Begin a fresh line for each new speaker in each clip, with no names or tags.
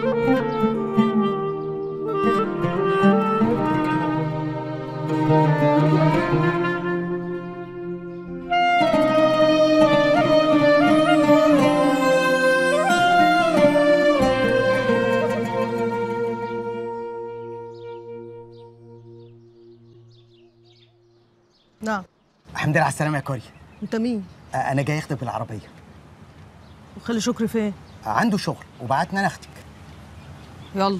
نعم
الحمد لله على السلامة يا كوريا
انت مين
آه، أنا جاي أخدك بالعربية
وخلي شكري فين
آه، عنده شغل وبعتنا أنا أخدك
يلا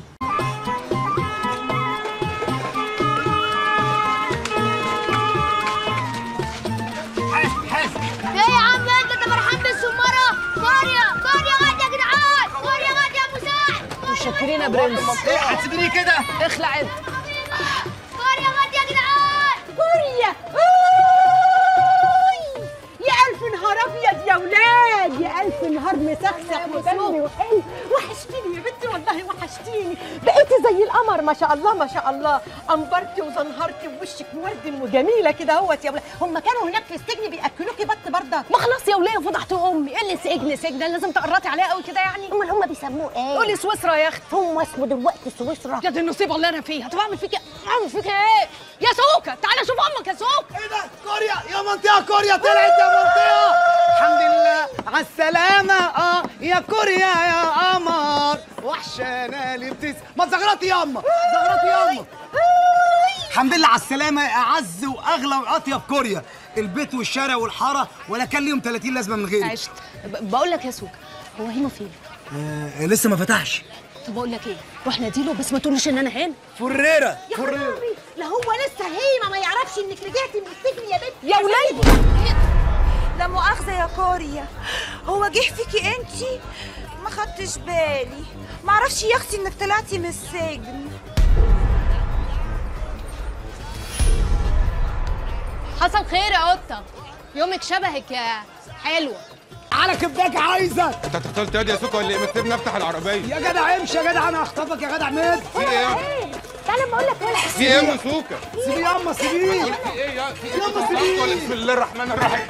ايه يا عم انت انت فرحان بالسماره قريه قريه غد يا جدعان قريه غد يا مساعد
متشكرين يا برنس
إيه هتسيبيني كده؟
اخلع انت
قريه غد يا جدعان
قرية يا ألف نهار أبيض يا ولاد يا ألف نهار مسخسخ ودمي وحلو وحشتيني يا بنتي والله وحشتيني بقيتي زي القمر ما شاء الله ما شاء الله أنبرتي وزنهرتي ووشك مورد وجميلة كده اهوت يا ولاد هم كانوا هناك في السجن بيأكلوكي بط بردك
ما خلاص يا وليه فضحت امي ايه اللي سجن سجن لازم تقرطي عليها قوي كده يعني
امال هم بيسموه ايه؟
قولي سويسرا يا اختي
هم اسمه دلوقتي سويسرا
يا دي النصيبه اللي انا فيها طب اعمل فيك ايه اعمل فيك ايه يا سوكه تعالى شوف امك يا سوكه
إيه ده؟ كوريا يا منطقة كوريا طلعت يا منطقة الحمد لله على السلامة اه يا كوريا يا قمر وحشانا اللي بتس ما زغرتي ياما زغرتي ياما الحمد لله على السلامة يا أعز وأغلى وأطيب كوريا البيت والشارع والحارة ولا كان ليهم 30 لازمة من غيري
عشت ب- بقول لك يا سوكه هو هيما فين
آه لسه ما فتحش
طب اقول لك ايه روح ناديله بس ما تقولوش ان انا هنا
فريرة
يا خرابي لا هو لسه هيما ما يعرفش انك رجعتي من السجن يا بنتي
يا ولاد
لا مؤاخذة يا كوريا هو جه فيكي انتي ما خدتش بالي معرفش يا اختي انك طلعتي من السجن
حصل خير يا قطه يومك شبهك يا حلوه
على كبداك عايزة
انت هتختار يا سوكا ولا ايه؟ ما تسيبني افتح العربيه
يا جدع امشي يا جدع أنا هخطفك يا جدع مد
في ايه؟
تعالى ما اقول لك ولا
في ايه يا ام سوكا؟
سيبيه ياما سيبيه
في ايه يا في ايه؟
يلا
بتطلعوا
سيبيه.
ولا بسم الله الرحمن الرحيم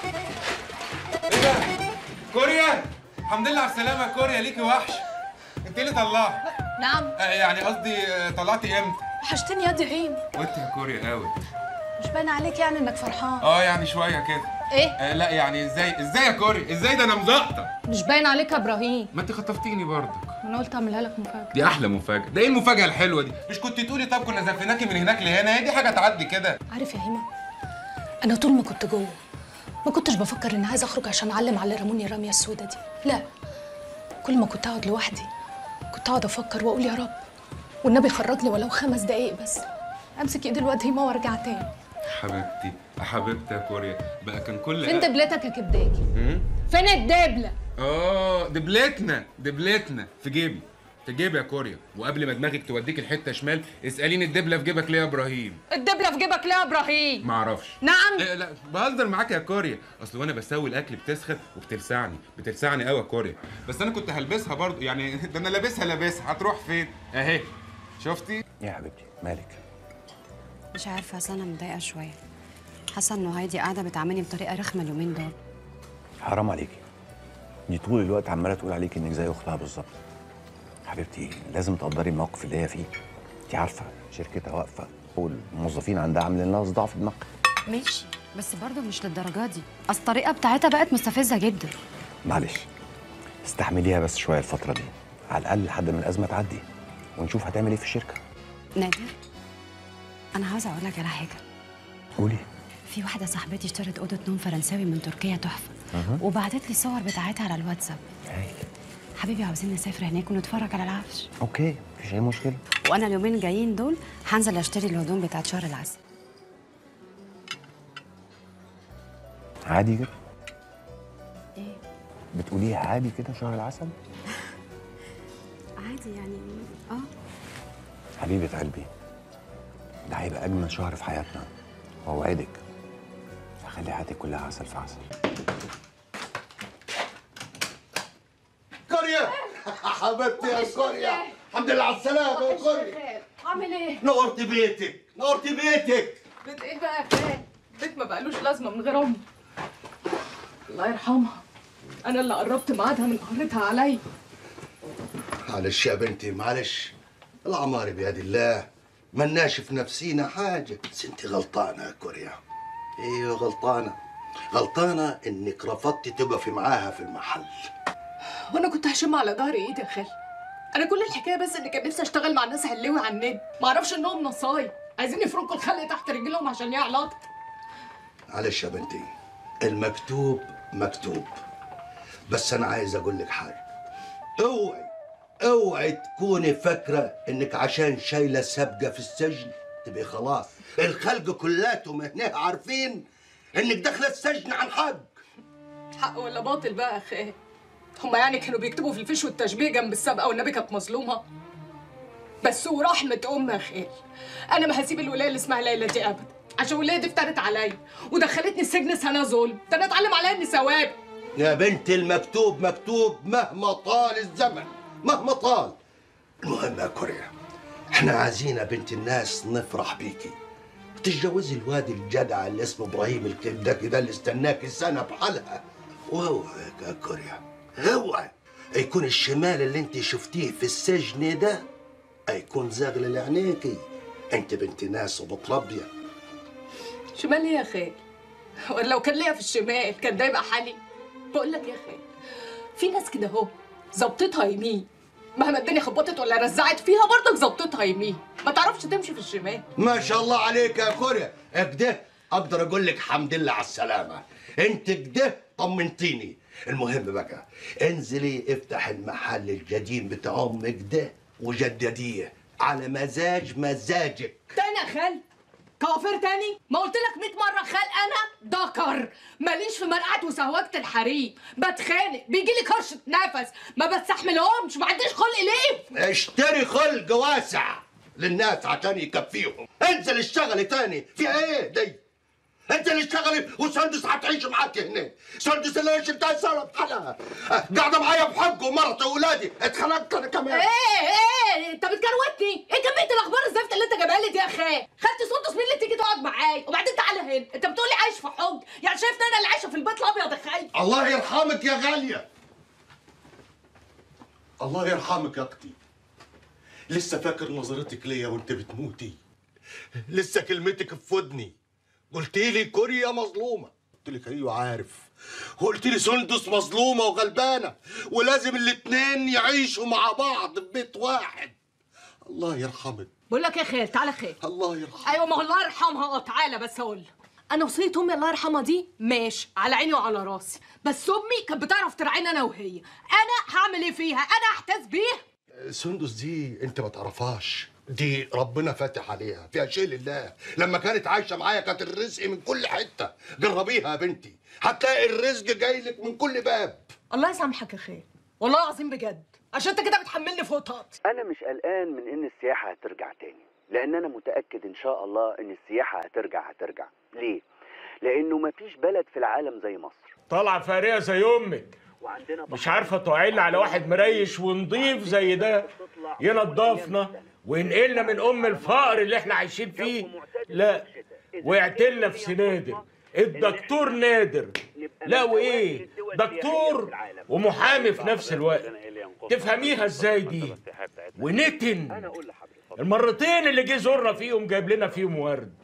ايه ده؟ كوريا الحمد لله على السلامه يا كوريا ليكي وحش انت اللي طلعت
نعم
آه، يعني قصدي آه، طلعتي امتى؟
وحشتني يا دي هيم
وانت يا كوريا قوي
مش باين عليك يعني انك فرحان
اه يعني شويه كده
ايه
آه لا يعني ازاي ازاي يا كوريا ازاي ده انا مزقطه
مش باين عليك يا ابراهيم
ما انت خطفتيني برضك
انا قلت اعملها لك مفاجاه
دي احلى مفاجاه ده ايه المفاجاه الحلوه دي مش كنت تقولي طب كنا زفناكي من هناك لهنا هي دي حاجه تعدي كده
عارف يا هيما انا طول ما كنت جوه ما كنتش بفكر اني عايزه اخرج عشان اعلم على اللي رموني الرميه السوداء دي لا كل ما كنت اقعد لوحدي كنت اقعد افكر واقول يا رب والنبي خرجني ولو خمس دقايق بس امسك ايد الواد هيما وارجع تاني
حبيبتي يا حبيبتي يا كوريا بقى كان كل
فين دبلتك يا كبداكي
مم؟
فين الدبله
اه دبلتنا دبلتنا في جيبي في جيبي يا كوريا وقبل ما دماغك توديك الحته شمال اساليني الدبله في جيبك ليه يا ابراهيم
الدبله في جيبك ليه يا ابراهيم
ما اعرفش
نعم
إيه لا بهزر معاك يا كوريا اصل وانا بسوي الاكل بتسخن وبتلسعني بتلسعني قوي يا كوريا بس انا كنت هلبسها برضو يعني ده انا لابسها لابسها هتروح فين اهي شفتي
يا حبيبتي مالك
مش عارفه اصل انا متضايقه شويه حاسه انه هايدي قاعده بتعاملني بطريقه رخمه اليومين دول
حرام عليكي دي طول الوقت عماله تقول عليك انك زي اختها بالظبط حبيبتي لازم تقدري الموقف اللي هي فيه انت عارفه شركتها واقفه والموظفين عندها عاملين لها صداع في دماغها
ماشي بس برضه مش للدرجه دي اصل الطريقه بتاعتها بقت مستفزه جدا
معلش استحمليها بس شويه الفتره دي على الاقل لحد ما الازمه تعدي ونشوف هتعمل ايه في الشركه
نادر انا عاوزه اقول لك على حاجه
قولي
في واحده صاحبتي اشترت اوضه نوم فرنساوي من تركيا تحفه وبعتت لي صور بتاعتها على الواتساب
هايل
حبيبي عاوزين نسافر هناك ونتفرج على العفش
اوكي مفيش اي مشكله
وانا اليومين الجايين دول هنزل اشتري الهدوم بتاعت شهر العسل
عادي كده
ايه
بتقوليها عادي كده شهر العسل
عادي يعني اه
حبيبه قلبي ده هيبقى اجمل شهر في حياتنا واوعدك هخلي حياتك كلها عسل في عسل
كوريا حبيبتي يا كوريا الحمد لله على السلامة يا كوريا
عامل ايه
نورت بيتك نورت بيتك
بيت ايه بقى يا خال بيت ما بقالوش لازمه من غير امي الله يرحمها انا اللي قربت ميعادها من قهرتها عليا
معلش يا بنتي معلش العمار بيد الله ملناش في نفسينا حاجة بس انت غلطانة يا كوريا ايوه غلطانة غلطانة انك رفضتي تقفي معاها في المحل
وانا كنت هشم على ظهر ايدي يا خالي انا كل الحكايه بس ان كان نفسي اشتغل مع الناس حلوي على النت ما اعرفش انهم نصايب عايزين يفركوا الخلق تحت رجلهم عشان ايه علاقتي
معلش يا بنتي المكتوب مكتوب بس انا عايز اقول لك حاجه اوعي اوعي تكوني فاكره انك عشان شايله سابقه في السجن تبقي خلاص الخلق كلاتهم هنا عارفين انك داخله السجن عن حق
حق ولا باطل بقى يا خالي هما يعني كانوا بيكتبوا في الفيش والتشبيه جنب السابقه والنبي كانت مظلومه بس ورحمه ام يا خالي انا ما هسيب الولايه اللي اسمها ليلى دي ابدا عشان الولايه دي افترت عليا ودخلتني السجن سنه ظلم ده انا اتعلم عليها اني ثواب
يا بنت المكتوب مكتوب مهما طال الزمن مهما طال المهم يا كوريا احنا عايزين يا بنت الناس نفرح بيكي تتجوزي الواد الجدع اللي اسمه ابراهيم الكبده كده اللي استناكي سنه بحالها واوعى يا كوريا اوعى يكون الشمال اللي انت شفتيه في السجن ده هيكون زاغل لعينيكي انت بنت ناس وبتربيه
شمال ايه يا خال ولا لو كان ليا في الشمال كان ده يبقى حالي بقول لك يا خال في ناس كده اهو ظبطتها يمين مهما الدنيا خبطت ولا رزعت فيها برضك ظبطتها يمين ما تعرفش تمشي في الشمال
ما شاء الله عليك يا كوريا كده اقدر اقول لك حمد لله على السلامه انت كده طمنتيني المهم بقى انزلي افتح المحل القديم بتاع امك ده وجدديه على مزاج مزاجك
تاني يا خال كوافير تاني ما قلت لك 100 مره خال انا ذكر ماليش في مرقعه وسهوجه الحريم بتخانق بيجي لي كرشه نفس ما بستحملهمش ما عنديش خلق ليه
اشتري خلق واسع للناس عشان يكفيهم انزل اشتغلي تاني فيها ايه دي انت اللي اشتغلي وسندس هتعيش معاك هنا سندس اللي انا شلتها سنه بحالها قاعده معايا بحق ومرتي واولادي اتخنقت انا كمان
ايه ايه انت بتكروتني ايه كميه الاخبار الزفت اللي انت جايبها لي دي يا خال خدت سندس مين اللي تيجي تقعد معايا وبعدين تعالى هنا انت بتقول لي عايش في حج يعني شايفني انا اللي عايشه في البيت الابيض يا خال
الله يرحمك يا غاليه الله يرحمك يا اختي لسه فاكر نظرتك ليا وانت بتموتي لسه كلمتك في ودني قلت لي كوريا مظلومه قلت لك ايوه عارف وقلت لي سندس مظلومه وغلبانه ولازم الاتنين يعيشوا مع بعض في بيت واحد الله يرحمك
بقول لك يا خال تعالى خال
الله يرحمك
ايوه ما هو الله يرحمها اه تعالى بس اقول لك. انا وصيه امي الله يرحمها دي ماشي على عيني وعلى راسي بس امي كانت بتعرف تراعيني انا وهي انا هعمل ايه فيها انا احتاس بيها
سندس دي انت ما تعرفهاش دي ربنا فاتح عليها فيها شيء لله لما كانت عايشه معايا كانت الرزق من كل حته جربيها يا بنتي هتلاقي الرزق جاي لك من كل باب
الله يسامحك يا خال والله العظيم بجد عشان انت كده بتحملني فوق طاقتي
انا مش قلقان من ان السياحه هترجع تاني لان انا متاكد ان شاء الله ان السياحه هترجع هترجع ليه لانه مفيش بلد في العالم زي مصر
طالعه فارقه زي امك مش عارفه تعين على واحد مريش ونضيف زي ده ينضفنا وينقلنا من ام الفقر اللي احنا عايشين فيه لا وقعت لنا في سنادر الدكتور نادر لا وايه دكتور ومحامي في نفس الوقت تفهميها ازاي دي ونتن المرتين اللي جه زورنا فيهم جايب لنا فيهم ورد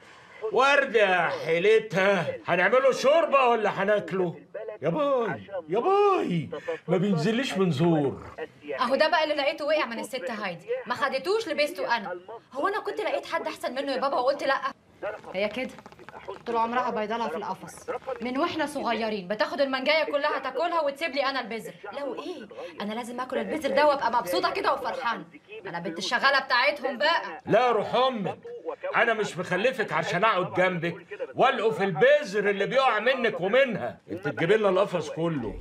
ورد يا حيلتها هنعمله شوربه ولا هناكله يا باي يا باي ما بينزلش من زور
اهو ده بقى اللي لقيته وقع من الست هايدي ما خدتوش لبسته انا هو انا كنت لقيت حد احسن منه يا بابا وقلت لا هي كده طول عمرها بيضلها في القفص من واحنا صغيرين بتاخد المنجايه كلها تاكلها وتسيب لي انا البذر لو ايه انا لازم اكل البذر ده وابقى مبسوطه كده وفرحانه انا بنت الشغاله بتاعتهم بقى
لا روح امك انا مش مخلفك عشان اقعد جنبك والقوا في البذر اللي بيقع منك ومنها انت تجيب لنا القفص كله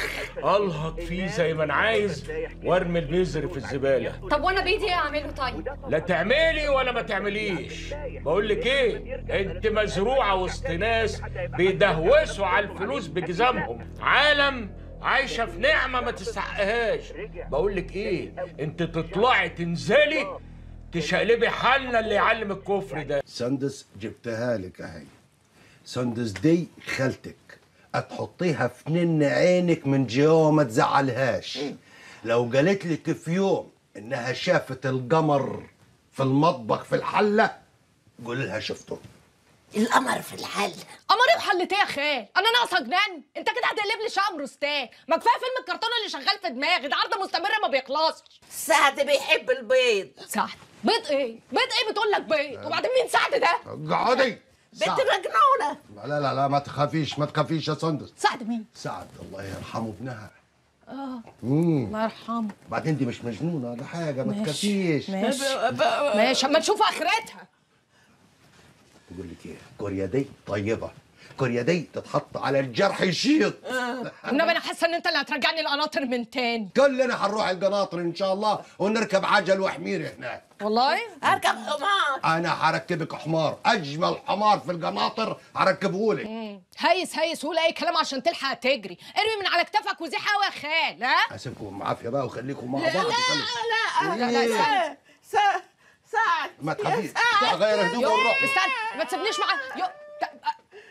الهط فيه زي ما انا عايز وارمي البذر في الزباله
طب وانا بايدي ايه اعمله طيب
لا تعملي ولا ما تعمليش بقول لك ايه انت مزروعه وسط ناس بيدهوسوا على الفلوس بجزامهم عالم عايشه في نعمه ما تستحقهاش بقول لك ايه انت تطلعي تنزلي تشقلبي حالنا اللي يعلم الكفر ده
سندس جبتها لك اهي سندس دي خالتك هتحطيها في نن عينك من جوا ما تزعلهاش لو قالت لك في يوم انها شافت القمر في المطبخ في الحله قول لها شفته
القمر في الحل
قمر ايه وحلت ايه يا خال انا ناقصه جنان انت كده هتقلب لي شقه مرستان ما كفايه فيلم الكرتون اللي شغال في دماغي ده عرض مستمر ما بيخلصش
سعد بيحب البيض
سعد بيض ايه بيض ايه بتقول لك بيض وبعدين مين سعد ده
اقعدي
بنت
سعد.
مجنونه
لا لا لا ما تخافيش ما تخافيش يا سندس
سعد مين
سعد الله يرحمه ابنها
اه
مم.
الله يرحمه
بعدين دي مش مجنونه ولا حاجه ما
ماشي.
تخافيش
ماشي ماشي اما نشوف اخرتها
بقول لك ايه كوريا دي طيبه كوريا دي تتحط على الجرح يشيط
والنبي انا حاسه ان انت اللي هترجعني القناطر من تاني
كلنا هنروح القناطر ان شاء الله ونركب عجل وحمير هناك
والله
اركب حمار
انا هركبك حمار اجمل حمار في القناطر هركبه لك
مم. هيس هيس وقول اي كلام عشان تلحق تجري ارمي من على كتفك وزيح قوي يا خال ها
اسيبكم عافيه بقى وخليكم مع
لا
بعض
لا لا لا
إيه؟
لا
س- سعد
ما تخافيش
يا سعد.
تعال غير هدومي
يو،
ونروح
استنى ما تسيبنيش مع يو ت-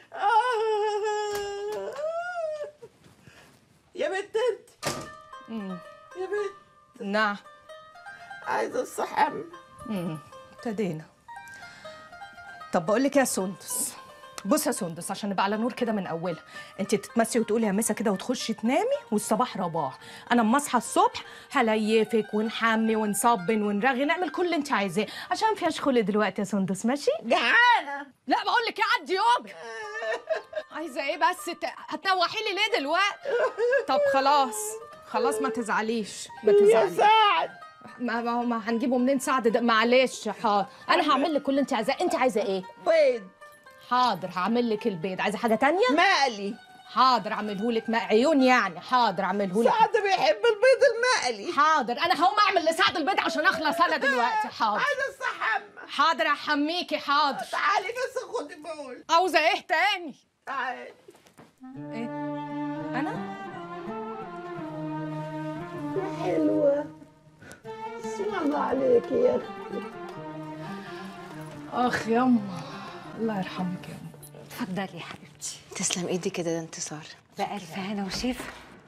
يا بنت انت
مم.
يا بنت
نعم
عايزه الصحم
مم. ابتدينا طب بقول لك يا سندس بص يا سندس عشان نبقى على نور كده من اولها انت تتمسي وتقولي يا مسا كده وتخشي تنامي والصباح رباح انا اما اصحى الصبح هليفك ونحمي ونصبن ونرغي نعمل كل اللي انت عايزاه عشان فيهاش خلق دلوقتي يا سندس ماشي
جعانه
لا بقول لك عدي يومك عايزه ايه بس ت... هتنوحي لي ليه دلوقتي طب خلاص خلاص ما تزعليش ما
يا
تزعليش
سعد
ما ما هو ما هنجيبه منين سعد ده معلش حاضر انا هعمل لك كل اللي انت عايزاه انت عايزه ايه
بيض
حاضر هعمل لك البيض عايزه حاجه تانية
مقلي
حاضر اعمله لك عيون يعني حاضر اعمله لك
سعد بيحب البيض المقلي
حاضر انا هقوم اعمل لسعد البيض عشان اخلص انا دلوقتي حاضر
عايزه الصحم
حاضر احميكي حاضر
تعالي بس خدي بول
عاوزه ايه تاني
تعالي
ايه انا
يا حلوه اسم الله عليك يا اختي
اخ يما الله يرحمك يا
اتفضلي يا حبيبتي
تسلم ايدي كده ده انتصار
بألف هنا وشفا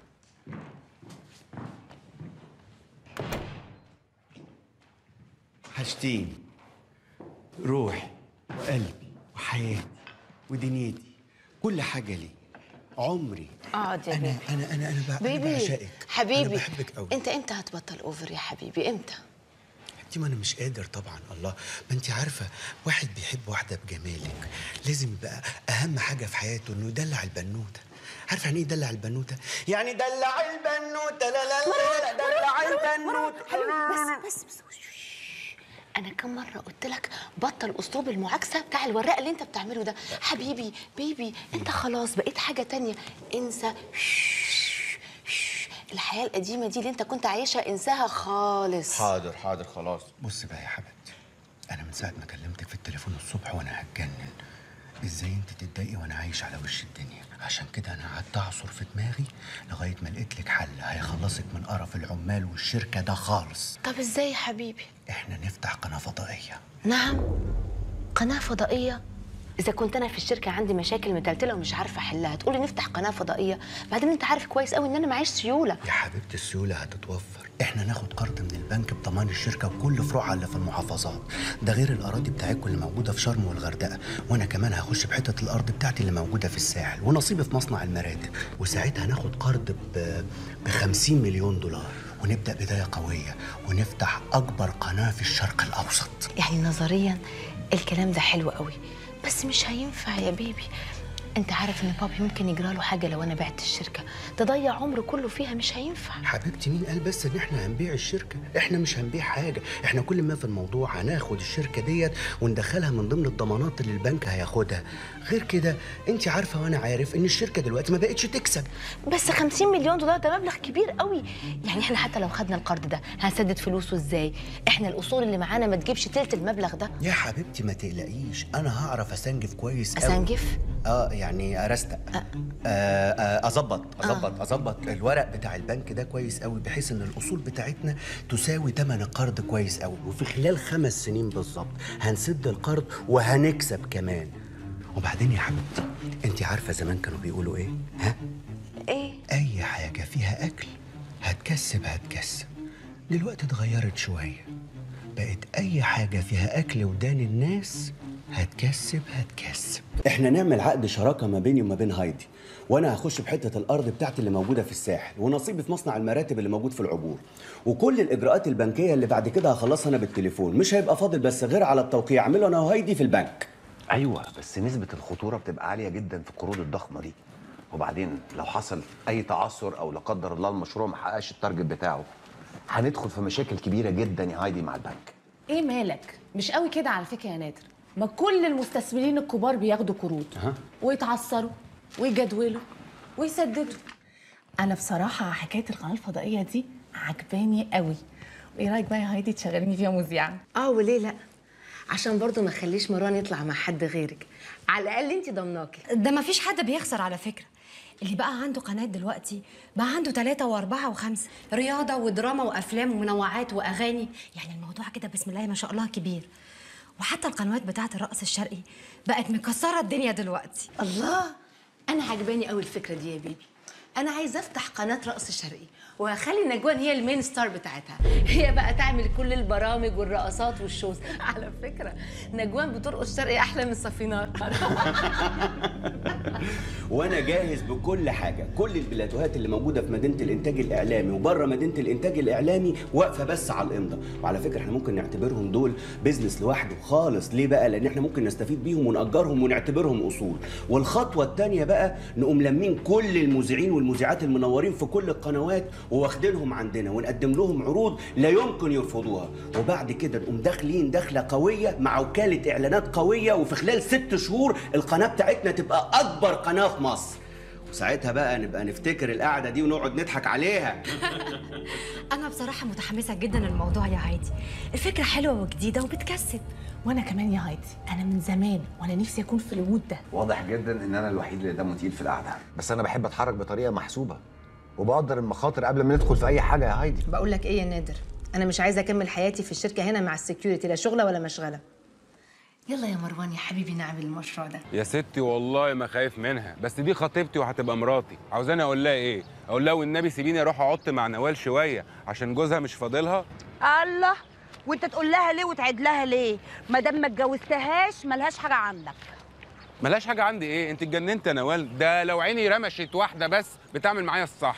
حاجتين روحي وقلبي وحياتي ودنيتي كل حاجة لي عمري
اقعد يا
أنا
بيبي
أنا أنا أنا, بع- أنا
بيبي
بعشقك
حبيبي
أنا بحبك قوي
انت امتى هتبطل اوفر يا حبيبي امتى
انت ما انا مش قادر طبعا الله ما انت عارفه واحد بيحب واحده بجمالك لازم يبقى اهم حاجه في حياته انه يدلع البنوته عارفه يعني ايه يدلع البنوته يعني دلع البنوته لا لا لا, لا دلع البنوته
حبيبي بس بس بس انا كم مره قلت لك بطل اسلوب المعاكسه بتاع الوراق اللي انت بتعمله ده حبيبي بيبي انت خلاص بقيت حاجه تانية انسى الحياه القديمه دي اللي انت كنت عايشها انساها خالص
حاضر حاضر خلاص بص بقى يا حبيبتي انا من ساعه ما كلمتك في التليفون الصبح وانا هتجنن ازاي انت تتضايقي وانا عايش على وش الدنيا عشان كده انا قعدت اعصر في دماغي لغايه ما لقيت لك حل هيخلصك من قرف العمال والشركه ده خالص
طب ازاي يا حبيبي
احنا نفتح قناه فضائيه
نعم قناة فضائية إذا كنت أنا في الشركة عندي مشاكل متلتلة ومش عارفة أحلها تقولي نفتح قناة فضائية بعدين أنت عارف كويس قوي إن أنا معيش سيولة
يا حبيبتي السيوله هتتوفر احنا ناخد قرض من البنك بضمان الشركه وكل فروعها اللي في المحافظات ده غير الاراضي بتاعتكم اللي موجوده في شرم والغردقه وانا كمان هخش بحته الارض بتاعتي اللي موجوده في الساحل ونصيبي في مصنع المراتب وساعتها ناخد قرض ب ب 50 مليون دولار ونبدا بدايه قويه ونفتح اكبر قناه في الشرق الاوسط
يعني نظريا الكلام ده حلو قوي بس مش هينفع يا بيبي أنت عارف إن بابي ممكن يجرى له حاجة لو أنا بعت الشركة تضيع عمره كله فيها مش هينفع
حبيبتي مين قال بس ان احنا هنبيع الشركه احنا مش هنبيع حاجه احنا كل ما في الموضوع هناخد الشركه ديت وندخلها من ضمن الضمانات اللي البنك هياخدها غير كده انت عارفه وانا عارف ان الشركه دلوقتي ما بقتش تكسب
بس 50 مليون دولار ده مبلغ كبير قوي يعني احنا حتى لو خدنا القرض ده هنسدد فلوسه ازاي احنا الاصول اللي معانا ما تجيبش تلت المبلغ ده
يا حبيبتي ما تقلقيش انا هعرف اسنجف كويس قوي
أسنجف؟
اه يعني ارستق آه آه اظبط اظبط اظبط الورق بتاع البنك ده كويس قوي بحيث ان الاصول بتاعتنا تساوي ثمن القرض كويس قوي وفي خلال خمس سنين بالظبط هنسد القرض وهنكسب كمان وبعدين يا حبيبتي انت عارفه زمان كانوا بيقولوا ايه ها
ايه
اي حاجه فيها اكل هتكسب هتكسب دلوقتي اتغيرت شوية بقت أي حاجة فيها أكل ودان الناس هتكسب هتكسب
احنا نعمل عقد شراكه ما بيني وما بين هايدي وانا هخش بحته الارض بتاعتي اللي موجوده في الساحل ونصيبي في مصنع المراتب اللي موجود في العبور وكل الاجراءات البنكيه اللي بعد كده هخلصها انا بالتليفون مش هيبقى فاضل بس غير على التوقيع اعمله انا وهايدي في البنك
ايوه بس نسبه الخطوره بتبقى عاليه جدا في القروض الضخمه دي وبعدين لو حصل اي تعثر او لا قدر الله المشروع ما حققش التارجت بتاعه هندخل في مشاكل كبيره جدا يا هايدي مع البنك
ايه مالك مش قوي كده على فكره يا نادر ما كل المستثمرين الكبار بياخدوا قروض
ها
ويتعثروا ويجدولوا ويسددوا انا بصراحه حكايه القناه الفضائيه دي عجباني قوي وايه رايك بقى يا هايدي تشغليني فيها مذيعه
اه وليه لا عشان برضو ما تخليش مروان يطلع مع حد غيرك على الاقل انت ضمناكي
ده ما فيش حد بيخسر على فكرة اللي بقى عنده قناة دلوقتي بقى عنده ثلاثة وأربعة وخمسة رياضة ودراما وأفلام ومنوعات وأغاني يعني الموضوع كده بسم الله ما شاء الله كبير وحتى القنوات بتاعة الرقص الشرقي بقت مكسرة الدنيا دلوقتي
الله انا عجباني قوي الفكره دي يا بيبي انا عايزه افتح قناه رقص شرقي وهخلي نجوان هي المين ستار بتاعتها هي بقى تعمل كل البرامج والرقصات والشوز على فكره نجوان بترقص شرقي احلى من صفينار
وانا جاهز بكل حاجه كل البلاتوهات اللي موجوده في مدينه الانتاج الاعلامي وبره مدينه الانتاج الاعلامي واقفه بس على الامضه وعلى فكره احنا ممكن نعتبرهم دول بيزنس لوحده خالص ليه بقى لان احنا ممكن نستفيد بيهم ونأجرهم ونعتبرهم اصول والخطوه الثانيه بقى نقوم لمين كل المذيعين والمذيعات المنورين في كل القنوات وواخدينهم عندنا ونقدم لهم عروض لا يمكن يرفضوها وبعد كده نقوم داخلين دخله قويه مع وكاله اعلانات قويه وفي خلال ست شهور القناه بتاعتنا تبقى اكبر قناه في مصر وساعتها بقى نبقى نفتكر القعده دي ونقعد نضحك عليها
أنا بصراحة متحمسة جدا للموضوع يا هايدي الفكرة حلوة وجديدة وبتكسب
وانا كمان يا هايدي انا من زمان وانا نفسي اكون في المود ده
واضح جدا ان انا الوحيد اللي دمه تقيل في القعده بس انا بحب اتحرك بطريقه محسوبه وبقدر المخاطر قبل ما ندخل في اي حاجه يا هايدي
بقول لك ايه يا نادر انا مش عايزه اكمل حياتي في الشركه هنا مع السكيورتي لا شغله ولا مشغله يلا يا مروان يا حبيبي نعمل المشروع ده
يا ستي والله ما خايف منها بس دي خطيبتي وهتبقى مراتي عاوزاني اقول لها ايه اقول لها والنبي سيبيني اروح اقعد مع نوال شويه عشان جوزها مش فاضلها
الله وانت تقول لها ليه وتعيد لها ليه ما دام ما اتجوزتهاش ملهاش حاجه عندك
ملهاش حاجه عندي ايه انت اتجننت يا نوال ده لو عيني رمشت واحده بس بتعمل معايا الصح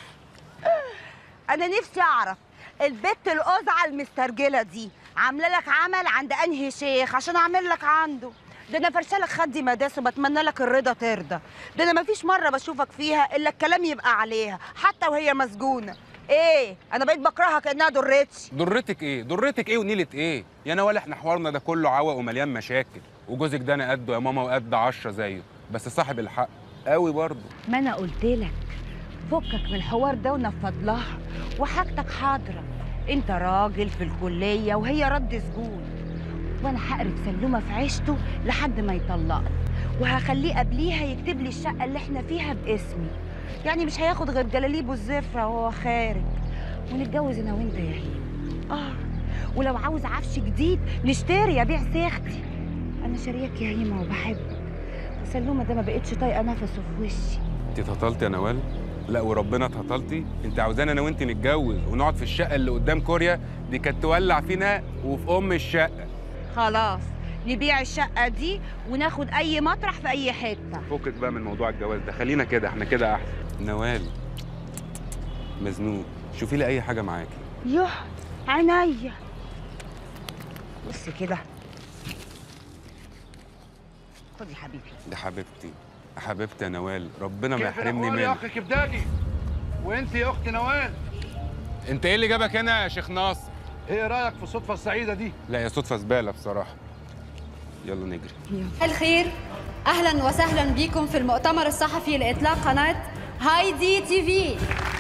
انا نفسي اعرف البت القزعه المسترجله دي عامله لك عمل عند انهي شيخ عشان اعمل لك عنده ده انا فرشالك خدي مداس وبتمنى لك الرضا ترضى ده انا مفيش مره بشوفك فيها الا الكلام يبقى عليها حتى وهي مسجونه ايه انا بقيت بكرهها كانها ضرتي
ضرتك ايه ضرتك ايه ونيله ايه يا نوال احنا حوارنا ده كله عوق ومليان مشاكل وجوزك ده انا قده يا ماما وقد عشرة زيه بس صاحب الحق قوي برضه
ما انا قلت لك فكك من الحوار ده ونفض لها وحاجتك حاضره انت راجل في الكليه وهي رد سجون وانا هقرف سلومه في عيشته لحد ما يطلقني وهخليه قبليها يكتب لي الشقه اللي احنا فيها باسمي يعني مش هياخد غير جلاليبه الزفره وهو خارج ونتجوز انا وانت يا هيم اه ولو عاوز عفش جديد نشتري ابيع سيختي انا شارياك يا هيمه وبحبك سلومه ده ما بقتش طايقه نفسه في وشي
انت اتهطلتي يا نوال لا وربنا اتهطلتي انت عاوزانا انا وانت نتجوز ونقعد في الشقه اللي قدام كوريا دي كانت تولع فينا وفي ام الشقه
خلاص نبيع الشقه دي وناخد اي مطرح في اي حته
فكك بقى من موضوع الجواز ده خلينا كده احنا كده احسن نوال مزنوق شوفي لي اي حاجه معاكي
يوه عينيا بص كده خد يا حبيبي
دي حبيبتي حبيبتي يا نوال ربنا ما
كيف
يحرمني
الأحوال يا
منك
اخي كبداني وانت يا اختي نوال
انت ايه اللي جابك هنا يا شيخ ناصر
ايه رايك في الصدفه السعيده دي
لا يا صدفه زباله بصراحه يلا نجري
الخير اهلا وسهلا بكم في المؤتمر الصحفي لاطلاق قناه هايدي تي في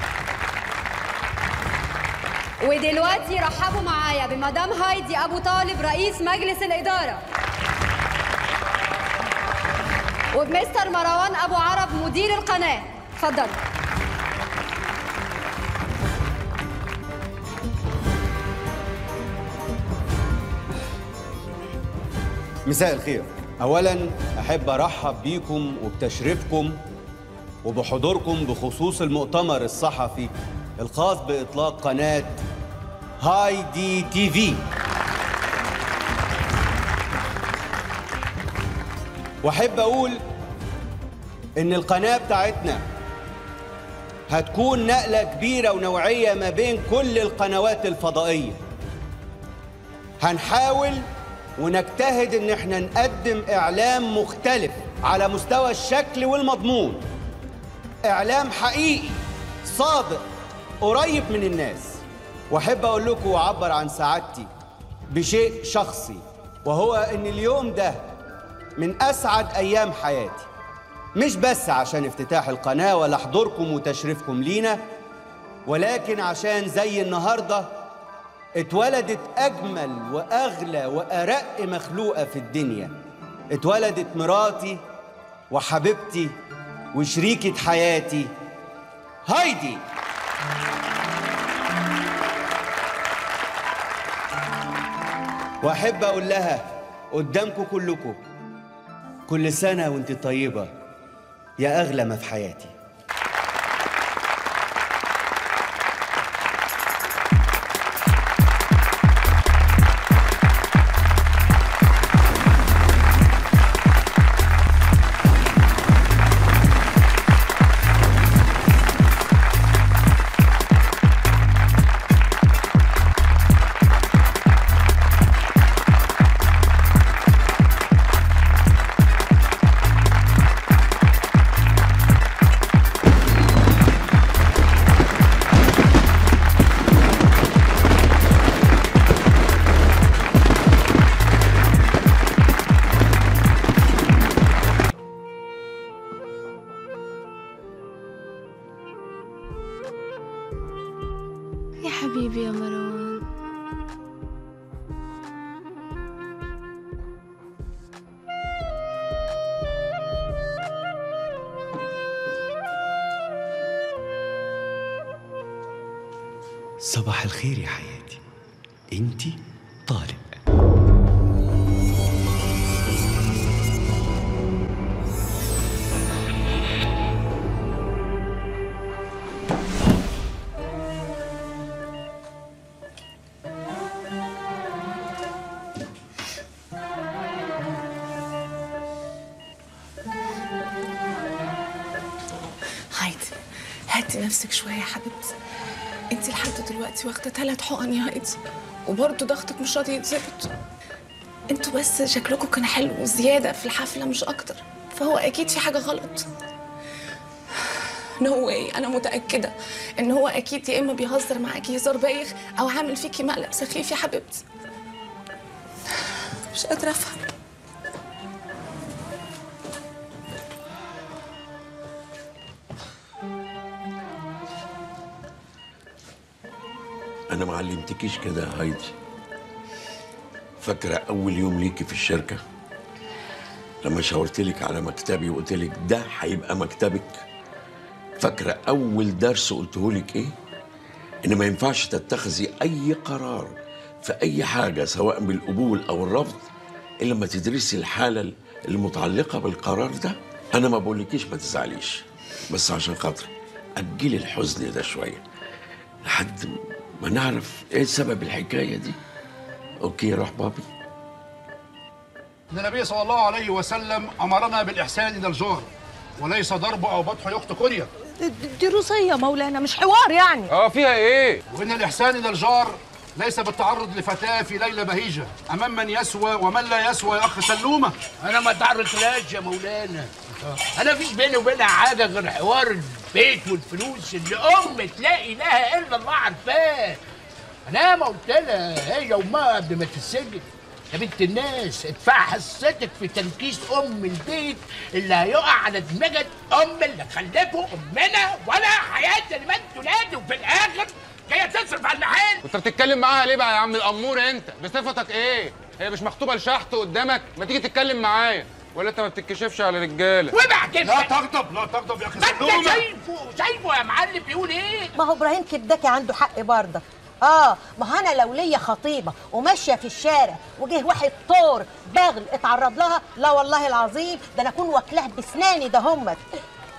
ودلوقتي رحبوا معايا بمدام هايدي ابو طالب رئيس مجلس الاداره وبمستر مروان ابو عرب مدير القناه اتفضلوا
مساء الخير اولا احب ارحب بيكم وبتشريفكم وبحضوركم بخصوص المؤتمر الصحفي الخاص بإطلاق قناة هاي دي تي في واحب اقول ان القناه بتاعتنا هتكون نقله كبيره ونوعيه ما بين كل القنوات الفضائيه هنحاول ونجتهد ان احنا نقدم اعلام مختلف على مستوى الشكل والمضمون اعلام حقيقي صادق قريب من الناس واحب اقول لكم واعبر عن سعادتي بشيء شخصي وهو ان اليوم ده من اسعد ايام حياتي مش بس عشان افتتاح القناه ولا حضوركم وتشريفكم لينا ولكن عشان زي النهارده اتولدت اجمل واغلى وارق مخلوقه في الدنيا اتولدت مراتي وحبيبتي وشريكه حياتي هايدي واحب اقول لها قدامكم كلكم كل سنه وانت طيبه يا اغلى ما في حياتي
يا حبيبي يا مروان
صباح الخير يا حياتي انتي طارق
هايدي هاتي نفسك شوية يا حبيبتي انت لحد دلوقتي واخدة ثلاث حقن يا هايدي وبرضه ضغطك مش راضي يتظبط انتوا بس شكلكم كان حلو زيادة في الحفلة مش أكتر فهو أكيد في حاجة غلط نو no واي أنا متأكدة إن هو أكيد يا إما بيهزر معاكي هزار بايخ أو عامل فيكي مقلب سخيف يا حبيبتي مش قادرة أفهم
انا ما علمتكيش كده يا هايدي فاكره اول يوم ليكي في الشركه لما شاورت لك على مكتبي وقلت لك ده هيبقى مكتبك فاكره اول درس قلته لك ايه ان ما ينفعش تتخذي اي قرار في اي حاجه سواء بالقبول او الرفض الا لما تدرسي الحاله المتعلقه بالقرار ده انا ما بقولكيش ما تزعليش بس عشان خاطري اجلي الحزن ده شويه لحد ما نعرف ايه سبب الحكايه دي اوكي روح بابي
ان النبي صلى الله عليه وسلم امرنا بالاحسان الى الجار وليس ضرب او بطح لاخت كوريا
دي روسية مولانا مش حوار يعني
اه فيها ايه وان الاحسان الى الجار ليس بالتعرض لفتاه في ليله بهيجه امام من يسوى ومن لا يسوى يا اخ سلومه
انا ما تعرضتلاش يا مولانا انا فيش بيني وبينها حاجه غير حوار البيت والفلوس اللي ام تلاقي لها الا الله عارفاه انا ما قلت لها هي وما قبل ما تتسجن يا بنت الناس ادفع حصتك في تنكيس ام البيت اللي هيقع على دماغك ام اللي خلفه امنا ولا حياه لمن تنادي وفي الاخر جايه تصرف على المحل
كنت بتتكلم معاها ليه بقى يا عم الامور انت بصفتك ايه هي مش مخطوبه لشحت قدامك ما تيجي تتكلم معايا ولا انت ما بتتكشفش على رجاله
وبعدين
لا تغضب لا تغضب يا اخي
ما انت
سلومه
شايفه شايفه يا معلم بيقول ايه
ما هو ابراهيم كداكي عنده حق برضه اه ما هو انا لو ليا خطيبه وماشيه في الشارع وجه واحد طور بغل اتعرض لها لا والله العظيم ده انا اكون واكلاه بسناني ده همت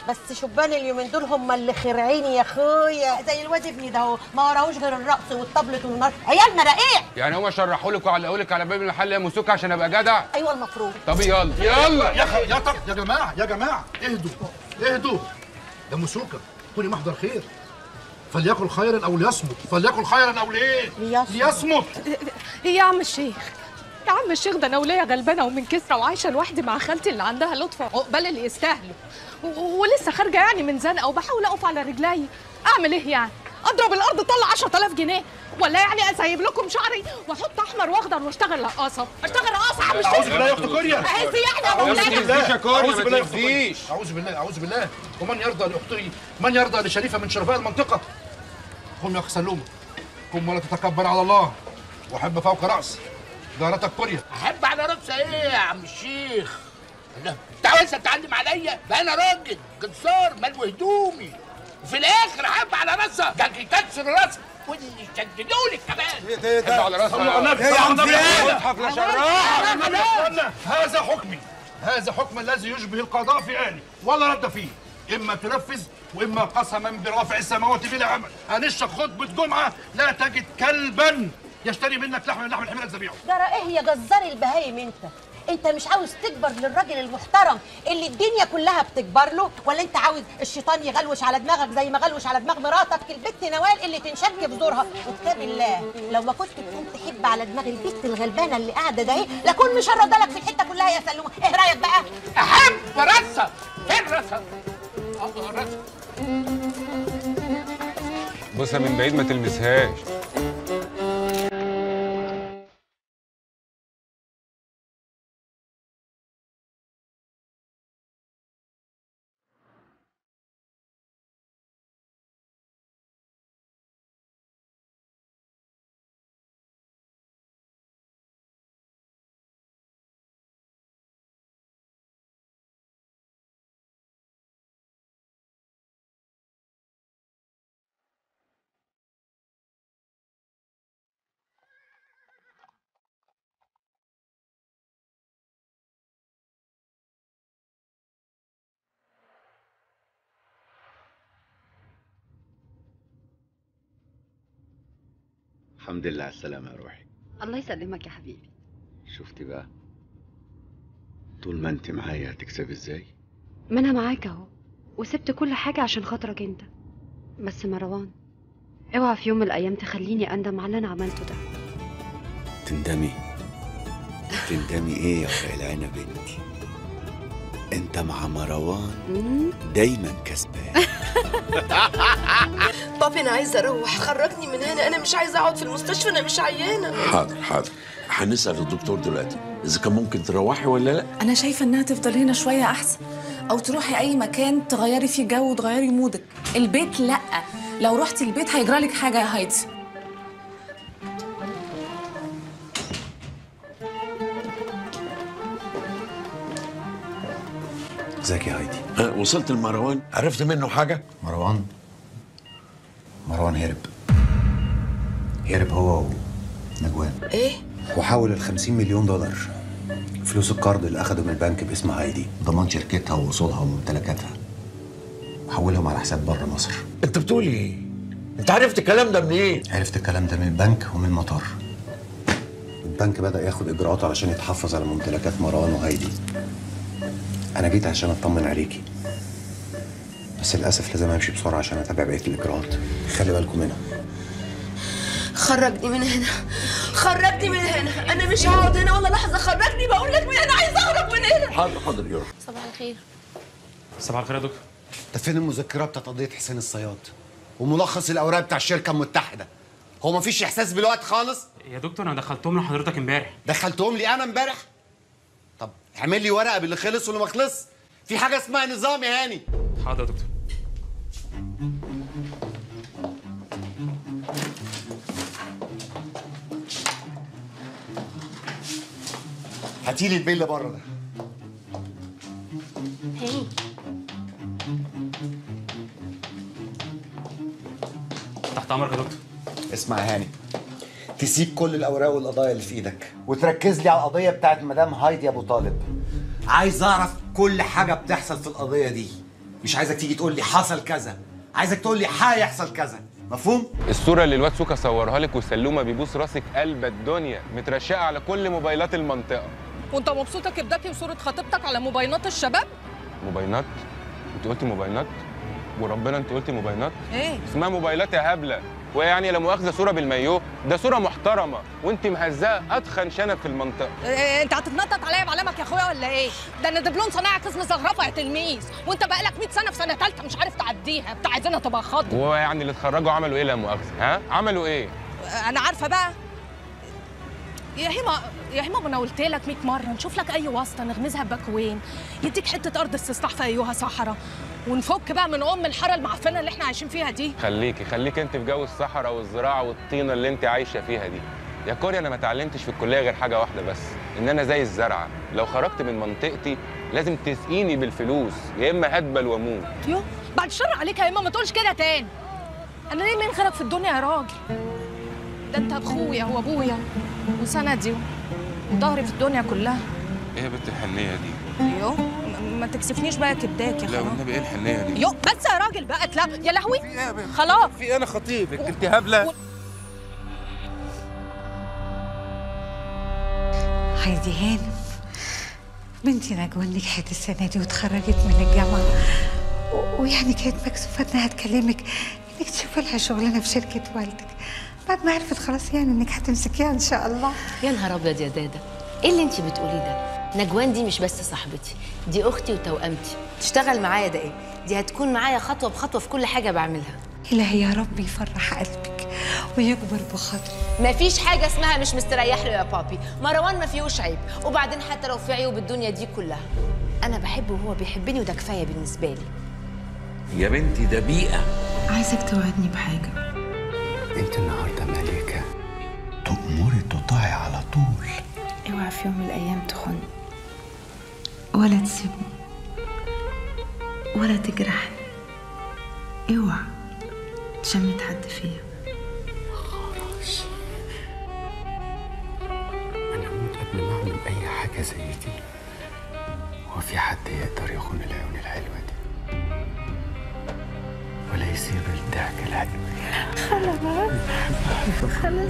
بس شبان اليومين دول هم اللي خرعين يا اخويا زي الواد ابني ده اهو ما وراهوش غير الرقص والطبلة والنار عيالنا رقيق
يعني هم شرحوا لك وعلقوا لك على باب المحل يا موسوكا عشان ابقى جدع
ايوه المفروض
طب يلا يلا
يا خ... يا طب يا جماعه يا جماعه اهدوا اهدوا يا مسوكه كوني محضر خير فليكن خيرا او ليصمت فليكن خيرا او لايه؟ ليصمت
ايه يا عم الشيخ يا عم الشيخ ده انا وليا غلبانه ومن كسرى وعايشه لوحدي مع خالتي اللي عندها لطف وعقبال اللي يستاهلوا و- ولسه خارجه يعني من زنقه وبحاول اقف على رجلي اعمل ايه يعني اضرب الارض طلع 10000 جنيه ولا يعني اسيب لكم شعري واحط احمر واخضر واشتغل رقاصه اشتغل رقاصه يا عم الشيخ
اعوذ بالله يا اخت كوريا
عايز يعني يا ابو
أعوذ
ولاد
بالله
تأذيش يا كوريا،
أعوذ
ما
بالله يا أخت كوريا.
تأذيش.
اعوذ بالله اعوذ بالله ومن يرضى لاخته من يرضى لشريفه من شرفاء المنطقه قم يا اخ سلومه قم ولا تتكبر على الله وحب فوق راس جارتك كوريا
احب على راسي ايه يا عم الشيخ لا انت عاوز تتعلم عليا بقى انا راجل جزار ملو هدومي وفي الاخر احب على راسها ده يكسر راسها واللي يشددولي كمان
ايه ده على راسها
صلوا على النبي
إيه يا عم
صلوا على
في
النبي.
إيه؟ مصحف لا شراح.
هذا حكمي هذا حكم الذي يشبه القضاء في آني ولا رد فيه إما تنفذ وإما قسما برافع السماوات بلا عمل هنشرب خطبة جمعة لا تجد كلبا يشتري منك لحم من لحم الحمير تذبيحه
جرى ايه يا جزار البهايم انت انت مش عاوز تكبر للراجل المحترم اللي الدنيا كلها بتكبر له ولا انت عاوز الشيطان يغلوش على دماغك زي ما غلوش على دماغ مراتك البت نوال اللي تنشك في زورها وكتاب الله لو ما كنت تكون تحب على دماغ البت الغلبانه اللي قاعده ده ايه لاكون مشرده لك في الحته كلها يا سلومه ايه رايك بقى
احب راسها فين راسها الله راسها
بصها من بعيد ما تلمسهاش
الحمد لله على السلامة يا روحي
الله يسلمك يا حبيبي
شفتي بقى طول ما انت معايا هتكسبي ازاي
ما انا معاك اهو وسبت كل حاجة عشان خاطرك انت بس مروان اوعى في يوم من الايام تخليني اندم على اللي انا عملته ده
تندمي تندمي ايه يا خيال العنب بنتي انت مع مروان دايما كسبان
بابي انا عايزه اروح خرجني من هنا انا مش عايزه اقعد في المستشفى انا مش عيانه
حاضر حاضر هنسأل الدكتور دلوقتي إذا كان ممكن تروحي ولا لا
انا شايفه انها تفضل هنا شويه احسن او تروحي اي مكان تغيري فيه جو وتغيري مودك البيت لا لو رحتي البيت هيجرى لك حاجه يا هايدي
ازيك يا هايدي
ها وصلت لمروان عرفت منه حاجة
مروان مروان هرب هرب هو ونجوان
ايه
وحول ال 50 مليون دولار فلوس القرض اللي اخده من البنك باسم هايدي ضمان شركتها واصولها وممتلكاتها حولهم على حساب بره مصر
انت بتقول ايه انت عرفت الكلام ده منين
عرفت الكلام ده من البنك ومن المطار البنك بدأ ياخد إجراءات علشان يتحفظ على ممتلكات مروان وهايدي أنا جيت عشان أطمن عليكي بس للأسف لازم أمشي بسرعة عشان أتابع بقية الإجراءات خلي بالكم منها
خرجني من هنا خرجني من هنا انا مش هقعد هنا ولا لحظه خرجني بقول لك من هنا عايزه اهرب من هنا
حاضر حاضر يا روح
صباح الخير
صباح الخير يا دكتور
ده فين المذكره بتاعت قضيه حسين الصياد وملخص الاوراق بتاع الشركه المتحده هو مفيش احساس بالوقت خالص
يا دكتور انا دخلتهم لحضرتك امبارح
دخلتهم لي انا امبارح طب اعمل لي ورقه باللي خلص واللي ما خلص في حاجه اسمها نظام يا هاني
حاضر يا دكتور
هاتي لي البيل اللي بره ده
هاني
تحت امرك يا دكتور
اسمع يا هاني تسيب كل الاوراق والقضايا اللي في ايدك وتركز لي على القضيه بتاعت مدام هايدي ابو طالب عايز اعرف كل حاجه بتحصل في القضيه دي
مش عايزك تيجي تقول لي حصل كذا عايزك تقول لي هيحصل كذا مفهوم
الصورة اللي الواد سوكا صورها لك وسلومة بيبوس راسك قلب الدنيا مترشقة على كل موبايلات المنطقة
وانت مبسوطه كبداكي وصوره خطيبتك على موبايلات الشباب
موبايلات انت قلتي موبايلات وربنا انت قلتي موبايلات
ايه
اسمها موبايلات يا هبلة وهي يعني لا مؤاخذة صورة بالمايو ده صورة محترمة وانت مهزقة أتخن شنب في المنطقة
إيه انت هتتنطط عليا بعلمك يا اخويا ولا ايه ده انا دبلوم صناعه قسم زخرفه يا تلميذ وانت بقالك 100 سنه في سنه ثالثه مش عارف تعديها بتاع عايزينها تبقى خضر
وهو يعني اللي اتخرجوا عملوا ايه لا مؤاخذة ها عملوا ايه
انا عارفه بقى يا هيما يا هيما ما انا قلت لك 100 مره نشوف لك اي واسطه نغمزها بباكوين يديك حته ارض استصلاح في ايها صحراء ونفك بقى من ام الحاره المعفنه اللي احنا عايشين فيها دي
خليكي خليكي انت في جو الصحراء والزراعة والطينة اللي انت عايشة فيها دي يا كوريا انا ما اتعلمتش في الكلية غير حاجة واحدة بس ان انا زي الزرعة لو خرجت من منطقتي لازم تسقيني بالفلوس يا اما هدبل واموت
يو بعد الشر عليك يا هيما ما تقولش كده تاني انا ليه مين غيرك في الدنيا يا راجل ده انت اخويا وابويا وسندي وظهري في الدنيا كلها
ايه يا بنت الحنية دي
يو م- ما تكسفنيش بقى كبداك يا
لا
خلاص
والنبي ايه الحنية دي
يو بس يا راجل بقى تلا يا لهوي خلاص
في انا خطيبك انت هبلة
هايدي هانم بنتي نجوى نجحت السنة دي واتخرجت من الجامعة و- ويعني كانت مكسوفة انها تكلمك انك تشوفي لها شغلانة في شركة والدك بعد ما عرفت خلاص يعني انك هتمسكيها ان شاء الله
يا نهار ابيض يا دادا ايه اللي انت بتقوليه ده نجوان دي مش بس صاحبتي دي اختي وتوأمتي تشتغل معايا ده ايه دي هتكون معايا خطوه بخطوه في كل حاجه بعملها
إلهي يا رب يفرح قلبك ويكبر بخاطرك
مفيش حاجه اسمها مش مستريح له يا بابي مروان ما فيهوش عيب وبعدين حتى لو في عيوب الدنيا دي كلها انا بحبه وهو بيحبني وده كفايه بالنسبه لي
يا بنتي ده بيئة
عايزك توعدني بحاجة
انت النهارده ملكه تأمري تطاعي على طول
اوعى في يوم من الأيام تخن ولا تسيبني ولا تجرحني اوعى تشمت حد فيا
انا هموت قبل ما اعمل اي حاجه زي دي هو في حد يقدر يخون العيون الحلوه دي ولا يسيب الضحك الحلو
خلاص خلاص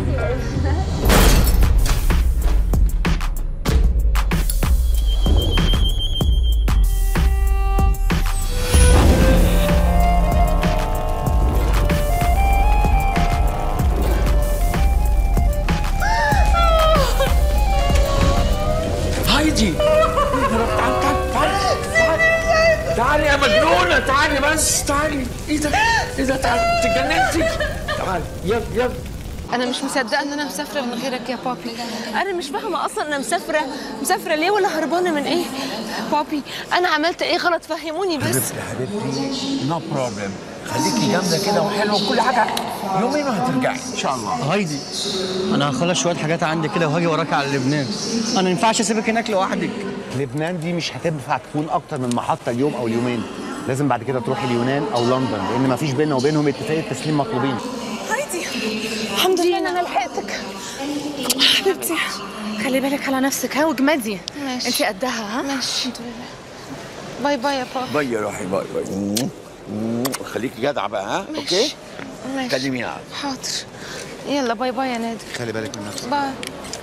هايدي تعالي تعالي تعالي يا مجنونة تعالي بس تعالي ايه ده ايه ده تعالي اتجننتي تعالي يلا يلا
انا مش مصدقه ان انا مسافره من غيرك يا بابي انا مش فاهمه اصلا انا مسافره مسافره ليه ولا هربانه من ايه بابي انا عملت ايه غلط فهموني بس
حبيبتي حبيبتي نو بروبلم خليكي جامدة كده وحلوة وكل حاجة يومين وهترجعي ان شاء الله
هايدي انا هخلص شويه حاجات عندي كده وهاجي وراك على لبنان انا ما ينفعش اسيبك هناك لوحدك
لبنان دي مش هتنفع تكون اكتر من محطه اليوم او اليومين لازم بعد كده تروحي اليونان او لندن لان مفيش بيننا وبينهم اتفاقيه تسليم مطلوبين
هايدي الحمد لله ان انا لحقتك حبيبتي خلي بالك على نفسك ها واجمدي
ماشي.
انت قدها ها
ماشي باي باي يا بابا
باي يا روحي باي باي مم. مم. خليكي جدعة بقى ها اوكي
ماشي
كلميني عاد
حاضر يلا باي باي يا نادر
خلي بالك من نفسك
باي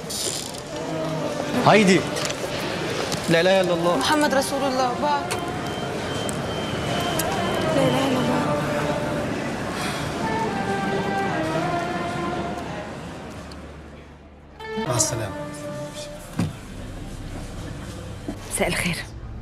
هايدي لا اله الا الله
محمد رسول الله باي لا اله الا الله
مع السلامه
مساء الخير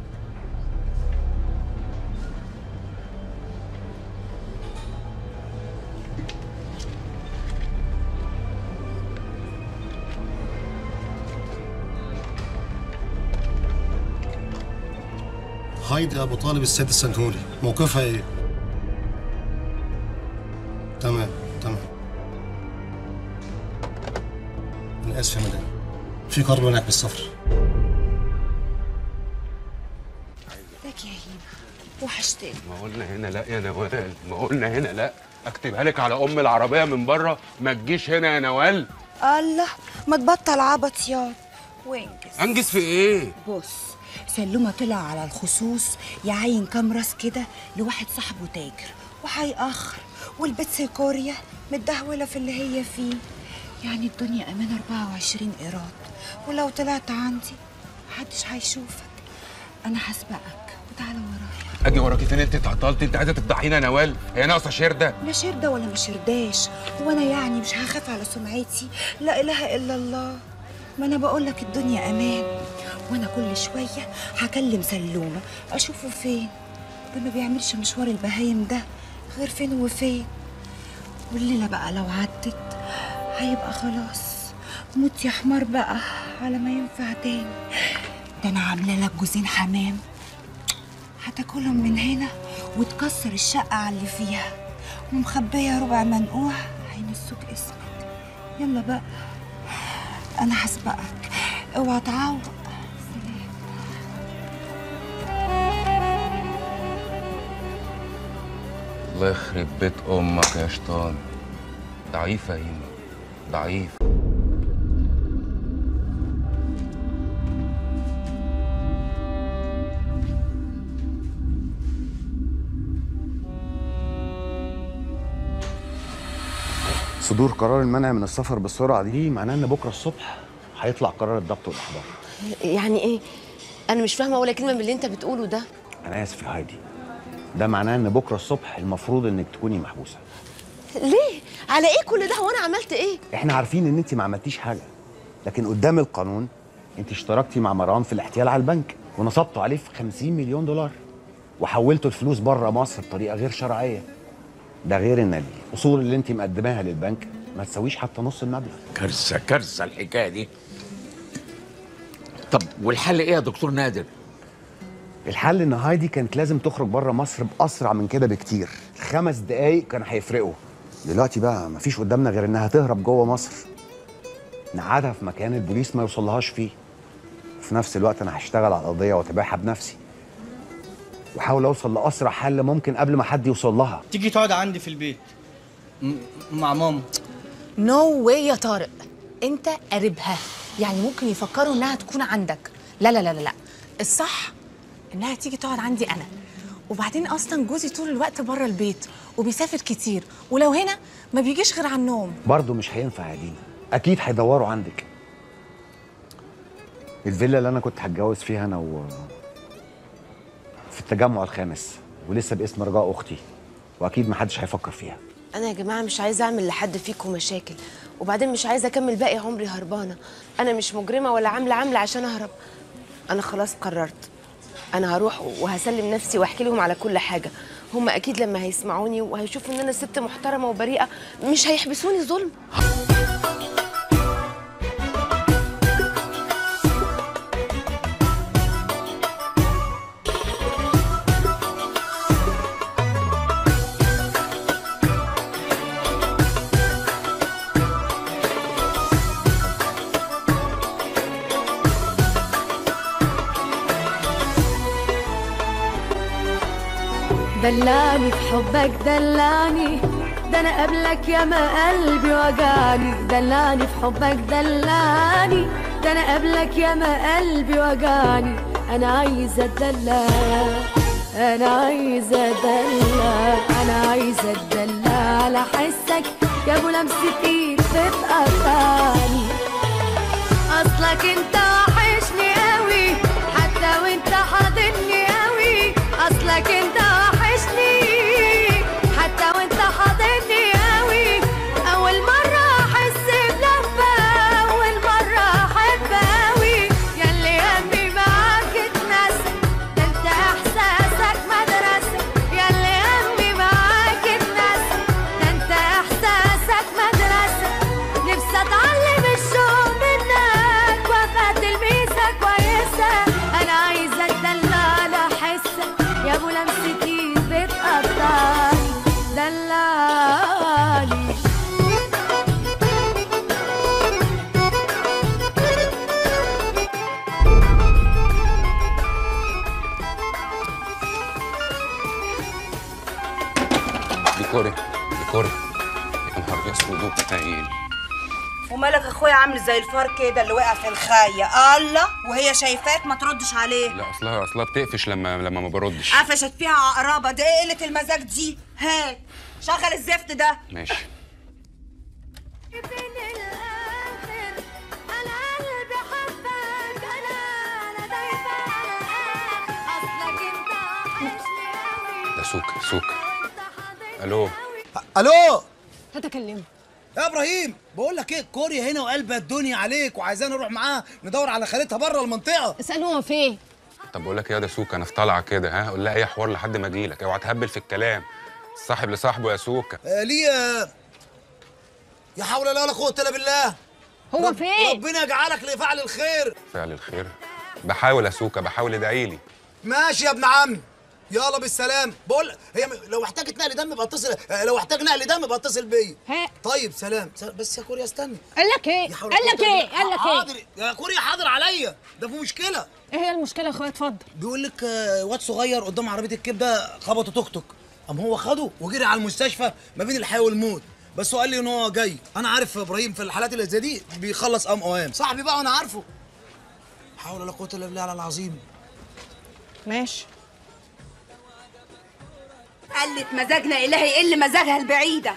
هايدي ابو طالب السيد السنهوري موقفها ايه تمام تمام انا اسف يا مدام في قرار منعك بالسفر
ازيك يا هيما وحشتني
ما قلنا هنا لا يا نوال ما قلنا هنا لا اكتبها لك على ام العربيه من بره ما تجيش هنا يا نوال
الله ما تبطل عبط ياض وانجز
انجز في ايه
بص سلومة طلع على الخصوص يعين كام راس كده لواحد صاحبه تاجر وهيأخر والبت سيكوريا متدهولة في اللي هي فيه يعني الدنيا أمان 24 إيراد ولو طلعت عندي محدش هيشوفك أنا هسبقك وتعالى ورايا
اجي وراكي فين انت اتعطلت انت عايزه تفضحينا يا نوال هي ناقصه شرده
لا شردة ولا مش شرداش هو أنا يعني مش هخاف على سمعتي لا إله إلا الله ما أنا بقول لك الدنيا أمان وأنا كل شوية هكلم سلومة أشوفه فين ده ما بيعملش مشوار البهايم ده غير فين وفين والليلة بقى لو عدت هيبقى خلاص موت يا حمار بقى على ما ينفع تاني ده أنا عاملة لك جوزين حمام هتاكلهم من هنا وتكسر الشقة على اللي فيها ومخبية ربع منقوع هينسوك اسمك يلا بقى أنا هسبقك اوعى تعوق
الله يخرب بيت امك يا شيطان ضعيفه هيما ضعيف
صدور قرار المنع من السفر بالسرعه دي معناه ان بكره الصبح هيطلع قرار الضبط والاحضار
يعني ايه انا مش فاهمه ولا كلمه من اللي انت بتقوله ده
انا اسف يا هايدي ده معناه ان بكره الصبح المفروض انك تكوني محبوسه
ليه على ايه كل ده وانا عملت ايه
احنا عارفين ان انت ما عملتيش حاجه لكن قدام القانون انت اشتركتي مع مروان في الاحتيال على البنك ونصبتوا عليه في 50 مليون دولار وحولتوا الفلوس بره مصر بطريقه غير شرعيه ده غير ان الاصول اللي انت مقدماها للبنك ما تساويش حتى نص المبلغ
كارثه كارثه الحكايه دي طب والحل ايه يا دكتور نادر
الحل ان هايدي كانت لازم تخرج بره مصر باسرع من كده بكتير خمس دقايق كان هيفرقوا دلوقتي بقى مفيش قدامنا غير انها تهرب جوه مصر نقعدها في مكان البوليس ما يوصلهاش فيه في نفس الوقت انا هشتغل على القضيه واتابعها بنفسي واحاول اوصل لاسرع حل ممكن قبل ما حد يوصل لها
تيجي تقعد عندي في البيت م- مع ماما
نو واي يا طارق انت قريبها يعني ممكن يفكروا انها تكون عندك لا لا لا لا لا الصح انها تيجي تقعد عندي انا وبعدين اصلا جوزي طول الوقت بره البيت وبيسافر كتير ولو هنا ما بيجيش غير على النوم
برضه مش هينفع يا دينا اكيد هيدوروا عندك الفيلا اللي انا كنت هتجوز فيها انا و في التجمع الخامس ولسه باسم رجاء اختي واكيد محدش هيفكر فيها
انا يا جماعه مش عايزه اعمل لحد فيكم مشاكل وبعدين مش عايزه اكمل باقي عمري هربانه انا مش مجرمه ولا عامله عامله عشان اهرب انا خلاص قررت انا هروح وهسلم نفسي واحكي لهم على كل حاجه هم اكيد لما هيسمعوني وهيشوفوا ان انا ست محترمه وبريئه مش هيحبسوني ظلم
دلعني في حبك دلعني ده انا قبلك يا ما قلبي وجعني دلعني في حبك دلعني ده انا قبلك يا ما قلبي وجعني انا عايزه اتدلع انا عايزه اتدلع انا عايزه اتدلع على حسك يا ابو لمسه ايد بتقطعني اصلك انت وحشني قوي حتى وانت حاضني قوي اصلك انت وحشني حتى وانت حاضني قوي اول مره احس بلفه اول مره احب قوي ياللي همي معاك اتنسى ده انت احساسك مدرسه ياللي همي معاك اتنسى ده انت احساسك مدرسه نفسي اتعلم الشوق منك وابقى تلميذك
ومالك اخويا عامل زي الفار كده اللي وقع في الخايه الله وهي شايفاك ما تردش عليه
لا اصلها اصلها بتقفش لما لما ما بردش
قفشت فيها عقربه ده ايه قله المزاج دي هات شغل الزفت ده
ماشي ده سوكا سوكا الو
الو
هتكلمه
يا ابراهيم بقول لك ايه كوريا هنا وقلبها الدنيا عليك وعايزانا نروح معاها ندور على خالتها بره المنطقه
اساله هو فين
طب بقول لك ايه يا ده سوكا انا في طالعه كده ها قول لها اي حوار لحد ما اجيلك اوعى تهبل في الكلام صاحب لصاحبه يا سوكا
آه ليه آه، يا حول الله ولا قوه الا بالله
هو
رب-
فين؟
ربنا يجعلك لفعل الخير
فعل الخير بحاول يا سوكا بحاول ادعي لي
ماشي يا ابن عمي يلا بالسلام بقول هي م- لو احتاجت نقل دم يبقى اتصل آه، لو احتاج نقل دم يبقى اتصل بيا طيب سلام س- بس يا كوريا استني
قال لك ايه
يا حول
قال
ولا
لك
قوة إلا
ايه
بالله.
قال لك
حاضر
ايه
يا كوريا حاضر عليا ده في مشكله
ايه هي المشكله يا اخويا اتفضل
بيقول لك آه، واد صغير قدام عربيه الكبده خبطه توك توك قام هو خده وجري على المستشفى ما بين الحياه والموت بس هو قال لي ان هو جاي انا عارف ابراهيم في الحالات اللي زي دي بيخلص قام اوام صاحبي بقى وانا عارفه حول ولا قوه الا بالله على العظيم
ماشي
قلت مزاجنا الهي يقل مزاجها البعيده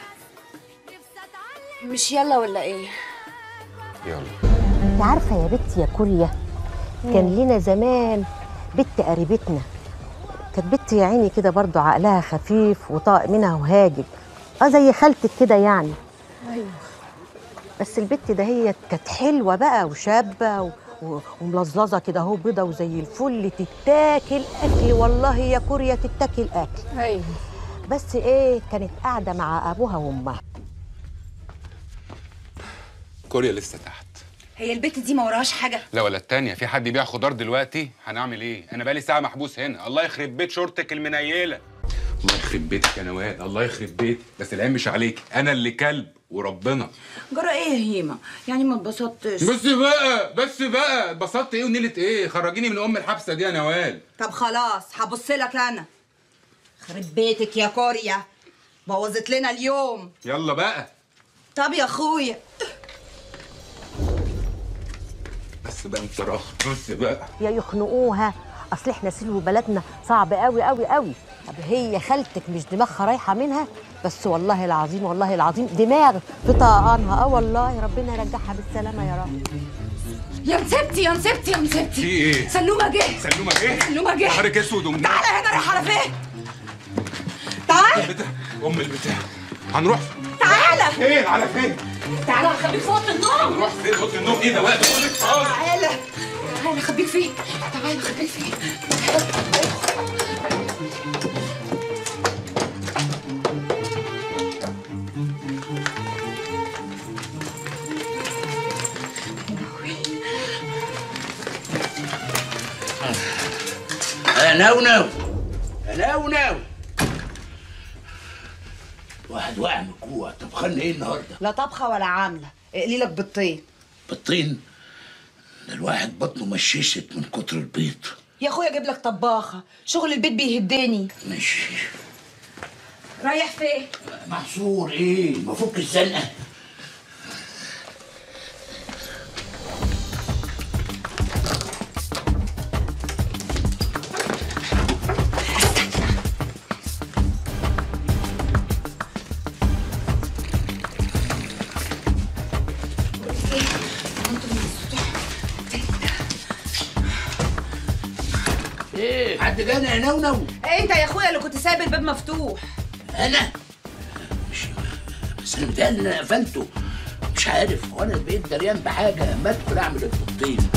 مش يلا ولا ايه
يلا
انت عارفه يا بنتي يا كوريا كان لنا زمان بنت قريبتنا كانت بنت يا عيني كده برضو عقلها خفيف وطاق منها وهاجج اه زي خالتك كده يعني
ايوه
بس البت ده هي كانت حلوه بقى وشابه و... و... وملظظه كده اهو بيضه وزي الفل تتاكل اكل والله يا كوريا تتاكل اكل
ايوه
بس ايه كانت قاعده مع ابوها وامها
كوريا لسه تحت
هي البت دي ما وراهاش حاجه
لا ولا التانية في حد يبيع خضار دلوقتي هنعمل ايه انا بقالي ساعه محبوس هنا الله يخرب بيت شورتك المنيله الله يخرب بيتك يا نوال الله يخرب بيتك بس العين مش عليك انا اللي كلب وربنا
جرى ايه يا هيما يعني ما اتبسطتش
بس بقى بس بقى اتبسطت ايه ونيلة ايه خرجيني من ام الحبسه دي يا نوال
طب خلاص هبص لك انا خرب بيتك يا كوريا بوظت لنا اليوم
يلا بقى
طب يا اخويا
بس بقى انت راخ بس بقى
يا يخنقوها اصل احنا سلو بلدنا صعب قوي قوي قوي طب هي خالتك مش دماغها رايحه منها بس والله العظيم والله العظيم دماغ في طقانها اه والله ربنا يرجعها بالسلامه يا رب
يا مسبتي يا مسبتي يا مسبتي
في ايه
سلومه جه
سلومه ايه
سلومه جه
نهارك اسود ومنور
تعالى هنا رايح على فين تعال
البتاع ام البتاع هنروح
تعالى
فين على فين
تعالى هخبيك في اوضه النوم
هنروح فين اوضه النوم ايه ده وقت
تعالى تعالى خبيك فين تعالى خبيك فين
نونو نونو واحد واقع من الجوع طبخان ايه النهارده؟
لا طبخه ولا عامله اقلي لك بالطين
بالطين ده الواحد بطنه مششت من كتر البيض
يا اخويا اجيب لك طباخه شغل البيت بيهدني
ماشي
رايح فين
محصور ايه؟ مفك الزنقه ايه حد جانا يا نونو
انت يا اخويا اللي كنت سايب الباب مفتوح
انا مش بس انا متهيألي ان انا قفلته مش عارف وانا بقيت دريان بحاجه ما ادخل اعمل الطين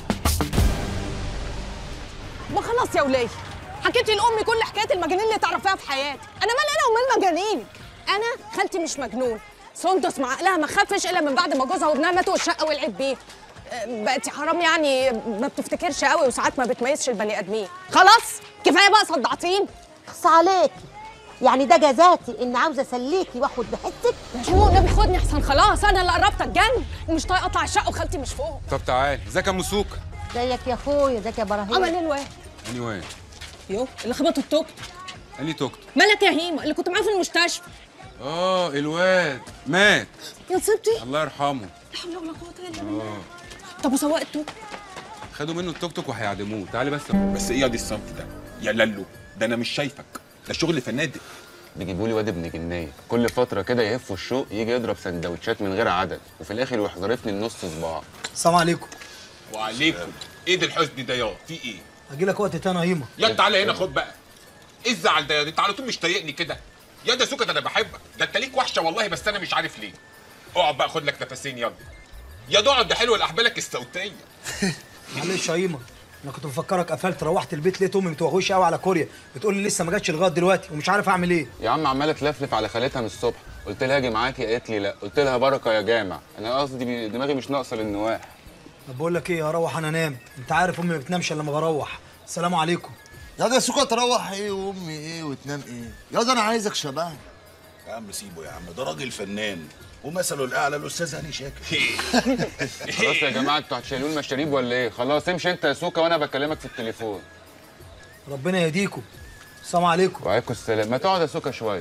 ما خلاص يا وليه حكيتي لامي كل حكايه المجانين اللي تعرفيها في حياتك انا مال انا ومال مجانينك انا خالتي مش مجنون سندس مع عقلها ما خافش الا من بعد ما جوزها وابنها ماتوا والشقه ولعت بيه أه، بقتي حرام يعني ما بتفتكرش قوي وساعات ما بتميزش البني ادمين خلاص كفايه بقى صدعتين
اخص عليكي يعني ده جزاتي ان عاوزه اسليكي واخد بحسك
هو النبي خدني احسن خلاص انا اللي قربت اتجن ومش طايقه اطلع الشقه وخالتي مش فوق
طب تعال ازيك يا مسوكه
زيك يا اخويا ازيك يا ابراهيم
عمل ايه الواد
اني وين
يو اللي خبط التوك
اني توك توك
مالك يا هيما اللي كنت معاه في المستشفى
اه الواد مات
يا نصيبتي
الله يرحمه
لا حول ولا قوه الا بالله طب وسواق التوك
خدوا منه التوك توك وهيعدموه تعالي بس
بس ايه يا دي الصمت ده يا لالو ده انا مش شايفك ده شغل فنادق
بيجيبوا لي واد ابن جنيه كل فتره كده يهفوا الشوق يجي يضرب سندوتشات من غير عدد وفي الاخر يروح ظارفني النص صباع
السلام عليكم
وعليكم ايه ده الحزن ده يا في ايه
هجي لك وقت تاني يا هيما
يا تعالى هنا خد بقى ايه الزعل ده يا دي انت على طول مش طايقني كده يا ده سكت انا بحبك ده انت ليك وحشه والله بس انا مش عارف ليه اقعد بقى خد لك نفسين يلا يا ده اقعد ده حلوه لاحبالك الصوتيه
معلش يا هيما انا كنت مفكرك قفلت روحت البيت لقيت امي متوغوشه قوي على كوريا بتقول لي لسه ما جاتش لغايه دلوقتي ومش عارف اعمل ايه
يا عم عماله تلفلف على خالتها من الصبح قلت لها اجي معاكي قالت لي لا قلت لها بركه يا جامع انا قصدي بي- دماغي مش ناقصه للنواح
طب بقول لك ايه هروح انا انام انت عارف امي ما بتنامش الا لما بروح السلام عليكم
يا ده سوكا تروح ايه وامي ايه وتنام ايه يا ده انا عايزك شبهني
يا عم سيبه يا عم ده راجل فنان ومثله الاعلى الاستاذ هاني شاكر
خلاص يا جماعه انتوا هتشيلوا المشاريب ولا ايه خلاص امشي انت يا سوكا وانا بكلمك في التليفون
ربنا يهديكم السلام عليكم
وعليكم السلام ما تقعد يا سوكا شويه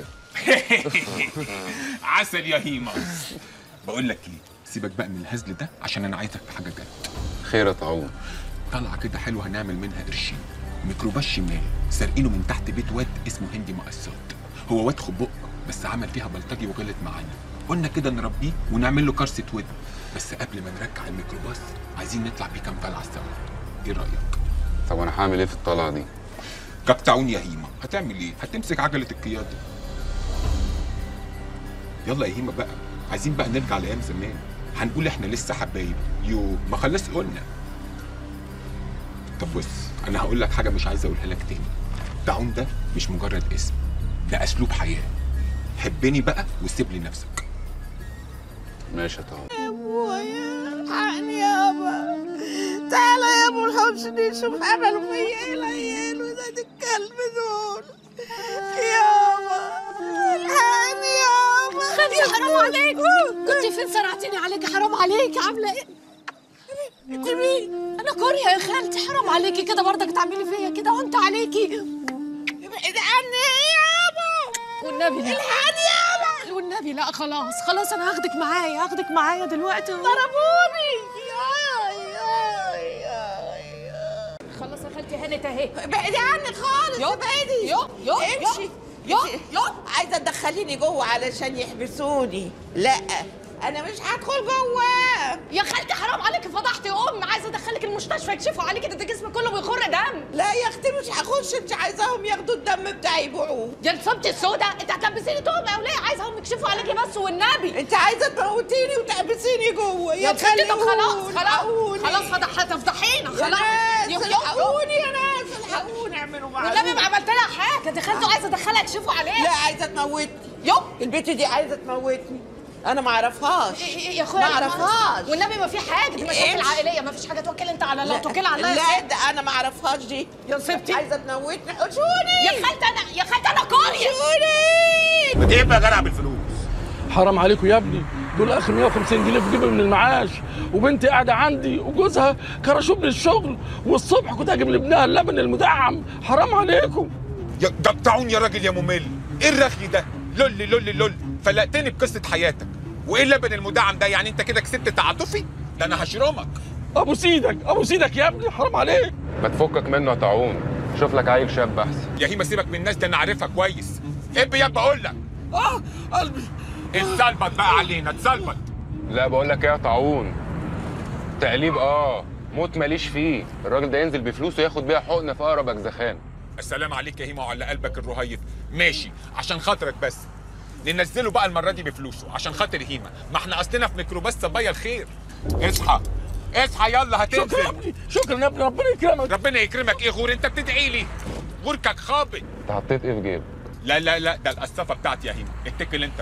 عسل يا هيما بقول لك ايه سيبك بقى من الهزل ده عشان انا عايزك في حاجه جد
خير يا طاعون
طلعه كده حلوه هنعمل منها قرشين ميكروباص شمال سارقينه من تحت بيت واد اسمه هندي مقصات هو واد خبق بس عمل فيها بلطجي وغلط معانا قلنا كده نربيه ونعمل له كرسة ود بس قبل ما نرجع الميكروباص عايزين نطلع بيه كام طلعه سوا ايه رايك
طب انا هعمل ايه في الطلعه دي
كابتعون يا هيما هتعمل ايه هتمسك عجله القياده يلا يا هيما بقى عايزين بقى نرجع لايام زمان هنقول احنا لسه حبايب يو ما خلاص قلنا طب بص انا هقول لك حاجه مش عايز اقولها لك تاني تعون ده مش مجرد اسم ده اسلوب حياه حبني بقى وسيب لي نفسك
ماشي يا طاعون
يا ابويا الحقني يابا تعالى يا ابو الحسن شوف عملوا فيا ايه العيال ولاد الكلب دول يابا الحقني يابا
خالتي حرام عليك كنت فين سرعتيني عليكي حرام عليكي عامله ايه انت مين انا كوريا يا خالتي حرام عليكي كده برضك تعملي فيا كده وانت عليكي
ابعد عني يابا
والنبي لا
الحقني يابا
والنبي لا خلاص خلاص انا هاخدك معايا هاخدك معايا دلوقتي
ضربوني ياي ياي ياي
خلاص يا خالتي هانت اهي
ابعدي عني خالص
يو،
ابعدي
يو، يو،
امشي
يو،
يو عايزه تدخليني جوه علشان يحبسوني لا انا مش هدخل جوه
يا خالتي حرام عليكي فضحتي ام عايزه ادخلك المستشفى يكشفوا عليكي ده جسمك كله بيخر دم
لا يا اختي مش هخش انت عايزاهم ياخدوا الدم بتاعي يبيعوه
يا الصبت السودا انت هتلبسيني تهمه يا وليه عايزهم يكشفوا عليكي بس والنبي
انت عايزه تموتيني وتحبسيني جوه
يا ستي طب خلاص خلاص
الحقوني.
خلاص فضح هتفضحينا
يا
خلاص
ناس
يو- يو-
الحقوني يا ناس الحقوني اعملوا معروف
والنبي ما عملت لها حاجه دخلت عايزه ادخلها يكشفوا عليها
لا عايزه تموتني يو البت دي عايزه تموتني انا ما اعرفهاش
يا اخويا
ما اعرفهاش
والنبي ما في حاجه دي مشاكل
امشي.
عائليه ما فيش حاجه توكل انت على الله توكل على الله يا
لا
ست.
ده انا ما اعرفهاش دي
يا ستي
عايزه تموتني حشوني
يا خالتي انا يا خالتي انا كوريا
حشوني
ما تجيب يا جدع بالفلوس
حرام عليكم يا ابني دول اخر 150 جنيه في جيبي من المعاش وبنتي قاعده عندي وجوزها كرشوه من الشغل والصبح كنت هجيب لابنها اللبن المدعم حرام عليكم
يا قطعون يا راجل يا ممل ايه الرغي ده لول لول لول فلقتني بقصه حياتك وايه اللبن المدعم ده يعني انت كده كسبت تعاطفي ده انا هشرمك
ابو سيدك ابو سيدك يا ابني حرام عليك
ما تفكك منه يا طاعون شوف لك عيل شاب احسن
يا هيما سيبك من الناس ده انا عارفها كويس اب يا بقول لك
اه قلبي
اتظبط بقى علينا اتظبط
لا بقول لك ايه يا طاعون تقليب اه موت ماليش فيه الراجل ده ينزل بفلوسه ياخد بيها حقنه في اقرب اجزخان
السلام عليك يا هيما وعلى قلبك الرهيف ماشي عشان خاطرك بس ننزله بقى المره دي بفلوسه عشان خاطر هيما ما احنا اصلنا في ميكروباص صبايا الخير اصحى اصحى يلا هتنزل
شكرا يا ابني شكرا يا ابني ربنا يكرمك
ربنا يكرمك ايه غور انت بتدعي لي غوركك خابط
انت حطيت ايه في جيبك
لا لا لا ده القصافه بتاعتي يا هيما اتكل انت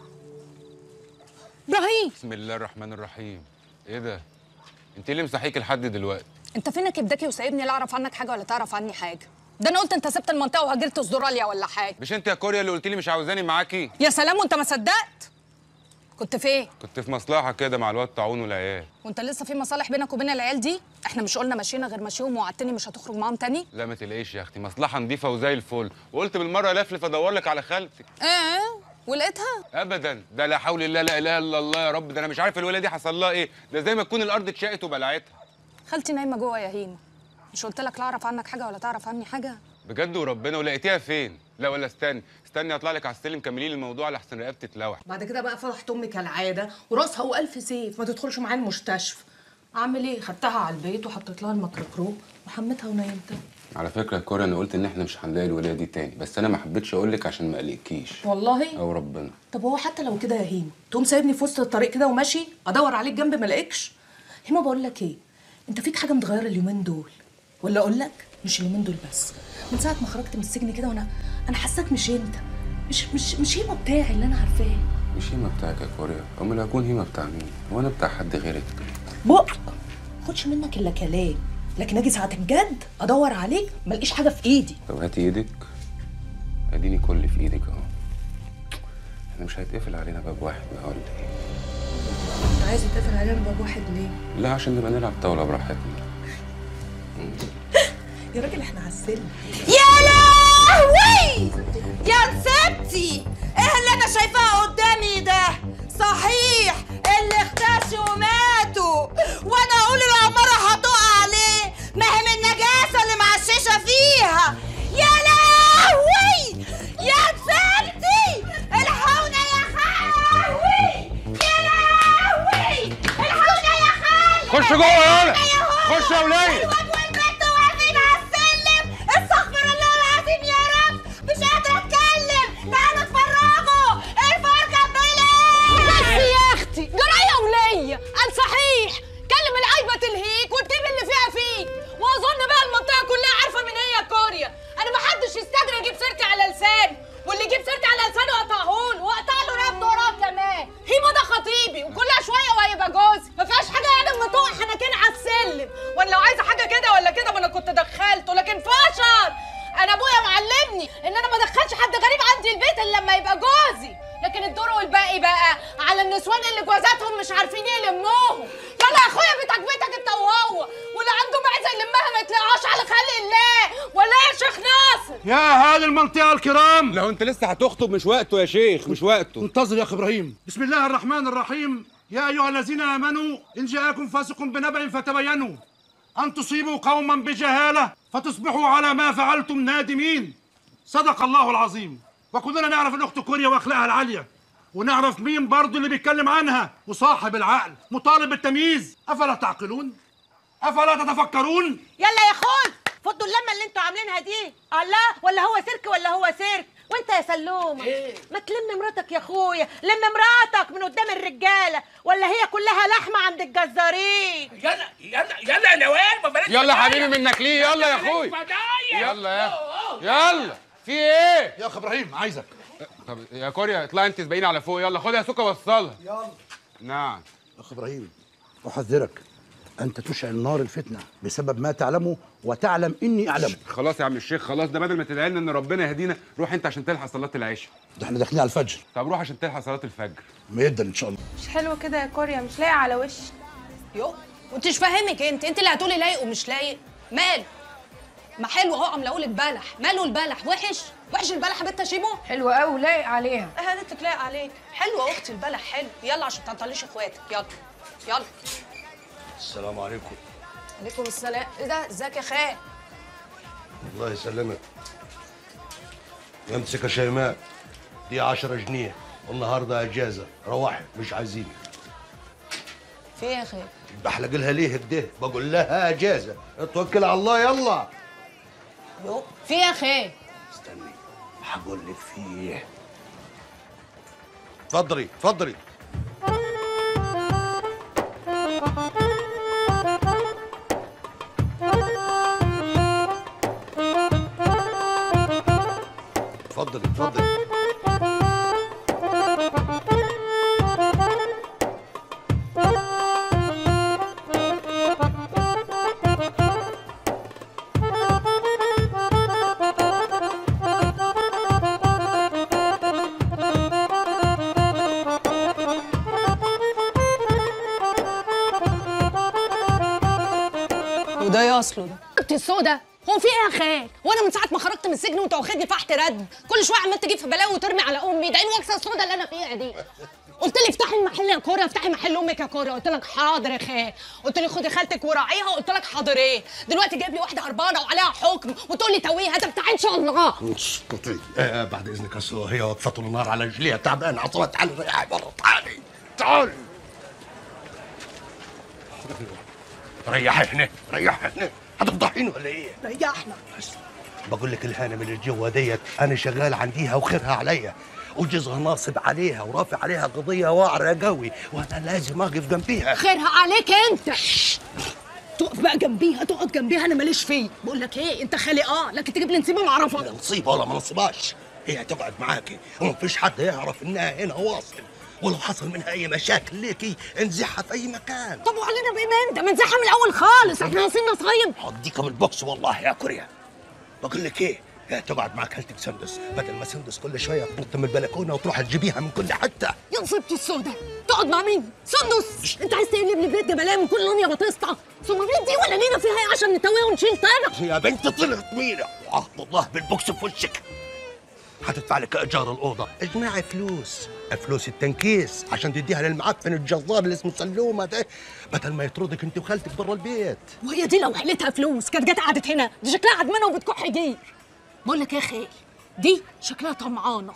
ابراهيم
بسم الله الرحمن الرحيم ايه ده انت ليه مسحيك لحد دلوقتي
انت فينك ابداكي وسايبني لا اعرف عنك حاجه ولا تعرف عني حاجه ده انا قلت انت سبت المنطقه وهاجرت استراليا ولا حاجه
مش انت يا كوريا اللي قلت لي مش عاوزاني معاكي
يا سلام وانت ما صدقت كنت فين
كنت في مصلحه كده مع الواد طاعون والعيال
وانت لسه في مصالح بينك وبين العيال دي احنا مش قلنا مشينا غير مشيهم ووعدتني مش هتخرج معاهم تاني
لا ما تلاقيش يا اختي مصلحه نظيفه وزي الفل وقلت بالمره لفلف ادور لك على خالتك
اه ولقيتها
ابدا ده لا حول الله لا اله الا الله يا رب ده انا مش عارف الولاده دي حصل لها ايه ده زي ما تكون الارض اتشقت وبلعتها
خالتي نايمه جوه يا هيما مش قلت لك لا اعرف عنك حاجه ولا تعرف عني حاجه
بجد وربنا ولقيتيها فين لا ولا استني استني اطلع لك على السلم كملي لي الموضوع لحسن رقبتي تتلوح
بعد كده بقى فرحت امي كالعاده وراسها والف سيف ما تدخلش معايا المستشفى اعمل ايه خدتها على البيت وحطيت لها الميكروكروب وحمتها ونيمتها
على فكره يا كوريا انا قلت ان احنا مش هنلاقي الولايه دي تاني بس انا ما حبيتش اقول لك عشان ما اقلقكيش
والله
او ربنا
طب هو حتى لو كده يا هيما تقوم سايبني في وسط الطريق كده وماشي ادور عليك جنب ما الاقيكش هيما بقول لك ايه انت فيك حاجه متغيره اليومين دول ولا اقول لك مش اليومين دول بس من ساعه ما خرجت من السجن كده وانا انا حاساك مش انت مش مش مش هيما بتاعي اللي انا عارفاه
مش هيما بتاعك يا كوريا امال هكون هيما بتاع مين وانا بتاع حد غيرك
بق خدش منك الا كلام لكن اجي ساعه الجد ادور عليك ما الاقيش حاجه في ايدي
طب هاتي ايدك اديني كل في ايدك اهو احنا مش هيتقفل علينا باب واحد بقى ولا ايه
انت عايز يتقفل علينا باب واحد ليه
لا عشان نبقى نلعب طاوله براحتنا
يا راجل احنا على السلم
يا لهوي يا نسبتي ايه اللي انا شايفاه قدامي ده صحيح اللي اختشوا وماتوا وانا اقول العمارة هتقع عليه ما هي من النجاسة اللي معششة فيها يا لهوي يا نسبتي الحقونا يا خاوي يا لهوي الحقونا يا خالي
خش جوه يا ولد خش يا وليد
والبنت واقفين على السلم استغفر الله العظيم يا رب مش قادرة اتكلم تعالوا اتفرجوا الفرجة
بس
بلاد
يا اختي جرايه وليا قال صحيح كلم العيبه تلهيك وتجيب اللي فيها فيك واظن بقى المنطقه كلها عارفه من هي كوريا انا ما حدش يستجري يجيب سيرتي على لساني واللي يجيب سيرتي على لسانه اقطعهون واقطع له رقبته وراه كمان هيما ده خطيبي وكلها شويه وهيبقى جوزي ما فيهاش حاجه يعني اما تقع حنكين على السلم وانا لو عايزه حاجه كده ولا كده ما انا كنت دخلته لكن فشل انا ابويا معلمني ان انا ما ادخلش حد غريب عندي البيت الا لما يبقى جوزي لكن الدور والباقي بقى على النسوان اللي جوازاتهم مش عارفين يلموهم يلا يا اخويا بيتك بيتك انت وهو واللي عنده معزه يلمها ما يطلعهاش على خلق الله ولا إيه يا شيخ ناصر
يا اهالي المنطقه الكرام
لو انت لسه هتخطب مش وقته يا شيخ مش وقته
انتظر يا اخي ابراهيم بسم الله الرحمن الرحيم يا ايها الذين امنوا ان جاءكم فاسق بنبأ فتبينوا ان تصيبوا قوما بجهاله فتصبحوا على ما فعلتم نادمين صدق الله العظيم وكلنا نعرف الاخت كوريا واخلاقها العاليه ونعرف مين برضو اللي بيتكلم عنها وصاحب العقل مطالب بالتمييز افلا تعقلون افلا تتفكرون
يلا يا خول فضوا اللمه اللي انتوا عاملينها دي الله ولا هو سيرك ولا هو سيرك وانت يا سلومه
إيه؟
ما تلم مراتك يا اخويا لم مراتك من قدام الرجاله ولا هي كلها لحمه عند الجزارين
يلا يلا يلا يا نوال ما بلاش
يلا
فضايح.
حبيبي منك ليه يلا يا
بلاش
اخوي
فضايح.
يلا يا يلا في ايه
يا اخ ابراهيم عايزك
طب يا كوريا اطلعي انت سبقيني على فوق يلا خد يا سكه وصلها
يلا
نعم
اخ ابراهيم احذرك انت تشعل نار الفتنه بسبب ما تعلمه وتعلم اني اعلمه
خلاص يا عم الشيخ خلاص ده بدل ما تدعي لنا ان ربنا يهدينا روح انت عشان تلحق صلاه العشاء
ده احنا داخلين على الفجر
طب روح عشان تلحق صلاه الفجر
ميدا ان شاء الله
مش حلو كده يا كوريا مش لايقة على وشي
يو وانتش فاهمك انت انت اللي هتقولي لايق ومش لايق مال ما حلو اهو عم اقول البلح ماله البلح وحش وحش البلح يا بنت شيبو
حلوة قوي لايق عليها
اه انت تلاقي عليك حلوه يا اختي البلح حلو يلا عشان تعطليش اخواتك يلا يلا
السلام عليكم
عليكم السلام ايه ده ازيك يا خال
الله يسلمك امسك يا شيماء دي 10 جنيه والنهارده اجازه روحي مش عايزينك
في ايه يا خال
بحلق لها ليه كده بقول لها اجازه اتوكل على الله يلا
يو في ايه يا خال
استني هقول لك فيه اتفضلي اتفضلي اتفضلي اتفضلي
وده ايه اصله ده انت السودا هو في ايه يا خال وانا من ساعه ما خرجت من السجن وانت واخدني فحت ردم كل شويه عمال تجيب في بلاوي وترمي على امي ده ايه الوكسه السودا اللي انا فيها دي قلت لي افتحي المحل يا كوره افتحي محل امك يا كوره قلت لك حاضر يا خال قلت لي خدي خالتك وراعيها قلت لك حاضر ايه دلوقتي جايب لي واحده هربانه وعليها حكم وتقول لي تويها ده بتاع ان شاء الله
اسكتي آه بعد اذنك اصل هي وقفته النار على رجليها تعبان عصبها تعالي ريحي بره تعالي تعالي ريحي هنا ريحي هنا هتفضحيني ولا ايه؟
ريحنا
بقول لك الهانم اللي جوا ديت انا شغال عنديها وخيرها عليا وجوزها ناصب عليها ورافع عليها قضيه واعره قوي وانا لازم اقف جنبيها
خيرها عليك انت تقف بقى جنبيها تقعد جنبيها انا ماليش فيه بقول لك ايه انت خالي اه لكن تجيب لي نسيبه ما اعرفها
لا نصيبه ولا ما نصيبهاش هي هتقعد معاكي ومفيش حد يعرف انها هنا واصل ولو حصل منها اي مشاكل ليكي انزعها في اي مكان
طب وعلينا بايه ما انت ما نزعها من الاول خالص احنا ناقصين نصايب
هديك من البوكس والله يا كوريا بقول لك ايه هي تقعد مع خالتك سندس بدل ما سندس كل شويه تنط من البلكونه وتروح تجيبيها من كل حته
يا نصيبتي السودا تقعد مع مين؟ سندس انت عايز تقلب لي بيت جبلايه من كل لون يا بطيستا ثم بيت دي ولا لينا فيها ايه عشان نتويها ونشيل طينه
يا بنت طلعت مينا وعهد الله بالبوكس في وشك هتدفع لك ايجار الاوضه اجمعي فلوس فلوس التنكيس عشان تديها للمعفن الجزار اللي اسمه سلومه ده بدل ما يطردك انت وخالتك برا البيت
وهي دي لو حلتها فلوس كانت جت قعدت هنا دي شكلها عدمانه وبتكح جير بقول لك ايه يا خال دي شكلها طمعانه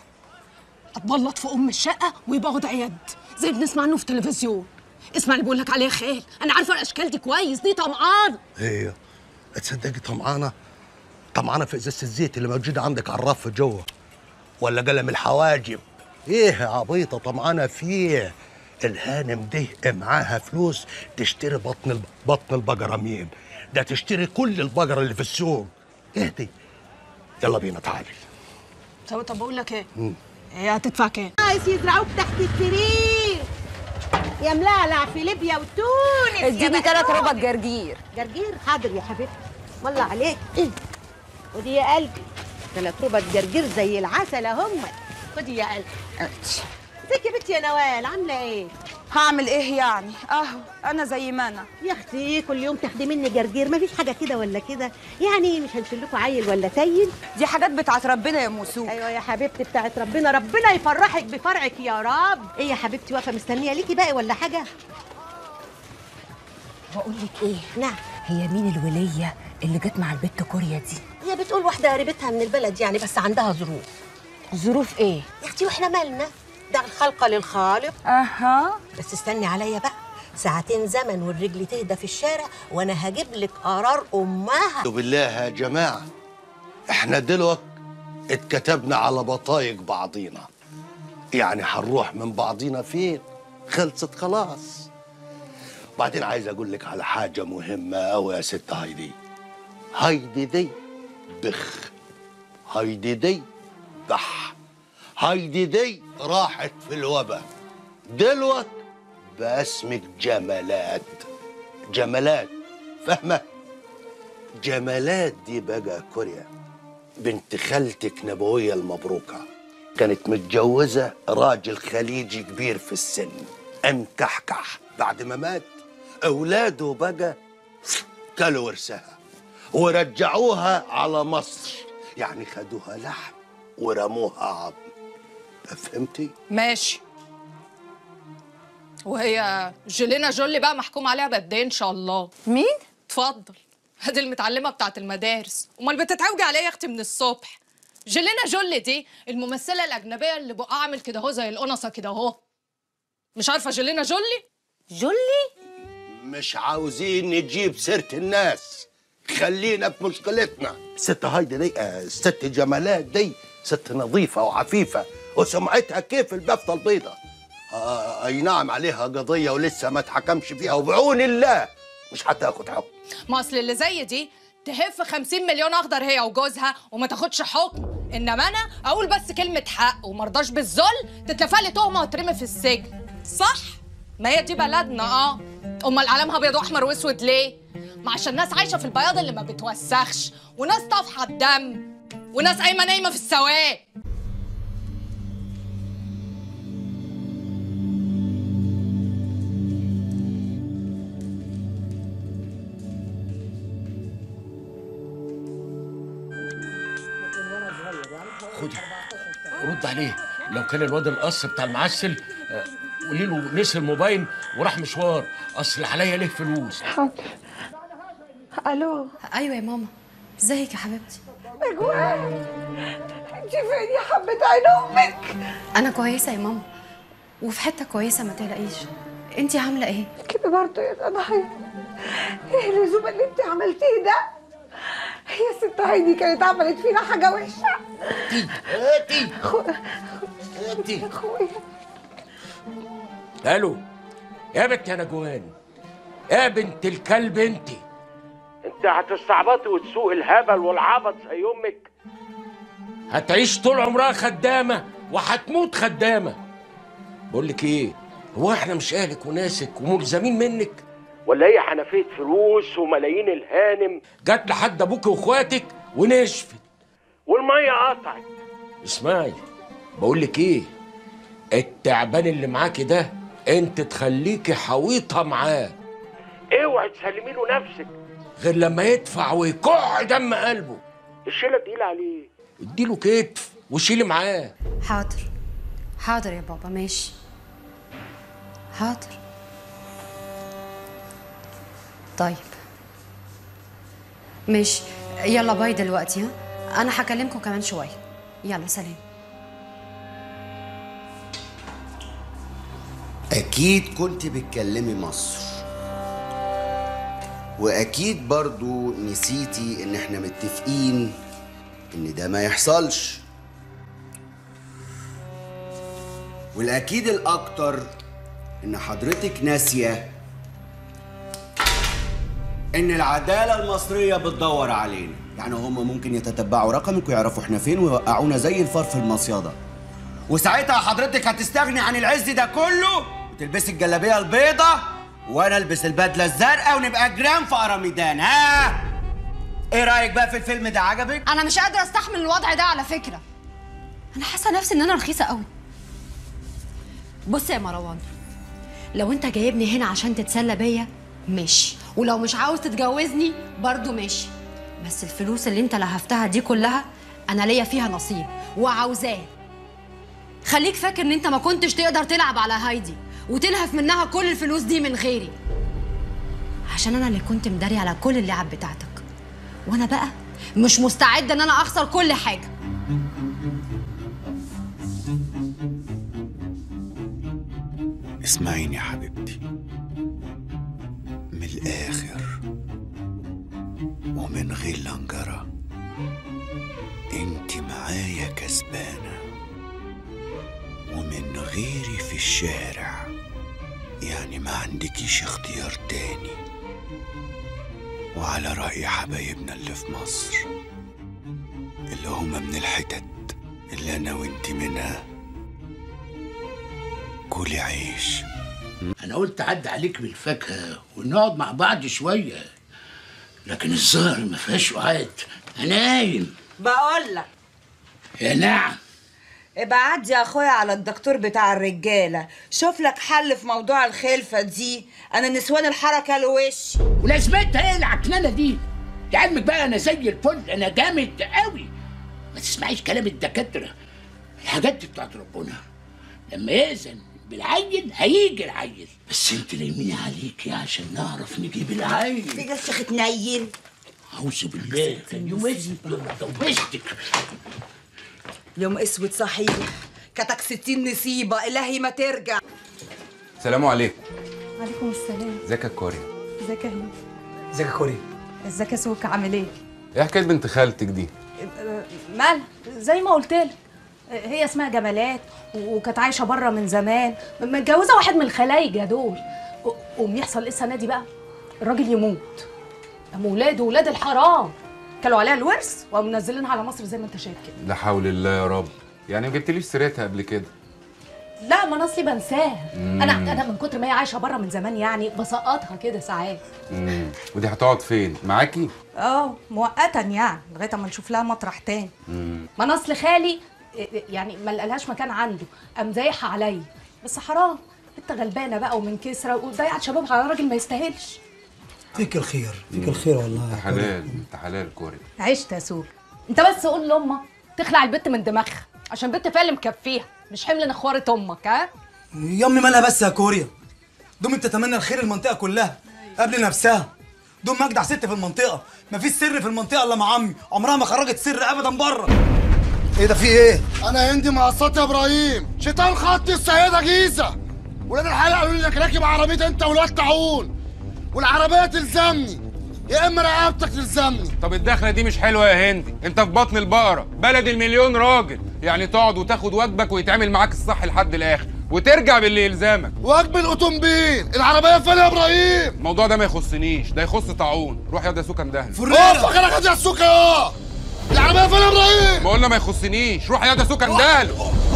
هتبلط في ام الشقه ويبقى وضع يد زي اللي بنسمع عنه في التلفزيون اسمع اللي بقول لك عليه يا خال انا عارفه الاشكال دي كويس دي طمعانه
ايه تصدقي طمعانه طمعانه في ازازه الزيت اللي موجوده عندك على الرف جوه ولا قلم الحواجب ايه يا عبيطه طمعانه فيه الهانم دي معاها فلوس تشتري بطن الب... بطن البقره مين ده تشتري كل البقره اللي في السوق اهدي يلا بينا تعالي
طب طب بقول لك ايه
مم.
هي هتدفع كام
عايز يزرعوك تحت السرير يا ملعلع في ليبيا وتونس يا
اديني
مقلوب.
تلات ربط جرجير
جرجير حاضر يا حبيبتي والله عليك ودي يا قلبي ثلاث ربط جرجير زي العسل هم خدي يا قلبي ازيك يا بنتي يا نوال عامله ايه
هعمل ايه يعني اهو انا زي ما انا
يا اختي كل يوم تاخدي مني جرجير مفيش حاجه كده ولا كده يعني مش هنشيل لكم عيل ولا سيل
دي حاجات بتاعت ربنا يا موسوك
ايوه يا حبيبتي بتاعت ربنا ربنا يفرحك بفرعك يا رب ايه يا حبيبتي واقفه مستنيه ليكي باقي ولا حاجه
بقول لك ايه
نعم
هي مين الوليه اللي جت مع البت كوريا دي
هي بتقول واحده قريبتها من البلد يعني بس عندها ظروف
ظروف ايه
يا اختي واحنا مالنا ده الخلق للخالق
اها
بس استني عليا بقى ساعتين زمن والرجل تهدى في الشارع وانا هجيب لك قرار امها
بالله يا جماعه احنا دلوقتي اتكتبنا على بطايق بعضينا يعني هنروح من بعضينا فين خلصت خلاص بعدين عايز اقول لك على حاجه مهمه قوي يا ست هايدي هايدي دي بخ هايدي دي بح هايدي دي راحت في الوبا دلوقتي بقى اسمك جمالات جمالات فاهمه جمالات دي بقى كوريا بنت خالتك نبوية المبروكة كانت متجوزة راجل خليجي كبير في السن قام كحكح بعد ما مات أولاده بقى كلوا ورثها ورجعوها على مصر يعني خدوها لحم ورموها عظم فهمتي؟
ماشي وهي جيلينا جولي بقى محكوم عليها بقد ايه ان شاء الله
مين
اتفضل هذه المتعلمه بتاعت المدارس امال بتتعوجي عليا يا اختي من الصبح جيلينا جولي دي الممثله الاجنبيه اللي بقى عامل كده اهو زي القنصه كده اهو مش عارفه جيلينا جولي
جولي
مش عاوزين نجيب سيرة الناس خلينا في مشكلتنا ست هايدي دي آه، ست جمالات دي ست نظيفة وعفيفة وسمعتها كيف البفتة البيضة آه أي نعم عليها قضية ولسه ما اتحكمش فيها وبعون الله مش هتاخد حكم
ما اصل اللي زي دي تهف 50 مليون اخضر هي وجوزها وما تاخدش حكم انما انا اقول بس كلمه حق ومرضاش بالذل تتلفى لي تهمه وترمي في السجن صح ما هي دي بلدنا اه امال علامها ابيض واحمر واسود ليه ما عشان ناس عايشه في البياض اللي ما بتوسخش وناس طافحه الدم وناس قايمه نايمه في السواد
خدي رد عليه لو كان الواد القص بتاع المعسل آه، قولي له نسي الموبايل وراح مشوار اصل عليا ليه فلوس
حاضر الو
ايوه يا ماما ازيك يا حبيبتي
نجوان انت فين يا حبة عين امك
انا كويسه يا ماما وفي حته كويسه ما تقلقيش انت عامله ايه
كده برضه يا ضحية ايه اللزوم اللي انت عملتيه ده هي ست هايدي كانت عملت فينا حاجة وحشة
هاتي هاتي الو يا بنت يا نجوان يا بنت الكلب انت انت هتستعبطي وتسوق الهبل والعبط زي امك هتعيش طول عمرها خدامه وهتموت خدامه بقول لك ايه هو احنا مش اهلك وناسك وملزمين منك ولا هي حنفيه فلوس وملايين الهانم جت لحد ابوك واخواتك ونشفت والميه قطعت اسمعي بقول لك ايه التعبان اللي معاكي ده انت تخليكي حويطه معاه اوعي تسلمي له نفسك غير لما يدفع ويكع دم قلبه الشيله تقيله عليه اديله كتف وشيلي معاه
حاضر حاضر يا بابا ماشي حاضر طيب ماشي يلا باي دلوقتي ها انا هكلمكم كمان شويه يلا سلام
أكيد كنت بتكلمي مصر وأكيد برضو نسيتي إن إحنا متفقين إن ده ما يحصلش والأكيد الأكتر إن حضرتك ناسية إن العدالة المصرية بتدور علينا يعني هم ممكن يتتبعوا رقمك ويعرفوا إحنا فين ويوقعونا زي الفار في المصيدة وساعتها حضرتك هتستغني عن العز ده كله وتلبسي الجلابيه البيضة وانا البس البدله الزرقاء ونبقى جيران في اراميدان ها ايه رايك بقى في الفيلم ده عجبك
انا مش قادره استحمل الوضع ده على فكره انا حاسه نفسي ان انا رخيصه قوي بص يا مروان لو انت جايبني هنا عشان تتسلى بيا ماشي ولو مش عاوز تتجوزني برضو ماشي بس الفلوس اللي انت لهفتها دي كلها انا ليا فيها نصيب وعاوزاه خليك فاكر ان انت ما كنتش تقدر تلعب على هايدي وتلهف منها كل الفلوس دي من غيري عشان انا اللي كنت مداري على كل اللعب بتاعتك وانا بقى مش مستعده ان انا اخسر كل حاجه
اسمعيني يا حبيبتي من الاخر ومن غير لنجرة انت معايا كسبانة ومن غيري في الشارع يعني ما عندكيش اختيار تاني وعلى رأي حبايبنا اللي في مصر اللي هما من الحتت اللي انا وانت منها كلي عيش
انا قلت اعدي عليك بالفاكهه ونقعد مع بعض شويه لكن الظاهر ما فيهاش وعد انا نايم
بقول لك
يا نعم
ابقى عدي يا اخويا على الدكتور بتاع الرجاله شوف لك حل في موضوع الخلفه دي انا نسوان الحركه لوش
ولازمتها ايه العكنانه دي لعلمك بقى انا زي الفل انا جامد قوي ما تسمعيش كلام الدكاتره الحاجات دي بتاعت ربنا لما يأذن بالعيل هيجي العيل بس انت ليمين عليكي عشان نعرف نجيب العيل
في جسخ تنيل
اعوذ بالله كان يوم اسود دوشتك
يوم اسود صحيح كتك ستين نصيبه الهي ما ترجع
السلام عليكم
عليكم السلام
ازيك يا كوريا
ازيك يا هند
ازيك يا كوري
ازيك يا سوك عامل ايه
ايه حكايه بنت خالتك دي
مال زي ما قلت لك هي اسمها جمالات وكانت عايشه بره من زمان متجوزه واحد من الخلايجه دول قوم يحصل ايه السنه دي بقى الراجل يموت قام ولاده ولاد الحرام كلوا عليها الورث وقاموا منزلينها على مصر زي ما انت شايف كده
لا حول الله يا رب يعني ما جبتليش سيرتها قبل كده
لا ما انا اصلي بنساها
مم.
انا انا من كتر ما هي عايشه بره من زمان يعني بسقطها كده ساعات
مم. ودي هتقعد فين معاكي
اه مؤقتا يعني لغايه اما نشوف لها مطرح تاني
مم.
ما انا اصل خالي يعني ما لقالهاش مكان عنده قام زايحه عليا بس حرام انت غلبانه بقى ومن كسره وضيعت شبابها على راجل ما يستاهلش
فيك الخير فيك الخير والله
انت حلال انت حلال كوريا
عشت يا سوق انت بس قول لامك تخلع البت من دماغها عشان بنت فعلا مكفيها مش حمل نخوره امك ها
يامي مالها بس يا كوريا دومي بتتمنى الخير المنطقه كلها قبل نفسها دوم اجدع ست في المنطقه مفيش سر في المنطقه الا مع عمي عمرها ما خرجت سر ابدا بره ايه ده في ايه
انا هندي مقصات يا ابراهيم شيطان خط السيده جيزه ولاد الحلقه قالوا لي انك راكب عربيه انت والواد طاعون والعربيه تلزمني يا اما رقبتك تلزمني
طب الدخله دي مش حلوه يا هندي انت في بطن البقره بلد المليون راجل يعني تقعد وتاخد واجبك ويتعمل معاك الصح لحد الاخر وترجع باللي يلزمك
واجب الاوتومبيل العربيه فين يا ابراهيم
الموضوع ده ما يخصنيش ده يخص طاعون روح يا ده سوكا مدهن
اقف غيرك يا السوق يا العربيه فين يا ابراهيم
ما قلنا ما يخصنيش روح يا ده سوكا مدهن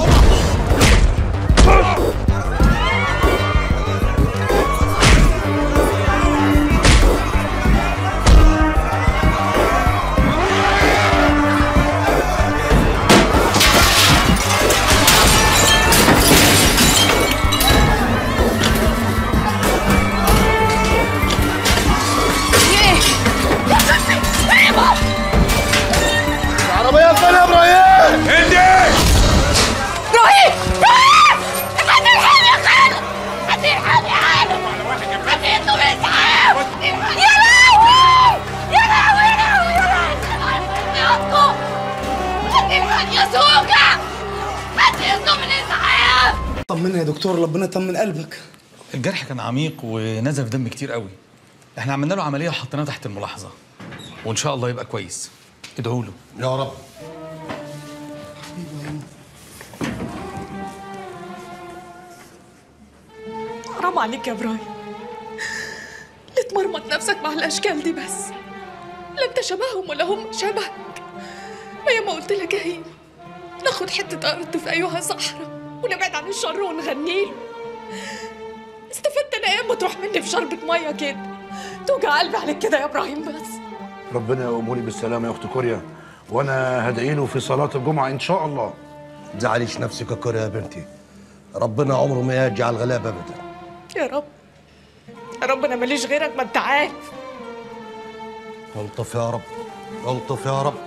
العربيه فين يا ابراهيم
هندي
ابراهيم ابراهيم حد يلحقني يا خالد حد يلحقني يا خالد حد يطلب الاسعاف يا لهوي يا لهوي يا لهوي يا لهوي يا لهوي حد يلحقني يا سوكا حد يطلب الاسعاف
طمنا يا دكتور ربنا يطمن قلبك
الجرح كان عميق ونزف دم كتير قوي احنا عملنا له عمليه وحطيناه تحت الملاحظه وان شاء الله يبقى كويس ادعوا له
يا رب
حرام عليك يا ابراهيم ليه تمرمط نفسك مع الاشكال دي بس لا انت شبههم ولا هم شبهك ما ياما قلت لك يا هيم ناخد حته ارض في ايها صحراء ونبعد عن الشر ونغنيله استفدت انا ايه اما تروح مني في شربة ميه كده توجع قلبي عليك كده يا ابراهيم بس
ربنا يقومه لي بالسلامه يا اخت كوريا وانا هدعي له في صلاه الجمعه ان شاء الله
تزعليش نفسك يا كوريا يا بنتي ربنا عمره ما يرجع الغلابه ابدا
يا رب يا رب انا ماليش غيرك ما انت عارف
الطف يا رب الطف يا رب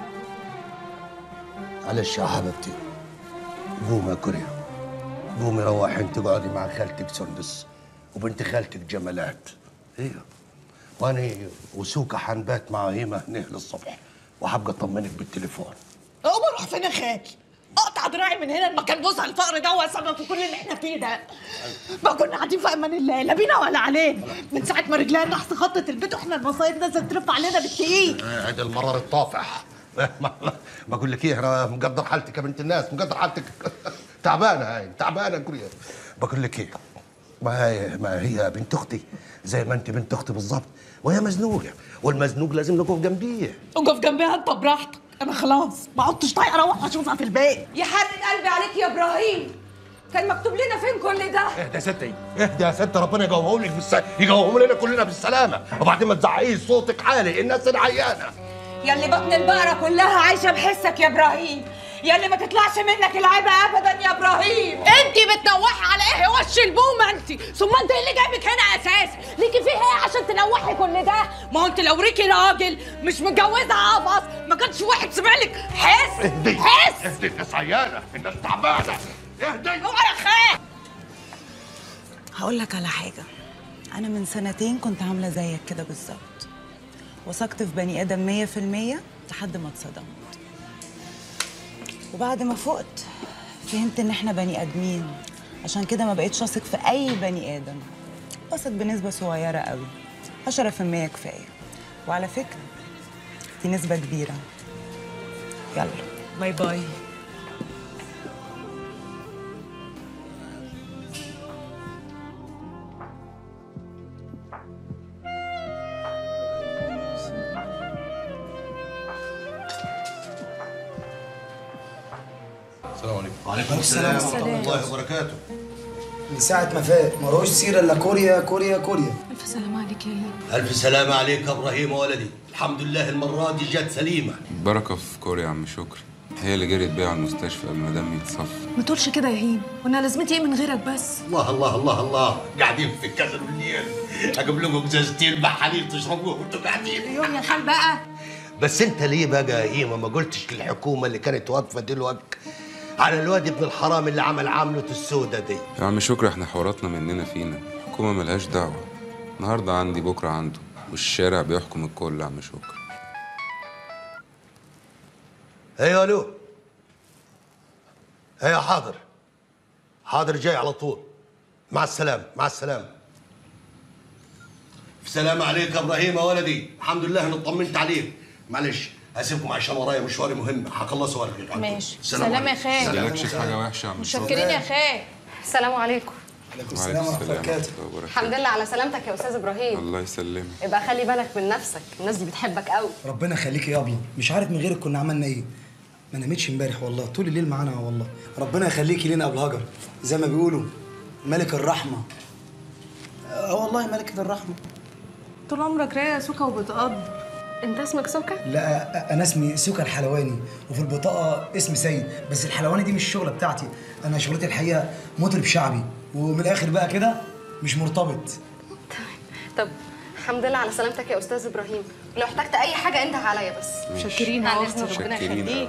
معلش يا حبيبتي قومي يا كوريا قومي روحي انت اقعدي مع خالتك سندس وبنت خالتك جمالات ايوه وانا وسوكا حنبات مع هيمه هنا للصبح وهبقى اطمنك بالتليفون
اقوم اروح فين يا خالي اقطع دراعي من هنا المكان بص على الفقر ده هو السبب في كل اللي احنا فيه ده ما كنا قاعدين في امان الله لا بينا ولا علينا من ساعه ما رجلينا نحس خطت البيت واحنا المصايب نازله ترف علينا بالتقيل
هذا المرار الطافح ما- ما- بقول لك ايه انا مقدر حالتك يا بنت الناس مقدر حالتك تعبانه هاي تعبانه كوريا بقول لك ايه ما هي ما هي بنت اختي زي ما انت بنت اختي بالظبط وهي مزنوقه والمزنوق لازم نقف جنبيه
اقف جنبها انت براحتك انا خلاص ما عدتش طايقه اروح اشوفها في البيت
يا حرق قلبي عليك يا ابراهيم كان مكتوب لنا فين كل ده
اهدى يا ستي اهدى يا ست ربنا يقومهم لك بالس... يقومهم لنا كلنا بالسلامه وبعدين ما تزعقيش صوتك عالي الناس العيانه
يلي بطن البقرة كلها عايشة بحسك يا إبراهيم يلي ما تطلعش منك العيبة أبدا يا إبراهيم
انت بتنوحي على ايه وش البومه انت ثم انت إيه اللي جايبك هنا اساسا ليكي فيه ايه عشان تنوحي كل ده ما هو انت لو ريكي راجل مش متجوزه عبص ما كانش واحد سمع لك حس
اهدي
حس
اهدي الناس عيانه الناس تعبانه اهدي
اوعى يا خال
هقول لك على حاجة أنا من سنتين كنت عاملة زيك كده بالظبط وثقت في بني آدم مية في المية لحد ما اتصدمت وبعد ما فقت فهمت إن إحنا بني آدمين عشان كده ما بقيتش أثق في أي بني آدم أثق بنسبة صغيرة قوي عشرة في المية كفاية وعلى فكرة دي نسبة كبيرة يلا باي باي
السلام عليكم
وعليكم السلام
ورحمه الله وبركاته
من ساعة ما فات ما روش سيرة إلا كوريا كوريا كوريا
الف سلام عليك يا هيم
الف سلامه عليك يا ابراهيم ولدي الحمد لله المره دي جت سليمه
بركة في كوريا يا عم شكري هي اللي جريت بيها على المستشفى قبل ما دمي يتصفى
ما تقولش كده يا هيم وانا لازمتي ايه من غيرك بس
الله الله الله الله قاعدين في الكسر بالليل اجيب لكم ازازتين بحليب تشربوه وانتوا قاعدين
يوم يا خال بقى
بس انت ليه بقى يا قيمه ما قلتش للحكومه اللي كانت واقفه دلوقتي على الواد ابن الحرام اللي عمل عملته السودة دي
يا عم شكري احنا حواراتنا مننا فينا الحكومة ملهاش دعوة النهاردة عندي بكرة عنده والشارع بيحكم الكل يا عم شكري
ايوه الو ايوه حاضر حاضر جاي على طول مع السلامه مع السلامه سلام عليك يا ابراهيم يا ولدي الحمد لله انا اطمنت عليك معلش هسيبكم عشان ورايا مشواري مهم هخلصه وارجع
ماشي
السلام
سلام يا
عليكم.
خال
سلام
مالكش حاجة وحشة يا عم
متشكرين يا خال
السلام عليكم
عليكم السلام ورحمة الله وبركاته
الحمد لله على سلامتك يا استاذ ابراهيم
الله يسلمك
يبقى خلي بالك من نفسك الناس دي بتحبك قوي
ربنا يخليك يا ابله مش عارف من غيرك كنا عملنا ايه ما نامتش امبارح والله طول الليل معانا والله ربنا يخليكي لينا ابو هجر زي ما بيقولوا ملك الرحمه اه والله ملكة الرحمه
طول عمرك رايقه سوكا وبتقض
انت اسمك سوكا
لا انا اسمي سوكا الحلواني وفي البطاقه اسمي سيد بس الحلواني دي مش الشغله بتاعتي انا شغلتي الحقيقه مطرب شعبي ومن الاخر بقى كده مش مرتبط
طب الحمد لله على سلامتك يا استاذ ابراهيم لو احتجت اي حاجه انت عليا بس
متشكرين يا
بعد
أختي،
إذن ربنا
متشكرين
يخليك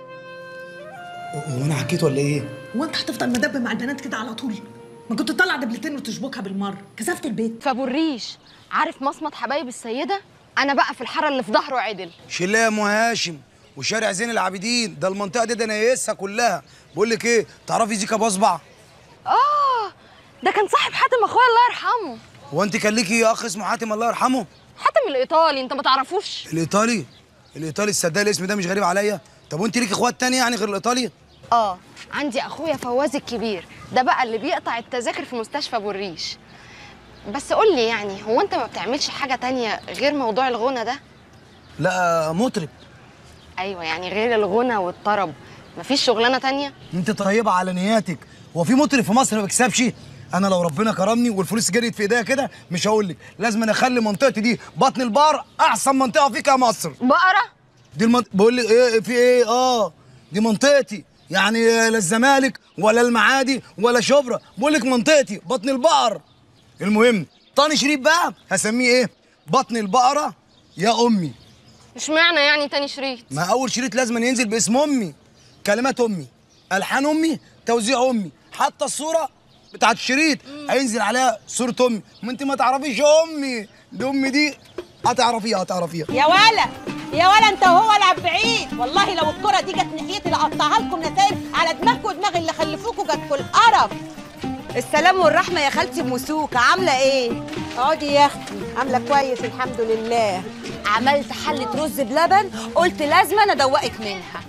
هو انا حكيت ولا ايه
هو انت هتفضل مدب مع البنات كده على طول ما كنت تطلع دبلتين وتشبكها بالمره كسفت البيت
فابو الريش عارف مصمت حبايب السيده انا بقى في الحاره اللي في ظهره عدل
شله يا ام هاشم وشارع زين العابدين ده المنطقه دي ده نايسها كلها بقول لك ايه تعرفي زيكا بصبع
اه ده كان صاحب حاتم اخويا الله يرحمه
هو انت كان ليكي اخ اسمه حاتم الله يرحمه
حاتم الايطالي انت ما تعرفوش
الايطالي الايطالي الصدق الاسم ده مش غريب عليا طب وانت ليكي اخوات تانية يعني غير الايطالي
اه عندي اخويا فواز الكبير ده بقى اللي بيقطع التذاكر في مستشفى ابو الريش بس قول لي يعني هو انت ما بتعملش حاجه تانية غير موضوع الغنى ده
لا مطرب
ايوه يعني غير الغنى والطرب مفيش شغلانه تانية
انت طيبه على نياتك هو في مطرب في مصر ما بيكسبش انا لو ربنا كرمني والفلوس جريت في ايديا كده مش هقول لك لازم أنا اخلي منطقتي دي بطن البحر احسن منطقه فيك يا مصر
بقره
دي المنط... بقول لك ايه في ايه اه دي منطقتي يعني لا الزمالك ولا المعادي ولا شبرا بقول لك منطقتي بطن البقر المهم طاني شريف بقى هسميه ايه بطن البقره يا امي
اشمعنى يعني تاني شريط
ما اول شريط لازم ينزل باسم امي كلمات امي الحان امي توزيع امي حتى الصوره بتاعت الشريط هينزل عليها صوره امي ما انت ما تعرفيش امي دي امي دي هتعرفيها هتعرفيها
يا ولا يا ولا انت وهو العب بعيد والله لو الكره دي جت ناحيتي لقطعها لكم نسايب على دماغكم ودماغ اللي خلفوكوا جاتكوا القرف
السلام والرحمة يا خالتي موسوكة عاملة ايه؟
اقعدي يا اختي عاملة كويس الحمد لله
عملت حلة رز بلبن قلت لازم انا ادوقك منها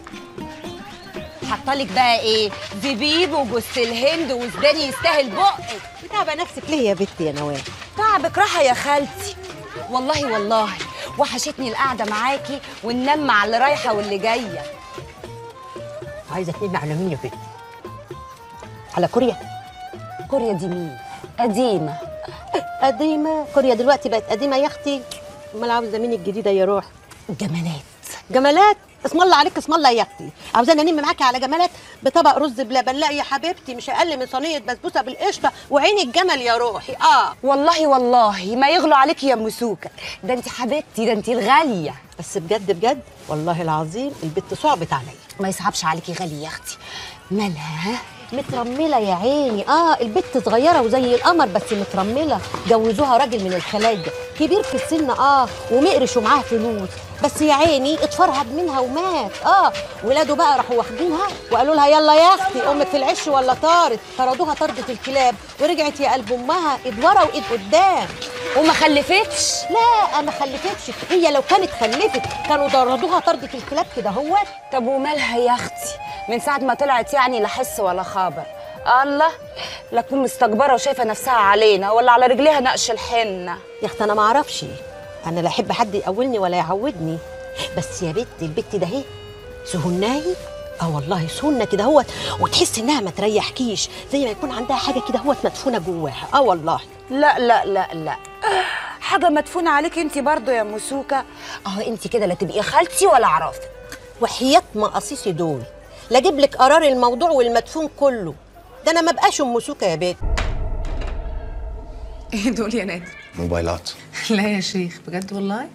حطالك بقى ايه؟ زبيب وجوز الهند وزباني يستاهل بقك
بتعبى نفسك ليه يا بنتي يا نوال؟
تعبك راحة يا خالتي والله والله وحشتني القعدة معاكي وننام مع اللي رايحة واللي جاية
عايزة تنمي على مين يا بنتي؟ على كوريا
كوريا دي مين؟ قديمة
قديمة كوريا دلوقتي بقت قديمة يا اختي امال عاوزة مين الجديدة يا روح؟
جمالات
جمالات اسم الله عليك اسم الله يا اختي عاوزاني انم معاكي على جمالات بطبق رز بلبن لا يا حبيبتي مش اقل من صينيه بسبوسه بالقشطه وعين الجمل يا روحي اه
والله والله ما يغلو عليكي يا مسوكة ده انت حبيبتي ده انت الغالية
بس بجد بجد والله العظيم البت صعبت عليا
ما يصعبش عليكي غالية يا اختي مالها
مترمله يا عيني اه البت صغيره وزي القمر بس مترمله جوزوها راجل من الخلايجه كبير في السن اه ومقرش ومعاه فلوس بس يا عيني اتفرهد منها ومات اه ولاده بقى راحوا واخدينها وقالوا لها يلا يا اختي امك في العش ولا طارت طردوها طردة الكلاب ورجعت يا قلب امها ايد ورا وايد قدام
وما خلفتش
لا ما خلفتش هي لو كانت خلفت كانوا طردوها طردة الكلاب كده هوت
طب ومالها يا اختي من ساعة ما طلعت يعني لا حس ولا خبر الله لا تكون مستكبرة وشايفة نفسها علينا ولا على رجليها نقش الحنة
يا اختي انا ما اعرفش انا لا احب حد يقولني ولا يعودني بس يا بنت البت ده اهي سهناي اه والله سهنه كده هوت وتحس انها ما تريحكيش زي ما يكون عندها حاجه كده هوت مدفونه جواها اه والله
لا لا لا لا حاجة مدفونة عليكي انت برضو يا مسوكة اه انت كده لا تبقي خالتي ولا اعرفك
وحياة مقاصيصي دول لا اجيب لك قرار الموضوع والمدفون كله ده انا ما بقاش ام سوكه يا بنت
ايه دول يا نادر
موبايلات
لا يا شيخ بجد والله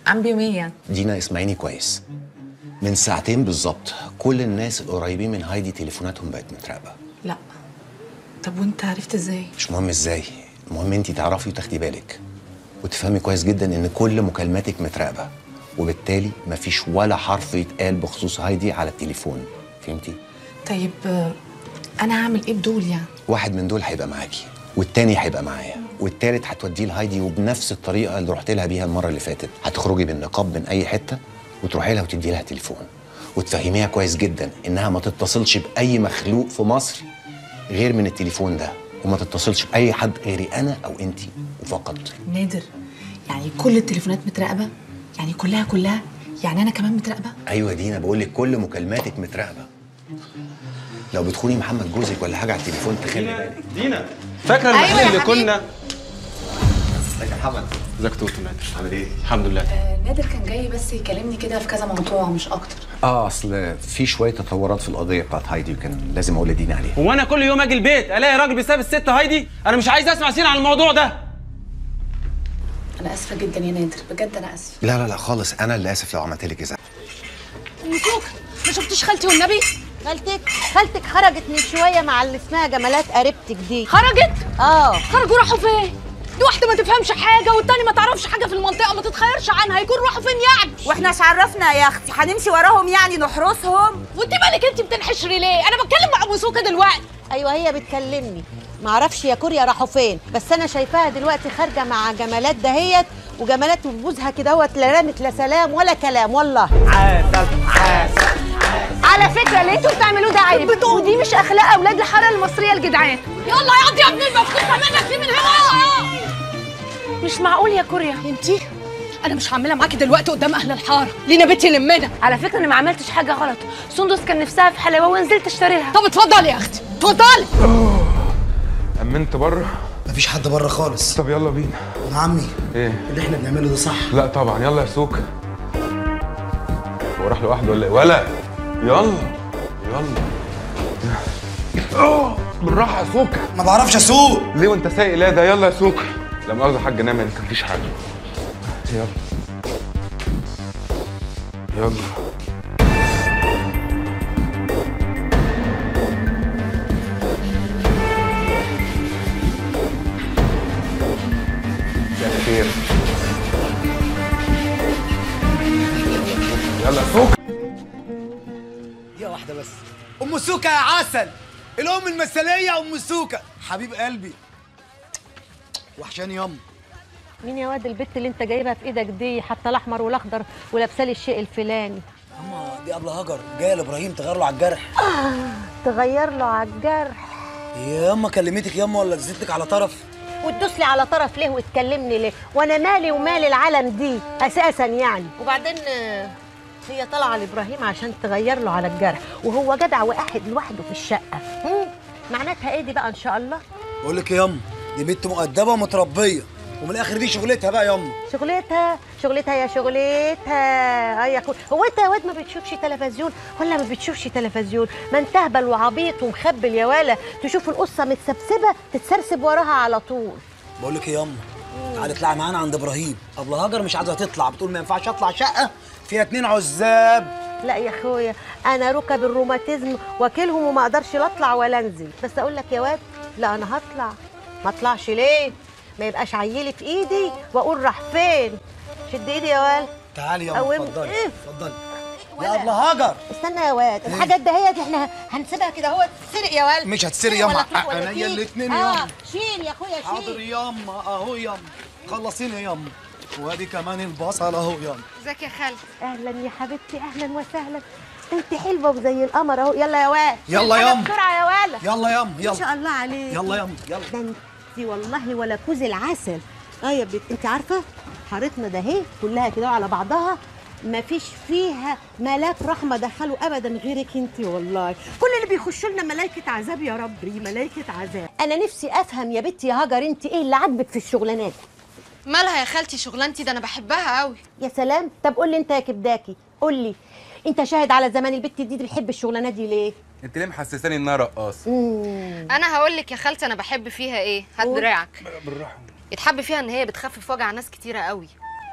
عم بيهم ايه يعني
دينا اسمعيني كويس من ساعتين بالظبط كل الناس القريبين من هايدي تليفوناتهم بقت متراقبه
لا طب وانت عرفت ازاي
مش مهم ازاي المهم انت تعرفي وتاخدي بالك وتفهمي كويس جدا ان كل مكالماتك متراقبه وبالتالي مفيش ولا حرف يتقال بخصوص هايدي على التليفون فهمتي
طيب آه، انا هعمل ايه بدول يعني
واحد من دول هيبقى معاكي والتاني هيبقى معايا والتالت هتوديه لهايدي وبنفس الطريقه اللي رحت لها بيها المره اللي فاتت هتخرجي بالنقاب من اي حته وتروحي لها وتدي لها تليفون وتفهميها كويس جدا انها ما تتصلش باي مخلوق في مصر غير من التليفون ده وما تتصلش باي حد غيري انا او انت وفقط
نادر يعني كل التليفونات متراقبه يعني كلها كلها يعني انا كمان متراقبه
ايوه يا دينا بقول لك كل مكالماتك متراقبه لو بتخوني محمد جوزك ولا حاجه على التليفون تخلي بالك
دينا فاكره
أيوة
المحل
يا
اللي
حبيبي.
كنا
ازيك يا محمد
ازيك توتو نادر عامل ايه الحمد لله
نادر كان جاي بس يكلمني كده في كذا موضوع مش اكتر
اه اصل في شويه تطورات في القضيه بتاعت هايدي وكان لازم اقول لدينا عليها
هو انا كل يوم اجي البيت الاقي راجل بيساب الست هايدي انا مش عايز اسمع سين عن الموضوع ده
انا اسفه جدا يا نادر بجد انا اسفه
لا لا لا خالص انا اللي اسف لو عملت لك ازعاج
ام سوق ما شفتيش خالتي والنبي
خالتك خالتك خرجت من شويه مع اللي اسمها جمالات قريبتك دي
خرجت
اه
خرجوا راحوا فين دي واحده ما تفهمش حاجه والتاني ما تعرفش حاجه في المنطقه ما تتخيرش عنها يكون راحوا فين يعني
واحنا مش عرفنا يا اختي هنمشي وراهم يعني نحرسهم
وانت مالك انت بتنحشري ليه انا بتكلم مع ابو سوكه دلوقتي
ايوه هي بتكلمني معرفش يا كوريا راحوا فين بس انا شايفاها دلوقتي خارجه مع جمالات دهيت وجمالات وجوزها كده هوت لا رامت لا سلام ولا كلام والله
عسل عسل
على فكره اللي انتوا بتعملوه ده عيب ودي مش اخلاق اولاد الحاره المصريه الجدعان يلا يا قضي يا ابني المفتوحه منك دي من هنا مش معقول يا كوريا انتي انا مش هعملها معاكي دلوقتي قدام اهل الحاره لينا بنتي لمنا
على فكره انا ما عملتش حاجه غلط سندس كان نفسها في حلاوه ونزلت اشتريها
طب اتفضلي يا اختي اتفضلي
امنت بره
مفيش حد بره خالص
طب يلا بينا
يا عمي
ايه
اللي احنا بنعمله ده صح
لا طبعا يلا يا سوق هو راح لوحده ولا ايه ولا يلا يلا أوه، بالراحه يا سوق
ما بعرفش اسوق
ليه وانت سايق لا ده يلا يا سوق لا مؤاخذه يا حاج نام انت مفيش حاجه يلا يلا مساء الخير يلا يا سوق
دقيقة واحدة بس أم سوكا يا عسل الأم المثالية أم سوكا حبيب قلبي وحشاني ياما
مين يا واد البت اللي انت جايبها في ايدك دي حتى الاحمر والاخضر ولابسه لي الشيء الفلاني
ياما دي قبل هجر جاية لإبراهيم تغير له على الجرح
تغير له على الجرح
ياما كلمتك ياما ولا نزلت لك على طرف
وتدوس لي على طرف ليه وتكلمني ليه وانا مالي ومال العالم دي اساسا يعني وبعدين آه، هي طالعه لابراهيم عشان تغير له على الجرح وهو جدع وقاعد لوحده في الشقه مم. معناتها ايه دي بقى ان شاء الله
بقول لك إيه ياما دي بنت مؤدبة ومتربية ومن الآخر دي شغلتها بقى ياما
شغلتها شغلتها يا شغلتها اه يا اخويا هو انت يا واد ما بتشوفش تلفزيون ولا ما بتشوفش تلفزيون ما انت اهبل وعبيط ومخبل يا ولا تشوف القصه متسبسبه تتسرسب وراها على طول
بقول لك إيه ياما تعالي اطلعي معانا عند إبراهيم قبل هجر مش عايزة تطلع بتقول ما ينفعش أطلع شقة فيها اتنين عزاب
لا يا اخويا انا ركب الروماتيزم واكلهم وما اقدرش لا اطلع ولا انزل بس اقول لك يا واد لا انا هطلع ما اطلعش ليه ما يبقاش عيلي في ايدي واقول راح فين شد ايدي يا واد
تعالي ياما
قوم.
اتفضلي
إيه؟
اتفضلي يا قبل هجر
استنى يا واد الحاجات دهيت احنا هنسيبها كده هو تتسرق يا واد
مش هتسرق
ولا
ياما
تروح ولا
عينيا
تيجي.
الاتنين
اه
ياما
شيل يا اخويا
حاضر
شيل
ياما اهو ياما خلصيني ياما وادي كمان البصل اهو ياما
ازيك يا خالد اهلا يا حبيبتي اهلا وسهلا انت حلوه وزي القمر اهو يلا يا واد
يلا
الحاجة
ياما.
بسرعه يا ولا
يلا ياما
ما
يلا
شاء الله عليك
يلا ياما يلا
ده انت والله ولا كوز العسل اه يا بنت انت عارفه حارتنا ده اهي كلها كده على بعضها ما فيش فيها ملاك رحمه دخلوا ابدا غيرك انت والله كل اللي بيخشوا لنا ملائكه عذاب يا ربي ملائكه عذاب انا نفسي افهم يا بنتي يا هاجر انت ايه اللي عاجبك في الشغلانات
مالها يا خالتي شغلانتي ده انا بحبها قوي
يا سلام طب قول لي انت يا كبداكي قول لي انت شاهد على زمان البت دي بتحب الشغلانات دي ليه
انت ليه محسساني انها رقاصه
مم.
انا هقول لك يا خالتي انا بحب فيها ايه هات
قول.
دراعك
بالراحه
يتحب فيها ان هي بتخفف وجع ناس كتيره قوي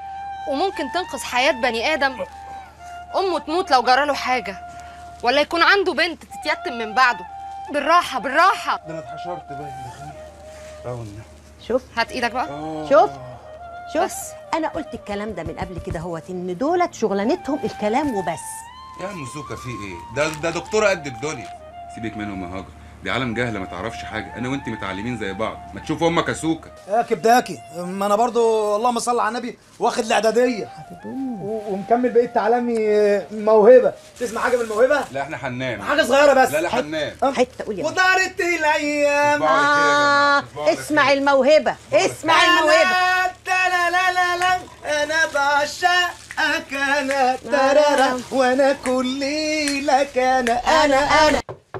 وممكن تنقذ حياة بني آدم أمه تموت لو جراله حاجة ولا يكون عنده بنت تتيتم من بعده بالراحة بالراحة
ده انا اتحشرت باين دخل
شوف
هات ايدك بقى
شوف شوف انا قلت الكلام ده من قبل كده هوت ان دولت شغلانتهم الكلام وبس
يا عم سوكا في ايه ده ده دكتوره قد الدنيا سيبك منهم يا هاجر دي عالم جهله ما تعرفش حاجه انا وانت متعلمين زي بعض ما تشوف امك يا سوكا
يا كبداكي ما انا برضو اللهم صل على النبي واخد الاعداديه و- ومكمل بقيه تعلمي موهبه تسمع حاجه من الموهبه
لا احنا هننام
حاجه صغيره بس
لا لا هننام
حته قول يا
ودارت الايام
آه اسمع الموهبه اسمع الموهبه
لا لا لا لا انا بعشقك انا ترارا وانا كل لك انا انا انا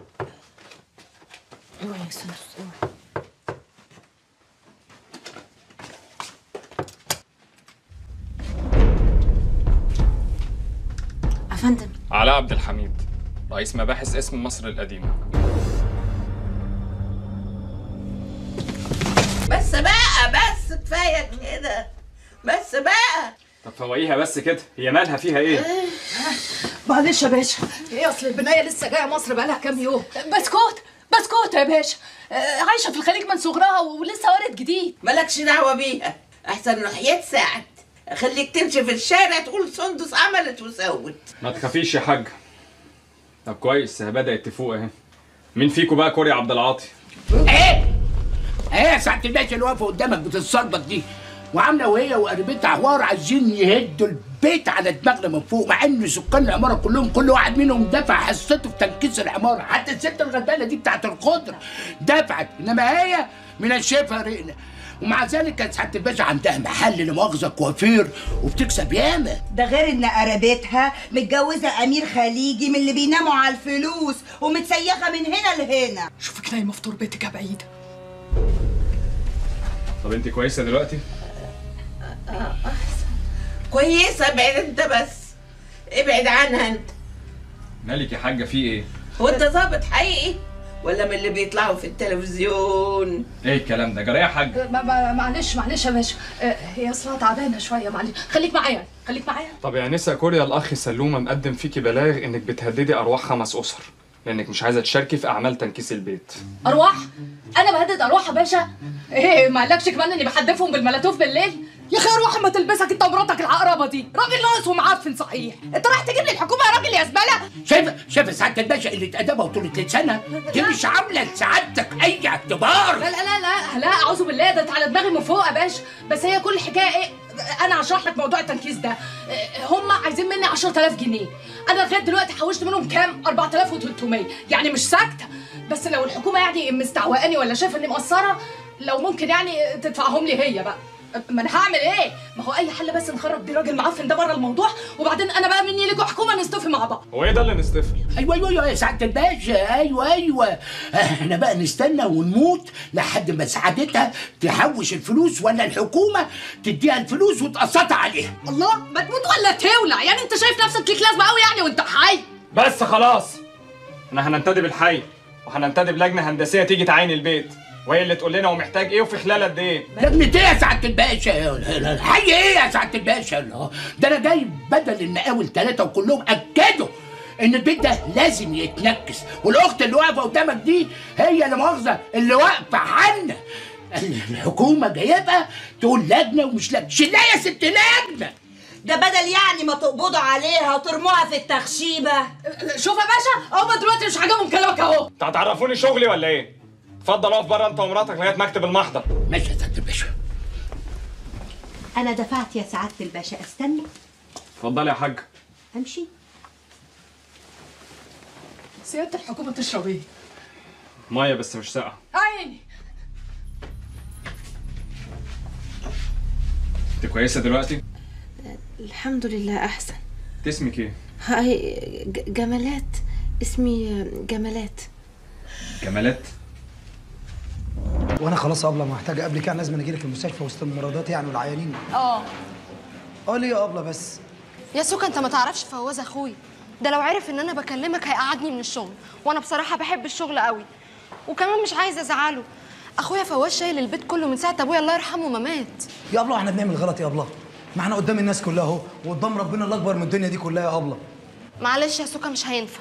افندم
علاء عبد الحميد رئيس مباحث اسم مصر القديمة
بس بقى بس كفايه كده بس بقى
طب فوقيها بس كده هي مالها فيها ايه؟
معلش يا باشا ايه اصل البنايه لسه جايه مصر بقالها كام يوم بسكوت بسكوت يا باشا آه، عايشه في الخليج من صغرها ولسه وارد جديد
مالكش دعوه بيها احسن نحية ساعد خليك تمشي في الشارع تقول سندس عملت وسوت
ما تخافيش يا حاج طب كويس هي بدأت تفوق اهي مين فيكم بقى كوري عبد العاطي؟
ايه ايه يا سعاده الباشا اللي واقفه قدامك بتتصربط دي وعامله وهي وقريبتها حوار عايزين يهدوا البيت على دماغنا من فوق مع ان سكان العماره كلهم كل واحد منهم دفع حصته في تنكيس العماره حتى الست الغلبانه دي بتاعت الخضره دفعت انما هي منشفها رقنا ومع ذلك كانت سعاده الباشا عندها محل لمؤاخذه كوافير وبتكسب ياما
ده غير ان قرابتها متجوزه امير خليجي من اللي بيناموا على الفلوس ومتسيخه من هنا لهنا
شوفك نايمه في تربتك يا بعيده
طب انت كويسة دلوقتي؟
كويسه ابعد انت بس ابعد عنها انت
مالك يا حاجة في ايه؟
هو انت ظابط حقيقي ولا من اللي بيطلعوا في التلفزيون
ايه الكلام ده جرى يا حاج؟
ما- ما- معلش معلش يا باشا آه، هي اصلها تعبانه شويه معلش خليك معايا خليك معايا
طب يا نسا كوريا الاخ سلومه مقدم فيكي بلاغ انك بتهددي ارواح خمس اسر لانك مش عايزه تشاركي في اعمال تنكيس البيت
ارواح انا بهدد ارواح يا باشا ايه ما قالكش كمان اني بحدفهم بالملاتوف بالليل يا اخي ارواح ما تلبسك انت ومراتك العقربه دي راجل ناقص ومعفن صحيح انت رايح تجيب لي الحكومه يا راجل يا زباله
شايف شايف سعاده الباشا اللي ادبها وطولة لسانها دي مش عامله لسعادتك اي اعتبار
لا لا لا لا لا اعوذ بالله ده انت على دماغي من فوق يا باشا بس هي كل الحكايه ايه انا هشرح لك موضوع التنكيس ده إيه، هم عايزين مني 10000 جنيه انا لغايه دلوقتي حوشت منهم كام 4300 يعني مش ساكته بس لو الحكومه يعني مستعوقاني ولا شايفه اني مقصره لو ممكن يعني تدفعهم لي هي بقى ما انا هعمل ايه؟ ما هو اي حل بس نخرج بيه راجل معفن ده بره الموضوع وبعدين انا بقى مني لكم حكومه نستوفي مع بعض
هو ايه ده اللي نستفل؟
ايوه ايوه ايوه يا سعاده الباشا ايوه ايوه احنا بقى نستنى ونموت لحد ما سعادتها تحوش الفلوس ولا الحكومه تديها الفلوس وتقسطها عليها
الله ما تموت ولا تولع يعني انت شايف نفسك ليك لازمه قوي يعني وانت حي
بس خلاص احنا هننتدب الحي وهننتدب لجنه هندسيه تيجي تعاين البيت وهي اللي تقول لنا هو محتاج ايه وفي خلال قد ايه
لجنة ايه يا سعاده الباشا الحي ايه يا سعاده الباشا الله. ده انا جاي بدل المقاول ثلاثه وكلهم اكدوا ان البيت ده لازم يتنكس والاخت اللي واقفه قدامك دي هي اللي مؤاخذه اللي واقفه عنا الحكومه جايبها تقول لجنه ومش لجنه شيلها يا ست لجنه
ده بدل يعني ما تقبضوا عليها وترموها في التخشيبه
شوف يا باشا هما دلوقتي مش عاجبهم كلامك اهو
انت هتعرفوني شغلي ولا ايه اتفضل اقف بره انت ومراتك لغايه مكتب المحضر
ماشي يا سعاده الباشا
انا دفعت يا سعاده الباشا استنى
اتفضل يا حاج
امشي
سياده الحكومه تشرب ايه؟
ميه بس مش ساقعه
عيني
انت كويسه دلوقتي
الحمد لله احسن
انت اسمك ايه
هاي ج- جمالات اسمي جمالات
جمالات
وانا خلاص ابله محتاجه قبل كده لازم اجي لك المستشفى وسط الممرضات يعني والعيانين
اه
اه ليه يا ابله بس
يا سوكا انت ما تعرفش فواز اخوي ده لو عرف ان انا بكلمك هيقعدني من الشغل وانا بصراحه بحب الشغل قوي وكمان مش عايزه ازعله اخويا فواز شايل البيت كله من ساعه ابويا الله يرحمه ما مات
يا ابله احنا بنعمل غلط يا ابله ما احنا قدام الناس كلها اهو وقدام ربنا اللي اكبر من الدنيا دي كلها يا ابله
معلش يا سوكا مش هينفع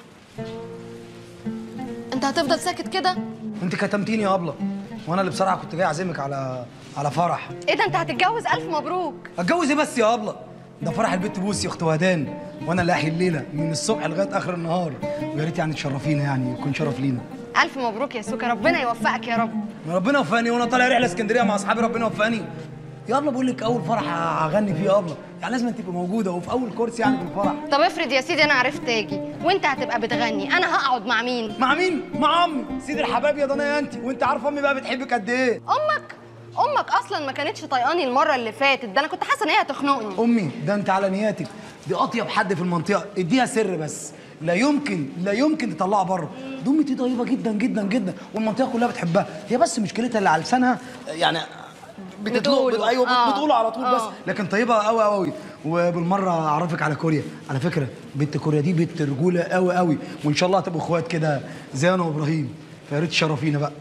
انت هتفضل ساكت كده
انت كتمتيني يا ابله وانا اللي بصراحه كنت جاي اعزمك على على فرح
ايه ده انت هتتجوز الف مبروك
اتجوز ايه بس يا ابله ده فرح البت بوسي اخت وهدان وانا اللي احيي الليله من الصبح لغايه اخر النهار ويا ريت يعني تشرفينا يعني يكون شرف لينا
الف مبروك يا سوكا ربنا يوفقك يا رب
ما ربنا وفقني وانا طالع رحله اسكندريه مع اصحابي ربنا وفقني يا ابله بقول لك اول فرح هغني فيه يا ابله يعني لازم تبقى موجوده وفي اول كرسي يعني في الفرح
طب افرض يا سيدي انا عرفت اجي وانت هتبقى بتغني انا هقعد مع مين
مع مين مع امي سيدي الحباب يا ضنايا انت وانت عارفه امي بقى بتحبك قد ايه
امك امك اصلا ما كانتش طايقاني المره اللي فاتت ده انا كنت حاسه ان هي هتخنقني
امي ده انت على نياتك دي اطيب حد في المنطقه اديها سر بس لا يمكن لا يمكن تطلعها بره دي امي دي طيبه جدا جدا جدا والمنطقه كلها بتحبها هي بس مشكلتها اللي على لسانها يعني بتطلق
بتقوله.
ايوه
آه.
بتقوله على طول بس
آه.
لكن طيبه قوي قوي وبالمره اعرفك على كوريا على فكره بنت كوريا دي بنت رجوله قوي قوي وان شاء الله هتبقوا اخوات كده زي انا وابراهيم فيا ريت تشرفينا بقى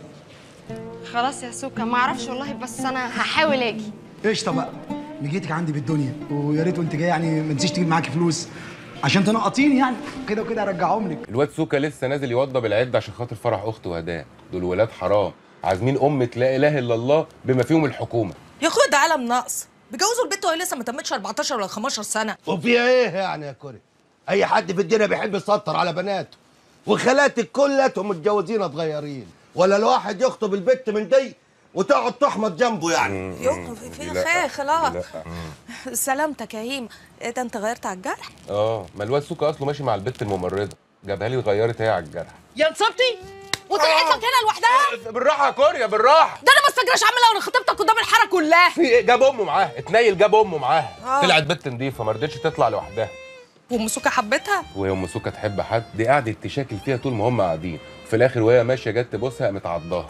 خلاص يا سوكا ما اعرفش والله بس انا هحاول اجي
قشطه بقى مجيتك عندي بالدنيا ويا ريت وانت جاي يعني ما تنسيش تجيب معاكي فلوس عشان تنقطيني يعني كده وكده ارجعهم لك
الواد سوكا لسه نازل يوضب العد عشان خاطر فرح اخته وهداه دول ولاد حرام عازمين امة لا اله الا الله بما فيهم الحكومه
يا اخويا ده عالم ناقص بيجوزوا البنت وهي لسه ما تمتش 14 ولا 15 سنه
وفيها ايه يعني يا كوري اي حد في الدنيا بيحب يسطر على بناته وخالاتك كلاتهم متجوزين صغيرين ولا الواحد يخطب البت من دي وتقعد تحمض جنبه يعني
يوه في خير خلاص سلامتك يا هيم ايه ده انت غيرت على الجرح
اه ما الواد سوكا اصله ماشي مع البت الممرضه جابها لي اتغيرت هي على الجرح
يا نصبتي وطلعت لك هنا لوحدها
بالراحه يا كوريا بالراحه
ده انا ما استجراش اعملها وانا خطيبتك قدام الحاره كلها
في ايه جاب امه معاها اتنيل جاب امه معاها
آه.
طلعت بنت نضيفه ما رضتش تطلع لوحدها
وام سوكا حبتها
وهي ام سوكا تحب حد دي قعدت تشاكل فيها طول ما هم قاعدين في الاخر وهي ماشيه جت تبوسها قامت عضاها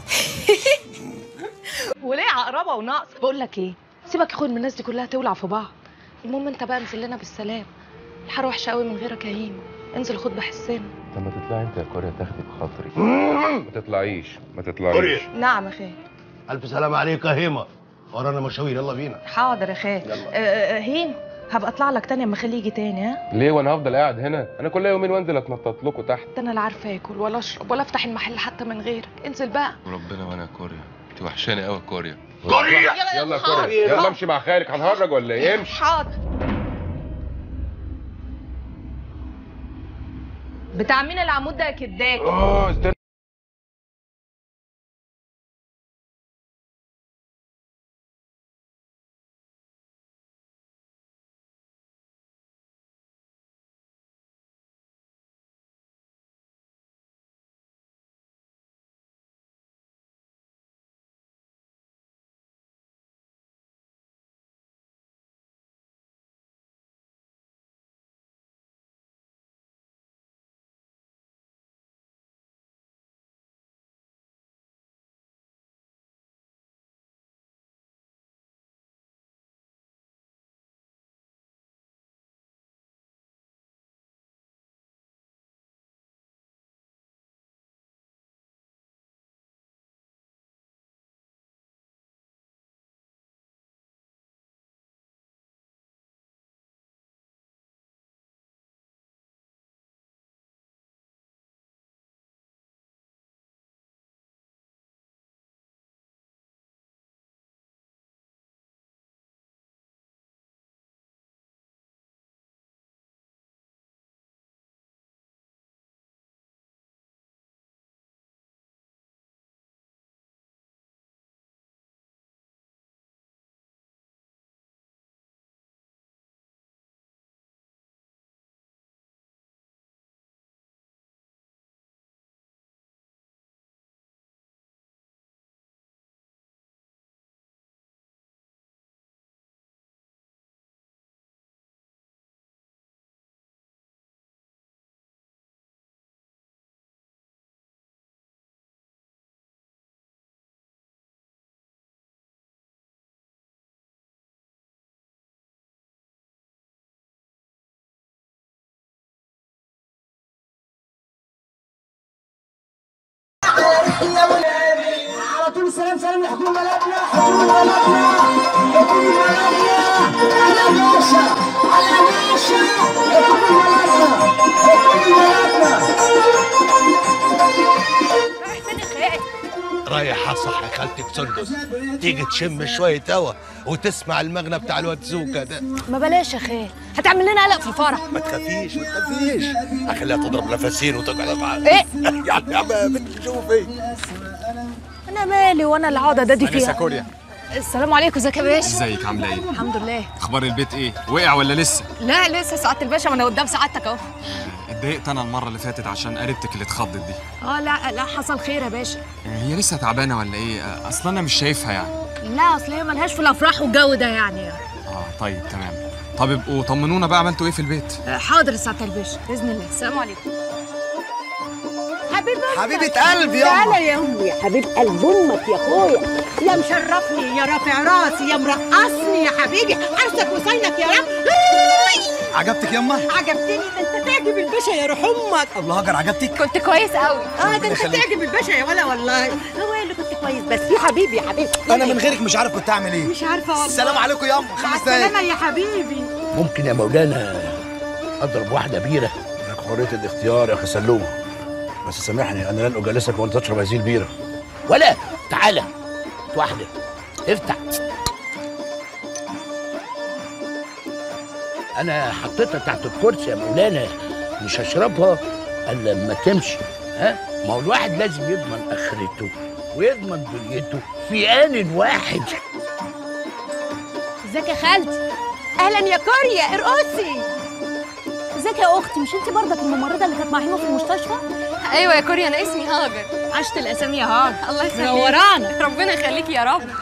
وليه عقربه ونقص بقول لك ايه سيبك يا اخويا من الناس دي كلها تولع في بعض المهم انت بقى انزل لنا بالسلام الحاره وحشه قوي من غيرك يا هيما انزل خد بحسنا
طب ما تطلعي انت يا كوريا تاخدي بخاطري ما تطلعيش ما تطلعيش
نعم يا خال
الف سلام عليك يا هيما ورانا مشاوير يلا بينا
حاضر يا خال آه، آه، هيم هبقى اطلع لك تاني اما اخليه يجي تاني ها
ليه وانا هفضل قاعد هنا انا كل يومين وانزل اتنطط لكم تحت
ده انا لا عارفه اكل ولا اشرب ولا افتح المحل حتى من غيرك انزل بقى
وربنا وانا يا كوريا انت وحشاني قوي يا كوريا
كوريا!
يلا يلا يا كوريا يلا امشي مع خالك هنهرج ولا ايه امشي
حاضر بتاع مين العمود ده يا كداك
اه استنى
على طول سلام سلام لحكومة بلدنا حكومة بلدنا حكومة بلدنا
رايحة صح يا خالتك سندس تيجي تشم شوية هوا وتسمع المغنى بتاع الواد زوكا ده
ما بلاش يا خال هتعمل لنا قلق في الفرح
ما تخافيش ما تخافيش اخليها تضرب نفسين وتقعد معاك
إيه؟
يعني يا عم بنت شوف ايه
انا مالي وانا اللي هقعد ادادي
أنسة
فيها
كوريا
السلام عليكم ازيك يا باشا
ازيك عامله ايه
الحمد لله
اخبار البيت ايه وقع ولا لسه
لا لسه سعاده الباشا ما انا قدام سعادتك اهو
اتضايقت انا المره اللي فاتت عشان قريبتك اللي اتخضت دي
اه لا لا حصل خير يا باشا
هي لسه تعبانه ولا ايه اصلا انا مش شايفها يعني
لا اصل هي ملهاش في الافراح والجو ده يعني
اه طيب تمام طب ابقوا طمنونا بقى عملتوا ايه في البيت
آه، حاضر سعاده الباشا باذن الله السلام عليكم
حبيب
حبيبة قلبي يا أمه.
تعالى يا امي يا حبيب قلب امك يا اخويا يا مشرفني يا رافع راسي يا مرقصني يا حبيبي عرسك وصينك يا رب
عجبتك يما
عجبتني ده انت تعجب الباشا يا روح امك
الله هاجر عجبتك
كنت كويس قوي
اه ده
ربنا
انت
يخليك.
تعجب الباشا يا ولا والله هو اللي كنت كويس بس يا حبيبي يا حبيبي
انا من غيرك مش عارف كنت اعمل ايه
مش عارفه والله
السلام عليكم يما
مع
خمس دقايق
السلامه يا حبيبي
ممكن يا مولانا اضرب واحده بيره
لك حريه الاختيار يا اخي سلوم بس سامحني انا لن اجالسك وانت تشرب هذه البيره
ولا تعالى واحده افتح انا حطيتها تحت الكرسي يا مولانا مش هشربها الا لما تمشي ها ما هو الواحد لازم يضمن اخرته ويضمن دنيته في ان واحد
ازيك يا خالتي
اهلا يا كوريا ارقصي
ازيك يا اختي مش انت برضك الممرضه اللي كانت مع هيما في المستشفى
ايوه يا كوريا انا اسمي هاجر
عشت الاسامي يا هاجر
الله يخليك
منورانا
ربنا يخليكي يا رب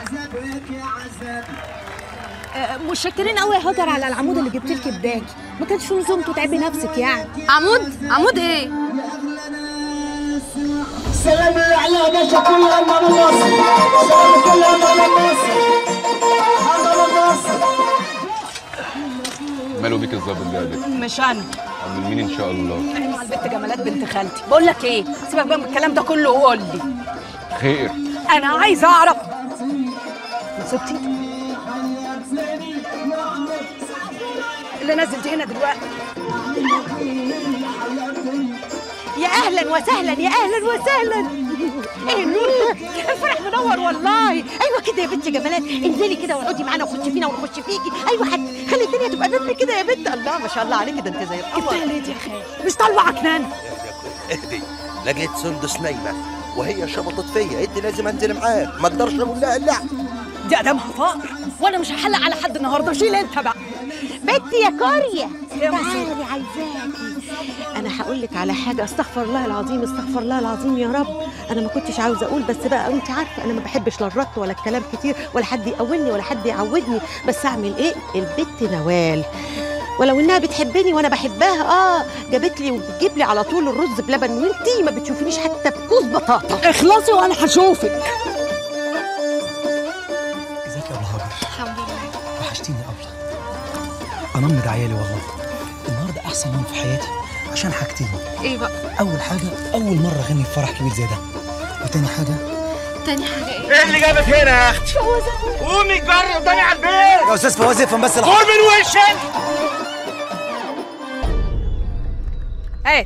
آه، متشكرين قوي يا هاجر على العمود اللي جبت لك بداكي ما كانش في لزوم تتعبي نفسك يعني
عمود عمود ايه
سلام على باشا كل أمام مصر سلام كل أمام مصر أمام مصر
ماله بيك الظابط ده يا بت
مش انا
من مين ان شاء الله
مع البت جمالات بنت خالتي بقول لك ايه سيبك بقى من الكلام ده كله وقول لي
خير
انا عايزه اعرف ستي اللي نزلت هنا دلوقتي
يا اهلا وسهلا يا اهلا وسهلا ايه النور ده الفرح منور والله ايوه كده يا بنت جمالات انزلي كده واقعدي معانا وخشي فينا ونخش فيكي ايوه حد خلي الدنيا تبقى بنت كده يا بنت الله ما شاء الله عليكي ده انت زي القمر
جبتها ليه دي يا خالي مش طالبه عكنان
اهدي لقيت سندس نايمه وهي شبطت فيا انت لازم انزل معاك ما اقدرش اقول لها لا
دي ادمها فقر وانا مش هحلق على حد النهارده شيل انت بقى
بنتي يا كوريا
يا
تعالي عايزاكي انا هقول لك على حاجه استغفر الله العظيم استغفر الله العظيم يا رب انا ما كنتش عاوزه اقول بس بقى انت عارفه انا ما بحبش لا الرك ولا الكلام كتير ولا حد يقولني ولا حد يعودني بس اعمل ايه البت نوال ولو انها بتحبني وانا بحبها اه جابت لي وبتجيب لي على طول الرز بلبن وانتي ما بتشوفينيش حتى بكوز بطاطا
اخلصي وانا هشوفك
ازيك يا ابو هاجر
الحمد لله
وحشتيني يا ابله انا امي عيالي والله النهارده احسن يوم في حياتي عشان حاجتين
ايه بقى
اول حاجه اول مره اغني في فرح كبير زي ده وتاني حاجه
تاني حاجه ايه
ايه اللي جابك هنا يا اختي
قومي جري قدامي على البيت
يا استاذ فواز افهم بس
قول من وشك
هات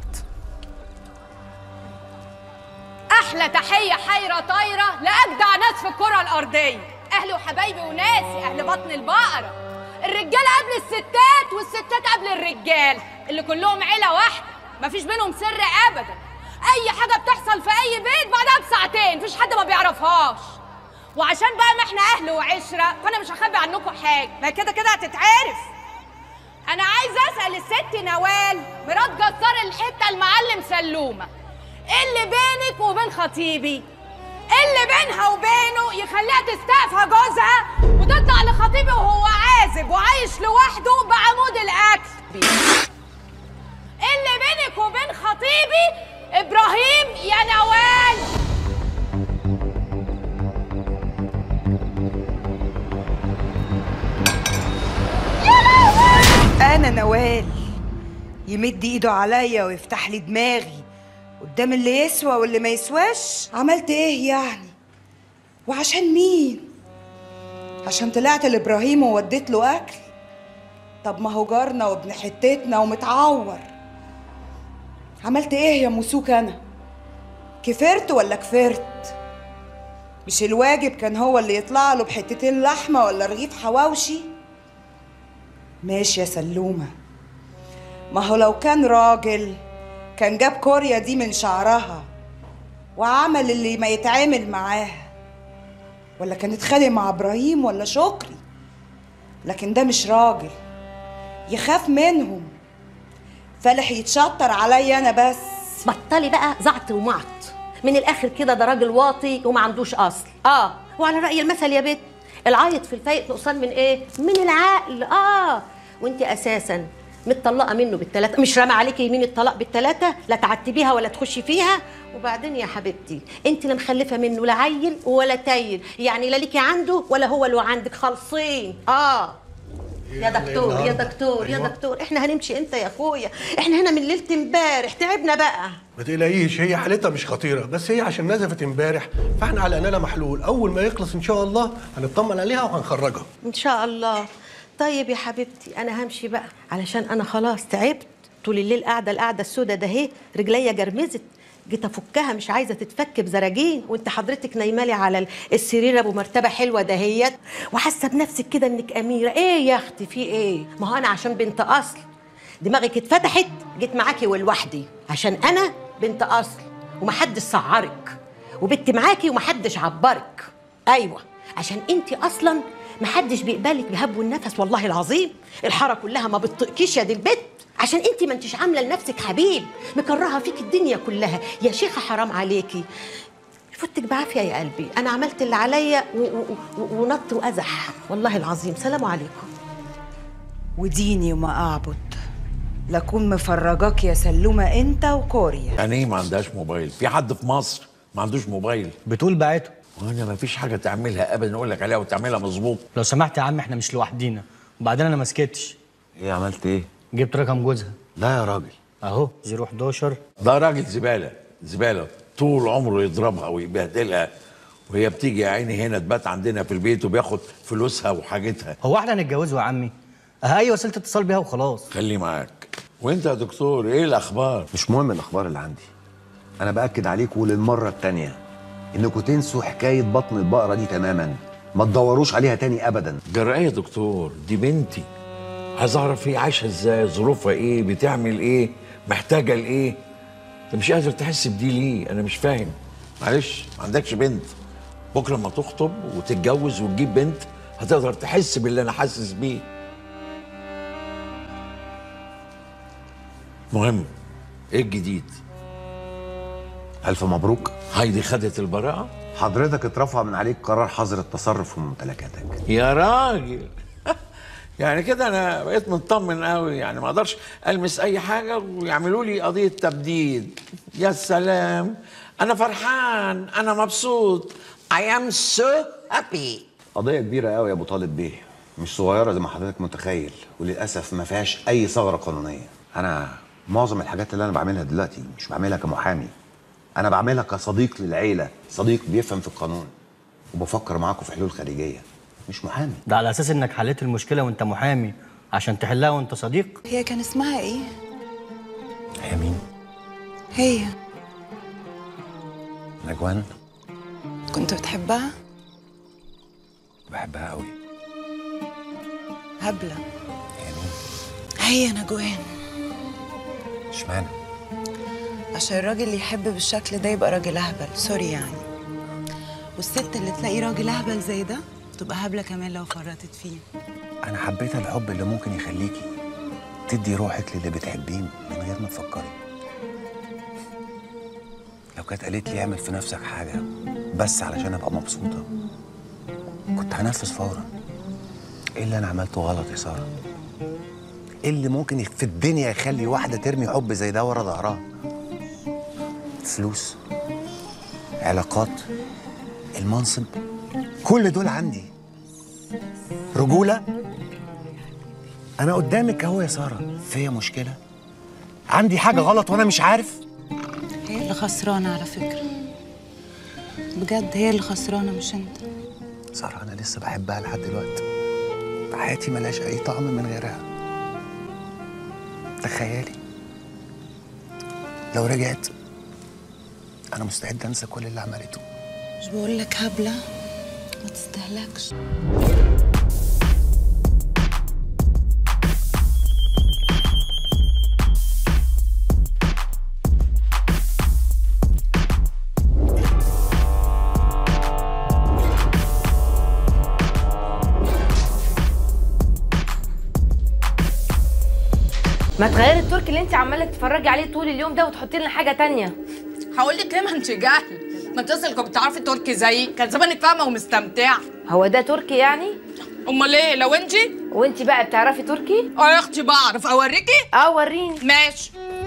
احلى تحيه حيره طايره لاجدع ناس في الكره الارضيه اهلي وحبايبي وناسي اهل بطن البقره الرجاله قبل الستات والستات قبل الرجال اللي كلهم عيله واحده مفيش بينهم سر ابدا اي حاجه بتحصل في اي بيت بعدها بساعتين مفيش حد ما بيعرفهاش وعشان بقى ما احنا اهل وعشره فانا مش هخبي عنكم حاجه ما كده كده هتتعرف انا عايزه اسال الست نوال مرات جزار الحته المعلم سلومه ايه اللي بينك وبين خطيبي ايه اللي بينها وبينه يخليها تستقفى جوزها وتطلع لخطيبي وهو عازب وعايش لوحده بعمود الاكل ايه اللي بينك وبين خطيبي ابراهيم يا نوال
انا نوال يمد ايده عليا ويفتح لي دماغي قدام اللي يسوى واللي ما يسواش عملت ايه يعني وعشان مين عشان طلعت لابراهيم ووديت له اكل طب ما هو جارنا وابن حتتنا ومتعور عملت ايه يا موسوك انا كفرت ولا كفرت مش الواجب كان هو اللي يطلع له بحتتين لحمه ولا رغيف حواوشي ماشي يا سلومه ما هو لو كان راجل كان جاب كوريا دي من شعرها وعمل اللي ما يتعامل معاها ولا كان اتخانق مع ابراهيم ولا شكري لكن ده مش راجل يخاف منهم فالح يتشطر عليا انا بس
بطلي بقى زعط ومعط من الاخر كده ده راجل واطي وما عندوش اصل اه وعلى راي المثل يا بت العيط في الفايق نقصان من ايه من العقل اه وانت اساسا متطلقه منه بالثلاثه مش رامي عليكي يمين الطلاق بالثلاثه لا تعتبيها ولا تخشي فيها وبعدين يا حبيبتي انت لا مخلفه منه لا عيل ولا تايل يعني لا ليكي عنده ولا هو له عندك خالصين اه يا دكتور يا دكتور يا
أيوة.
دكتور احنا هنمشي امتى يا اخويا احنا هنا من ليله امبارح تعبنا بقى
ما تقلقيش هي حالتها مش خطيره بس هي عشان نزفت امبارح فاحنا على اننا محلول اول ما يخلص ان شاء الله هنطمن عليها وهنخرجها
ان شاء الله طيب يا حبيبتي انا همشي بقى علشان انا خلاص تعبت طول الليل قاعده القعده السوداء ده اهي رجليا جرمزت جيت افكها مش عايزه تتفك بزراجين وانت حضرتك نايمالي على السرير ابو مرتبه حلوه دهيت وحاسه بنفسك كده انك اميره ايه يا اختي في ايه ما هو انا عشان بنت اصل دماغك اتفتحت جيت معاكي ولوحدي عشان انا بنت اصل ومحدش سعرك وبنت معاكي ومحدش عبرك ايوه عشان انت اصلا محدش بيقبلك بهب النفس والله العظيم الحاره كلها ما بتطقكيش يا دي البت عشان انت ما انتش عامله لنفسك حبيب مكرهه فيك الدنيا كلها يا شيخه حرام عليكي فوتك بعافيه يا قلبي انا عملت اللي عليا و- و- و- ونط وازح والله العظيم سلام عليكم
وديني وما اعبد لكون مفرجاك يا سلومه انت وكوريا
يعني ايه ما عندهاش موبايل في حد في مصر ما عندوش موبايل
بتقول بعته
وانا ما فيش حاجه تعملها ابدا اقول لك عليها وتعملها مظبوط
لو سمحت يا عم احنا مش لوحدينا وبعدين انا ما سكتش
ايه عملت ايه
جبت رقم جوزها
لا يا راجل
اهو 011
ده راجل زباله زباله طول عمره يضربها ويبهدلها وهي بتيجي يا عيني هنا تبات عندنا في البيت وبياخد فلوسها وحاجتها
هو احنا هنتجوزوا يا عمي اه اي وسيله اتصال بيها وخلاص
خليه معاك وانت يا دكتور ايه الاخبار
مش مهم الاخبار اللي عندي انا باكد عليكم للمره التانيه انكم تنسوا حكايه بطن البقره دي تماما ما تدوروش عليها تاني ابدا
جرأة يا دكتور دي بنتي عايز اعرف هي عايشه ازاي ظروفها ايه بتعمل ايه محتاجه لايه انت مش قادر تحس بدي ليه انا مش فاهم معلش ما عندكش بنت بكره لما تخطب وتتجوز وتجيب بنت هتقدر تحس باللي انا حاسس بيه مهم ايه الجديد
الف مبروك
هايدي خدت البراءه
حضرتك اترفع من عليك قرار حظر التصرف في ممتلكاتك
يا راجل يعني كده انا بقيت مطمن قوي يعني ما اقدرش المس اي حاجه ويعملوا لي قضيه تبديد يا سلام انا فرحان انا مبسوط I am so happy
قضيه كبيره قوي يا ابو طالب بيه مش صغيره زي ما حضرتك متخيل وللاسف ما فيهاش اي ثغره قانونيه انا معظم الحاجات اللي انا بعملها دلوقتي مش بعملها كمحامي انا بعملها كصديق للعيله صديق بيفهم في القانون وبفكر معاكم في حلول خارجيه مش محامي
ده على اساس انك حليت المشكله وانت محامي عشان تحلها وانت صديق
هي كان اسمها ايه؟
هي مين
هي
نجوان
كنت بتحبها؟
بحبها قوي
هبلة هي نجوان
اشمعنى
عشان الراجل اللي يحب بالشكل ده يبقى راجل اهبل سوري يعني والست اللي تلاقي راجل اهبل زي ده تبقى هبلة كمان لو فرطت فيه
انا حبيت الحب اللي ممكن يخليكي تدي روحك للي بتحبيه من غير ما تفكري لو كانت قالت لي اعمل في نفسك حاجه بس علشان ابقى مبسوطه كنت هنفذ فورا ايه اللي انا عملته غلط يا ساره ايه اللي ممكن في الدنيا يخلي واحده ترمي حب زي ده ورا ظهرها فلوس علاقات المنصب كل دول عندي رجوله انا قدامك اهو يا ساره فيا مشكله عندي حاجه غلط وانا مش عارف
هي اللي خسرانة على فكرة بجد هي اللي خسرانة مش انت
ساره انا لسه بحبها لحد دلوقتي حياتي ملهاش اي طعم من غيرها تخيلي لو رجعت انا مستعد انسى كل اللي عملته
مش بقول لك هبله ما تستهلكش
ما تغيري التركي اللي انت عماله تتفرجي عليه طول اليوم ده وتحطي لنا حاجه تانية
هقول لك ايه ما انت جاهل ما انت اصلا كنت بتعرفي تركي زيي كان زمانك فاهمه ومستمتعه
هو ده تركي يعني
امال ايه لو انت
وانت بقى بتعرفي تركي
اه يا اختي بعرف اوريكي
اه وريني
ماشي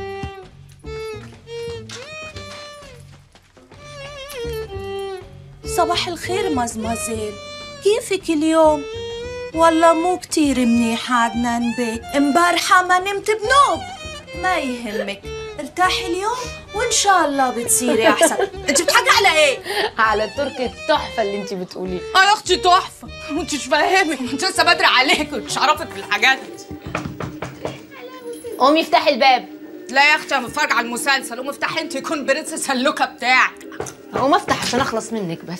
صباح الخير مزمزيل كيفك اليوم؟ والله مو كتير منيح عدنان بيه امبارحة ما نمت بنوب ما يهمك ارتاحي اليوم وان شاء الله بتصيري احسن انت بتحكي على ايه؟
على التركي التحفه اللي انت بتقوليه
اه يا اختي تحفه وانت مش فاهمك انت لسه بدري عليك مش عارفك في الحاجات
قومي افتحي الباب
لا يا اختي انا بتفرج على المسلسل قومي افتحي انت يكون برنسس اللوكه بتاعك
هقوم افتح عشان اخلص منك بس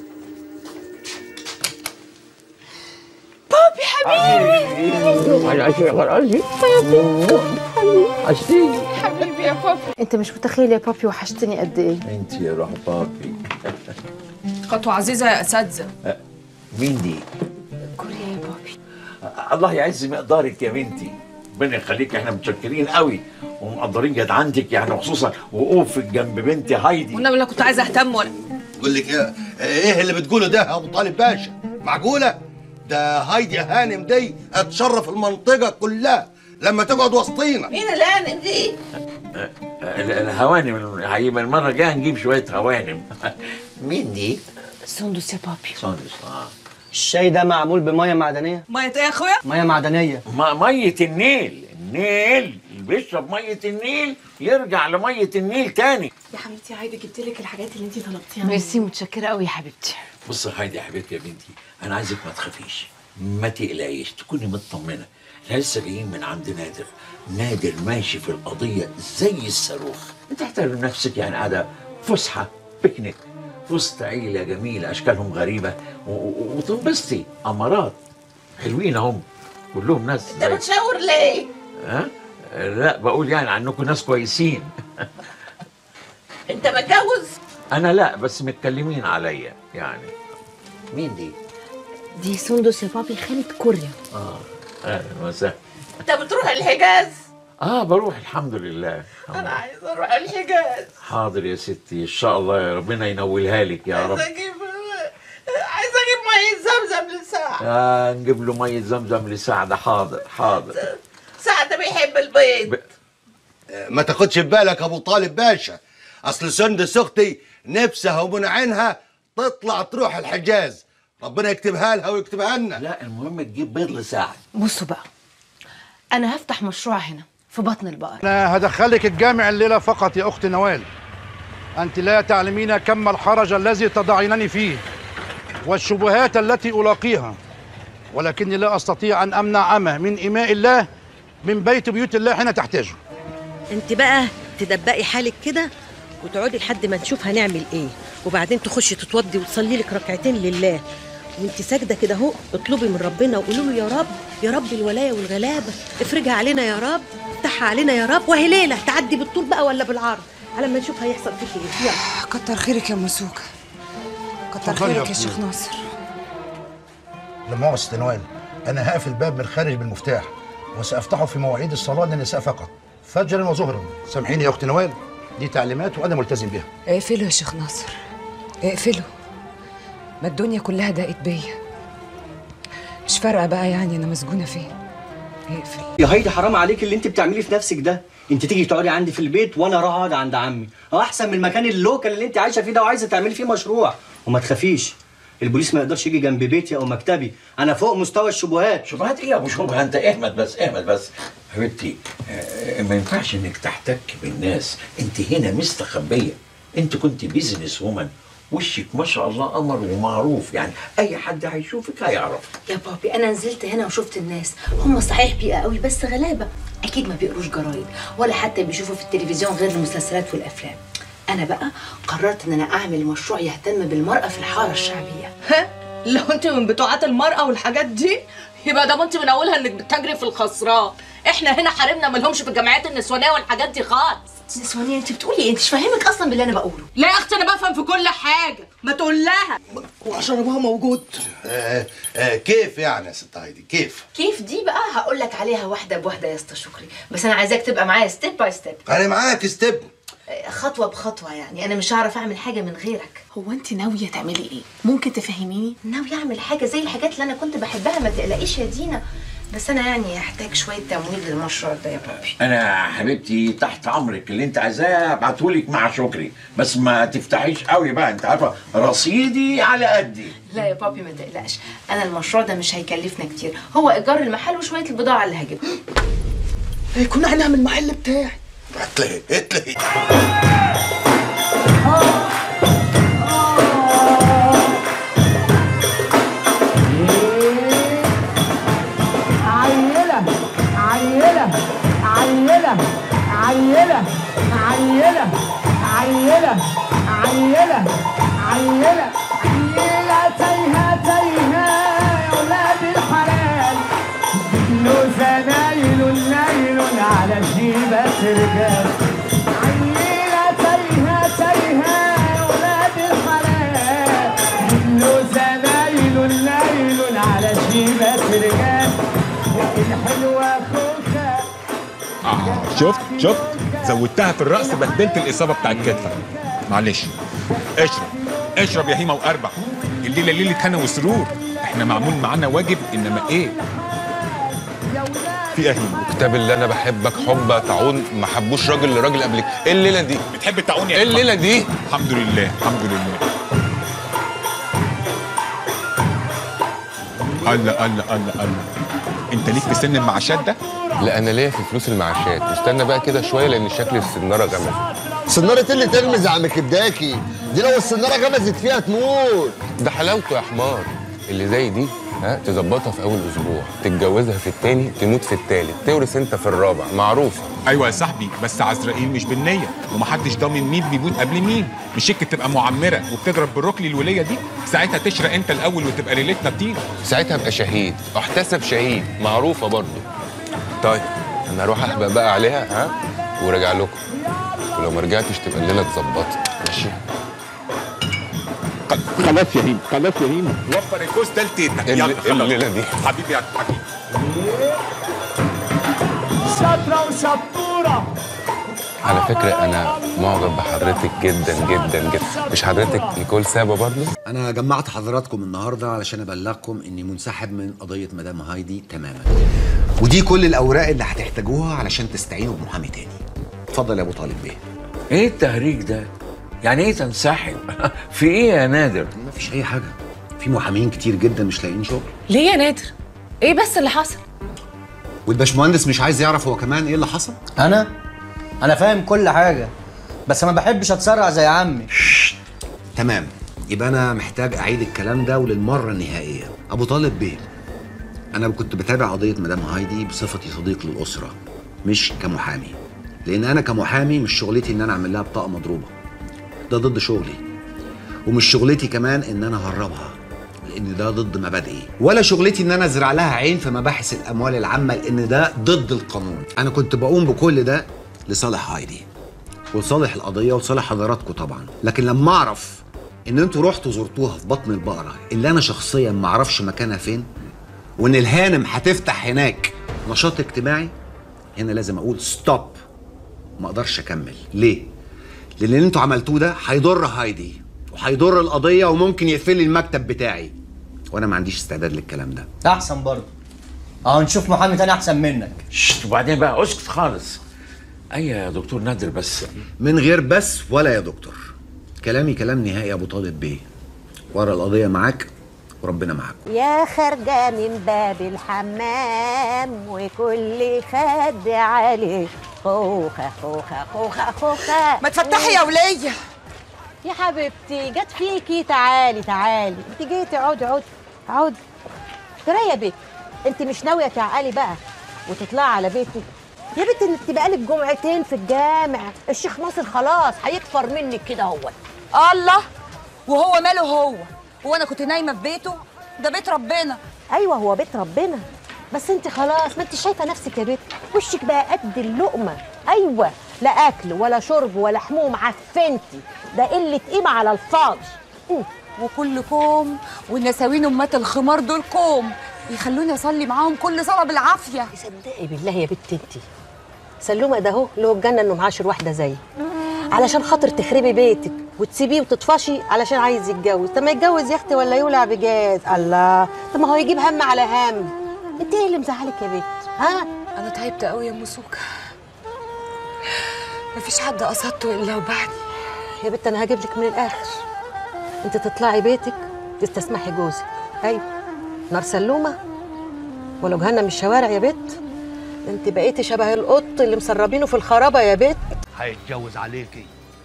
بابي حبيبي
حبيبي يا بابي انت مش متخيل يا بابي وحشتني قد ايه
انت يا روح بابي
خطوه عزيزه يا اساتذه
مين دي؟
كوريا يا بابي
الله يعز مقدارك يا بنتي ربنا يخليك احنا متشكرين قوي ومقدرين جدعنتك يعني خصوصا وقوفك جنب بنتي هايدي
وانا ولا كنت عايزه اهتم ولا
بقول لك ايه ايه اللي بتقوله ده يا ابو طالب باشا معقوله ده هايدي هانم دي هتشرف المنطقه كلها لما تقعد وسطينا
مين الهانم دي؟
ال- الهوانم هيبقى المره الجايه نجيب شويه هوانم مين دي؟
سندس يا بابي
سندس اه
الشاي ده معمول بميه معدنيه
ميه ايه يا اخويا
ميه معدنيه
ما ميه النيل النيل اللي بيشرب ميه النيل يرجع لميه النيل تاني
يا حبيبتي عايده جبت لك الحاجات اللي انت طلبتيها
ميرسي متشكره قوي يا حبيبتي
بص يا هايدي يا حبيبتي يا بنتي انا عايزك ما تخافيش ما تقلقيش تكوني مطمنه احنا لسه جايين من عند نادر نادر ماشي في القضيه زي الصاروخ انت احترم نفسك يعني قاعده فسحه بيكنيك في وسط عيله جميله اشكالهم غريبه و- و- وتنبسطي امارات حلوين هم كلهم ناس
انت بتشاور ليه؟
ها لا بقول يعني عنكم ناس كويسين
انت متجوز؟
انا لا بس متكلمين عليا يعني مين دي
دي سندس يا بابي خالة كوريا
اه اهلا وسهلا
انت بتروح الحجاز؟
اه بروح الحمد لله
انا عايزه اروح الحجاز
حاضر يا ستي ان شاء الله يا ربنا ينولها لك يا رب
عايزه اجيب عايزه اجيب ميه زمزم لساعه
آه نجيب له ميه زمزم لسعده حاضر حاضر
سعد بيحب البيض
ما تاخدش في بالك يا ابو طالب باشا اصل سندس اختي نفسها ومن عينها تطلع تروح الحجاز ربنا يكتبها لها ويكتبها لنا
لا المهم تجيب بيض لسعد
بصوا بقى انا هفتح مشروع هنا في بطن البقر
أنا هدخلك الجامع الليلة فقط يا أخت نوال أنت لا تعلمين كم الحرج الذي تضعينني فيه والشبهات التي ألاقيها ولكني لا أستطيع أن أمنع أمه من إماء الله من بيت بيوت الله حين تحتاجه
انت بقى تدبقي حالك كده وتقعدي لحد ما نشوف هنعمل ايه وبعدين تخشي تتوضي وتصلي لك ركعتين لله وانت ساجده كده اهو اطلبي من ربنا وقولي له يا رب يا رب الولايه والغلابه افرجها علينا يا رب افتحها علينا يا رب وهي ليله تعدي بالطول بقى ولا بالعرض على ما نشوف هيحصل فيكي ايه يلا
كتر خيرك يا مسوكة كتر
اتفضلي يا
خيرك يا
أختي.
شيخ ناصر
لما هو نوال أنا هقفل الباب من الخارج بالمفتاح وسأفتحه في مواعيد الصلاة للنساء فقط فجرا وظهرا سامحيني يا أخت نوال دي تعليمات وأنا ملتزم بيها
اقفله يا شيخ ناصر اقفله ما الدنيا كلها ضاقت بيا مش فارقة بقى يعني أنا مسجونة فين اقفل
يا هايدي حرام عليك اللي انت بتعمليه في نفسك ده انت تيجي تقعدي عندي في البيت وانا اروح اقعد عند عمي اه احسن من المكان اللوكال اللي انت عايشه فيه ده وعايزه تعملي فيه مشروع وما تخافيش البوليس ما يقدرش يجي جنب بيتي او مكتبي انا فوق مستوى الشبهات
شبهات ايه يا ابو شبهه انت اهمل بس اهمل بس حبيبتي آه، ما ينفعش انك تحتك بالناس انت هنا مستخبيه انت كنت بيزنس وومن وشك ما شاء الله قمر ومعروف يعني اي حد هيشوفك هيعرف
يا بابي انا نزلت هنا وشفت الناس هم صحيح بيئة قوي بس غلابه اكيد ما بيقروش جرايد ولا حتى بيشوفوا في التلفزيون غير المسلسلات والافلام انا بقى قررت ان انا اعمل مشروع يهتم بالمراه في الحاره الشعبيه
ها لو انت من بتوعات المرأة والحاجات دي يبقى ده انت من اولها انك بتجري في الخسران احنا هنا حارمنا مالهمش في الجمعيات النسوانيه والحاجات دي خالص
نسوانيه انت بتقولي ايه انت مش فاهمك اصلا باللي انا بقوله
لا يا اختي انا بفهم في كل حاجه ما تقول لها
وعشان ابوها موجود آه آه كيف يعني يا ست هايدي كيف
كيف دي بقى هقول لك عليها واحده بواحده يا اسطى شكري بس انا عايزاك تبقى معايا ستيب باي ستيب
انا معاك ستيب
خطوه بخطوه يعني انا مش هعرف اعمل حاجه من غيرك
هو انت ناويه تعملي ايه ممكن تفهميني
ناويه اعمل حاجه زي الحاجات اللي انا كنت بحبها ما تقلقيش يا دينا بس انا يعني هحتاج شويه تمويل للمشروع ده يا بابي
انا حبيبتي تحت امرك اللي انت عايزاه ابعتهولك مع شكري بس ما تفتحيش قوي بقى انت عارفه رصيدي على قدي
لا يا بابي ما تقلقش انا المشروع ده مش هيكلفنا كتير هو ايجار المحل وشويه البضاعه اللي هجيبها
كنا هنعمل المحل بتاعي
هتلاقي هتلاقي
عيلة عيلة عيلة عيلة عيلة عيلة عيلة عيلة عيلة تايهة تايهة يا ولاد الحلال له زنايل نايل على جيبة رجال عيلة تايهة تايهة يا ولاد الحلال له زنايل نايل على جيبة رجال الحلوة خوخة
اه شفت شفت زودتها في الرأس بهدلت الإصابة بتاع الكتفة معلش اشرب اشرب يا هيمة وأربع الليلة ليلة هنا وسرور احنا معمول معانا واجب إنما إيه في إيه يا هيمة
كتاب اللي انا بحبك حب تعون ما حبوش راجل لراجل قبلك ايه الليله دي
بتحب التعون يا
ايه
هيمة؟
الليله دي
الحمد لله الحمد لله الله الله الله الله انت ليك في سن المعاشات ده
لا انا ليا في فلوس المعاشات استنى بقى كده شويه لان شكل السناره غمز
سنارة اللي ترمز يا عم كداكي دي لو السنارة غمزت فيها تموت
ده حلاوته يا حمار اللي زي دي ها تظبطها في اول اسبوع تتجوزها في التاني تموت في التالت تورث انت في الرابع معروفه
ايوه يا صاحبي بس عزرائيل مش بالنيه ومحدش ضامن مين بيموت قبل مين مش شك تبقى معمره وبتضرب بالركل الوليه دي ساعتها تشرق انت الاول وتبقى ليلتنا بطير
ساعتها ابقى شهيد احتسب شهيد معروفه برضو طيب انا اروح احبق بقى عليها ها وراجع لكم ولو ما رجعتش تبقى الليله اتظبطت ماشي
خلاص يا هيم خلاص يا هيم وفر الكوز ده لتيتك
اللي-
يلا خلاص.
الليلة دي.
حبيبي يا حبيبي
شاطرة وشطورة
على فكره انا معجب بحضرتك جدا جدا جدا مش حضرتك نيكول سابا برضو
انا جمعت حضراتكم النهارده علشان ابلغكم اني منسحب من قضيه مدام هايدي تماما ودي كل الاوراق اللي هتحتاجوها علشان تستعينوا بمحامي تاني اتفضل يا ابو طالب بيه
ايه التهريج ده يعني ايه تنسحب في ايه يا نادر
مفيش اي حاجه في محامين كتير جدا مش لاقيين شغل
ليه يا نادر ايه بس اللي حصل
والباشمهندس مش عايز يعرف هو كمان ايه اللي حصل
انا انا فاهم كل حاجه بس ما بحبش اتسرع زي عمي
تمام يبقى انا محتاج اعيد الكلام ده وللمره النهائيه ابو طالب بيه انا كنت بتابع قضيه مدام هايدي بصفتي صديق للاسره مش كمحامي لان انا كمحامي مش شغلتي ان انا اعمل لها بطاقه مضروبه ده ضد شغلي ومش شغلتي كمان ان انا اهربها لان ده ضد مبادئي ولا شغلتي ان انا ازرع لها عين في مباحث الاموال العامه لان ده ضد القانون انا كنت بقوم بكل ده لصالح هايدي ولصالح القضيه ولصالح حضراتكم طبعا لكن لما اعرف ان انتوا رحتوا زرتوها في بطن البقره اللي انا شخصيا ما اعرفش مكانها فين وان الهانم هتفتح هناك نشاط اجتماعي هنا لازم اقول ستوب ما اقدرش اكمل ليه لان اللي انتوا عملتوه ده هيضر هايدي وهيضر القضيه وممكن يقفل لي المكتب بتاعي وانا ما عنديش استعداد للكلام ده
احسن برضه اه نشوف محامي تاني احسن منك
شت وبعدين بقى اسكت خالص اي يا دكتور نادر بس
من غير بس ولا يا دكتور كلامي كلام نهائي يا ابو طالب بيه ورا القضيه معاك وربنا معاك
يا خارجة من باب الحمام وكل خد عليه خوخة خوخة خوخة خوخة
ما تفتحي يا ولية
يا حبيبتي جت فيكي تعالي تعالي انت جيتي اقعدي اقعدي اقعدي ترى يا بيه انت مش ناويه تعقلي بقى وتطلعي على بيتك يا بنت انت بقالك جمعتين في الجامع الشيخ ناصر خلاص هيكفر منك كده هو
الله وهو ماله هو هو انا كنت نايمه في بيته ده بيت ربنا
ايوه هو بيت ربنا بس انت خلاص ما انت شايفه نفسك يا بنت وشك بقى قد اللقمه ايوه لا اكل ولا شرب ولا حموم عفنتي ده قله قيمه على الفاضي
وكل كوم والنساوين امات الخمار دول كوم يخلوني اصلي معاهم كل صلاه بالعافيه
صدقي بالله يا بنت انت سلومه ده اهو له الجنه انه معاشر واحده زيي علشان خاطر تخربي بيتك وتسيبيه وتطفشي علشان عايز يتجوز طب ما يتجوز يا اختي ولا يولع بجاز الله طب ما هو يجيب هم على هم انت ايه اللي مزعلك يا بنت ها
انا تعبت قوي يا مسوكه مفيش حد قصدته الا وبعدي
يا بنت انا هجيب لك من الاخر انت تطلعي بيتك تستسمحي جوزك ايوه نار سلومه ولو جهنم الشوارع يا بنت انت بقيتي شبه القط اللي مسربينه في الخرابه يا بنت
هيتجوز عليكي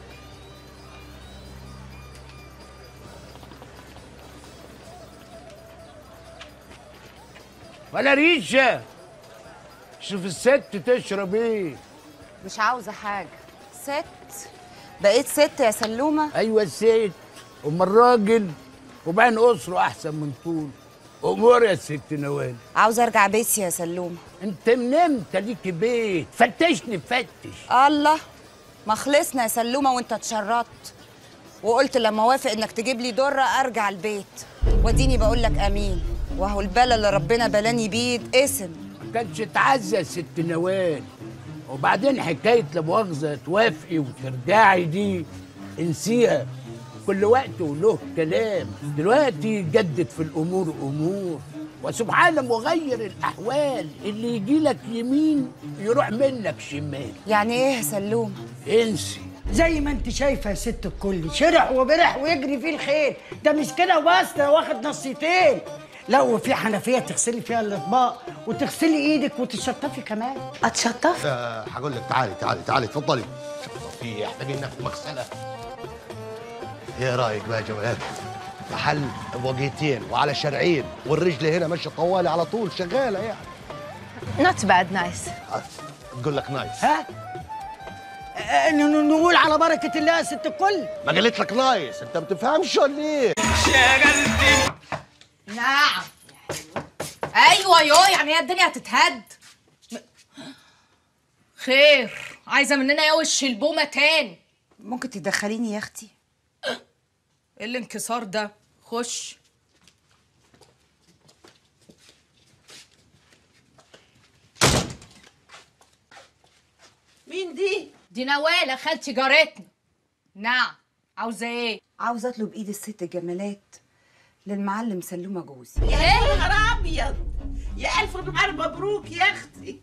ولا ريشه شوف الست تشرب ايه
مش عاوزه حاجه ست بقيت ست يا سلومه
ايوه الست ام الراجل وبعدين اسره احسن من طول امور يا ست نوال
عاوزه ارجع بيتي يا سلومه
انت من امتى ليكي بيت فتشني فتش
الله ما خلصنا يا سلومه وانت اتشرطت وقلت لما وافق انك تجيب لي دره ارجع البيت واديني بقول لك امين وهو البلا اللي ربنا بلاني بيه اسم
ما كانش تعزى يا ست نوال وبعدين حكايه لا مؤاخذه توافقي وترجعي دي انسيها كل وقت وله كلام دلوقتي جدد في الامور امور وسبحان مغير الاحوال اللي يجي لك يمين يروح منك شمال
يعني ايه يا سلومه
انسي
زي ما انت شايفه يا ست الكل شرح وبرح ويجري فيه الخيل ده مش كده وبس ده واخد نصيتين لو في حنفيه تغسلي فيها الاطباق وتغسلي ايدك وتشطفي كمان
اتشطف
آه، هقول لك تعالي تعالي تعالي اتفضلي في محتاجين ناخد مغسله ايه رايك بقى يا جماعه محل بوجهتين وعلى شارعين والرجل هنا ماشيه طوالي على طول شغاله يعني
Not bad, nice.
تقول لك نايس
ها آه، ن- ن- نقول على بركه الله يا ست الكل
ما قالت لك نايس انت ما بتفهمش ولا ايه
نعم ايوه يو يعني هي الدنيا هتتهد خير عايزه مننا يا وش البومه تاني
ممكن تدخليني يا اختي
ايه الانكسار ده خش مين دي دي نواله خالتي جارتنا نعم عاوزه ايه
عاوزه اطلب ايد الست جمالات للمعلم سلومه جوزي
يا نهار ابيض يا الف مبروك يا اختي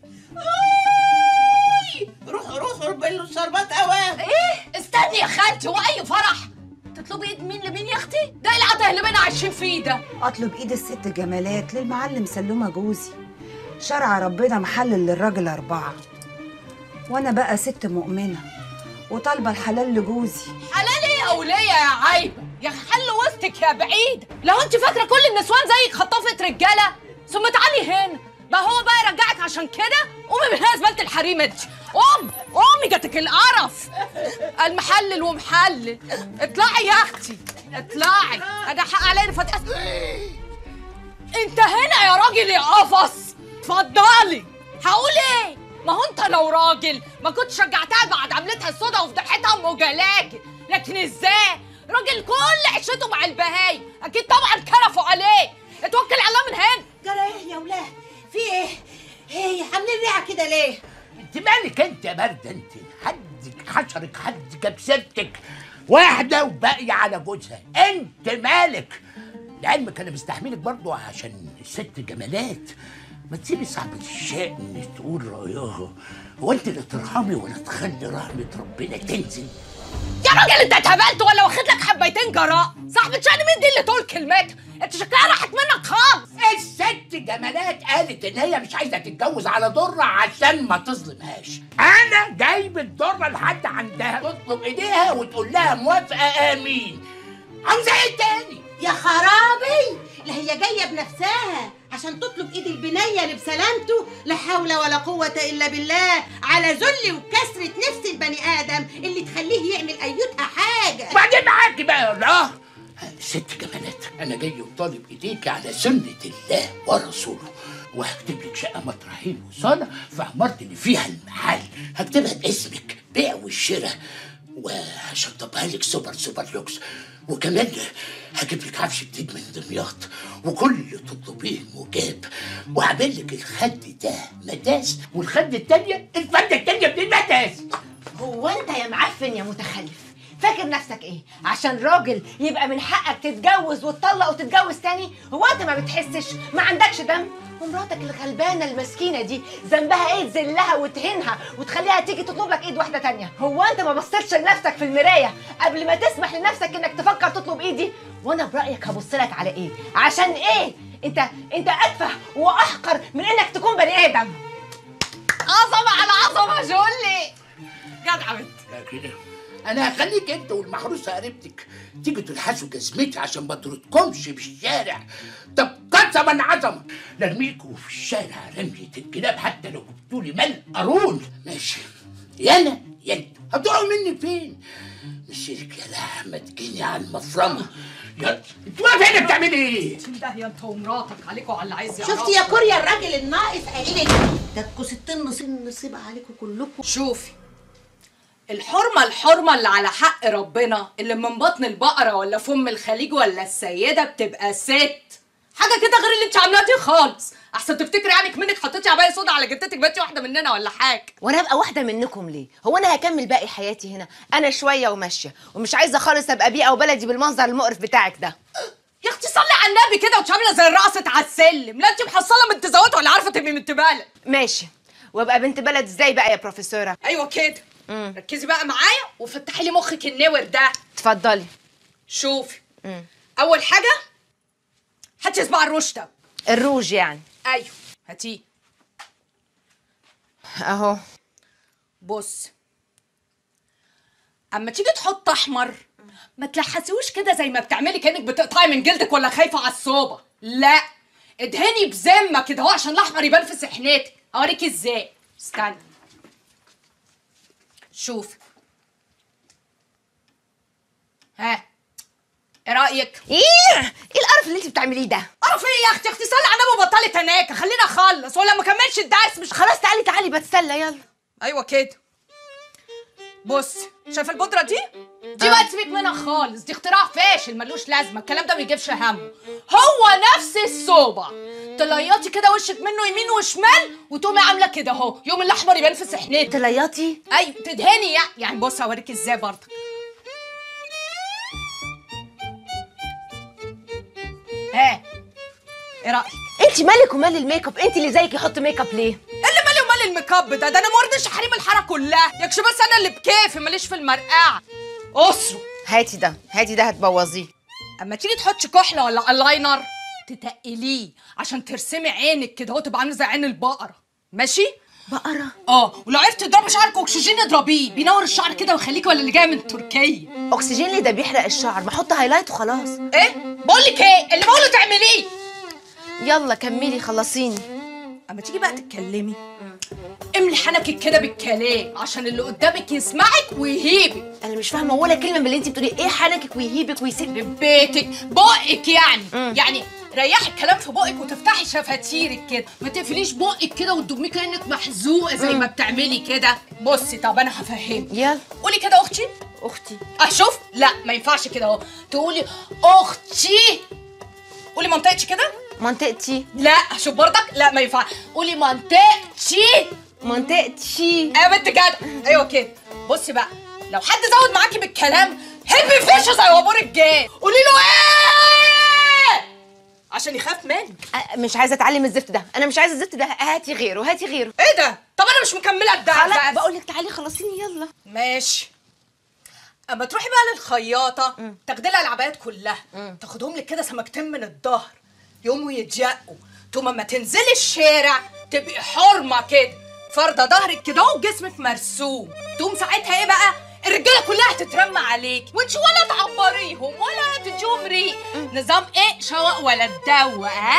أوي. روحوا روحوا له شربات اوام
ايه استني يا خالتي هو اي فرح تطلبي ايد مين لمين يا اختي ده إيه العته اللي بينا عايشين فيه ده
اطلب ايد الست جمالات للمعلم سلومه جوزي شرع ربنا محلل للراجل اربعه وانا بقى ست مؤمنه وطالبه الحلال لجوزي
حلال ايه يا وليه يا عايبه يا خلي وسطك يا بعيد لو انت فاكره كل النسوان زيك خطافه رجاله ثم تعالي هنا ما هو بقى يرجعك عشان كده قومي من هنا زباله الحريم انت قوم قومي جاتك القرف المحلل ومحلل اطلعي يا اختي اطلعي انا حق عليا فتح انت هنا يا راجل يا قفص اتفضلي هقول ايه ما هو انت لو راجل ما كنت شجعتها بعد عملتها السودا وفضحتها ام جلاجل لكن ازاي راجل كل عيشته مع البهاي اكيد طبعا كرفوا عليه اتوكل على الله من هنا
جرى ايه يا ولاد في ايه ايه عاملين ريعه كده ليه
انت مالك انت يا برده انت حدك حشرك حد جاب سيرتك واحده وباقيه على جوزها انت مالك لعلمك انا مستحملك برضو عشان الست جمالات ما تسيبي صاحبة الشأن تقول رأيها هو انت لا ترحمي ولا تخلي رحمة ربنا تنزل
يا راجل انت اتهبلت ولا واخد لك حبيتين جراء صاحبة شأن مين دي اللي تقول كلمتها انت شكلها راحت منك خالص
الست جمالات قالت ان هي مش عايزه تتجوز على ضره عشان ما تظلمهاش انا جايب الضره لحد عندها تطلب ايديها وتقول لها موافقه امين عاوزه ايه تاني
يا خرابي لا هي جايه بنفسها عشان تطلب ايد البنيه لبسلامته لا حول ولا قوه الا بالله على ذل وكسره نفس البني ادم اللي تخليه يعمل ايتها حاجه
وبعدين معاكي بقى يا الله ست جمالات انا جاي وطالب ايديك على سنه الله ورسوله وهكتب لك شقه مطرحين وصاله في عمارة اللي فيها المحل هكتبها باسمك بيع والشراء وهشطبها لك سوبر سوبر لوكس وكمان هجيب لك عفش جديد من دمياط وكل اللي تطلبيه مجاب وهعمل لك الخد ده مداس والخد التانية الفردة التانية من المداس
هو انت يا معفن يا متخلف فاكر نفسك ايه عشان راجل يبقى من حقك تتجوز وتطلق وتتجوز تاني هو انت ما بتحسش ما عندكش دم ومراتك الغلبانه المسكينه دي ذنبها ايه تذلها وتهينها وتخليها تيجي تطلب لك ايد واحده تانية هو انت ما بصيتش لنفسك في المرايه قبل ما تسمح لنفسك انك تفكر تطلب ايدي وانا برايك هبص لك على ايه عشان ايه انت انت اتفه واحقر من انك تكون بني ادم عظمه على عظمه جولي جدع بنت
لا كده انا هخليك انت والمحروسه قريبتك تيجي تلحسوا جزمتي عشان ما تردكمش في الشارع طب قسما عظمه نرميكوا في الشارع رمية الكلاب حتى لو جبتولي مال قارون ماشي يا انا يا انت هتقعوا مني فين مسيرك يا لحمه تجيني على المفرمه يا انت واقفه هنا بتعملي ايه؟
ده يا انت ومراتك عليكوا على اللي عايز
شفتي يا كوريا الراجل الناقص قايل لك ده تكون ستين نصيب نصيب عليكم كلكم
شوفي الحرمة الحرمة اللي على حق ربنا اللي من بطن البقرة ولا فم الخليج ولا السيدة بتبقى ست حاجة كده غير اللي انت عاملاها دي خالص احسن تفتكري يعني منك حطيتي عباية سودا على جدتك بقيتي واحدة مننا ولا حاجة
وانا ابقى واحده منكم ليه هو انا هكمل باقي حياتي هنا انا شويه وماشيه ومش عايزه خالص ابقى بيئه وبلدي بالمنظر المقرف بتاعك ده
يا اختي صلي على النبي كده وانت عاملة زي الرقصة على السلم لا انت محصلة من تزوت ولا عارفة تبقي من بلد
ماشي وابقى بنت بلد ازاي بقى يا بروفيسوره
ايوه كده ركزي بقى معايا وفتحي لي مخك النور ده
اتفضلي
شوفي اول حاجة هاتي صباع الروش ده
الروج يعني
ايوه هاتيه
اهو
بص اما تيجي تحط احمر ما تلحسوش كده زي ما بتعملي كانك بتقطعي من جلدك ولا خايفه على الصوبه لا ادهني بذمه كده اهو عشان الاحمر يبان في سحنتك اوريكي ازاي استنى شوف ها ايه رايك
ايه ايه القرف اللي انت بتعمليه ده
قرف ايه يا اختي اختي صلي على النبي وبطلي تناكه خلينا اخلص ولا ما كملش الدرس مش
خلاص تعالي تعالي بتسلى يلا
ايوه كده بص شايفه البودره دي دي بقى تسيبك منها خالص دي اختراع فاشل ملوش لازمه الكلام ده ما يجيبش همه هو نفس الصوبع تليطي كده وشك منه يمين وشمال وتقومي عامله كده اهو يوم الاحمر يبان في سحنتك
تليطي
ايوه تدهني يعني يعني بص اوريك ازاي برضك ها ايه رايك
انت مالك ومال الميك اب انت اللي زيك يحط ميك اب ليه
اللي مالي ومال الميك اب ده ده انا مرضش حريم الحاره كلها يكش بس انا اللي بكيفي ماليش في المرقعه اسره
هاتي ده هاتي ده هتبوظيه
اما تيجي تحطي كحله ولا الاينر تتقليه عشان ترسمي عينك كده اهو تبقى عامله زي عين البقره ماشي
بقره
اه ولو عرفتي تضربي شعرك اكسجين اضربيه بينور الشعر كده ويخليكي ولا اللي جايه من تركيا
اكسجين ليه ده بيحرق الشعر ما احط هايلايت وخلاص
ايه بقول لك ايه اللي بقوله تعمليه
يلا كملي خلصيني
اما تيجي بقى تتكلمي املي حنكك كده بالكلام عشان اللي قدامك يسمعك ويهيبك
انا مش فاهمه ولا كلمه من اللي انت بتقولي ايه حنكك ويهيبك ويسيب
بيتك بقك يعني يعني ريحي الكلام في بقك وتفتحي شفاتيرك كده ما تقفليش بقك كده وتدمي كانك محزوقه زي ما بتعملي كده بصي طب انا هفهمك
يلا
قولي كده اختي
اختي
اه شوف لا ما ينفعش كده اهو تقولي اختي قولي منطقتي كده
منطقتي
لا شوف برضك لا ما ينفع قولي منطقتي
منطقتي
ايوه بنت جدع ايوه كده بصي بقى لو حد زود معاكي بالكلام هبي فيشه زي وابور الجاي قولي له ايه عشان يخاف منك
أه، مش عايزه اتعلم الزفت ده انا مش عايزه الزفت ده هاتي غيره هاتي غيره
ايه ده طب انا مش مكمله الدرس
خلاص بقول لك تعالي خلصيني يلا
ماشي اما تروحي بقى للخياطه تاخدي لها العبايات كلها تاخدهم لك كده سمكتين من الظهر يقوموا يتجقوا تقوم اما تنزلي الشارع تبقي حرمه كده فارده ظهرك كده وجسمك مرسوم تقوم ساعتها ايه بقى الرجاله كلها هتترمى عليك وانت ولا تعبريهم ولا تديهم ريق نظام ايه شوق ولا تدوق ها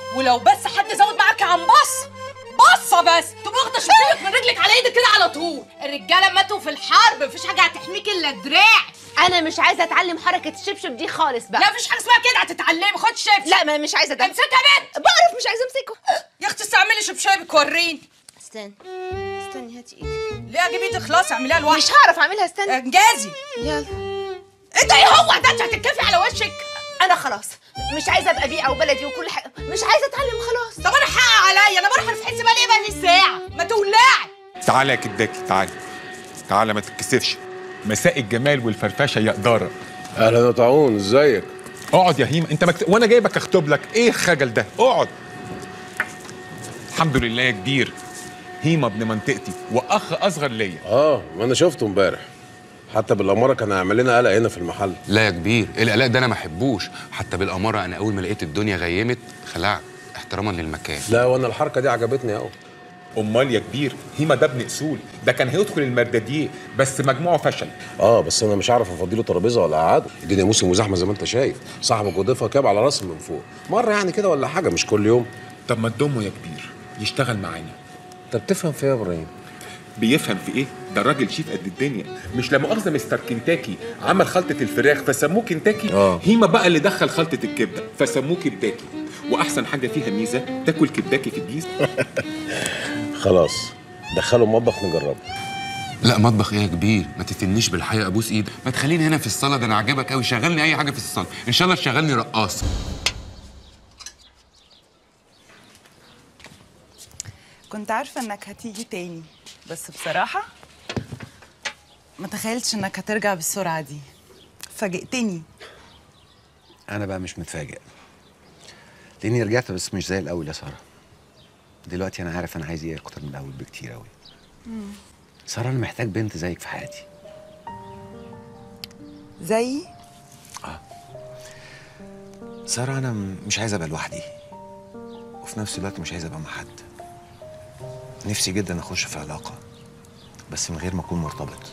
ولو بس حد زود معاك عن بص بصه بس تبقى واخده شبشبك من رجلك على ايدك كده على طول الرجاله ماتوا في الحرب مفيش حاجه هتحميك الا الدراع
انا مش عايزه اتعلم حركه الشبشب دي خالص بقى
لا مفيش حاجه اسمها كده هتتعلمي خد شبشب
لا ما مش عايزه اتعلم
امسكها يا بنت
بعرف مش عايزه امسكه
يا اختي استعملي شبشبك وريني
استنى استني هاتي ايدك
ليه اجيب ايدك خلاص اعمليها لوحدك
مش هعرف اعملها استنى
انجازي
يلا
انت ايه هو ده انت هتتكفي على وشك
انا خلاص مش عايزه ابقى بيئه وبلدي وكل حاجه مش عايزه اتعلم خلاص
طب انا حق عليا انا بروح في حس بقى ليه بقى الساعه ما تولعي
تعالى يا كداكي تعالى تعالى ما تتكسفش مساء الجمال والفرفشه يا قداره
اهلا يا طاعون ازيك
اقعد يا هيما انت مكت... وانا جايبك اخطب لك ايه الخجل ده اقعد الحمد لله يا كبير هيما ابن منطقتي واخ اصغر ليا
اه ما انا شفته امبارح حتى بالاماره كان هيعمل لنا قلق هنا في المحل
لا يا كبير القلق ده انا ما احبوش حتى بالاماره انا اول ما لقيت الدنيا غيمت خلعت احتراما للمكان
لا وانا الحركه دي عجبتني قوي
امال يا كبير هيما ده ابن اصول ده كان هيدخل المرداديه بس مجموعه فشل
اه بس انا مش عارف افضيله ترابيزه ولا اقعده الدنيا موسم وزحمه زي ما انت شايف صاحبك وضيفها كاب على راسي من فوق مره يعني كده ولا حاجه مش كل يوم
طب ما تضمه يا كبير يشتغل معانا
انت بتفهم في ايه يا ابراهيم
بيفهم في ايه ده راجل شيف قد الدنيا مش لا مؤاخذه مستر كنتاكي عمل خلطه الفراخ فسموه كنتاكي
آه.
هيما بقى اللي دخل خلطه الكبده فسموه كبداكي واحسن حاجه فيها ميزه تاكل كبداكي في الجيز
خلاص دخله المطبخ نجربه
لا مطبخ ايه يا كبير ما تفتنيش بالحقيقه ابوس ايدك ما تخليني هنا في الصاله ده انا عاجبك قوي شغلني اي حاجه في الصاله ان شاء الله تشغلني رقاصه
كنت عارفة انك هتيجي تاني بس بصراحة ما تخيلتش انك هترجع بالسرعة دي فاجئتني
انا بقى مش متفاجئ لاني رجعت بس مش زي الاول يا ساره دلوقتي انا عارف انا عايز ايه اكتر من الاول بكتير قوي ساره انا محتاج بنت زيك في حياتي
زي
ساره انا م- مش عايز ابقى لوحدي وفي نفس الوقت مش عايز ابقى مع حد نفسي جدا اخش في علاقه بس من غير ما اكون مرتبط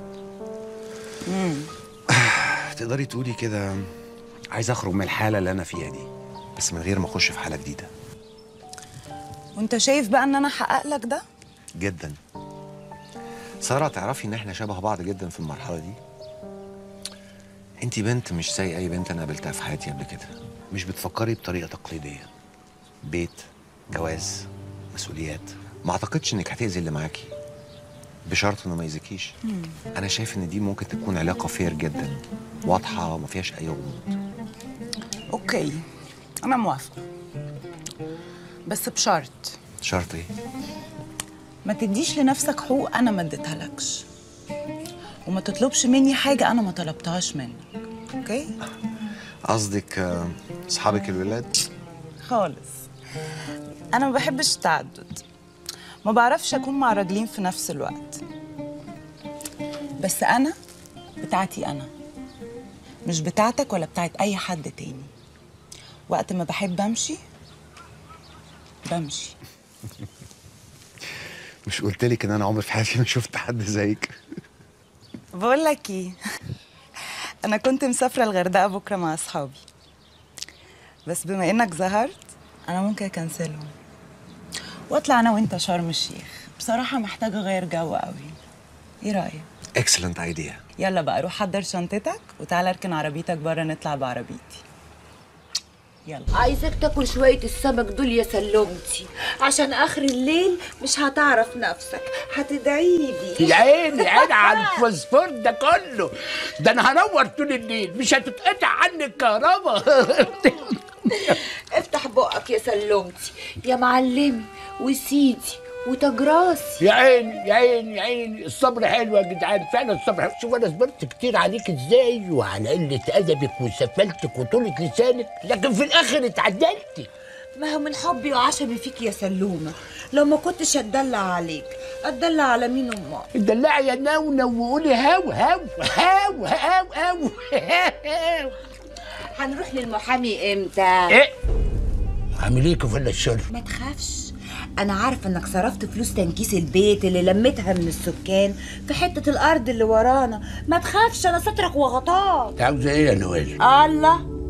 تقدري تقولي كده عايز اخرج من الحاله اللي انا فيها دي بس من غير ما اخش في حاله جديده
وانت شايف بقى ان انا احقق لك ده
جدا ساره تعرفي ان احنا شبه بعض جدا في المرحله دي انت بنت مش زي اي بنت انا قابلتها في حياتي قبل كده مش بتفكري بطريقه تقليديه بيت جواز مسؤوليات ما اعتقدش انك هتاذي اللي معاكي بشرط انه ما يأذيكيش انا شايف ان دي ممكن تكون علاقه فير جدا واضحه وما فيهاش اي غموض
اوكي انا موافقة بس بشرط
شرط ايه
ما تديش لنفسك حقوق انا ما اديتهالكش وما تطلبش مني حاجة انا ما طلبتهاش منك اوكي
قصدك آه، اصحابك الولاد
خالص انا ما بحبش التعدد ما بعرفش اكون مع راجلين في نفس الوقت بس انا بتاعتي انا مش بتاعتك ولا بتاعت اي حد تاني وقت ما بحب امشي بمشي
مش قلت لك ان انا عمري في حياتي ما شفت حد زيك
بقول لك ايه انا كنت مسافره الغردقه بكره مع اصحابي بس بما انك ظهرت انا ممكن اكنسلهم واطلع انا وانت شرم الشيخ بصراحه محتاجه اغير جو قوي ايه رايك
اكسلنت ايديا
يلا بقى روح حضر شنطتك وتعالى اركن عربيتك بره نطلع بعربيتي يلا
عايزك تاكل شوية السمك دول يا سلومتي عشان آخر الليل مش هتعرف نفسك هتدعيلي
يا عيني عيني على الفوسفور ده كله ده انا هنور طول الليل مش هتتقطع عني الكهرباء
افتح بقك يا سلومتي يا معلمي وسيدي وتاج راسي
يا عيني يا عيني يا عيني الصبر حلو يا جدعان فعلا الصبر حلو شوف انا صبرت كتير عليك ازاي وعلى قله ادبك وسفلتك وطولة لسانك لكن في الاخر اتعدلتي
ما هو من حبي وعشمي فيك يا سلومة لو ما كنتش اتدلع عليك اتدلع على مين امال
اتدلعي يا نونو وقولي هاو هاو هاو هاو هاو هاو
هنروح للمحامي امتى
ايه عامليكوا في الشر
ما تخافش انا عارفه انك صرفت فلوس تنكيس البيت اللي لميتها من السكان في حته الارض اللي ورانا ما تخافش انا سترك وغطاك
انت عاوزه ايه يا نوال
الله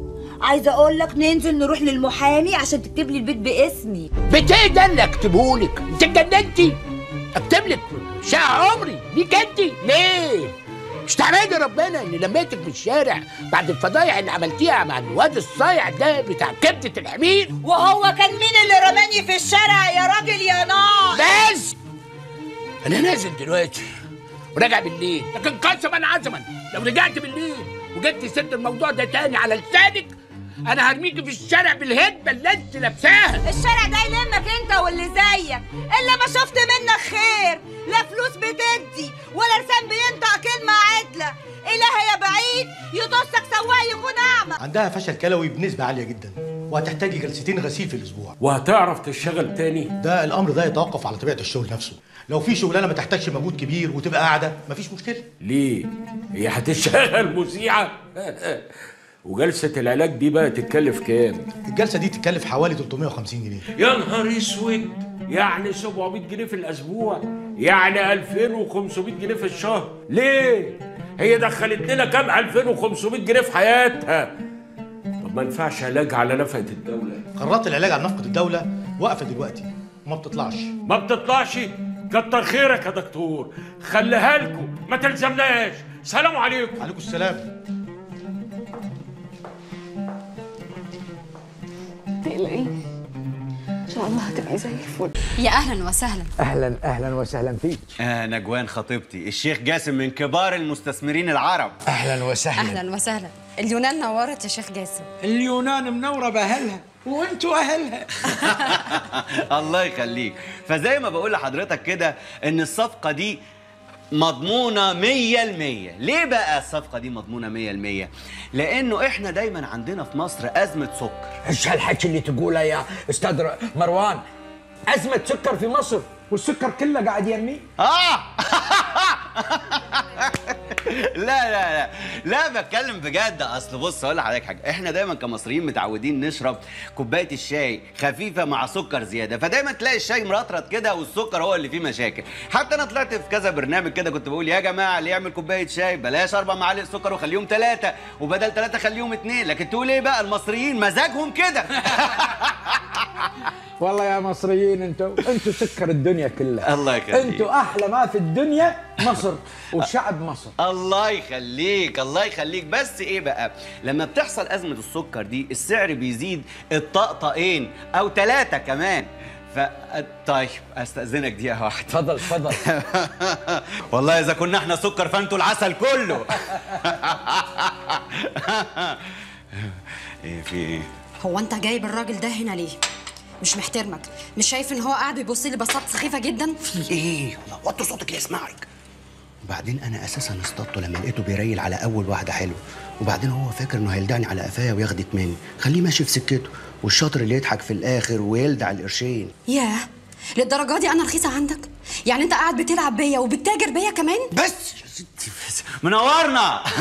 عايزه اقول لك ننزل نروح للمحامي عشان تكتب لي البيت باسمي
بيت ايه ده اللي اكتبه لك انت اتجننتي اكتب لك شقه عمري ليك انت ليه مش تحمدي ربنا اني لميتك في الشارع بعد الفضايح اللي عملتيها مع الواد الصايع ده بتاع كبده الحمير
وهو كان مين اللي رماني في الشارع يا راجل يا نار
بس انا نازل دلوقتي وراجع بالليل لكن قسما عزما لو رجعت بالليل وجبت سيره الموضوع ده تاني على لسانك انا هرميكي في الشارع بالهدبه اللي انت لابساها
الشارع ده يلمك انت واللي زيك الا ما شفت منك خير لا فلوس بتدي ولا لسان بينطق كلمه عدله اله يا بعيد يدوسك سواق يكون اعمى
عندها فشل كلوي بنسبة عالية جدا وهتحتاجي جلستين غسيل في الأسبوع
وهتعرف تشتغل تاني
ده الأمر ده يتوقف على طبيعة الشغل نفسه لو في شغلانة ما تحتاجش مجهود كبير وتبقى قاعدة مفيش مشكلة
ليه هي هتشتغل مذيعه وجلسه العلاج دي بقى تتكلف كام
الجلسة دي تتكلف حوالي 350 جنيه
يا نهار اسود يعني 700 جنيه في الاسبوع يعني 2500 جنيه في الشهر ليه هي دخلت لنا كام 2500 جنيه في حياتها طب ما ينفعش علاج على نفقه الدوله
قرارات العلاج عن نفقة الدولة واقفة دلوقتي وما بتطلعش
ما بتطلعش كتر خيرك يا دكتور خليها لكم ما تلزمناش سلام عليكم
عليكم السلام
تقلقي ان شاء الله هتبقي زي الفل
يا اهلا وسهلا
اهلا اهلا وسهلا فيك
آه نجوان خطيبتي الشيخ جاسم من كبار المستثمرين العرب
اهلا وسهلا
اهلا وسهلا اليونان نورت يا شيخ جاسم
اليونان منوره باهلها وانتوا اهلها
الله يخليك فزي ما بقول لحضرتك كده ان الصفقه دي مضمونة مية المية ليه بقى الصفقة دي مضمونة مية المية لأنه إحنا دايما عندنا في مصر أزمة سكر
ايش هالحكي اللي تقوله يا استاذ مروان ازمه سكر في مصر والسكر كله قاعد يمي
آه لا لا لا لا بتكلم بجد اصل بص اقول لحضرتك حاجه احنا دايما كمصريين متعودين نشرب كوبايه الشاي خفيفه مع سكر زياده فدايما تلاقي الشاي مرطرط كده والسكر هو اللي فيه مشاكل حتى انا طلعت في كذا برنامج كده كنت بقول يا جماعه اللي يعمل كوبايه شاي بلاش اربع معالق سكر وخليهم ثلاثه وبدل ثلاثه خليهم اثنين لكن تقول ايه بقى المصريين مزاجهم كده
والله يا مصريين انتوا انتوا سكر الدنيا كلها
الله يخليك.
انتوا احلى ما في الدنيا مصر وشعب مصر
الله يخليك الله يخليك بس ايه بقى لما بتحصل ازمه السكر دي السعر بيزيد الطقطقين او ثلاثه كمان ف طيب استاذنك دقيقه واحده
اتفضل اتفضل
والله اذا كنا احنا سكر فانتوا العسل كله ايه في ايه
هو انت جايب الراجل ده هنا ليه مش محترمك مش شايف ان هو قاعد بيبص لي بصات سخيفه جدا
ايه وطي صوتك يسمعك وبعدين انا اساسا اصطدته لما لقيته بيريل على اول واحده حلوه وبعدين هو فاكر انه هيلدعني على قفايا وياخدك مني خليه ماشي في سكته والشاطر اللي يضحك في الاخر ويلدع القرشين
ياه للدرجه دي انا رخيصه عندك يعني انت قاعد بتلعب بيا وبتتاجر بيا كمان
بس
منورنا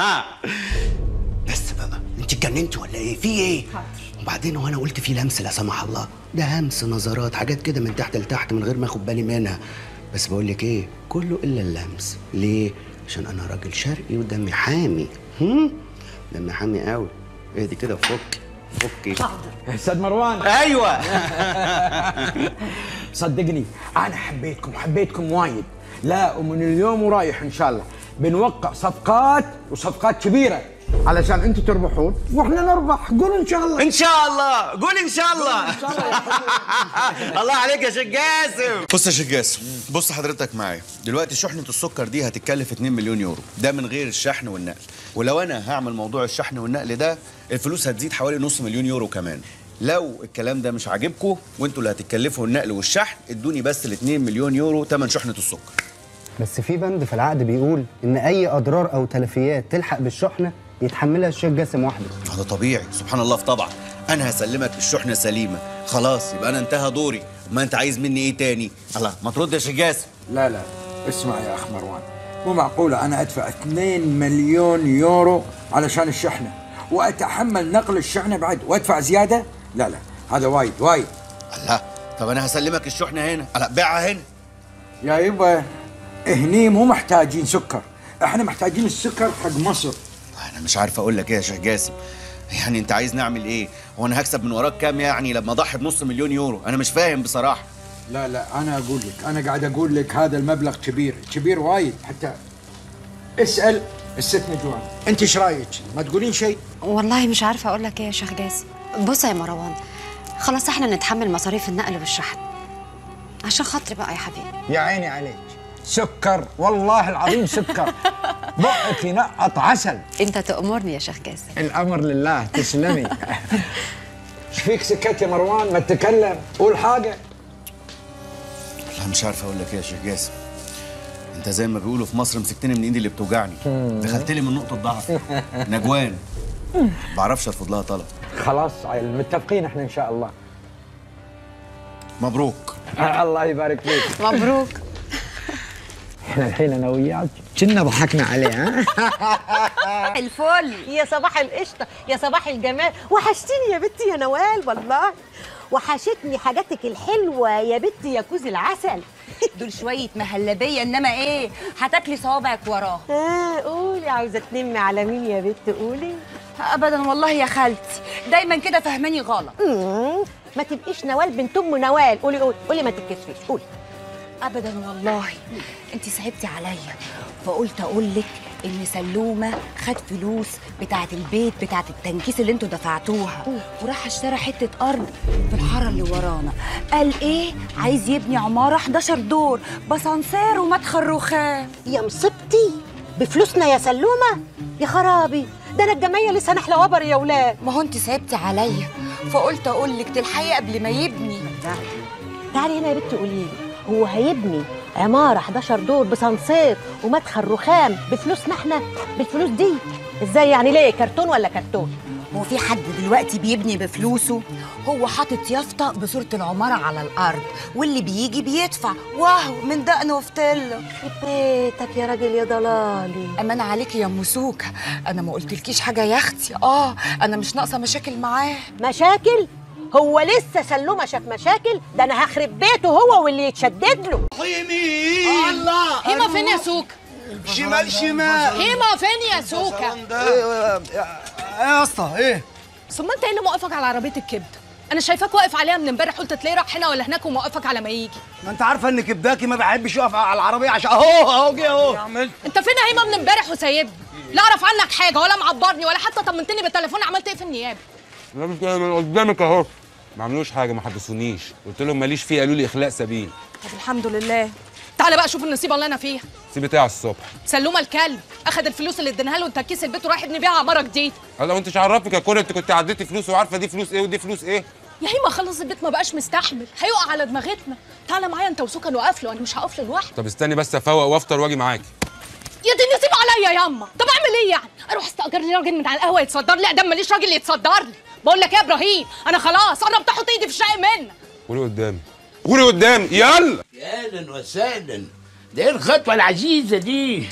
بس بقى انت اتجننتي ولا ايه في ايه وبعدين هو انا قلت في لمس لا سمح الله ده همس نظرات حاجات كده من تحت لتحت من غير ما اخد بالي منها بس بقول لك ايه كله الا اللمس ليه عشان انا راجل شرقي ودمي حامي هم دمي حامي قوي اهدي كده فك فكي
استاذ مروان
ايوه
صدقني انا حبيتكم حبيتكم وايد لا ومن اليوم ورايح ان شاء الله بنوقع صفقات وصفقات كبيره علشان انتم تربحون واحنا نربح قولوا ان شاء الله
ان شاء الله قول ان شاء الله الله عليك يا شيخ جاسم
بص يا شيخ جاسم بص حضرتك معايا دلوقتي شحنه السكر دي هتتكلف 2 مليون يورو ده من غير الشحن والنقل ولو انا هعمل موضوع الشحن والنقل ده الفلوس هتزيد حوالي نص مليون يورو كمان لو الكلام ده مش عاجبكم وانتوا اللي هتتكلفوا النقل والشحن ادوني بس ال 2 مليون يورو ثمن شحنه السكر
بس في بند في العقد بيقول ان اي اضرار او تلفيات تلحق بالشحنه يتحملها الشيخ جاسم وحده
هذا طبيعي سبحان الله في طبع انا هسلمك الشحنه سليمه خلاص يبقى انا انتهى دوري ما انت عايز مني ايه تاني الله ما ترد يا شيخ جاسم
لا لا اسمع يا اخ مروان مو معقولة أنا أدفع 2 مليون يورو علشان الشحنة وأتحمل نقل الشحنة بعد وأدفع زيادة؟ لا لا هذا وايد وايد
الله طب انا هسلمك الشحنه هنا لا بيعها هنا
يا يبا هني مو محتاجين سكر احنا محتاجين السكر حق مصر
انا مش عارف اقول لك ايه يا شيخ جاسم يعني انت عايز نعمل ايه هو انا هكسب من وراك كام يعني لما اضحي بنص مليون يورو انا مش فاهم بصراحه
لا لا انا اقول لك انا قاعد اقول لك هذا المبلغ كبير كبير وايد حتى اسال الست نجوان انت ايش رايك ما تقولين شيء
والله مش عارفه اقول لك ايه يا شيخ جاسم بص يا مروان خلاص احنا نتحمل مصاريف النقل والشحن عشان خاطري بقى يا حبيبي
يا عيني عليك سكر والله العظيم سكر بقك ينقط عسل
انت تأمرني يا شيخ جاسم
الامر لله تسلمي ايش فيك سكت يا مروان ما تتكلم قول حاجه
لا مش عارف اقول لك ايه يا شيخ جاسم انت زي ما بيقولوا في مصر مسكتني من ايدي اللي بتوجعني دخلت لي من نقطه ضعف نجوان ما بعرفش ارفض لها طلب
خلاص عيل متفقين احنا ان شاء الله
مبروك
الله يبارك فيك
مبروك
احنا الحين انا وياك كنا ضحكنا عليه ها
الفل يا صباح القشطه يا صباح الجمال وحشتيني يا بنتي يا نوال والله وحشتني حاجاتك الحلوه يا بنتي يا كوز العسل
دول شويه مهلبيه انما ايه هتاكلي صوابعك وراه
اه قولي عاوزه تنمي على مين يا بنت قولي
ابدا والله يا خالتي دايما كده فهماني غلط
مم، ما تبقيش نوال بنت ام نوال قولي قولي قولي ما تتكسفيش قولي
ابدا والله انت صعبتي عليا فقلت اقول لك ان سلومه خد فلوس بتاعه البيت بتاعه التنكيس اللي انتوا دفعتوها وراح اشترى حته ارض في الحاره اللي ورانا قال ايه عايز يبني عماره 11 دور باسانسير ومدخل رخام
يا مصيبتي بفلوسنا يا سلومه يا خرابي ده انا الجمعيه لسه نحله وبر يا ولاد
ما هو انت صعبتي عليا فقلت اقول لك تلحقي قبل ما يبني
تعالي هنا يا بنتي قولي لي هو هيبني عماره 11 دور بسانسير ومدخل رخام بفلوسنا احنا بالفلوس دي ازاي يعني ليه كرتون ولا كرتون
هو في حد دلوقتي بيبني بفلوسه هو حاطط يافطه بصوره العماره على الارض واللي بيجي بيدفع وهو من دقن وفتله
بيتك يا راجل يا ضلالي
امان عليكي يا ام سوكه انا ما قلتلكيش حاجه يا اختي اه انا مش ناقصه مشاكل معاه
مشاكل هو لسه سلومه شاف مشاكل ده انا هخرب بيته هو واللي يتشدد له
يمين الله
هيما فين يا سوكا
شمال شمال
هيما فين يا سوكا
ايه يا اسطى ايه
ثم انت ايه اللي موقفك على عربيه الكبده انا شايفاك واقف عليها من امبارح قلت تلاقيه راح هنا ولا هناك وموقفك على ما يجي
ما انت عارفه ان كبداكي ما بحبش يقف على العربيه عشان اهو اهو جه اهو
انت فين يا هيما من امبارح وسايبني لا اعرف عنك حاجه ولا معبرني ولا حتى طمنتني بالتليفون عملت ايه في النيابه
لا مش جاي من قدامك اهو ما عملوش حاجه ما حدثونيش قلت لهم ماليش فيه قالوا لي اخلاء سبيل
طب الحمد لله تعالى بقى شوف النصيبه اللي انا فيها
سيبتي على الصبح
سلومه الكلب اخد الفلوس اللي اديناها له وتكيس البيت وراح يبني بيها عماره جديده
هلا وانت مش عرفك يا كوري انت كنت عديتي فلوس وعارفه دي فلوس ايه ودي فلوس ايه
يا هيما خلص البيت ما بقاش مستحمل هيقع على دماغتنا تعالى معايا انت وسكن وقف له انا مش هقف له لوحدي
طب استني بس افوق وافطر واجي معاكي
يا دي نسيب عليا ياما طب اعمل ايه يعني اروح استاجر لي راجل من على القهوه يتصدر لي ادام ماليش راجل يتصدر لي بقول لك ايه يا ابراهيم انا خلاص قربت احط ايدي في الشقه منك
قولي قدامي قولي قدامي يلا
يا اهلا وسهلا ده ايه الخطوه العزيزه دي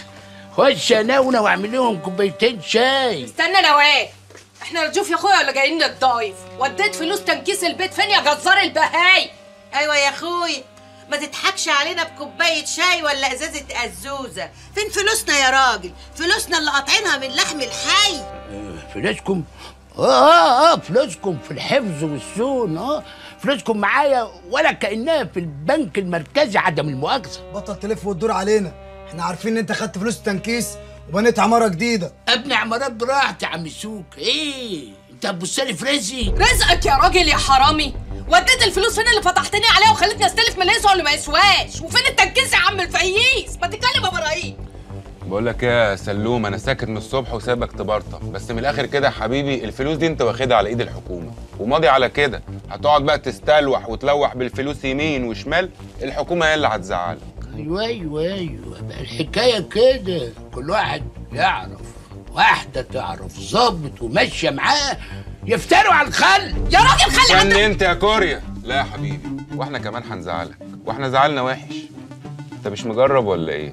خش اناونا واعمل لهم كوبايتين شاي
استنى نوال احنا رجوف يا اخويا ولا جايين نتضايف وديت فلوس تنكيس البيت فين يا جزار البهاي
ايوه يا اخوي ما تضحكش علينا بكوبايه شاي ولا ازازه ازوزه فين فلوسنا يا راجل فلوسنا اللي قاطعينها من لحم الحي
فلوسكم اه اه اه فلوسكم في الحفظ والصون اه فلوسكم معايا ولا كانها في البنك المركزي عدم المؤاخذه
بطل تلف وتدور علينا احنا عارفين ان انت خدت فلوس التنكيس وبنيت عماره جديده
ابني عمارات براحتي يا عم سوك ايه انت هتبص لي في رزقي
رزقك يا راجل يا حرامي وديت الفلوس فين اللي فتحتني عليها وخلتني استلف من اللي يسوى واللي ما يسواش وفين التنكيس يا عم الفييس ما تتكلم يا ابراهيم
بقول لك ايه يا سلوم انا ساكت من الصبح وسايبك تبرطف بس من الاخر كده يا حبيبي الفلوس دي انت واخدها على ايد الحكومه وماضي على كده هتقعد بقى تستلوح وتلوح بالفلوس يمين وشمال الحكومه هي اللي هتزعلك
ايوه ايوه ايوه بقى الحكايه كده كل واحد يعرف واحده تعرف ظابط وماشيه معاه يفتروا على الخل
يا راجل خلي
استني انت يا كوريا لا يا حبيبي واحنا كمان هنزعلك واحنا زعلنا وحش انت مش مجرب ولا ايه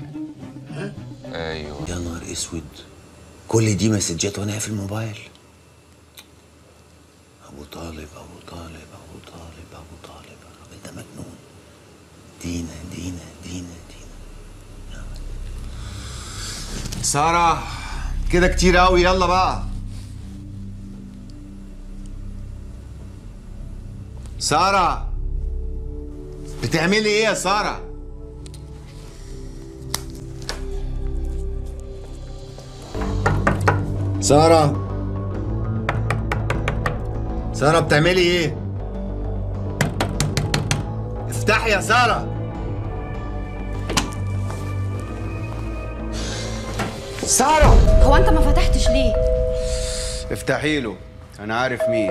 ايوه
يا نهار اسود كل دي مسجات وانا في الموبايل ابو طالب ابو طالب ابو طالب ابو طالب الراجل ده مجنون دينا دينا دينا دينا
سارة كده كتير قوي يلا بقى سارة بتعملي ايه يا سارة؟ سارة سارة بتعملي ايه؟ افتحي يا سارة سارة
هو انت ما فتحتش ليه
افتحي له انا عارف مين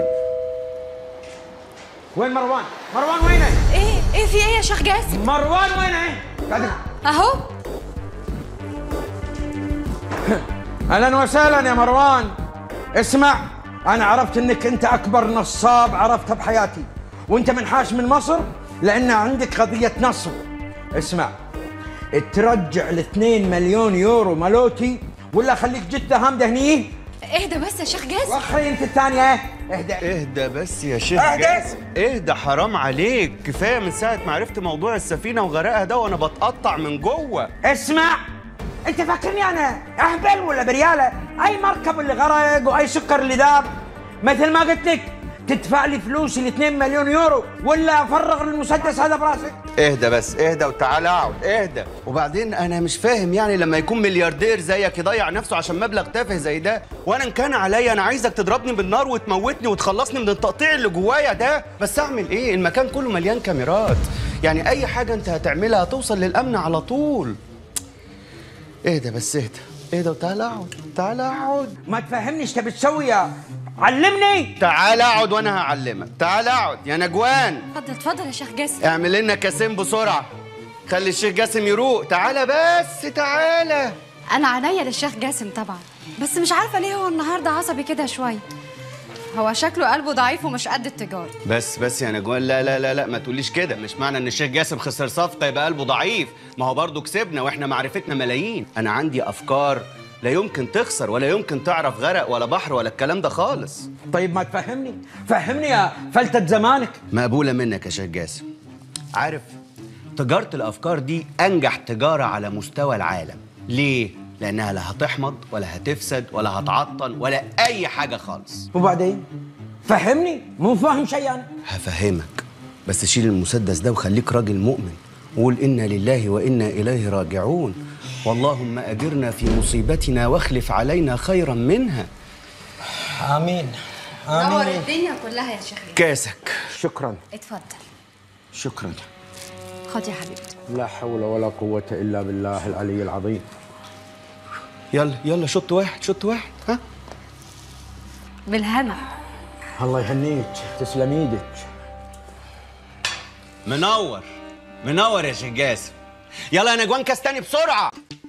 وين مروان؟ مروان وينه؟
ايه ايه في ايه يا شيخ جاسم
مروان وينه؟ قاعد
اهو
اهلا وسهلا يا مروان اسمع انا عرفت انك انت اكبر نصاب عرفته بحياتي وانت منحاش من مصر لان عندك قضيه نصب اسمع ترجع ال 2 مليون يورو مالوتي ولا خليك جده هامده هني
اهدى بس يا شيخ جاسم
واخري انت الثانيه اهدى
اهدى بس يا شيخ
اهدى.
جاسم. اهدى حرام عليك كفايه من ساعه ما عرفت موضوع السفينه وغرقها ده وانا بتقطع من جوه
اسمع انت فاكرني انا اهبل ولا برياله اي مركب اللي غرق واي سكر اللي داب مثل ما قلت لك تدفع لي فلوسي ال 2 مليون يورو ولا افرغ المسدس هذا براسك
اهدى بس اهدى وتعالى اقعد اهدى وبعدين انا مش فاهم يعني لما يكون ملياردير زيك يضيع نفسه عشان مبلغ تافه زي ده وانا ان كان عليا انا عايزك تضربني بالنار وتموتني وتخلصني من التقطيع اللي جوايا ده بس اعمل ايه المكان كله مليان كاميرات يعني اي حاجه انت هتعملها هتوصل للامن على طول اهدى بس اهدى اهدى وتعالى اقعد تعالى اقعد
ما تفهمني ايش تبي تسوي يا علمني
تعالى اقعد وانا هعلمك تعالى اقعد يا نجوان
اتفضل اتفضل يا شيخ جاسم
اعمل لنا كاسين بسرعه خلي الشيخ جاسم يروق تعالى بس تعالى
انا عينيا للشيخ جاسم طبعا بس مش عارفه ليه هو النهارده عصبي كده شويه هو شكله قلبه ضعيف ومش قد التجاره
بس بس يا نجوان لا لا لا لا ما تقوليش كده مش معنى ان الشيخ جاسم خسر صفقه يبقى قلبه ضعيف ما هو برضه كسبنا واحنا معرفتنا ملايين انا عندي افكار لا يمكن تخسر ولا يمكن تعرف غرق ولا بحر ولا الكلام ده خالص
طيب ما تفهمني فهمني يا فلتة زمانك
مقبوله منك يا شيخ جاسم عارف تجاره الافكار دي انجح تجاره على مستوى العالم ليه لانها لا هتحمض ولا هتفسد ولا هتعطل ولا اي حاجه خالص
وبعدين فهمني مو فاهم شيء انا
هفهمك بس شيل المسدس ده وخليك راجل مؤمن وقول إنا لله وإنا إليه راجعون واللهم أجرنا في مصيبتنا واخلف علينا خيرا منها
امين
نور الدنيا كلها يا شيخ جاسم
كاسك
شكرا
اتفضل
شكرا
خد يا حبيبتي
لا حول ولا قوة إلا بالله العلي العظيم
يلا يلا شط واحد شط واحد ها
بالهنا
الله يهنيك تسلم ايدك
منور منور يا شيخ جاسم يلا يا نجوان كاس تاني بسرعة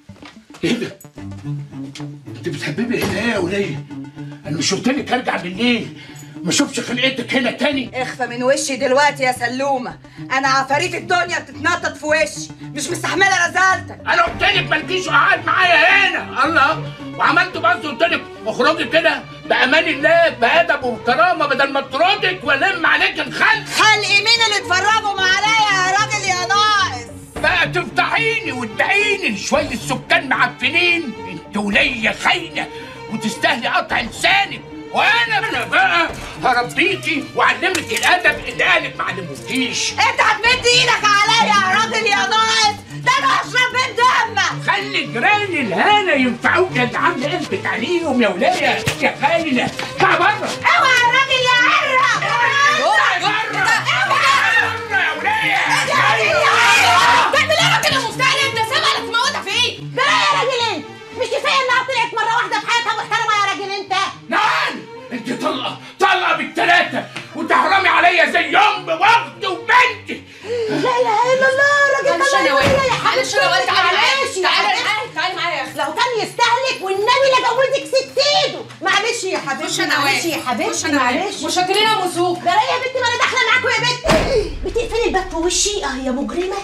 انت بتحببي هنا ايه يا وليه؟ انا مش قلت لك ارجع بالليل ما اشوفش خلقتك هنا تاني
اخفى من وشي دلوقتي يا سلومه انا عفاريت الدنيا بتتنطط في وشي مش مستحمله رزالتك
انا قلت لك مالكيش قاعد معايا هنا الله وعملت بس قلت لك اخرجي كده بامان الله بادب وكرامه بدل ما اطردك والم عليك الخلق
خلق مين اللي اتفرجوا عليا يا راجل يا ناقص
بقى تفتحيني وتدعيني شويه سكان معفنين انت وليا خاينه وتستاهلي قطع لسانك وانا انا بقى هربيكي واعلمك الادب اللي قالك ما علموكيش
انت هتمد ايدك عليا يا راجل يا ناقص ده انا هشرب من دمك
خلي جيراني الهنا ينفعوك اللي عامله قلبك عليهم يا ولايه يا خاينه اطلع بره
اوعى يا راجل يا عرق
تعمل ايه يا راجل المفتري انت سامع لك موتها في ايه؟
ده يا راجل انت مش كفايه انها طلعت مره واحده في حياتها محترمه يا راجل انت
نعم انت طلقه طلقه بالثلاثه وتحرمي عليا زي ام واخت وبنت
لا اله الا الله راجل
معلش
طلع
يا واد.
يا
معلش يا واد، تعالي معايا.
معلش يا
تعالي
حبيبتي.
معايا، تعالي معايا يا أخي.
لو كان يستهلك والنبي لا جوزك ست ايده معلش يا
خش
حبيبتي
انا
معلش يا
خش
حبيبتي
انا
معلش
مش هتلاقينا مسوق
ده يا بنتي ما انا داخله معاكوا يا بنتي بتقفلي الباب في وشي اه يا مجرمه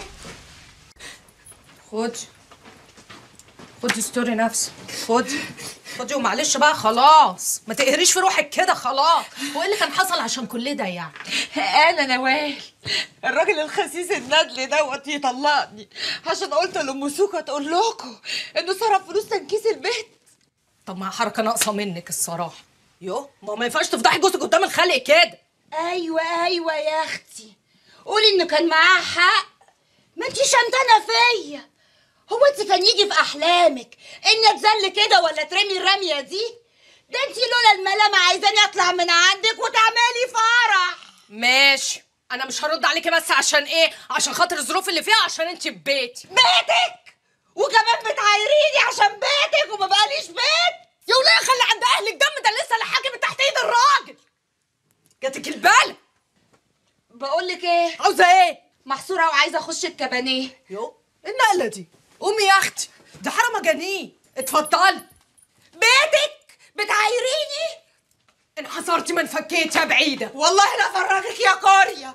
خد خد ستوري نفسك خد خدي ومعلش بقى خلاص ما تقهريش في روحك كده خلاص وايه اللي كان حصل عشان كل ده يعني
انا نوال الراجل الخسيس الندل دوت يطلقني عشان قلت لام سوكه تقول لكم انه صرف فلوس تنكيس البيت
طب ما حركه ناقصه منك الصراحه يو ما هو ما ينفعش تفضحي جوزك قدام الخلق كده
ايوه ايوه يا اختي قولي انه كان معاه حق ما انتي شمتانه فيا هو انت كان يجي في احلامك اني اتذل كده ولا ترمي الرميه دي ده انت لولا الملامه عايزاني اطلع من عندك وتعملي فرح
ماشي انا مش هرد عليكي بس عشان ايه عشان خاطر الظروف اللي فيها عشان انت في بيتي
بيتك وكمان بتعايريني عشان بيتك وما بقاليش بيت
يا وليه خلي عند اهلك دم ده لسه الحاكم تحت ايد الراجل جاتك البال
بقول لك ايه
عاوزه ايه
محصوره وعايزه اخش الكبانيه
يو النقله دي قومي يا اختي دي حاره مجانين اتفضلي
بيتك بتعايريني
انحصرتي ما انفكيت يا بعيده
والله لا افرجك يا قريه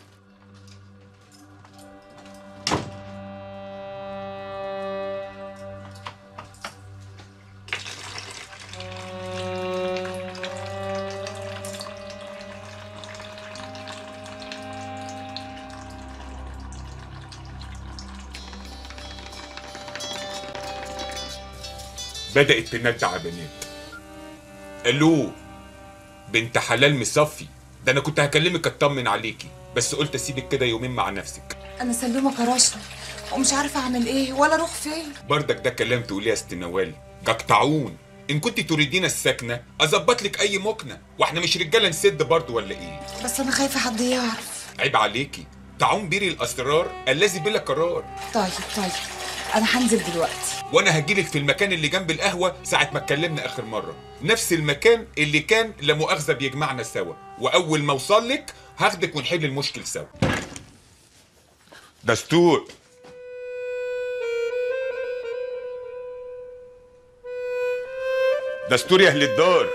بدأت تندع يا بنات الو بنت حلال مصفي ده انا كنت هكلمك اطمن عليكي بس قلت اسيبك كده يومين مع نفسك
انا سلومه كرشني ومش عارفه اعمل ايه ولا اروح فين
بردك ده كلام تقوليه يا ست نوال جقطعون ان كنت تريدين السكنه اظبط لك اي مكنه واحنا مش رجاله نسد برضو ولا ايه
بس انا خايفه حد يعرف
عيب عليكي طاعون بيري الاسرار الذي بلا قرار
طيب طيب انا هنزل دلوقتي
وانا هجيلك في المكان اللي جنب القهوه ساعه ما اتكلمنا اخر مره نفس المكان اللي كان لا مؤاخذه بيجمعنا سوا واول ما اوصل لك هاخدك ونحل المشكل سوا دستور دستور يا اهل الدار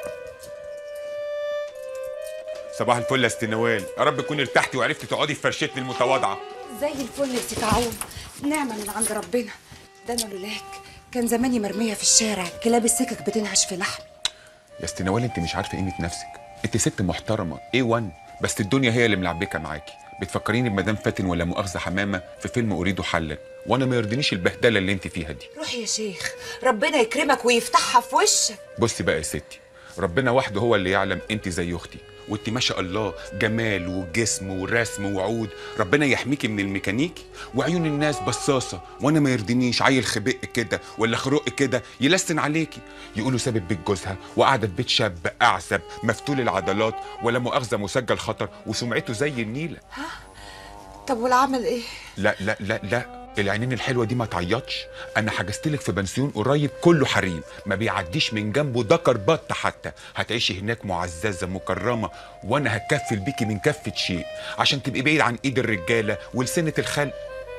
صباح الفل يا ست نوال يا رب تكوني ارتحتي وعرفتي تقعدي في فرشتي المتواضعه
زي الفل يا ست عون نعمه من عند ربنا ده انا لولاك كان زماني مرميه في الشارع كلاب السكك بتنهش في لحمي
يا ست نوال انت مش عارفه قيمه نفسك انت ست محترمه ايه 1 بس الدنيا هي اللي ملعبكه معاكي بتفكريني بمدام فاتن ولا مؤاخذه حمامه في فيلم اريد حلا وانا ما يرضينيش البهدله اللي انت فيها دي
روح يا شيخ ربنا يكرمك ويفتحها في وشك
بصي بقى يا ستي ربنا وحده هو اللي يعلم انت زي اختي وانت ما شاء الله جمال وجسم ورسم وعود ربنا يحميكي من الميكانيكي وعيون الناس بصاصه وانا ما يرضينيش عيل خبق كده ولا خرق كده يلسن عليكي يقولوا سابت بيت جوزها وقاعده في بيت شاب اعزب مفتول العضلات ولا مؤاخذه مسجل خطر وسمعته زي النيله
طب والعمل ايه
لا لا لا لا العينين الحلوه دي ما تعيطش انا حجزت لك في بنسيون قريب كله حريم ما بيعديش من جنبه دكر بط حتى هتعيشي هناك معززه مكرمه وانا هتكفل بيكي من كفه شيء عشان تبقي بعيد عن ايد الرجاله ولسنه الخلق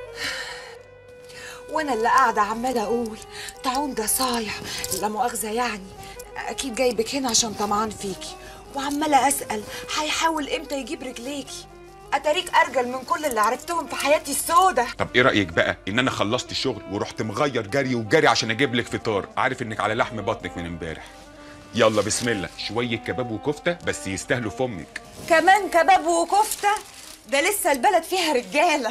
وانا اللي قاعده عماله اقول تعون ده صايع لا مؤاخذه يعني اكيد جايبك هنا عشان طمعان فيكي وعماله اسال هيحاول امتى يجيب رجليكي اتاريك ارجل من كل اللي عرفتهم في حياتي السودة
طب ايه رايك بقى ان انا خلصت الشغل ورحت مغير جري وجري عشان اجيب لك فطار عارف انك على لحم بطنك من امبارح يلا بسم الله شويه كباب وكفته بس يستاهلوا فمك
كمان كباب وكفته ده لسه البلد فيها رجاله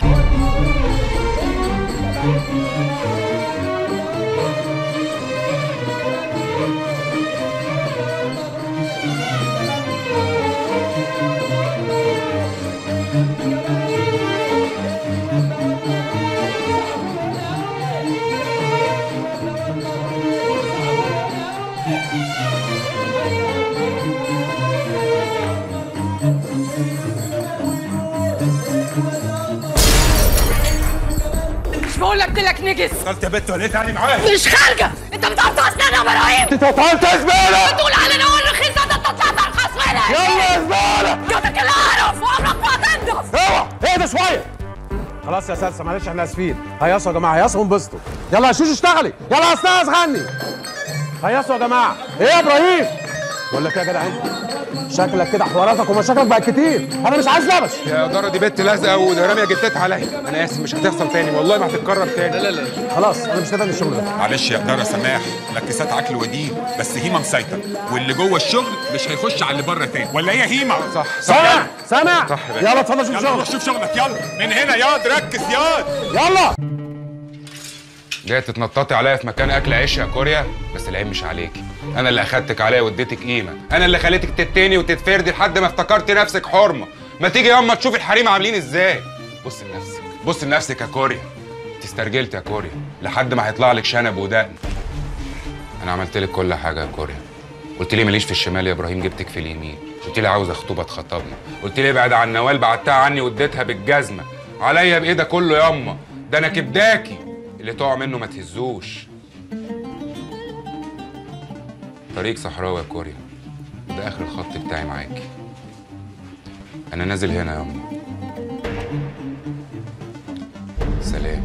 مش بقول لك لك نجس
قلت يا بت ولا تاني معايا
مش خارجه انت بتقطع اسناني يا ابراهيم
انت قطعت زباله
بتقول على نوال رخيصه ده انت طلعت ارخص منها
يلا يا زبالة.
جاتك القرف وعمرك ما هتنضف
اوعى اهدى شويه خلاص يا سلسة معلش احنا اسفين هيصوا يا جماعه هيصوا وانبسطوا يلا يا شوشو اشتغلي يلا يا استاذ غني هيصوا يا جماعه ايه يا ابراهيم بقول لك ايه يا جدع انت شكلك كده حواراتك ومشاكلك بقت كتير انا مش عايز لبش
يا جاره دي بنت لازقه وراميه جتتها عليا انا اسف مش هتحصل تاني والله ما هتتكرر تاني لا لا لا
خلاص انا مش نافع الشغل ده
معلش يا اداره سماح لكسات عقل ودين بس هيما مسيطر واللي جوه الشغل مش هيخش على اللي بره تاني ولا ايه يا هيما صح
سامع سامع
صح يا باشا.
يلا اتفضل شوف
يلا
شغلك
روح شوف شغلك يلا من هنا ياض ركز ياض
يلا
جايه تتنططي عليا في مكان اكل عيش يا كوريا بس العيب مش عليكي انا اللي اخدتك عليا واديتك قيمه انا اللي خليتك تتني وتتفردي لحد ما افتكرتي نفسك حرمه ما تيجي ياما تشوفي الحريم عاملين ازاي بص لنفسك بص لنفسك يا كوريا انت استرجلت يا كوريا لحد ما هيطلع لك شنب ودقن انا عملت لك كل حاجه يا كوريا قلت لي ماليش في الشمال يا ابراهيم جبتك في اليمين قلت لي عاوز اخطبها تخطبني قلت لي ابعد عن نوال بعدتها عني واديتها بالجزمه عليا بايه ده كله ياما ده انا كبداكي اللي تقع منه ما تهزوش طريق صحراوي يا كوريا ده اخر الخط بتاعي معاكي انا نازل هنا ياما سلام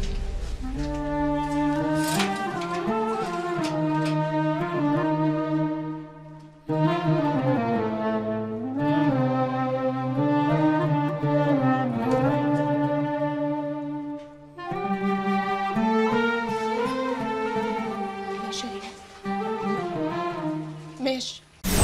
ماشي ماشي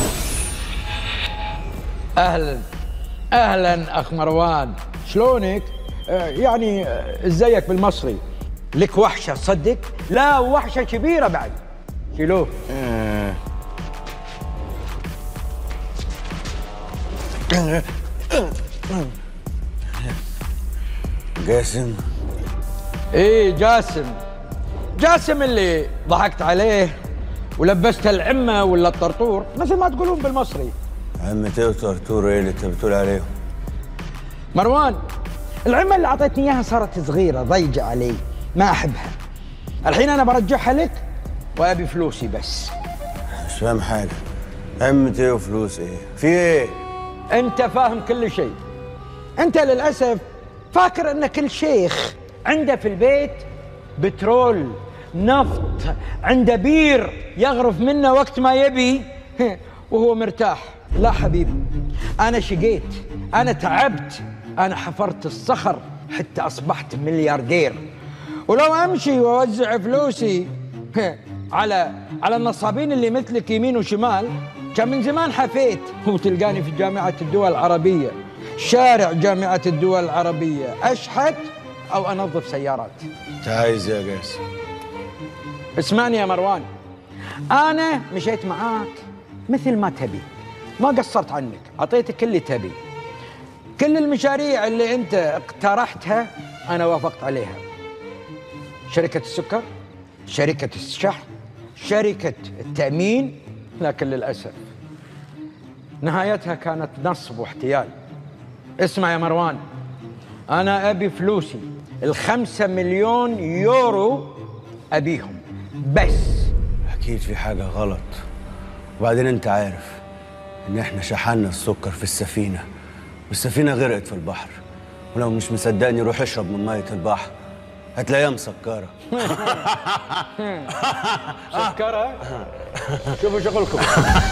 اهلا اهلا اخ مروان شلونك آه، يعني آه، ازيك بالمصري لك وحشه تصدق لا وحشه كبيره بعد شيلوه جاسم ايه جاسم جاسم اللي ضحكت عليه ولبست العمه ولا الطرطور مثل ما تقولون بالمصري
عمتي وطرطور ايه اللي انت بتقول عليهم؟
مروان العمه اللي اعطيتني اياها صارت صغيره ضيجه علي ما احبها الحين انا برجعها لك وابي فلوسي بس
مش فاهم حاجه عمتي وفلوس ايه؟ في ايه؟
انت فاهم كل شيء انت للاسف فاكر ان كل شيخ عنده في البيت بترول نفط عنده بير يغرف منه وقت ما يبي وهو مرتاح لا حبيبي انا شقيت انا تعبت انا حفرت الصخر حتى اصبحت ملياردير ولو امشي واوزع فلوسي على على النصابين اللي مثلك يمين وشمال كان من زمان حفيت وتلقاني في جامعة الدول العربية شارع جامعة الدول العربية أشحت أو أنظف سيارات
انت عايز إيه يا جاسم؟
اسمعني يا مروان أنا مشيت معاك مثل ما تبي ما قصرت عنك أعطيتك اللي تبي كل المشاريع اللي أنت اقترحتها أنا وافقت عليها شركة السكر شركة الشحن شركة التأمين لكن للأسف نهايتها كانت نصب واحتيال اسمع يا مروان أنا أبي فلوسي الخمسة مليون يورو أبيهم بس
اكيد في حاجه غلط وبعدين انت عارف ان احنا شحنا السكر في السفينه والسفينه غرقت في البحر ولو مش مصدقني روح اشرب من ميه البحر هتلاقيها مسكره
سكرة شوفوا شغلكم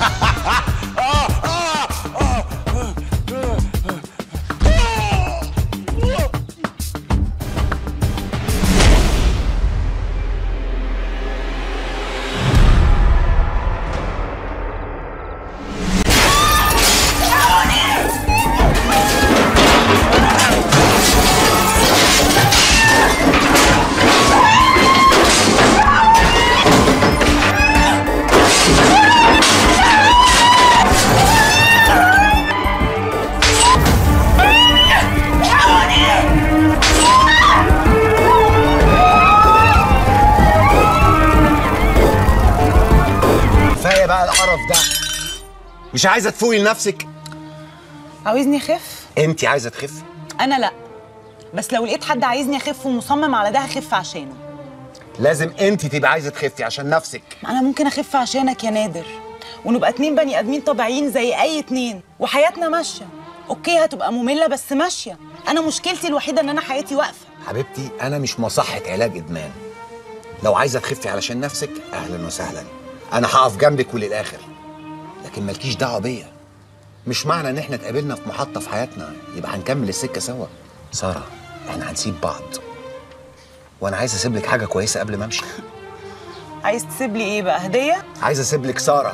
كفايه بقى القرف ده مش عايزه تفوقي لنفسك
عاوزني اخف
انت عايزه تخفي
انا لا بس لو لقيت حد عايزني اخف ومصمم على ده هخف عشانه
لازم انت تبقى عايزه تخفي عشان نفسك
ما انا ممكن اخف عشانك يا نادر ونبقى اتنين بني ادمين طبيعيين زي اي اتنين وحياتنا ماشيه اوكي هتبقى ممله بس ماشيه انا مشكلتي الوحيده ان انا حياتي واقفه
حبيبتي انا مش مصحة علاج ادمان لو عايزه تخفي علشان نفسك اهلا وسهلا انا هقف جنبك وللاخر لكن مالكيش دعوه بيا مش معنى ان احنا اتقابلنا في محطه في حياتنا يبقى هنكمل السكه سوا ساره احنا هنسيب بعض وانا عايز اسيب لك حاجه كويسه قبل ما امشي
عايز تسيب لي ايه بقى هديه
عايز اسيب لك ساره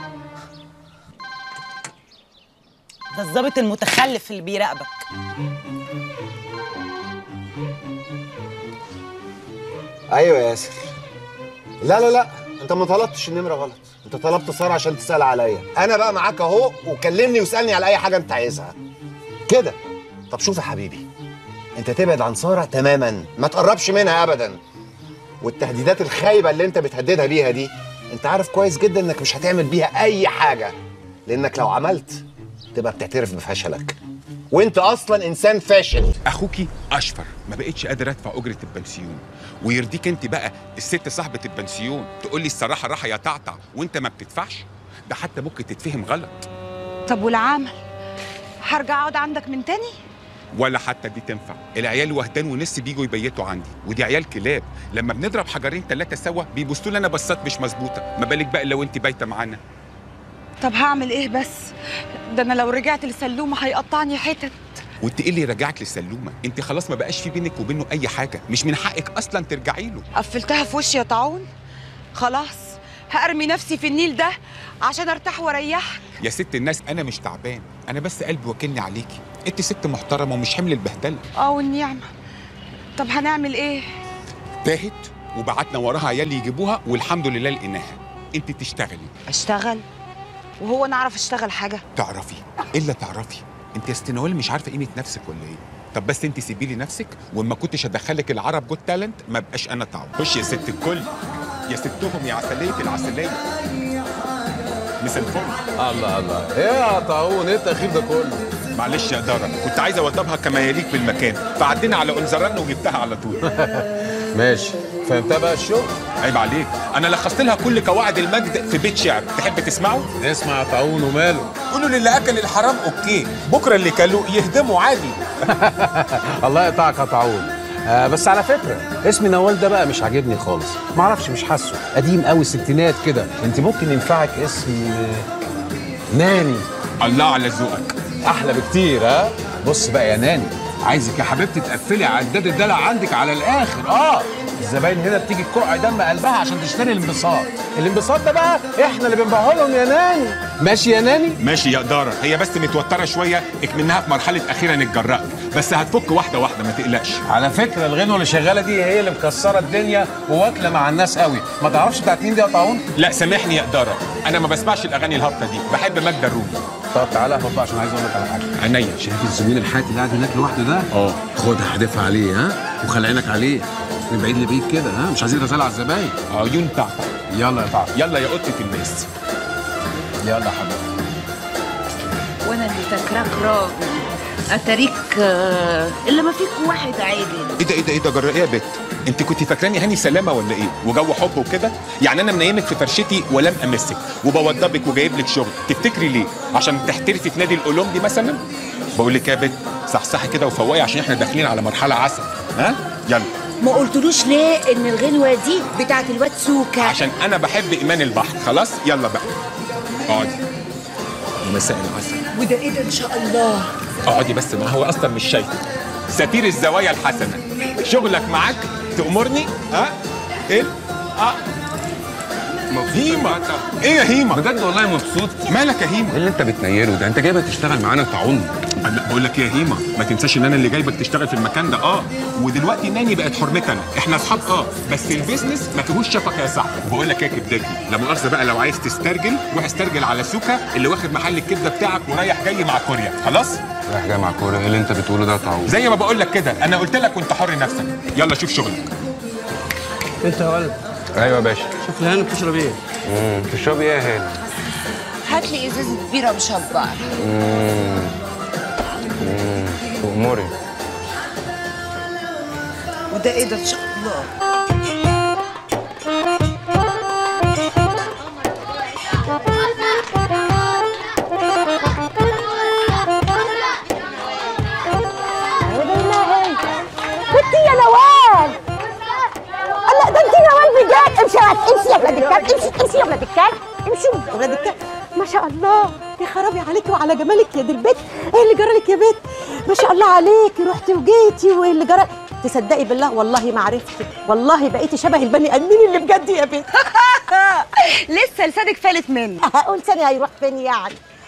ده الظابط المتخلف اللي بيراقبك
ايوه يا ياسر لا لا لا انت ما طلبتش النمره غلط انت طلبت ساره عشان تسال عليا انا بقى معاك اهو وكلمني واسالني على اي حاجه انت عايزها كده طب شوف يا حبيبي انت تبعد عن ساره تماما ما تقربش منها ابدا والتهديدات الخايبه اللي انت بتهددها بيها دي انت عارف كويس جدا انك مش هتعمل بيها اي حاجه لانك لو عملت تبقى بتعترف بفشلك وانت اصلا انسان فاشل
اخوكي اشفر ما بقتش قادر ادفع اجره البنسيون ويرضيك انت بقى الست صاحبه البنسيون تقول لي الصراحه راحه يا تعتع وانت ما بتدفعش ده حتى ممكن تتفهم غلط
طب والعمل هرجع اقعد عندك من تاني
ولا حتى دي تنفع العيال وهدان ونس بيجوا يبيتوا عندي ودي عيال كلاب لما بنضرب حجرين ثلاثه سوا بيبصوا لي انا بصات مش مظبوطه ما بالك بقى لو انت بايته معانا
طب هعمل ايه بس ده انا لو رجعت لسلومه هيقطعني حتت
وانت ايه اللي رجعك للسلومه انت خلاص ما بقاش في بينك وبينه اي حاجه مش من حقك اصلا ترجعي له
قفلتها في وشي يا طاعون خلاص هارمي نفسي في النيل ده عشان ارتاح واريحك
يا ست الناس انا مش تعبان انا بس قلبي واكلني عليكي انت ست محترمه ومش حمل البهدله
اه والنعمه طب هنعمل ايه
تاهت وبعتنا وراها عيال يجيبوها والحمد لله لقيناها انت تشتغلي
اشتغل وهو انا اعرف اشتغل حاجه
تعرفي الا تعرفي انت يا ست نوال مش عارفه قيمه نفسك ولا ايه طب بس انت سيبي لي نفسك وما كنتش هدخلك العرب جوت تالنت ما بقاش انا تعب خش يا ست الكل يا ستهم يا عسليه العسليه مس الفل
الله الله ايه يا طاعون ايه التاخير ده كله
معلش يا دارا كنت عايز اوضبها كما يليق بالمكان فعدينا على انزران وجبتها على طول
ماشي فهمتها بقى الشغل
عيب عليك انا لخصت لها كل قواعد المجد في بيت شعر تحب تسمعه
اسمع يا طاعون وماله
قولوا للي اكل الحرام اوكي بكره اللي كلوا يهدموا عادي
الله يقطعك يا طاعون آه بس على فكره اسم نوال ده بقى مش عاجبني خالص ما اعرفش مش حاسه قديم قوي ستينات كده انت ممكن ينفعك اسم آه، ناني
الله على ذوقك
احلى بكتير ها بص بقى يا ناني عايزك يا حبيبتي تقفلي عداد الدلع عندك على الاخر اه الزباين هنا بتيجي تكوع دم قلبها عشان تشتري الانبساط الانبساط ده بقى احنا اللي بنبيعه لهم يا ناني ماشي يا ناني
ماشي يا إدارة هي بس متوترة شوية اكمنها في مرحلة أخيرا الجراء بس هتفك واحدة واحدة ما تقلقش
على فكره الغنوه اللي شغاله دي هي اللي مكسره الدنيا وواكله مع الناس قوي ما تعرفش بتاعت مين دي يا طاعون
لا سامحني يا إدارة أنا ما بسمعش الأغاني الهابطة دي بحب ماجدة الرومي
طب تعالى اهو بقى عشان عايز اقول لك على حاجه
عينيا
شايف الزميل الحاتي اللي قاعد هناك لوحده ده اه خدها حدفها عليه ها وخلي عينك عليه من بعيد لبعيد كده ها مش عايزين رساله على الزباين
عيون تعطى
يلا يا تعطى
يلا يا قطة الناس
يلا يا حبيبي
وانا اللي فاكراك راجل اتاريك آه، الا ما فيك واحد عادل
ايه ده ايه ده ايه ده جراء ايه يا بت انت كنت فاكراني هاني سلامه ولا ايه وجو حب وكده يعني انا منيمك في فرشتي ولم امسك وبوضبك وجايب لك شغل تفتكري ليه عشان تحترفي في نادي الاولمبي مثلا بقول لك يا بت صحصحي كده وفوقي عشان احنا داخلين على مرحله عسل ها يلا
ما قلتلوش ليه ان الغنوه دي بتاعت الواد سوكا
عشان انا بحب ايمان البحر خلاص يلا بقى اقعدي مساء العسل
وده ايه ده ان شاء الله
اقعدي بس ما هو اصلا مش شايفك سفير الزوايا الحسنه شغلك معاك تأمرني ها ايه اه هيما ايه يا هيما
بجد والله مبسوط
مالك يا هيما
ايه اللي انت بتنيره ده انت جايبها تشتغل معانا طاعون
لا بقول لك يا هيما ما تنساش ان انا اللي جايبك تشتغل في المكان ده اه ودلوقتي ناني بقت حرمتنا احنا اصحاب اه بس البيزنس ما فيهوش شفقه يا صاحبي وبقول لك ايه يا كبداجي لا مؤاخذه بقى لو عايز تسترجل روح استرجل على سوكا اللي واخد محل الكبده بتاعك ورايح جاي مع كوريا خلاص
رايح جاي مع كوره ايه اللي انت بتقوله ده يا طاعون
زي ما بقول لك كده انا قلت لك وانت حر نفسك يلا شوف شغلك
انت يا ولد
ايوه يا باشا
شوف لي هنا بتشرب ايه
امم تشربي ايه يا هاني
هات لي ازازه بيره مشبعه
امم امم تأمري
وده ايه ده ان شاء الله
كنت يا نوال الله ده انت نوال بجد امشي يا امشي يا ولاد الكلب امشي امشي يا ولاد الكلب امشوا يا ولاد الكلب ما شاء الله يا خرابي عليكي وعلى جمالك يا دي البيت ايه اللي جرالك يا بيت ما شاء الله عليكي رحتي وجيتي وايه اللي جرى تصدقي بالله والله ما عرفتك والله بقيتي شبه البني ادمين اللي بجد يا بيت
لسه لسانك فالت مني
اقول ثانيه هيروح فين يعني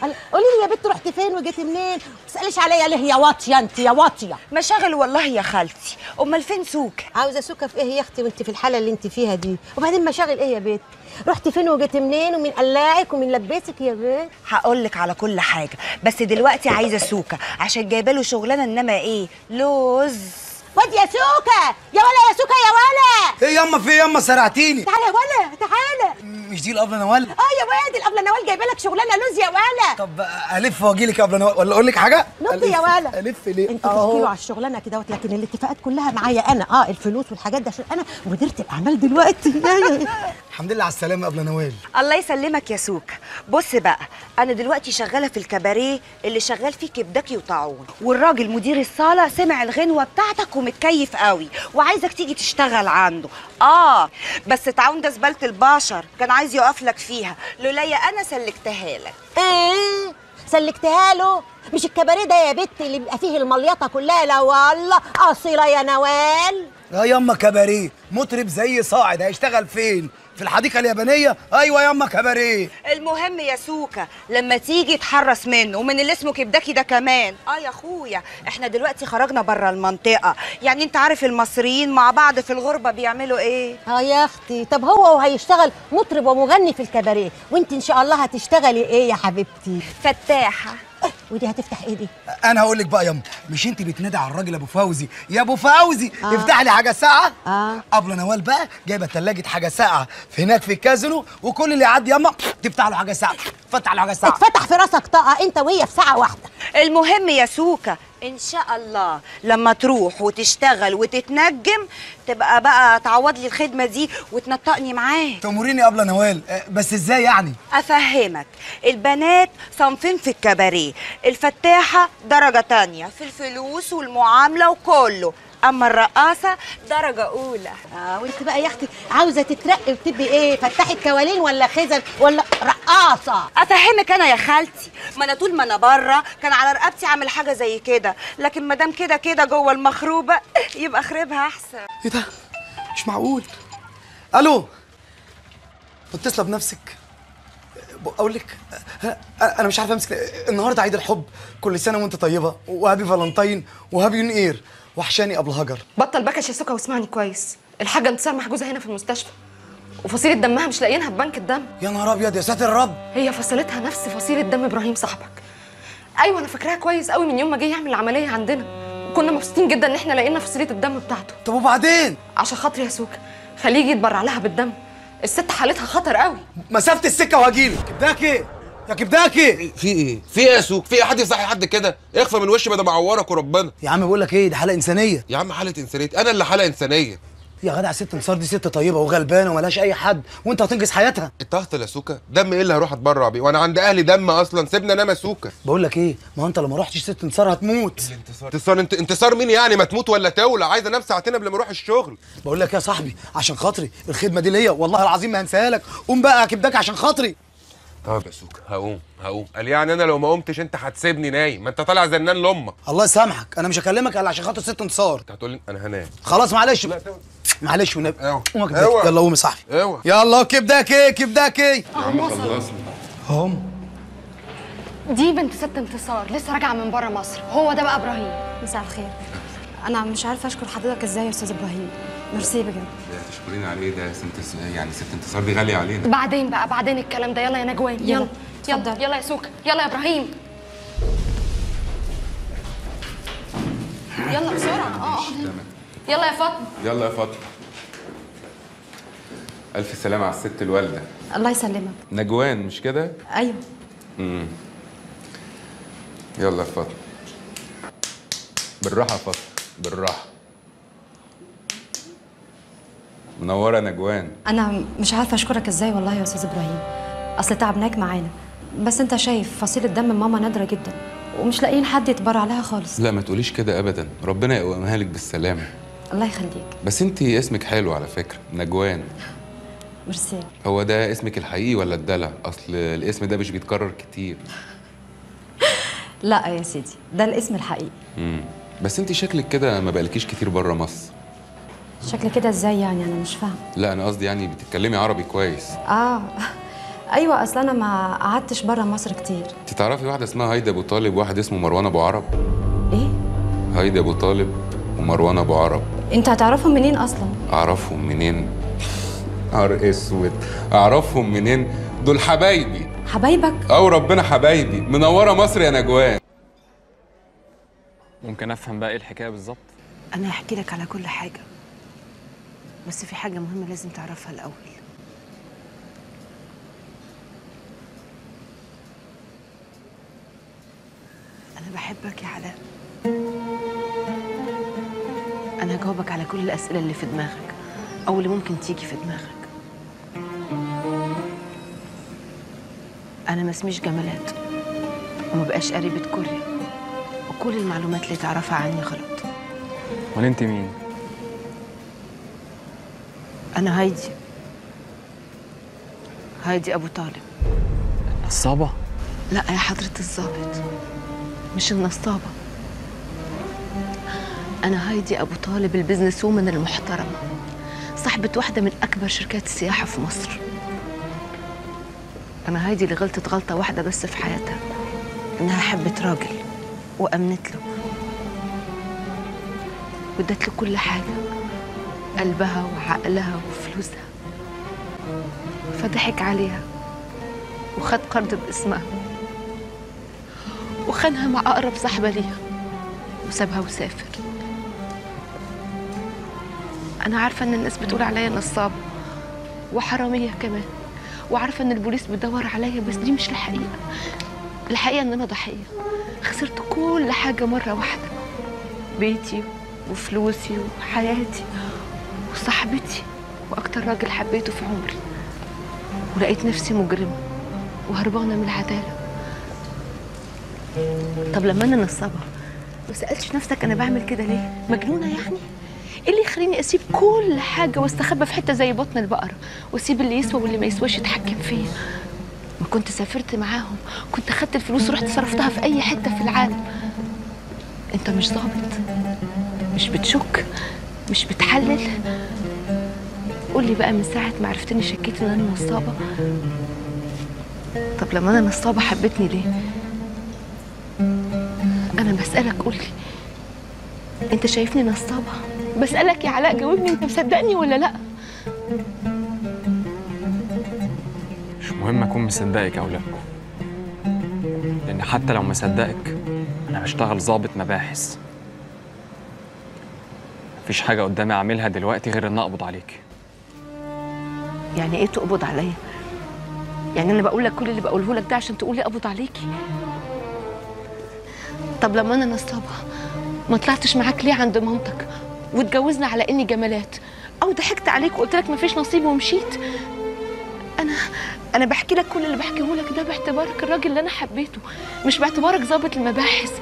قال- قولي لي يا بنت رحت فين وجيت منين ما تساليش عليا ليه يا واطيه انت يا واطيه
مشاغل والله يا خالتي امال فين سوكه
عاوزه سوكه في ايه يا اختي وانت في الحاله اللي انت فيها دي وبعدين مشاغل ايه يا بنت رحت فين وجيت منين ومين قلاعك ومين لبسك يا بنت
هقول لك على كل حاجه بس دلوقتي عايزه سوكه عشان جايبه له شغلانه انما ايه لوز
واد يا سوكه يا ولا يا سوكه يا ولا
ايه ياما في إيه ياما سرعتيني
تعالى يا ولا تعالى
مش دي الابله نوال
اه يا واد الابله نوال جايبه لك شغلانه لوز يا ولا
طب الف واجي لك يا ابله نوال ولا اقول لك حاجه
نط
ألف.
يا ولا
الف ليه
انت تحكي له على الشغلانه كده لكن الاتفاقات كلها معايا انا اه الفلوس والحاجات دي عشان انا مديره الاعمال دلوقتي
الحمد لله على السلامه يا ابله نوال
الله يسلمك يا سوكه بص بقى انا دلوقتي شغاله في الكباريه اللي شغال فيه كبدكي وطاعون والراجل مدير الصاله سمع الغنوه بتاعتك ومتكيف قوي وعايزك تيجي تشتغل عنده اه بس طاعون ده زباله البشر كان عايز يقف لك فيها لولايا انا سلكتها لك
ايه سلكتها له مش الكباريه ده يا بت اللي بيبقى فيه المليطه كلها لا والله اصيله يا نوال
اه ياما كباريه مطرب زي صاعد هيشتغل فين في الحديقه اليابانيه ايوه ياما كباريه
المهم يا سوكا لما تيجي تحرص منه ومن اللي اسمه كبدكي ده كمان اه يا اخويا احنا دلوقتي خرجنا بره المنطقه يعني انت عارف المصريين مع بعض في الغربه بيعملوا ايه
اه يا اختي طب هو وهيشتغل مطرب ومغني في الكباريه وانت ان شاء الله هتشتغلي ايه يا حبيبتي
فتاحه
ودي هتفتح ايه دي
انا هقول لك بقى ياما مش انت بتنادي على الراجل ابو فوزي يا ابو فوزي
آه.
افتح لي حاجه ساقعه
اه
ابله نوال بقى جايبه ثلاجه حاجه ساقعه في هناك في الكازينو وكل اللي يعدي ياما تفتح له حاجه ساقعه فتح له حاجه ساقعه
اتفتح في راسك طاقه انت وهي في ساعه واحده
المهم يا سوكا ان شاء الله لما تروح وتشتغل وتتنجم تبقى بقى تعوض لي الخدمه دي وتنطقني معاه
تأمريني يا ابله نوال آه، بس ازاي يعني
افهمك البنات صنفين في الكباريه الفتاحه درجه تانية في الفلوس والمعامله وكله اما الرقاصه درجه اولى
اه وانت بقى يا اختي عاوزه تترقي وتبقي ايه فتحي كوالين ولا خزن ولا رقاصه
افهمك انا يا خالتي ما انا طول ما انا بره كان على رقبتي عامل حاجه زي كده لكن ما دام كده كده جوه المخروبه يبقى خربها احسن
ايه ده مش معقول الو متصله بنفسك ب- اقول لك آه، انا مش عارفه امسك النهارده عيد الحب كل سنه وانت طيبه وهابي فالنتين وهابي نيو اير وحشاني قبل هجر
بطل بكش يا سكه واسمعني كويس الحاجه انتصار محجوزه هنا في المستشفى وفصيله دمها مش لاقيينها في بنك الدم
يا نهار ابيض يا ساتر الرب
هي فصيلتها نفس فصيله دم ابراهيم صاحبك ايوه انا فاكراها كويس قوي من يوم ما جه يعمل العمليه عندنا وكنا مبسوطين جدا ان احنا لقينا فصيله الدم بتاعته
طب وبعدين
عشان خاطري يا سوكا خليه يجي يتبرع لها بالدم الست حالتها خطر قوي
مسافه السكه وهجيلك كبداكي يا كبداكي
في ايه؟ في ايه يا سوق؟ في ايه حد يصحي حد كده؟ اخفى من وشي بدل ما اعورك وربنا.
يا عم بقول لك ايه دي حاله انسانيه
يا عم حاله انسانيه، انا اللي حاله انسانيه.
يا جدع ست انصار دي ست طيبه وغلبانه وملهاش اي حد وانت هتنقذ حياتها
انت هطل يا سوكا، دم ايه اللي هروح اتبرع بيه؟ وانا عند اهلي دم اصلا، سيبني انام يا سوكا.
بقول لك ايه ما هو انت لو ما رحتش ست انصار هتموت
انتصار انت انتصار مين يعني ما تموت ولا تولع؟ عايز انام ساعتين قبل ما اروح الشغل.
بقول لك يا صاحبي عشان خاطري الخدمه دي ليا والله العظيم ما هنساها لك قوم بقى كبداك عشان خاطري
طب يا سوكا هقوم هقوم قال يعني انا لو ما قمتش انت هتسيبني نايم ما انت طالع زنان لامك
الله يسامحك انا مش هكلمك الا عشان خاطر ست انتصار
انت هتقول لي انا هنام
خلاص معلش معلش والنبي قوم يا كبداكي.
اوعى.
يلا قوم يا صاحبي
اوعى
يلا كبداكي كبداكي
يا عم خلصني
هم
دي بنت ست انتصار لسه راجعه من بره مصر هو ده بقى ابراهيم
مساء الخير انا مش عارفه اشكر حضرتك ازاي يا استاذ ابراهيم ميرسي بجد
تشكرين عليه ده ست يعني ست انتصار دي غاليه علينا
بعدين بقى بعدين الكلام ده يلا يا نجوان يلا
يلا،
يلا يلا يا سوكا يلا يا ابراهيم يلا بسرعه اه اقعد هنا. يلا يا فاطمه
يلا يا فاطمه الف سلامه على الست الوالده
الله يسلمك
نجوان مش كده
ايوه
امم يلا يا فاطمه بالراحه يا فاطمه بالراحه منوره نجوان
انا مش عارفه اشكرك ازاي والله يا استاذ ابراهيم اصل تعبناك معانا بس انت شايف فصيله دم ماما نادره جدا ومش لاقيين حد يتبرع لها خالص
لا ما تقوليش كده ابدا ربنا يقومها لك بالسلامه
الله يخليك
بس انت اسمك حلو على فكره نجوان
ميرسي
هو ده اسمك الحقيقي ولا الدلع اصل الاسم ده مش بيتكرر كتير
لا يا سيدي ده الاسم الحقيقي
امم بس انت شكلك كده ما بقالكيش كتير بره مصر
شكل كده ازاي يعني انا مش فاهمه
لا انا قصدي يعني بتتكلمي عربي كويس
اه
ايوه اصل انا ما قعدتش بره مصر كتير
انت تعرفي واحده اسمها هايدي ابو طالب وواحد اسمه مروان ابو عرب
ايه
هايدي ابو طالب ومروان ابو عرب
انت هتعرفهم منين اصلا
اعرفهم منين نهار اسود اعرفهم منين دول حبايبي
حبايبك
او ربنا حبايبي منوره مصر يا نجوان
ممكن افهم بقى ايه الحكايه بالظبط
انا هحكي لك على كل حاجه بس في حاجه مهمه لازم تعرفها الاول انا بحبك يا علاء انا هجاوبك على كل الاسئله اللي في دماغك او اللي ممكن تيجي في دماغك انا ما اسميش جمالات وما بقاش قريبه كوريا وكل المعلومات اللي تعرفها عني غلط
امال انت مين
انا هايدي هايدي ابو طالب
نصابه
لا يا حضرة الضابط مش النصابة أنا هايدي أبو طالب البزنس وومن المحترمة صاحبة واحدة من أكبر شركات السياحة في مصر أنا هايدي اللي غلطت غلطة واحدة بس في حياتها إنها حبت راجل وأمنت له وادت له كل حاجة قلبها وعقلها وفلوسها فضحك عليها وخد قرض باسمها وخانها مع أقرب صاحبة ليها وسابها وسافر أنا عارفة إن الناس بتقول عليا نصابة وحرامية كمان وعارفة إن البوليس بيدور عليا بس دي مش الحقيقة الحقيقة إن أنا ضحية خسرت كل حاجة مرة واحدة بيتي وفلوسي وحياتي وصاحبتي وأكتر راجل حبيته في عمري ولقيت نفسي مجرمة وهربانة من العدالة طب لما أنا نصابة ما سألتش نفسك أنا بعمل كده ليه؟ مجنونة يعني؟ إيه اللي يخليني أسيب كل حاجة واستخبى في حتة زي بطن البقرة وأسيب اللي يسوى واللي ما يسواش يتحكم فيا؟ ما كنت سافرت معاهم كنت خدت الفلوس ورحت صرفتها في أي حتة في العالم أنت مش ظابط مش بتشك مش بتحلل قولي بقى من ساعة ما عرفتني شكيت إن أنا نصابة طب لما أنا نصابة حبتني ليه؟ أنا بسألك قولي أنت شايفني نصابة؟ بسألك يا علاء جاوبني أنت مصدقني ولا لأ؟
مش مهم اكون مصدقك او لا لان حتى لو مصدقك انا بشتغل ضابط مباحث مفيش حاجه قدامي اعملها دلوقتي غير ان اقبض عليك
يعني إيه تقبض عليا؟ يعني أنا بقول لك كل اللي بقوله لك ده عشان تقولي أقبض عليكي طب لما أنا نصابة ما طلعتش معاك ليه عند مامتك واتجوزنا على إني جمالات أو ضحكت عليك وقلت لك مفيش نصيب ومشيت أنا أنا بحكي لك كل اللي بحكيه لك ده باعتبارك الراجل اللي أنا حبيته مش باعتبارك ضابط المباحث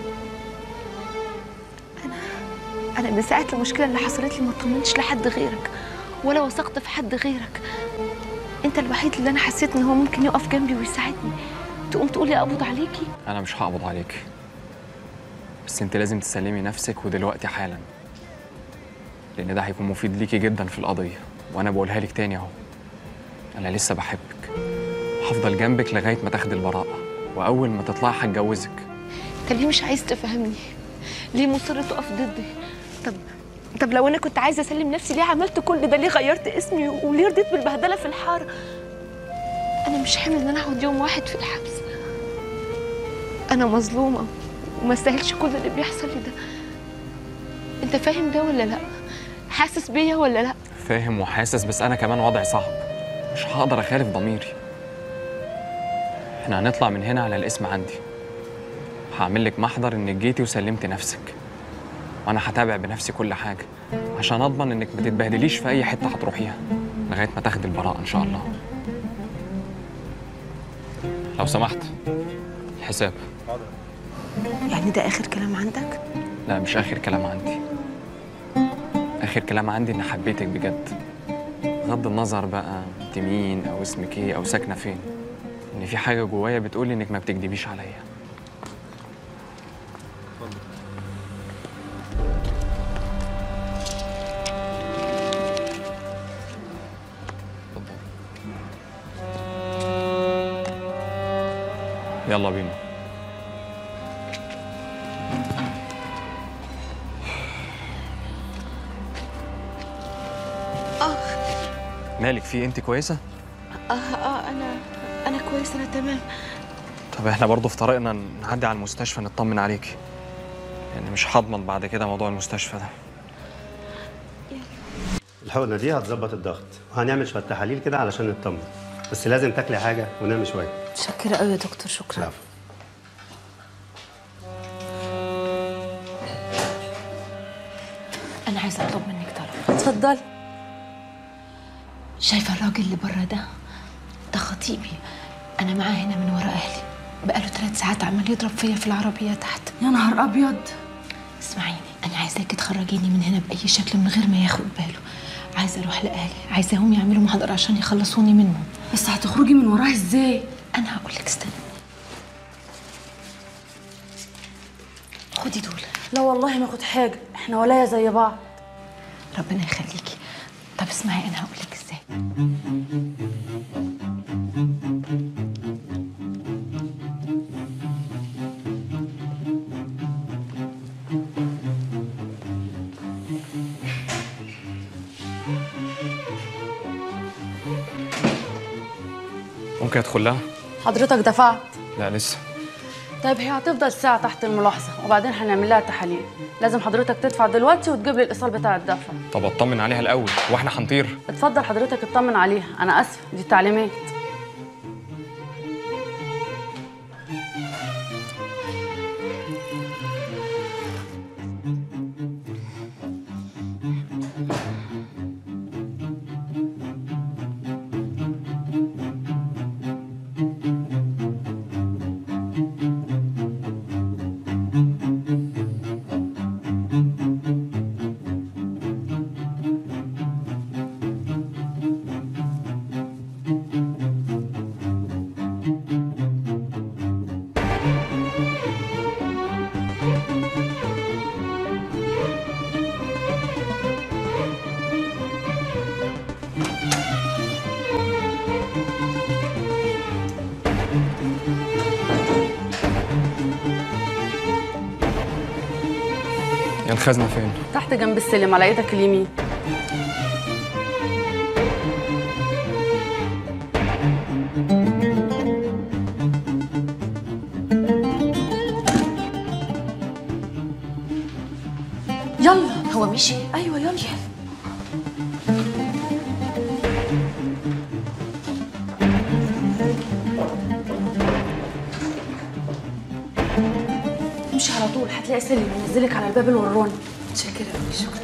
أنا أنا من ساعة المشكلة اللي حصلت لي ما اطمنتش لحد غيرك ولا وثقت في حد غيرك أنت الوحيد اللي أنا حسيت إن هو ممكن يقف جنبي ويساعدني تقوم تقولي أقبض عليكي
انا مش هقبض عليك بس انت لازم تسلمي نفسك ودلوقتي حالا لان ده هيكون مفيد ليكي جدا في القضيه وانا بقولها لك تاني اهو انا لسه بحبك هفضل جنبك لغايه ما تاخدي البراءه واول ما تطلعي هتجوزك
انت ليه مش عايز تفهمني ليه مصر تقف ضدي طب طب لو انا كنت عايزه اسلم نفسي ليه عملت كل ده ليه غيرت اسمي وليه رضيت بالبهدله في الحاره انا مش حامل ان انا اقعد يوم واحد في الحبس انا مظلومه وما استاهلش كل اللي بيحصل لي ده انت فاهم ده ولا لا حاسس بيا ولا لا
فاهم وحاسس بس انا كمان وضعي صعب مش هقدر اخالف ضميري احنا هنطلع من هنا على الاسم عندي هعمل لك محضر انك جيتي وسلمتي نفسك وانا هتابع بنفسي كل حاجه عشان اضمن انك ما تتبهدليش في اي حته هتروحيها لغايه ما تاخدي البراءه ان شاء الله لو سمحت الحساب
يعني ده اخر كلام عندك
لا مش اخر كلام عندي اخر كلام عندي اني حبيتك بجد بغض النظر بقى انت مين او اسمك ايه او ساكنه فين ان في حاجه جوايا بتقولي انك ما بتكدبيش عليا يلا بينا
اه
مالك في انت كويسه
اه اه انا انا كويسه انا تمام
طب احنا برضه في طريقنا نعدي على المستشفى نطمن عليك يعني مش هضمن بعد كده موضوع المستشفى ده
الحقنه دي هتظبط الضغط وهنعمل شويه تحاليل كده علشان نطمن بس لازم تاكلي حاجه ونامي شويه
متشكره قوي يا دكتور شكرا
العفو.
انا عايزه اطلب منك طلب اتفضلي شايفه الراجل اللي بره ده ده خطيبي انا معاه هنا من ورا اهلي بقاله ثلاث ساعات عمال يضرب فيا في العربيه تحت يا نهار ابيض اسمعيني انا عايزاكي تخرجيني من هنا باي شكل من غير ما ياخد باله عايزه اروح لاهلي عايزاهم يعملوا محاضره عشان يخلصوني منه بس هتخرجي من وراه ازاي انا هقول لك استني خدي دول
لا والله ما اخد حاجه احنا ولايا زي بعض
ربنا يخليكي طب اسمعي انا هقول لك ازاي
ممكن ادخل لها
حضرتك دفعت
لا لسه
طيب هي هتفضل ساعه تحت الملاحظه وبعدين هنعمل لها تحاليل لازم حضرتك تدفع دلوقتي وتجيب لي الايصال بتاع الدفع
طب اطمن عليها الاول واحنا هنطير
اتفضل حضرتك اطمن عليها انا اسفه دي تعليمات
يا الخزنه فين
تحت جنب السلم على ايدك اليمين
يلا هو مشي
ايوه يلا امشي على طول هتلاقي سلم ينزلك على الباب الوراني
متشكره قوي شكرا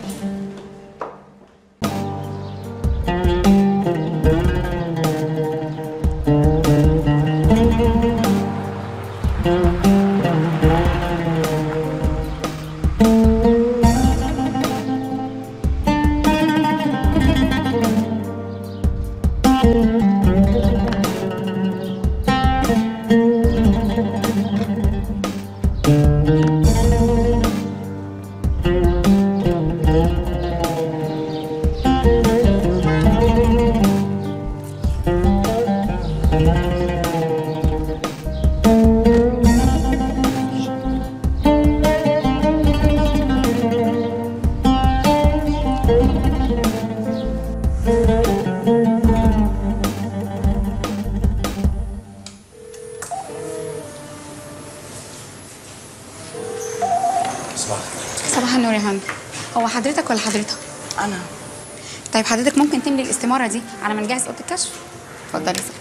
صباح النور يا هند هو حضرتك ولا حضرتك؟
أنا
طيب حضرتك ممكن تملي الاستمارة دي على ما نجهز أوضة الكشف؟ اتفضلي سلام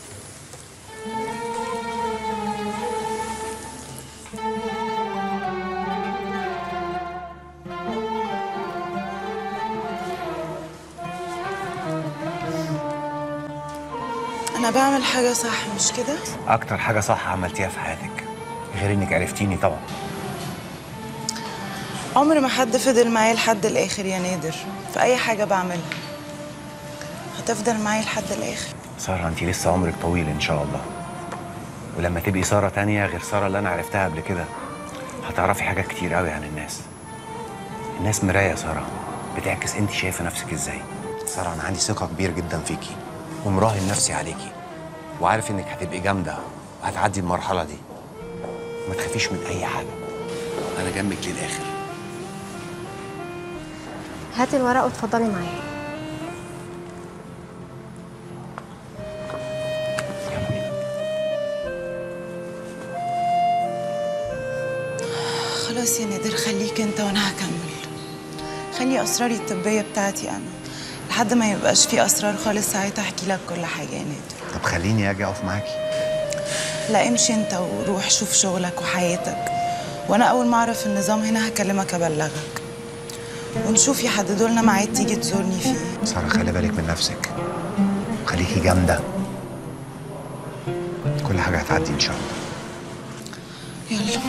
أنا بعمل حاجة صح مش كده؟
اكتر حاجه صح عملتيها في حياتك غير انك عرفتيني طبعا
عمر ما حد فضل معايا لحد الآخر يا نادر في أي حاجة بعملها هتفضل معايا لحد الآخر
ساره انت لسه عمرك طويل ان شاء الله ولما تبقي ساره تانية غير ساره اللي انا عرفتها قبل كده هتعرفي حاجات كتير قوي عن الناس الناس مرايه يا ساره بتعكس انت شايفه نفسك ازاي ساره انا عندي ثقه كبير جدا فيكي ومراهن نفسي عليكي وعارف انك هتبقي جامده هتعدي المرحله دي ما تخافيش من اي حاجه انا جنبك للاخر
هاتي الورق واتفضلي معايا
خلاص يا نادر خليك انت وانا هكمل خلي اسراري الطبيه بتاعتي انا لحد ما يبقاش في اسرار خالص ساعتها احكي لك كل حاجه يا نادر
طب خليني اجي اقف معاكي
لا امشي انت وروح شوف شغلك وحياتك وانا اول ما اعرف النظام هنا هكلمك ابلغك ونشوف يحددوا لنا ميعاد تيجي تزورني فيه
ساره خلي بالك من نفسك خليكي جامده كل حاجه هتعدي ان شاء الله
يلا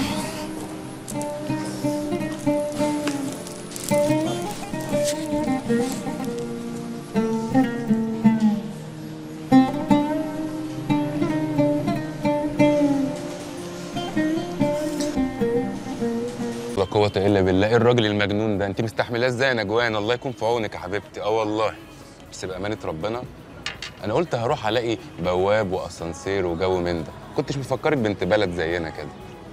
لا قوة إلا بالله إيه الراجل المجنون ده أنت مستحملاه إزاي يا نجوان الله يكون في عونك يا حبيبتي أه والله بس بأمانة ربنا أنا قلت هروح ألاقي بواب وأسانسير وجو من ده كنتش مفكرك بنت بلد زينا كده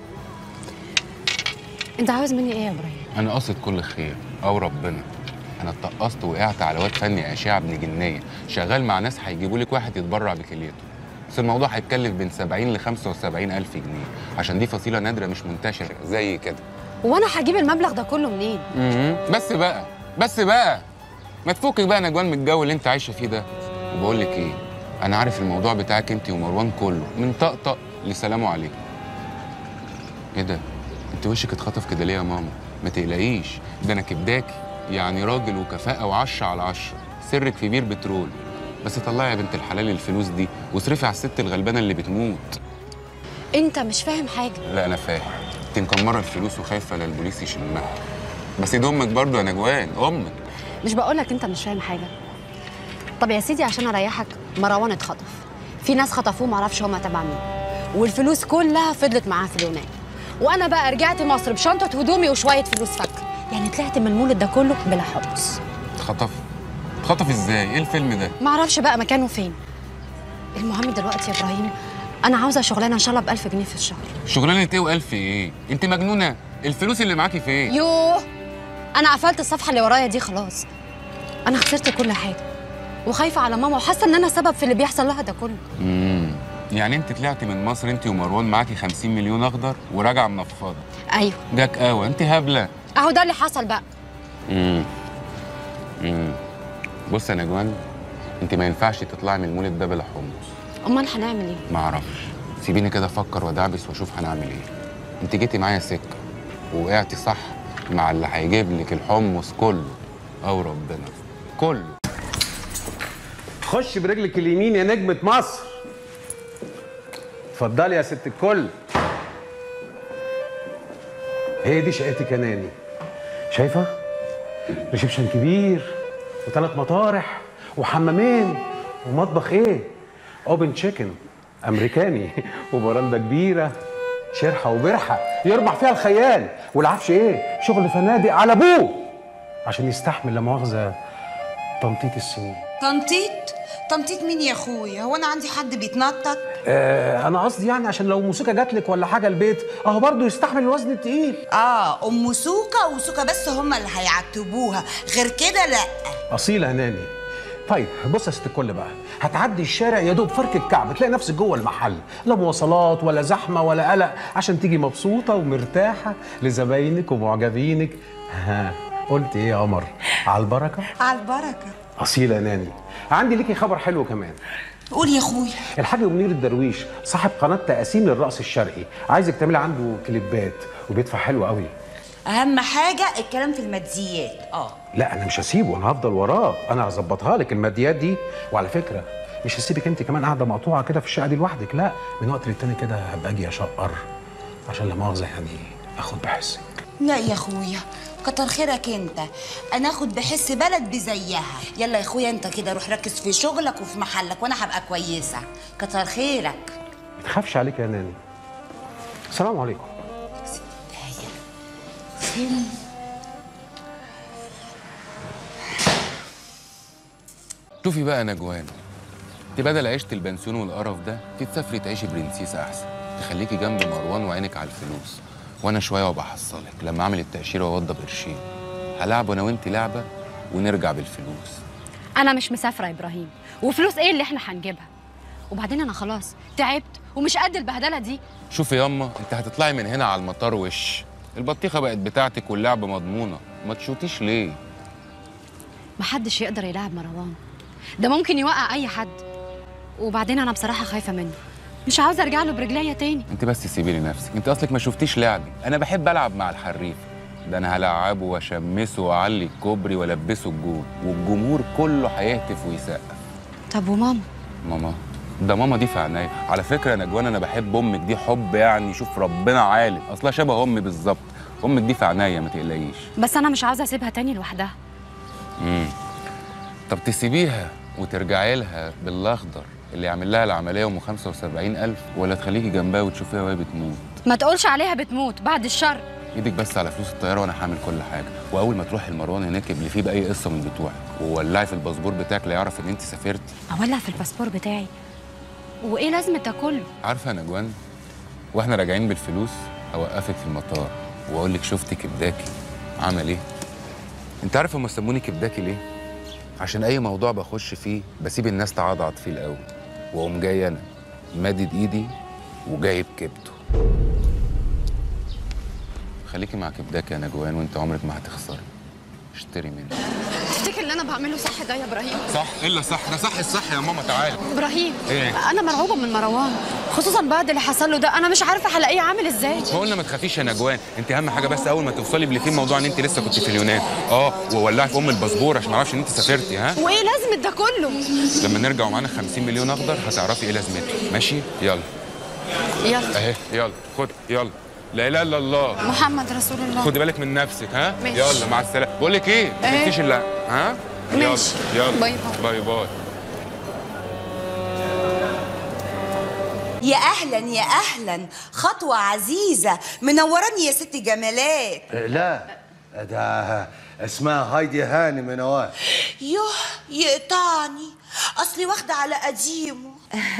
انت عاوز مني ايه يا ابراهيم
أنا قاصد كل خير أو ربنا أنا اتقصت وقعت على واد فني أشعة ابن جنية شغال مع ناس هيجيبوا لك واحد يتبرع بكليته بس الموضوع هيتكلف بين 70 ل 75 ألف جنيه عشان دي فصيلة نادرة مش منتشرة زي كده
وانا هجيب المبلغ ده كله منين
مم. بس بقى بس بقى ما تفكك بقى نجوان من الجو اللي انت عايشه فيه ده وبقول لك ايه انا عارف الموضوع بتاعك انت ومروان كله من طقطق لسلام عليكم ايه ده انت وشك اتخطف كده ليه يا ماما ما تقلقيش ده انا كبداكي يعني راجل وكفاءه وعشرة على عشرة سرك في بير بترول بس طلعي يا بنت الحلال الفلوس دي واصرفي على الست الغلبانه اللي بتموت
انت مش فاهم حاجه
لا انا فاهم انت مكمره الفلوس وخايفه لا البوليس يشمها بس دي امك برضه يا نجوان امك
مش بقولك انت مش فاهم حاجه طب يا سيدي عشان اريحك مروان اتخطف في ناس خطفوه معرفش هما تبع مين والفلوس كلها فضلت معاه في اليونان وانا بقى رجعت مصر بشنطه هدومي وشويه فلوس فك يعني طلعت من المولد ده كله بلا حبس
اتخطف اتخطف ازاي ايه الفيلم ده
معرفش بقى مكانه فين المهم دلوقتي يا ابراهيم انا عاوزه شغلانه ان شاء الله ب 1000 جنيه في الشهر
شغلانه ايه والف ايه انت مجنونه الفلوس اللي معاكي فين
يوه انا قفلت الصفحه اللي ورايا دي خلاص انا خسرت كل حاجه وخايفه على ماما وحاسه ان انا سبب في اللي بيحصل لها ده كله
امم يعني انت طلعتي من مصر انت ومروان معاكي 50 مليون اخضر وراجعه منفضه
ايوه
جاك قهوه انت هبله
اهو ده اللي حصل بقى
امم امم بص يا نجوان انت ما ينفعش تطلعي من المولد ده بلا حمص
امال هنعمل ايه
ما اعرفش سيبيني كده افكر وادعبس واشوف هنعمل ايه انت جيتي معايا سكه ووقعتي صح مع اللي هيجيب لك الحمص كله او ربنا كله
خش برجلك اليمين يا نجمة مصر اتفضلي يا ست الكل هي دي شقتك يا ناني شايفة؟ ريسبشن كبير وثلاث مطارح وحمامين ومطبخ ايه؟ اوبن تشيكن امريكاني وبرندة كبيرة شرحة وبرحة يربح فيها الخيال والعفش ايه؟ شغل فنادق على ابوه عشان يستحمل لا مؤاخذة تنطيط السنين
تنطيط تنطيط مين يا اخويا هو انا عندي حد بيتنطط
آه انا قصدي يعني عشان لو موسيقى جات لك ولا حاجه البيت اهو برضه يستحمل الوزن التقيل
اه ام سوكا وسوكا بس هما اللي هيعتبوها غير كده لا
اصيله يا ناني طيب بص يا ست الكل بقى هتعدي الشارع يا دوب فرك الكعب تلاقي نفسك جوه المحل لا مواصلات ولا زحمه ولا قلق عشان تيجي مبسوطه ومرتاحه لزباينك ومعجبينك ها قلت ايه يا قمر على البركه
على البركه
اصيله يا ناني عندي ليكي خبر حلو كمان
قول يا اخويا
الحاج منير الدرويش صاحب قناه تقاسيم للرقص الشرقي عايزك تعملي عنده كليبات وبيدفع حلو قوي
اهم حاجه الكلام في الماديات اه
لا انا مش هسيبه انا هفضل وراه انا هظبطها لك الماديات دي وعلى فكره مش هسيبك انت كمان قاعده مقطوعه كده في الشقه دي لوحدك لا من وقت للتاني كده هبقى اجي اشقر عشان لا مؤاخذه يعني اخد بحسك
لا يا اخويا كتر خيرك انت انا اخد بحس بلد بزيها يلا يا اخويا انت كده روح ركز في شغلك وفي محلك وانا هبقى كويسه كتر خيرك
ما تخافش عليك يا ناني السلام عليكم
شوفي بقى يا نجوان انت بدل عيشه البنسيون والقرف ده انت تسافري تعيشي برنسيسه احسن تخليكي جنب مروان وعينك على الفلوس وانا شويه وبحصلك لما اعمل التاشيره واوضب قرشين هلعب انا وانت لعبه ونرجع بالفلوس
انا مش مسافره يا ابراهيم وفلوس ايه اللي احنا هنجيبها وبعدين انا خلاص تعبت ومش قد البهدله دي
شوفي ياما انت هتطلعي من هنا على المطار وش البطيخه بقت بتاعتك واللعبه مضمونه ما تشوتيش ليه
محدش يقدر يلاعب مروان ده ممكن يوقع اي حد وبعدين انا بصراحه خايفه منه مش عاوزه ارجع له برجليا تاني
انت بس سيبي لي نفسك انت اصلك ما شفتيش لعبي انا بحب العب مع الحريف ده انا هلعبه واشمسه واعلي الكوبري والبسه الجول والجمهور كله هيهتف ويسقف
طب وماما
ماما ده ماما دي في عينيا على فكره يا نجوان انا بحب امك دي حب يعني شوف ربنا عالم اصلها شبه امي بالظبط امك دي في عينيا ما تقلقيش
بس انا مش عاوزه اسيبها تاني لوحدها
امم طب تسيبيها وترجعي لها بالاخضر اللي يعمل لها العمليه ام 75000 ولا تخليكي جنبها وتشوفيها وهي بتموت
ما تقولش عليها بتموت بعد الشر
ايدك بس على فلوس الطياره وانا هعمل كل حاجه واول ما تروحي لمروان هناك ابلي فيه باي قصه من بتوعك وولعي في الباسبور بتاعك لا يعرف ان انت سافرتي
اولع في الباسبور بتاعي وايه لازمه ده كله
عارفه يا نجوان واحنا راجعين بالفلوس اوقفك في المطار واقول لك شفت كبداكي عمل ايه انت عارف هم سموني كبداكي ليه عشان اي موضوع بخش فيه بسيب الناس تعضعض فيه الاول واقوم جاي انا مادد ايدي وجايب كبده خليكي مع كبداكي يا نجوان وانت عمرك ما هتخسري اشتري مني
تفتكر اللي انا بعمله صح ده يا ابراهيم
صح الا صح ده صح الصح يا ماما تعالى
ابراهيم
ايه؟
انا مرعوبه من مروان خصوصا بعد اللي حصل له ده انا مش عارفه هلاقيه عامل ازاي
ما قلنا ما تخافيش يا نجوان انت اهم حاجه بس اول ما توصلي اللي فيه موضوع ان انت لسه كنت في اليونان اه وولعي في ام الباسبور عشان ما اعرفش ان انت سافرتي ها
وايه لازمه ده كله
لما نرجع ومعانا 50 مليون اخضر هتعرفي ايه لازمته ماشي يلا
يلا
اهي يلا خد يلا لا اله الا الله
محمد رسول الله
خدي بالك من نفسك ها
ماشي.
يلا مع السلامه بقول لك ايه ما
ايه؟
تنسيش الا ها يلا
ماشي.
يلا
باي
باي باي
يا اهلا يا اهلا خطوه عزيزه منوراني يا ست جمالات
لا ده اسمها هايدي هانم نوال
يوه يقطعني اصلي واخده على قديمه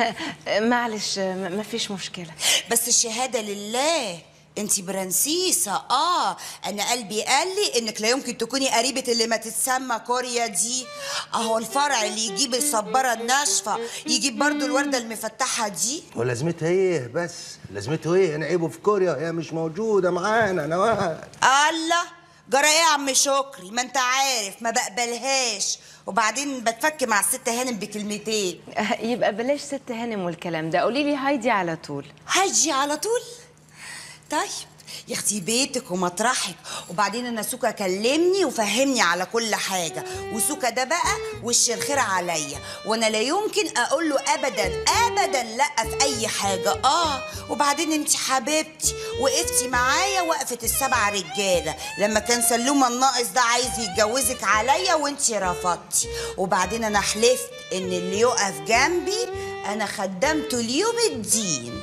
معلش ما فيش مشكله
بس الشهاده لله انتي برنسيسة اه انا قلبي قال لي انك لا يمكن تكوني قريبة اللي ما تتسمى كوريا دي اهو الفرع اللي يجيب الصبارة الناشفة يجيب برضو الوردة المفتحة دي
ولازمتها ايه بس لازمته ايه نعيبه في كوريا هي مش موجوده معانا نوال
الله جرى ايه يا عم شكري ما انت عارف ما بقبلهاش وبعدين بتفك مع الست هانم بكلمتين
يبقى بلاش ست هانم والكلام ده قولي لي هايدي على طول
هاجي على طول طيب يا اختي بيتك ومطرحك وبعدين انا سوكا كلمني وفهمني على كل حاجه وسوكا ده بقى وش الخير عليا وانا لا يمكن اقول له ابدا ابدا لا في اي حاجه اه وبعدين انت حبيبتي وقفتي معايا وقفه السبع رجاله لما كان سلومه الناقص ده عايز يتجوزك عليا وانت رفضتي وبعدين انا حلفت ان اللي يقف جنبي انا خدمته ليوم الدين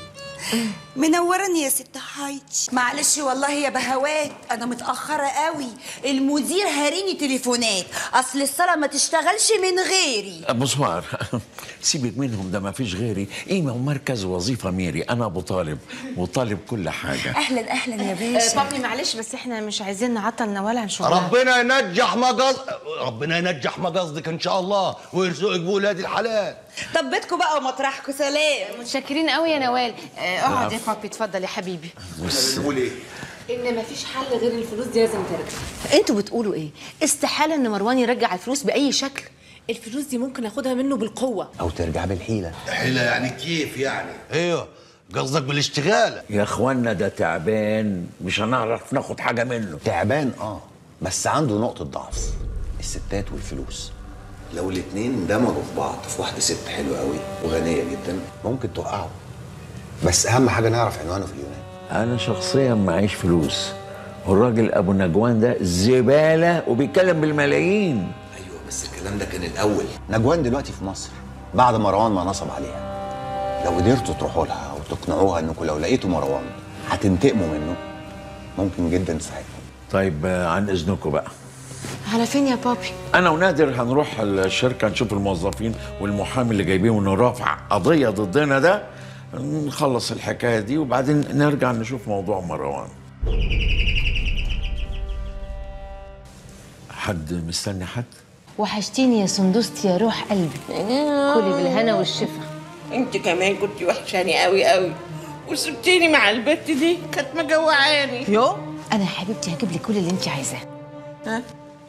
منوراني يا ست هايدي معلش والله يا بهوات انا متاخره قوي المدير هاريني تليفونات اصل الصلاه ما تشتغلش من غيري
بصوار سيبك منهم ده ما فيش غيري قيمة ومركز وظيفة ميري أنا أبو طالب وطالب كل حاجة
اهلا اهلا يا
آه،
باشا
بابي معلش بس احنا مش عايزين نعطل نوال عن شغلها
ربنا ينجح مقصد ربنا ينجح مقصدك ان شاء الله ويرزقك بولاد الحلال
طب بيتكم بقى ومطرحكم سلام
متشكرين قوي يا نوال آه، اقعد يا بابي اتفضل يا حبيبي
قول ايه
ان مفيش حل غير الفلوس دي لازم ترجع انتوا بتقولوا ايه استحاله ان مروان يرجع الفلوس باي شكل الفلوس دي ممكن اخدها منه بالقوه
او ترجع بالحيله
حيلة يعني كيف يعني ايوه قصدك بالاشتغال
يا اخوانا ده تعبان مش هنعرف ناخد حاجة منه
تعبان اه بس عنده نقطة ضعف الستات والفلوس لو الاتنين اندمجوا في بعض في واحدة ست حلوة قوي وغنية جدا ممكن توقعه بس أهم حاجة نعرف عنوانه في اليونان
أنا شخصيا معيش فلوس والراجل أبو نجوان ده زبالة وبيتكلم بالملايين
أيوه بس الكلام ده كان الأول نجوان دلوقتي في مصر بعد مروان ما نصب عليها لو قدرتوا تروحوا لها وتقنعوها انكم لو لقيتوا مروان هتنتقموا منه ممكن جدا تساعدكم
طيب آه، عن إذنكم بقى
على فين يا بابي
انا ونادر هنروح الشركه نشوف الموظفين والمحامي اللي جايبينه انه رافع قضيه ضدنا ده نخلص الحكايه دي وبعدين نرجع نشوف موضوع مروان حد مستني حد
وحشتيني يا سندوستي يا روح قلبي كلي بالهنا والشفا
انت كمان كنت وحشاني قوي قوي وسبتيني مع البت دي كانت مجوعاني
يو انا يا حبيبتي هجيب لك كل اللي انت عايزاه
ها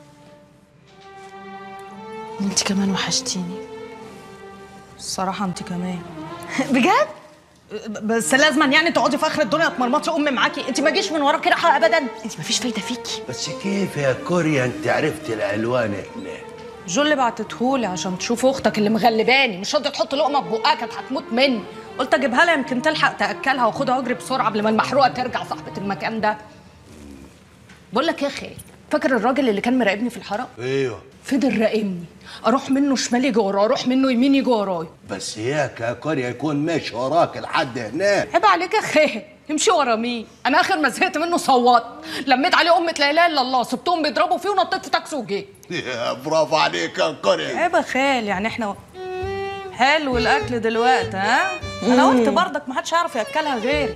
انت كمان وحشتيني الصراحه انت كمان
بجد
بس لازما يعني تقعدي في اخر الدنيا تمرمطي امي معاكي انت ما جيش من وراك كده ابدا انت
مفيش فايده فيكي
بس كيف يا كوريا انت عرفت العنوان هنا
جو اللي بعتتهولي عشان تشوف اختك اللي مغلباني مش راضيه تحط لقمه في بقها كانت هتموت مني قلت اجيبها لها يمكن تلحق تاكلها واخدها واجري بسرعه قبل ما المحروقه ترجع صاحبه المكان ده بقول لك يا اخي فاكر الراجل اللي كان مراقبني في الحاره
ايوه
فضل راقبني اروح منه شمال يجي ورايا اروح منه يمين يجي ورايا
بس اياك يا كوريا يكون ماشي وراك لحد هناك
عيب عليك يا اخي يمشي ورا مين انا اخر ما زهقت منه صوت لميت عليه امه لا اله الا الله سبتهم بيضربوا فيه ونطيت في تاكسي وجيت
يا برافو عليك يا كوريا
عيب يا خال يعني احنا حلو الاكل دلوقتي ها انا قلت برضك ما حدش يعرف ياكلها غيري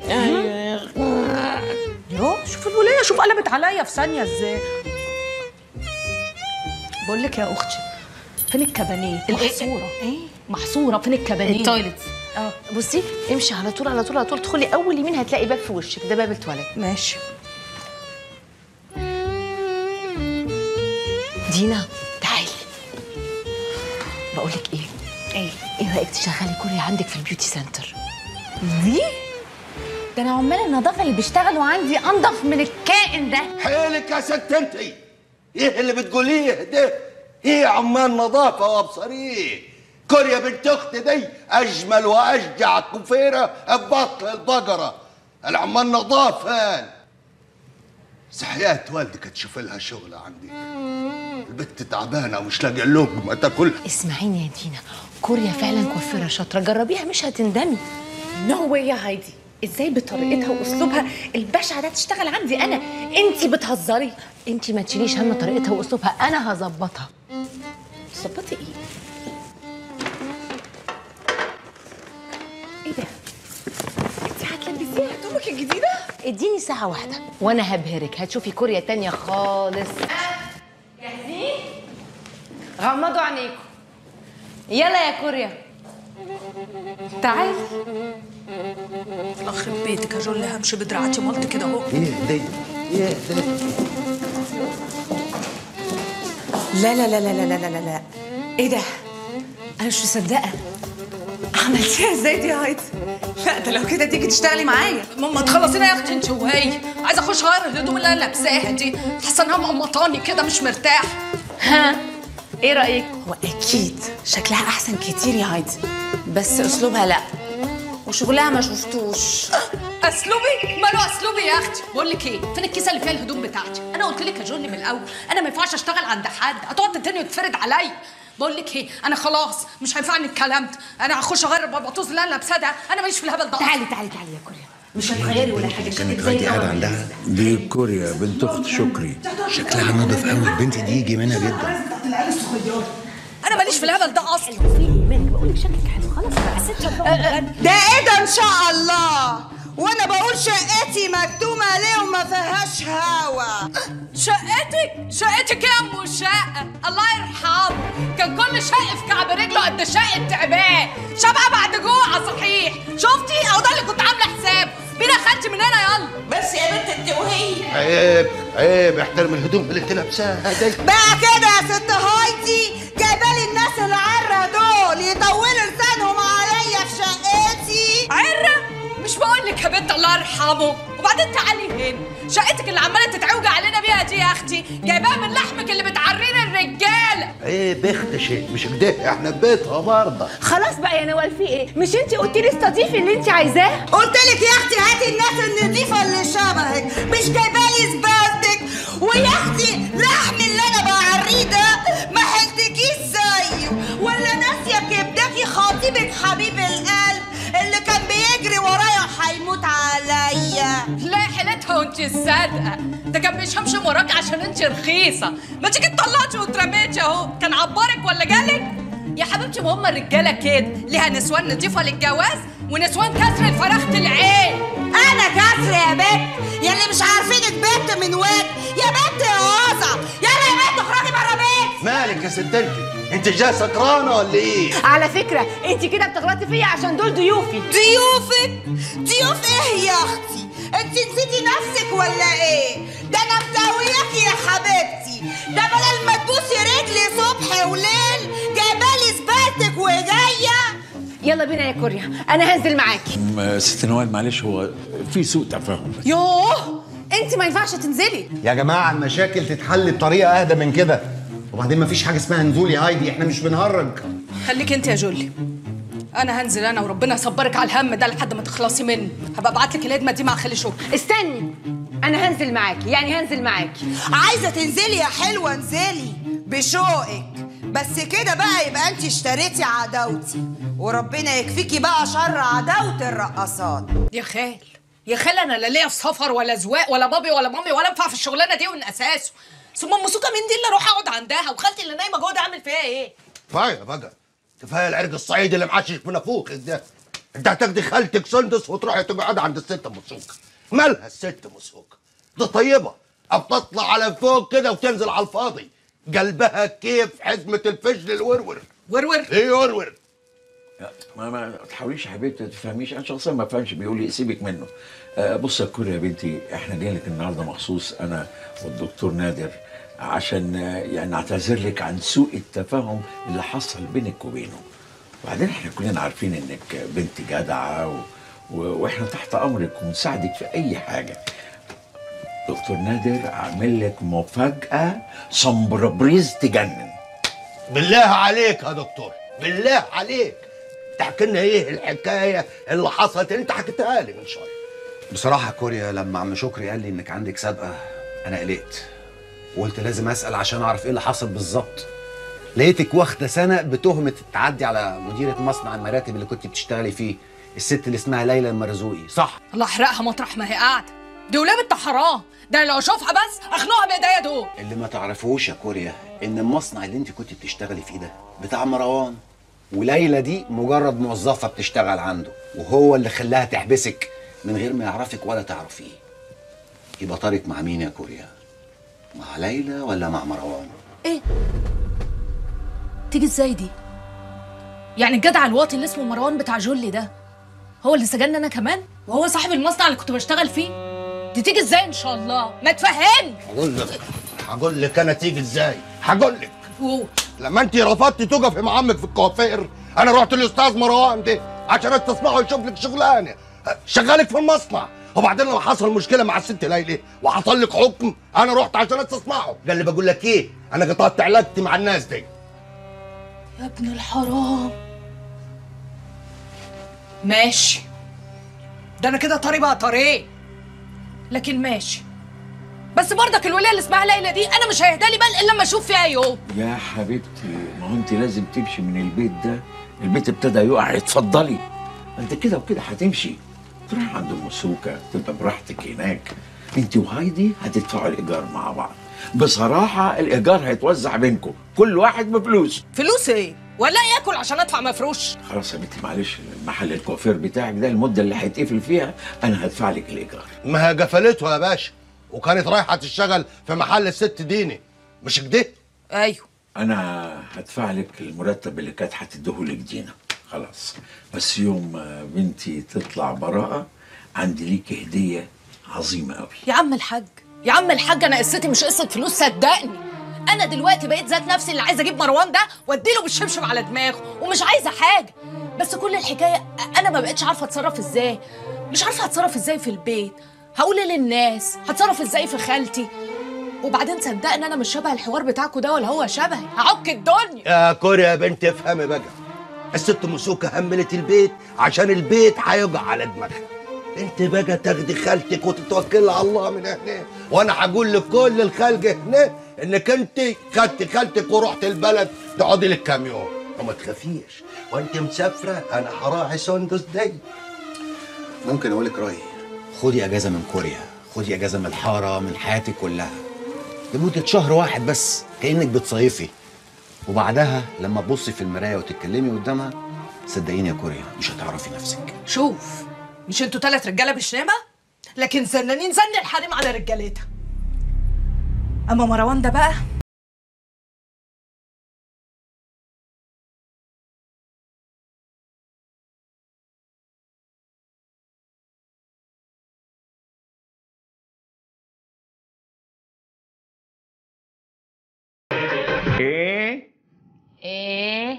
يو شوف الوليه شوف قلبت عليا في ثانيه ازاي بقول لك يا اختي فين الكبانيه محصوره ايه محصوره فين الكبانيه
التويلت اه بصي امشي على طول على طول على طول ادخلي اول يمين هتلاقي باب في وشك ده باب التواليت
ماشي
دينا تعالي بقول لك ايه ايه ايه رايك تشغلي كوريا عندك في البيوتي سنتر
دي ده انا عمال النظافه اللي بيشتغلوا عندي انضف من الكائن ده
حيلك يا ست انت ايه اللي بتقوليه ده هي عمان نظافه وابصريه كوريا بنت اختي دي اجمل واشجع كفيره ببطل البقره العمان نظافه صحيات والدك تشوف لها شغله عندي البت تعبانه ومش لاقي لقمه تاكل
اسمعيني يا دينا كوريا فعلا كوافيره شاطره جربيها مش هتندمي
نو واي يا هايدي ازاي بطريقتها واسلوبها البشع ده تشتغل عندي انا انتي بتهزري
انتي ما تشيليش هم طريقتها واسلوبها انا هظبطها
ظبطي ايه ايه ده انتي هتلبسيها هدومك الجديده
اديني ساعه واحده وانا هبهرك هتشوفي كوريا تانية خالص
جاهزين غمضوا عينيكم يلا يا كوريا تعالي
اخرب بيتك يا جول همشي بدراعتي ملط كده اهو
ايه دي ايه دي
لا لا لا لا لا لا لا لا لا ايه ده؟ انا مش مصدقه عملتيها ازاي دي يا هايدي؟ لا ده لو كده تيجي تشتغلي معايا
ماما تخلصينا يا اختي انت وهي عايزه اخش اغير الهدوم اللي انا لابساها دي حاسه انها مقمطاني كده مش مرتاح
ها ايه رايك
هو اكيد شكلها احسن كتير يا هايدي بس اسلوبها لا وشغلها ما شفتوش
اسلوبي ماله اسلوبي يا اختي بقول لك ايه فين الكيسه اللي فيها الهدوم بتاعتي انا قلت لك يا جولي من الاول انا ما ينفعش اشتغل عند حد هتقعد تتني وتفرد عليا بقول لك ايه انا خلاص مش هينفعني الكلام ده انا هخش اغير البطاطس اللي انا لابساه ده انا ماليش في الهبل ده
تعالي تعالي تعالي يا كوريا مش هتغيري ولا حاجه
كانت هايدي قاعده عندها
دي كوريا بنت اخت شكري
شكلها نضف قوي البنت دي يجي منها جدا
انا ماليش في الهبل ده اصلا
بقول لك شكلك حلو خلاص بقى
ده ايه ده ان شاء الله وانا بقول شقتي مكتومه ليه وما فيهاش هوا
شقتك شقتك يا ام الشقه الله يرحمه كان كل شق في كعب رجله قد شقه تعبان شبعه بعد جوع صحيح شفتي اهو ده اللي كنت عامله حسابه بينا خدتي من هنا يلا
بس يا بنت انت وهي
عيب عيب احترم الهدوم اللي انت لابساها دي
بقى كده يا ست هايدي جايبالي الناس العرة دول يطولوا لسانهم عليا في شقتي
عرة مش بقول لك يا بنت الله يرحمه وبعدين تعالي هنا شقتك اللي عماله تتعوج علينا بيها دي يا اختي جايباها من لحمك اللي بتعرينا الرجاله
عيب اختشي مش كده احنا في بيتها برضه
خلاص بقى يا نوال في ايه مش انت قلتي لي استضيفي اللي انت عايزاه
قلت لك يا اختي هاتي الناس النظيفه اللي شبهك مش جايبالي زبالتك ويا اختي لحم اللي انا بعريه ده ما حلتكيش زيه ولا ناسيه كبدكي خطيبك حبيب القلب اللي كان بيجري ورايا هيموت عليا
لا حيلتها وانت كنت الصادقه ده كان بيشمشم وراك عشان انت رخيصه ما تيجي اتطلقتي واترميتي اهو كان عبرك ولا جالك يا حبيبتي ما هم الرجاله كده ليها نسوان نضيفه للجواز ونسوان كسر الفراخة العين
انا كسر يا بنت يلي مش عارفينك بنت من وين يا بنت يا قاصع يلا يا بنت اخرجي بره بيت
مالك يا ست انت انت جاي سكرانه ولا ايه
على فكره انت كده بتغلطي فيا عشان دول ضيوفي
ضيوفك ضيوف ايه يا اختي انت نسيتي نفسك ولا ايه ده انا مداوياكي يا حبيبتي ده بدل ما تبوسي رجلي صبح وليل جايبالي زبالتك وجايه
يلا بينا يا كوريا انا هنزل معاكي
م- ست نوال معلش هو في سوء تفاهم بس
يوه انت ما ينفعش تنزلي
يا جماعه المشاكل تتحل بطريقه اهدى من كده وبعدين مفيش حاجه اسمها نزول يا هايدي احنا مش بنهرج
خليك انت يا جولي انا هنزل انا وربنا يصبرك على الهم ده لحد ما تخلصي منه هبقى ابعت لك الهدمه دي مع خالي شكري
استني انا هنزل معاكي يعني هنزل معاكي
عايزه تنزلي يا حلوه انزلي بشوقك بس كده بقى يبقى انت اشتريتي عداوتي وربنا يكفيكي بقى شر عداوه الرقصات
يا خال يا خال انا لا ليا في سفر ولا زواق ولا بابي ولا مامي ولا انفع في الشغلانه دي من اساسه ثم ام سوكا مين دي اللي اروح اقعد عندها وخالتي اللي نايمه جوه ده اعمل فيها ايه
كفايه بقى كفايه العرق الصعيدي اللي معشش في نافوخك ده انت هتاخدي خالتك سندس وتروحي تقعدي عند الست ام سوكا مالها الست ام سوكا دي طيبه بتطلع على فوق كده وتنزل على الفاضي قلبها كيف حزمه الفجل الورور
ورور
ايه ورور
ما ما تحاوليش يا حبيبتي ما تفهميش انا شخصيا ما بفهمش بيقول لي سيبك منه آه، بص يا كوريا يا بنتي احنا جايين لك النهارده مخصوص انا والدكتور نادر عشان آه، يعني نعتذر لك عن سوء التفاهم اللي حصل بينك وبينه وبعدين احنا كلنا عارفين انك بنت جدعه و... و... واحنا تحت امرك ونساعدك في اي حاجه دكتور نادر عامل لك مفاجاه سمبربريز تجنن
بالله عليك يا دكتور بالله عليك تحكي لنا ايه الحكايه اللي حصلت انت حكيتها لي من شويه
بصراحة يا كوريا لما عم شكري قال لي انك عندك سابقة انا قلقت وقلت لازم اسأل عشان اعرف ايه اللي حصل بالظبط لقيتك واخدة سنة بتهمة التعدي على مديرة مصنع المراتب اللي كنت بتشتغلي فيه الست اللي اسمها ليلى المرزوقي صح
الله احرقها مطرح ما هي قاعده دي ولاد بنت حرام ده أنا لو اشوفها بس اخنقها بايديا دول
اللي ما تعرفوش يا كوريا ان المصنع اللي انت كنت بتشتغلي فيه ده بتاع مروان وليلى دي مجرد موظفة بتشتغل عنده وهو اللي خلاها تحبسك من غير ما يعرفك ولا تعرفيه يبقى طارق مع مين يا كوريا مع ليلى ولا مع مروان
ايه تيجي ازاي دي يعني الجدع الواطي اللي اسمه مروان بتاع جولي ده هو اللي سجنني انا كمان وهو صاحب المصنع اللي كنت بشتغل فيه دي تيجي ازاي ان شاء الله ما تفهمني
هقول لك هقول لك انا تيجي ازاي هقول لك
قول.
لما انت رفضتي تقفي مع عمك في الكوافير انا رحت للاستاذ مروان ده عشان استسمعه يشوف لك شغلانه شغالك في المصنع وبعدين لما حصل مشكله مع الست ليلى وحصل لك حكم انا رحت عشان استسمعه قال لي بقول لك ايه انا قطعت علاقتي مع الناس دي
يا ابن الحرام ماشي ده انا كده طري بقى طريق لكن ماشي بس برضك الولايه اللي اسمها ليلى دي انا مش هيهدى لي بال الا لما اشوف فيها يوم
يا حبيبتي ما هو انت لازم تمشي من البيت ده البيت ابتدى يقع اتفضلي انت كده وكده هتمشي تروح عند ام سوكه تبقى براحتك هناك انت وهايدي هتدفعوا الايجار مع بعض بصراحه الايجار هيتوزع بينكم كل واحد بفلوس
فلوس ايه ولا ياكل عشان ادفع مفروش
خلاص يا بنتي معلش المحل الكوافير بتاعك ده المده اللي هيتقفل فيها انا هدفع لك الايجار
ما هي قفلته يا باشا وكانت رايحه تشتغل في محل الست ديني مش كده
ايوه
انا هدفع لك المرتب اللي كانت هتديهولك دينا خلاص بس يوم ما بنتي تطلع براءة عندي ليك هدية عظيمة قوي
يا عم الحاج يا عم الحاج انا قصتي مش قصه فلوس صدقني انا دلوقتي بقيت ذات نفسي اللي عايزه اجيب مروان ده واديله بالشبشب على دماغه ومش عايزه حاجه بس كل الحكايه انا ما بقتش عارفه اتصرف ازاي مش عارفه اتصرف ازاي في البيت هقول ايه للناس هتصرف ازاي في خالتي وبعدين صدقني انا مش شبه الحوار بتاعكم ده ولا هو شبهي هعك الدنيا
يا كوريا يا بنت افهمي بقى الست مسوكة هملت البيت عشان البيت هيقع على دماغها انت بقى تاخدي خالتك وتتوكلي على الله من هنا وانا هقول لكل الخلق هنا انك انت خدتي خالتك ورحت البلد تقعدي لك كام يوم وما تخافيش وانت مسافره انا هراعي سندس دي
ممكن اقول لك رايي خدي اجازه من كوريا خدي اجازه من الحاره من حياتك كلها لمده شهر واحد بس كانك بتصيفي وبعدها لما تبصي في المرايه وتتكلمي قدامها صدقيني يا كوريا مش هتعرفي نفسك
شوف مش انتوا تلات رجاله بشنامه لكن زنانين زن الحريم على رجالتها اما مروان ده بقى
ايه
ايه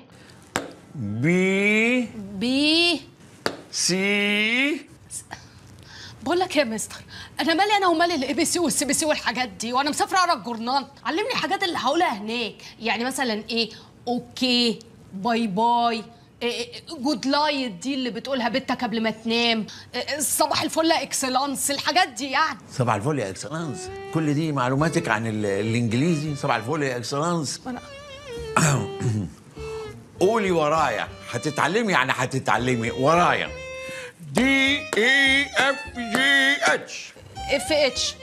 بي
بي
سي
بقول لك يا مستر انا مالي انا ومالي الاي بي سي والسي بي سي والحاجات دي وانا مسافره اقرا الجورنال علمني الحاجات اللي هقولها هناك يعني مثلا ايه اوكي باي باي جود لايت دي اللي بتقولها بنتك قبل ما تنام إيه، صباح الفل يا اكسلانس الحاجات دي يعني
صباح الفل يا اكسلانس كل دي معلوماتك عن ال- الانجليزي صباح الفل يا اكسلانس قولي ورايا هتتعلمي يعني هتتعلمي ورايا دي اي اف جي اتش
اف اتش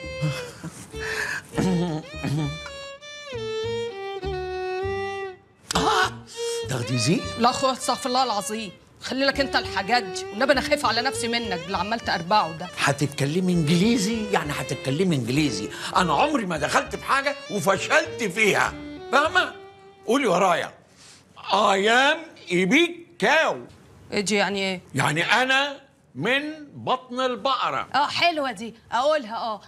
تاخدي زي
لا اخويا استغفر الله العظيم خلي لك انت الحاجات دي والنبي انا خايفه على نفسي منك اللي عمال تقربعه ده
هتتكلمي انجليزي يعني هتتكلمي انجليزي انا عمري ما دخلت في حاجه وفشلت فيها فاهمه قولي ورايا اي ام ايبيك كاو
اجي يعني ايه
يعني انا من بطن البقره
اه حلوه دي اقولها اه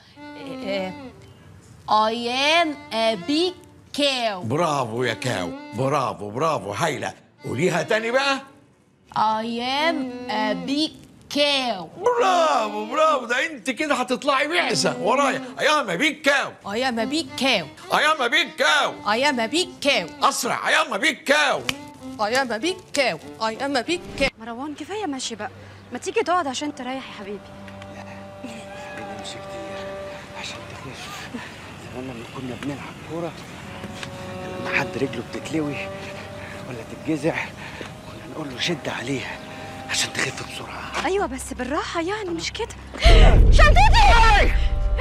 اي ام ا بيج كاو
برافو يا كاو برافو برافو هايله قوليها تاني بقى
اي ام ا بيج كاو
برافو برافو ده انت كده هتطلعي بعثه ورايا اي ام بيك كاو
اي ام ا بيج كاو
اي ام بيك كاو
اي ام ا بيج كاو
اسرع اي ام بيك كاو
اي ام ا بيج كاو اي ام ا بيج كاو
مروان كفايه ماشي بقى ما تيجي تقعد عشان تريح يا حبيبي
خلينا نمشي كتير عشان تخف زمان لما كنا بنلعب كورة لما حد رجله بتتلوي ولا تتجزع كنا نقول له شد عليها عشان تخف بسرعة
ايوه بس بالراحه يعني مش كده
شنطتي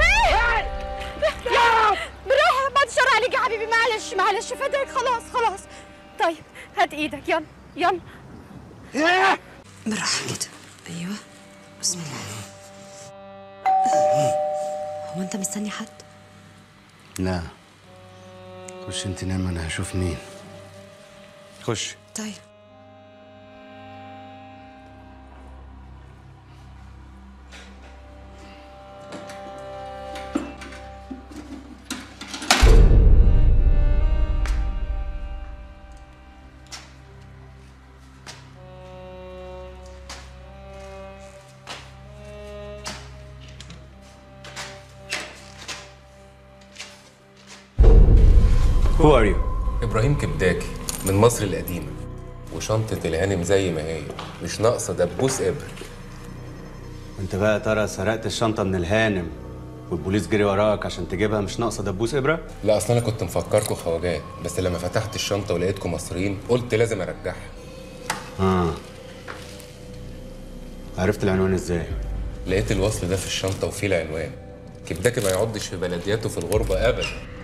بالراحه بعد الشر عليك يا حبيبي معلش معلش فداك خلاص خلاص طيب هات ايدك يلا يلا
بالراحه كده ايوه بسم الله هو انت مستني حد
لا خش انت نام انا هشوف مين خش
طيب
Who are you? إبراهيم كبداكي من مصر القديمة وشنطة الهانم زي ما هي مش ناقصة دبوس إبر
انت بقى يا ترى سرقت الشنطة من الهانم والبوليس جري وراك عشان تجيبها مش ناقصة دبوس إبرة؟
لا أصل أنا كنت مفكركم خواجات بس لما فتحت الشنطة ولقيتكم مصريين قلت لازم أرجعها
اه عرفت العنوان ازاي؟
لقيت الوصل ده في الشنطة وفيه العنوان كبداكي ما يعضش في بلدياته في الغربة أبدا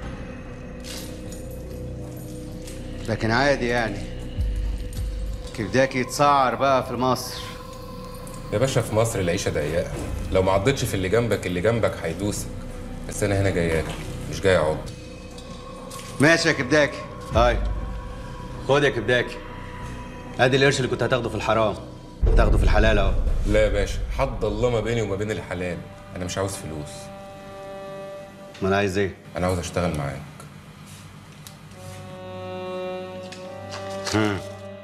لكن عادي يعني كبداكي يتسعر بقى في مصر
يا باشا في مصر العيشة ضيقة لو ما عضتش في اللي جنبك اللي جنبك هيدوسك بس أنا هنا جاي آكل مش جاي أعض
ماشي يا كبداكي هاي خد يا كبداكي ادي القرش اللي كنت هتاخده في الحرام هتاخده في الحلال اهو
لا يا باشا حد الله ما بيني وما بين الحلال أنا مش عاوز فلوس
ما انا عايز ايه؟
أنا عاوز أشتغل معاك
مم.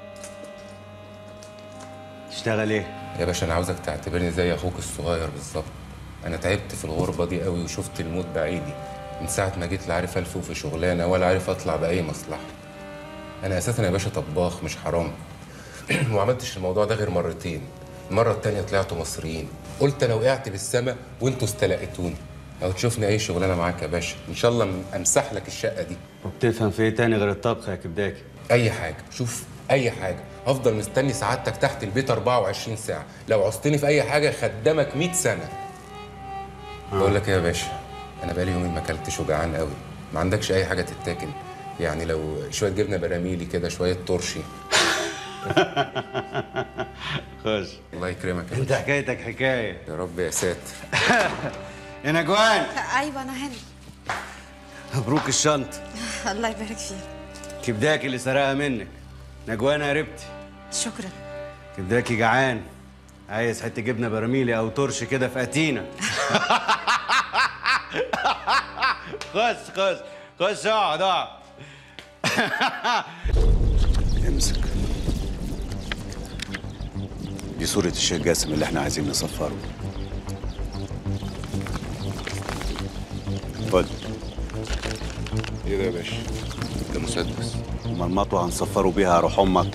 تشتغل ايه؟
يا باشا انا عاوزك تعتبرني زي اخوك الصغير بالظبط انا تعبت في الغربه دي قوي وشفت الموت بعيدي من ساعه ما جيت لا عارف الفه في شغلانه ولا عارف اطلع باي مصلحه انا اساسا يا باشا طباخ مش حرام وما عملتش الموضوع ده غير مرتين المره التانية طلعتوا مصريين قلت انا وقعت بالسما وانتوا استلقيتوني لو تشوفني اي شغلانه معاك يا باشا ان شاء الله امسح لك الشقه دي
وبتفهم في ايه تاني غير الطبخ يا كبداكي؟
اي حاجه شوف اي حاجه هفضل مستني سعادتك تحت البيت 24 ساعه لو عوزتني في اي حاجه خدامك 100 سنه بقول لك ايه يا باشا انا بقالي يومين ما اكلتش وجعان قوي ما عندكش اي حاجه تتاكل يعني لو شويه جبنه براميلي كده شويه ترشي
خش
الله يكرمك يا
انت حكايتك حكايه
يا رب يا ساتر
يا نجوان
ايوه انا هنا
مبروك الشنط
الله يبارك فيك
كبداك اللي سرقها منك نجوان قربتي
شكرا
كبداكي جعان عايز حته جبنه براميلي او ترش كده في اتينا خش خش خش اقعد اقعد
امسك دي صورة الشيخ جاسم اللي احنا عايزين نصفره خد
ايه ده يا باشا ده مسدس
امال المطوة هنصفره بيها روح امك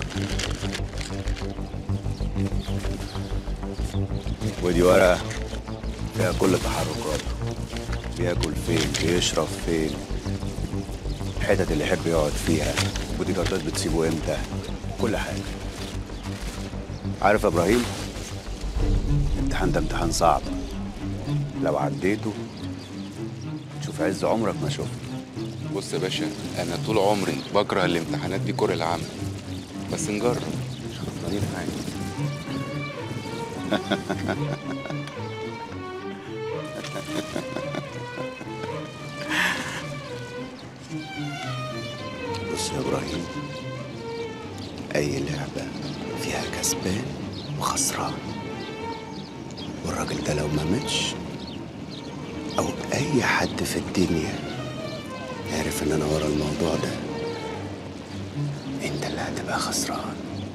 ودي ورقة فيها كل تحركاته بياكل فين بيشرب فين الحتت اللي يحب يقعد فيها بودي جاردات بتسيبه امتى كل حاجة عارف يا ابراهيم الامتحان ده امتحان صعب لو عديته تشوف عز عمرك ما شفت
بص يا باشا انا طول عمري بكره الامتحانات دي كره العمل بس نجرب مش خسرانين حاجه
بص يا ابراهيم اي لعبه فيها كسبان وخسران والراجل ده لو ما ماتش او اي حد في الدنيا عارف ان انا ورا الموضوع ده انت اللي هتبقى خسران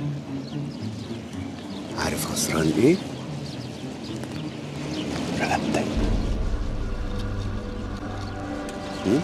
عارف خسران ايه رقبتك هم؟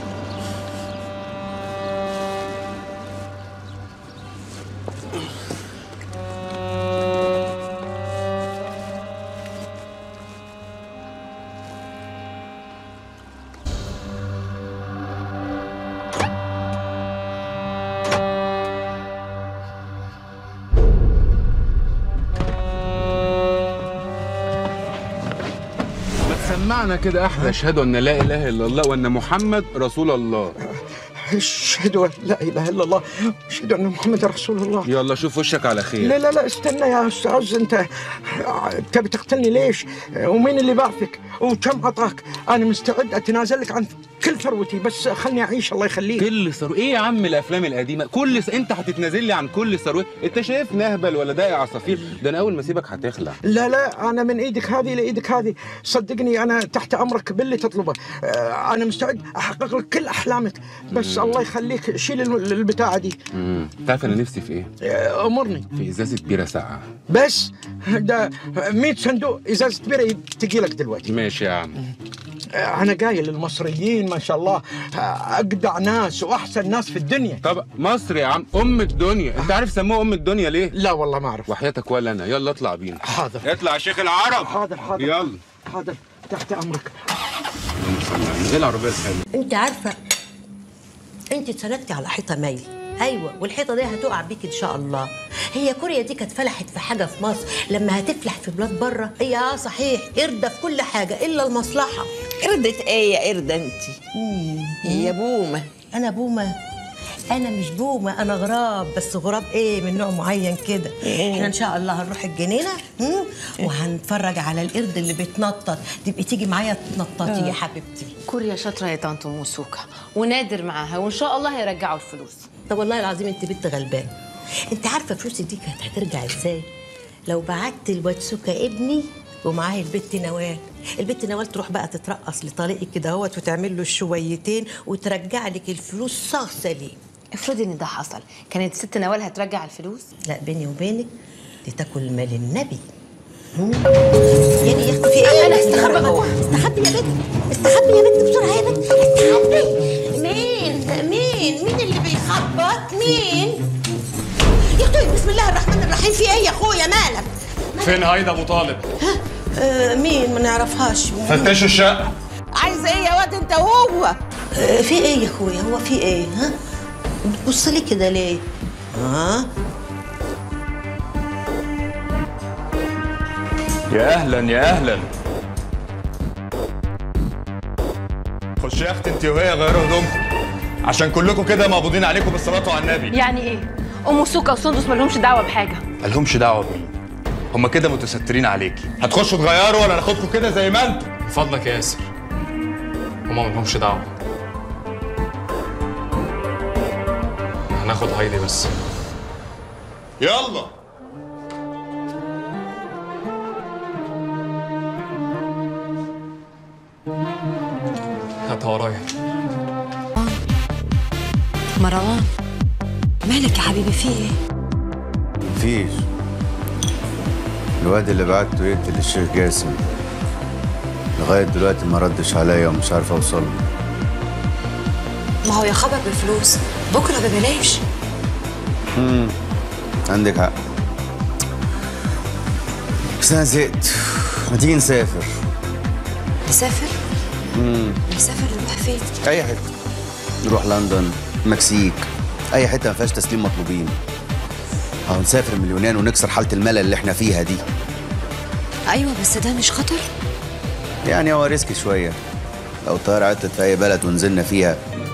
ما تسمعنا كده احلى اشهد ان لا اله الا الله وان محمد رسول الله
اشهد ان لا اله الا الله اشهد ان محمد رسول الله
يلا شوف وشك على خير
لا لا لا استنى يا استاذ انت تبي تقتلني ليش؟ ومين اللي بعثك؟ وكم عطاك؟ انا مستعد اتنازل لك عن كل ثروتي بس خلني اعيش الله يخليك
كل ثروه ايه يا عم الافلام القديمه كل س... انت هتتنازل لي عن كل ثروه انت شايف نهبل ولا داقي عصافير ده انا اول ما اسيبك هتخلع
لا لا انا من ايدك هذه لايدك هذه صدقني انا تحت امرك باللي تطلبه آه، انا مستعد احقق لك كل احلامك بس الله يخليك شيل الم- البتاعه دي
امم تعرف انا نفسي في ايه
آه، امرني
في ازازه بيره ساقعه
بس ده 100 صندوق ازازه بيره تجي لك دلوقتي
ماشي يا عم
آه، انا قايل للمصريين ما شاء الله آه، اجدع ناس واحسن ناس في الدنيا
طب مصر يا عم ام الدنيا انت عارف سموها ام الدنيا ليه
لا والله ما اعرف
وحياتك ولا انا يلا اطلع بينا
حاضر
اطلع يا شيخ العرب
حاضر حاضر
يلا
حاضر تحت امرك
من غير العربيه الحلوه
انت عارفه انت اتسندتي على حيطه مايل ايوه والحيطه دي هتقع بيك ان شاء الله هي كوريا دي كانت فلحت في حاجه في مصر لما هتفلح في بلاد بره هي اه صحيح قرده في كل حاجه الا المصلحه
قردة ايه يا قردة انت؟ هي بومة
انا بومه انا مش بومه انا غراب بس غراب ايه من نوع معين كده
إيه؟
احنا ان شاء الله هنروح الجنينه هم؟ وهنتفرج على القرد اللي بيتنطط تبقي تيجي معايا تنططي يا حبيبتي
كوريا شاطره يا طنط موسوكا ونادر معاها وان شاء الله هيرجعوا الفلوس
طب والله العظيم انت بنت غلبان انت عارفه فلوسي دي كانت هترجع ازاي لو بعت الواد سكا ابني ومعاه البت نوال البت نوال تروح بقى تترقص لطريقي كده اهوت وتعمل له الشويتين وترجع لك الفلوس صاغ سليم
افرضي ان ده حصل كانت ست نوال هترجع الفلوس
لا بيني وبينك دي تاكل مال النبي هم؟ يعني يا اختي في ايه
أنا استخبى جوه.
استخبي يا بنت استخبي يا بنت بسرعه يا بنت استخبي مين مين مين اللي بيخبط مين يا اختي بسم الله الرحمن الرحيم في ايه يا اخويا مالك
فين هيدا ابو طالب
آه مين ما نعرفهاش
فتشوا الشقه
عايز ايه يا واد انت وهو؟
آه في ايه يا اخويا هو في ايه ها بتبص لي كده ليه ها
يا اهلا يا اهلا
خش يا اختي انت وهي غيروا هدومكم عشان كلكم كده مقبوضين عليكم بالصلاه على النبي
يعني ايه ام سوكا وسندس مالهمش دعوه بحاجه
مالهمش دعوه بمين هما كده متسترين عليكي هتخشوا تغيروا ولا ناخدكم كده زي ما انتم
من فضلك يا ياسر هما مالهمش دعوه هناخد هايدي بس
يلا
هاتها ورايا
مروان مالك يا حبيبي في ايه
مفيش الواد اللي بعته يقتل الشيخ جاسم لغاية دلوقتي ما ردش عليا ومش عارف اوصل له
ما هو يا خبر بفلوس بكره ببلاش
امم عندك حق بس انا زهقت ما تيجي نسافر
نسافر
امم
نسافر نروح فين
اي حته نروح لندن مكسيك اي حته ما فيهاش تسليم مطلوبين او نسافر من اليونان ونكسر حاله الملل اللي احنا فيها دي
ايوه بس ده مش خطر
يعني هو ريسك شويه لو الطياره عطلت في اي بلد ونزلنا فيها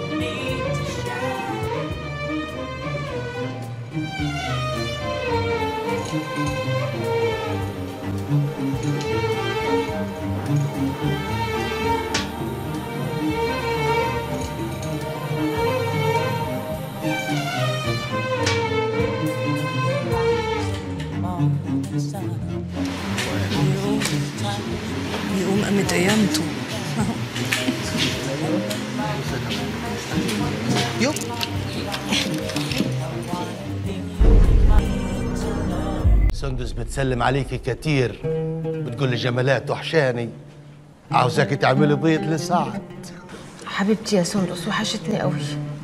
يقوم قامت قيامته
يوب سندس بتسلم عليكي كتير بتقول لي جمالات وحشاني عاوزاكي تعملي بيض لسعد
حبيبتي يا سندس وحشتني قوي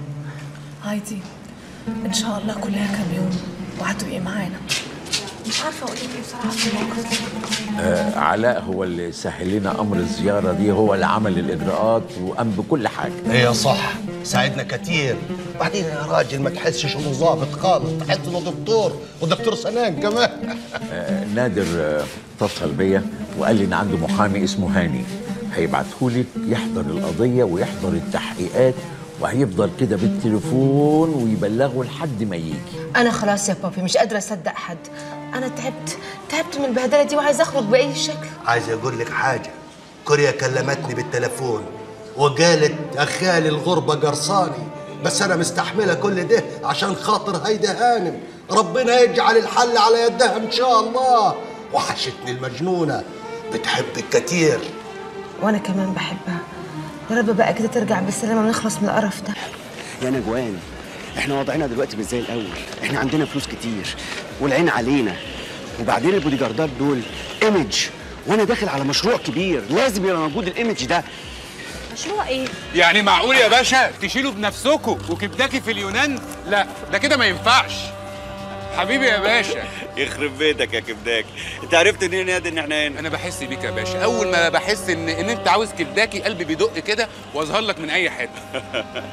هايدي ان شاء الله كلها كام يوم وهتبقي معانا مش عارفه اقول لك ايه بصراحه في الموقف ده
آه علاء هو اللي سهل لنا امر الزياره دي هو اللي عمل الاجراءات وقام بكل حاجه
ايه صح ساعدنا كتير بعدين يا راجل ما تحسش انه ظابط خالص تحس انه دكتور ودكتور سنان كمان
آه نادر آه اتصل بيا وقال لي ان عنده محامي اسمه هاني هيبعتهولك يحضر القضيه ويحضر التحقيقات وهيفضل كده بالتليفون ويبلغه لحد ما يجي
انا خلاص يا بابي مش قادره اصدق حد انا تعبت تعبت من البهدله دي وعايزه اخرج باي شكل
عايز اقول لك حاجه كوريا كلمتني بالتليفون وقالت اخالي الغربه قرصاني بس انا مستحمله كل ده عشان خاطر هيدا هانم ربنا يجعل الحل على يدها ان شاء الله وحشتني المجنونه بتحبك كتير
وانا كمان بحبها يا رب بقى كده ترجع بالسلامه ونخلص من القرف ده
يا نجوان احنا وضعنا دلوقتي مش زي الاول احنا عندنا فلوس كتير والعين علينا وبعدين البودي جاردات دول ايمج وانا داخل على مشروع كبير لازم يبقى موجود الايمج ده
مشروع ايه
يعني معقول يا باشا تشيلوا بنفسكم وكبداكي في اليونان لا ده كده ما ينفعش حبيبي يا باشا
يخرب بيتك يا كبداك انت عرفت منين يا دي ان احنا هنا
انا بحس بيك يا باشا اول ما بحس ان ان انت عاوز كبداكي قلبي بيدق كده واظهر لك من اي حته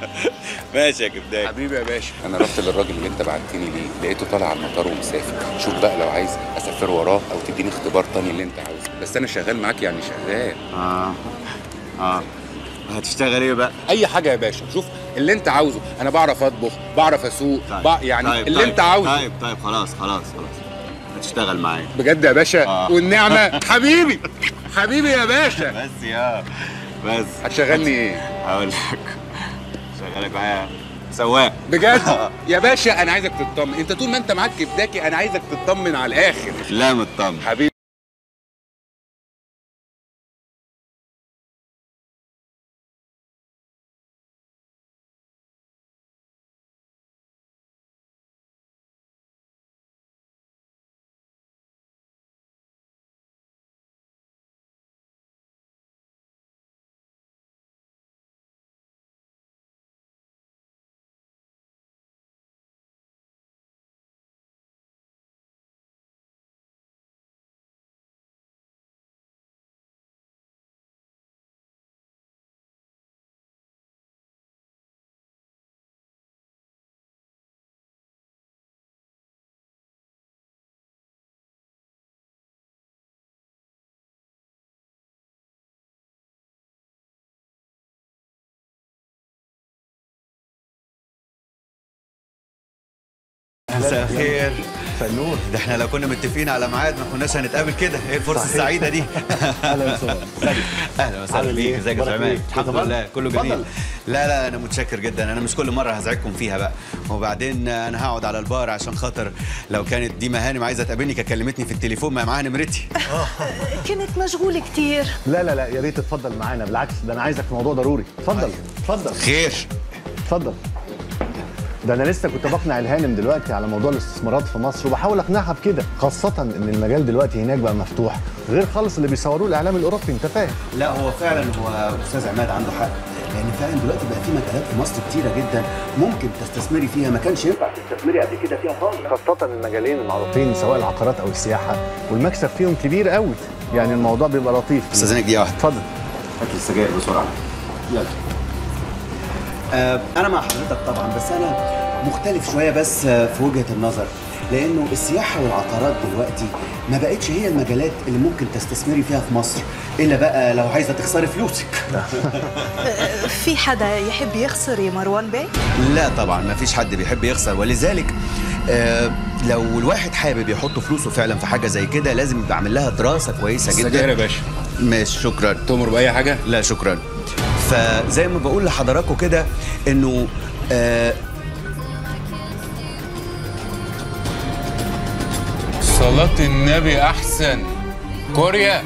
ماشي يا كبداك
حبيبي يا باشا
انا رحت للراجل اللي انت بعتني ليه لقيته طالع على المطار ومسافر شوف بقى لو عايز اسافر وراه او تديني اختبار تاني اللي انت عاوزه بس انا شغال معاك يعني شغال
اه اه هتشتغل ايه بقى
اي حاجه يا باشا شوف اللي انت عاوزه انا بعرف اطبخ بعرف اسوق بع... يعني
طيب
اللي
طيب
انت عاوزه
طيب طيب خلاص خلاص خلاص هتشتغل معايا
بجد يا باشا
آه.
والنعمه حبيبي حبيبي يا باشا
بس يا بس
هتشغلني ايه
هقول لك شغالك معايا سواق
بجد يا باشا انا عايزك تطمن انت طول ما انت معاك كبداكي انا عايزك تطمن على الاخر
لا مطمن
حبيبي
مساء الخير فنور ده احنا لو كنا متفقين على ميعاد ما كناش هنتقابل كده ايه الفرصه
صحيح.
السعيده دي
أهلا وسهلا. ازيك؟
اهلا وسهلا
عامل
بيك
إيه؟
ازيك يا
أخبارك
سليمان
إيه؟
الحمد
تمام؟
لله كله
اتفضل.
جميل لا لا انا متشكر جدا انا مش كل مره هزعجكم فيها بقى وبعدين انا هقعد على البار عشان خاطر لو كانت ديما هانم عايزه تقابلني كانت كلمتني في التليفون ما معاها نمرتي
كانت مشغولة كتير
لا لا لا يا ريت تتفضل معانا بالعكس ده انا عايزك في موضوع ضروري اتفضل اتفضل
خير
اتفضل ده انا لسه كنت بقنع الهانم دلوقتي على موضوع الاستثمارات في مصر وبحاول اقنعها بكده خاصه ان المجال دلوقتي هناك بقى مفتوح غير خالص اللي بيصوروه الاعلام الاوروبي انت فاهم
لا هو فعلا هو استاذ عماد عنده حق لان فعلا دلوقتي بقى في مجالات في مصر كتيره جدا ممكن تستثمري فيها ما كانش ينفع تستثمري قبل كده فيها خالص
خاصه المجالين المعروفين سواء العقارات او السياحه والمكسب فيهم كبير قوي يعني الموضوع بيبقى لطيف
استاذنك دقيقه واحده
اتفضل
هات لي السجاير بسرعه يلا آه انا مع حضرتك طبعا بس انا مختلف شويه بس آه، في وجهه النظر لانه السياحه والعقارات دلوقتي ما بقتش هي المجالات اللي ممكن تستثمري فيها في مصر الا بقى لو عايزه تخسري فلوسك
في حدا يحب يخسر يا مروان بيه؟
لا طبعا ما فيش حد بيحب يخسر ولذلك آه لو الواحد حابب يحط فلوسه فعلا في حاجه زي كده لازم يبقى عامل لها دراسه كويسه جدا
السجاير يا باشا.
ماشي شكرا
تؤمر باي حاجه
لا شكرا فزي ما بقول لحضراتكم كده انه آه
صلاة النبي أحسن كوريا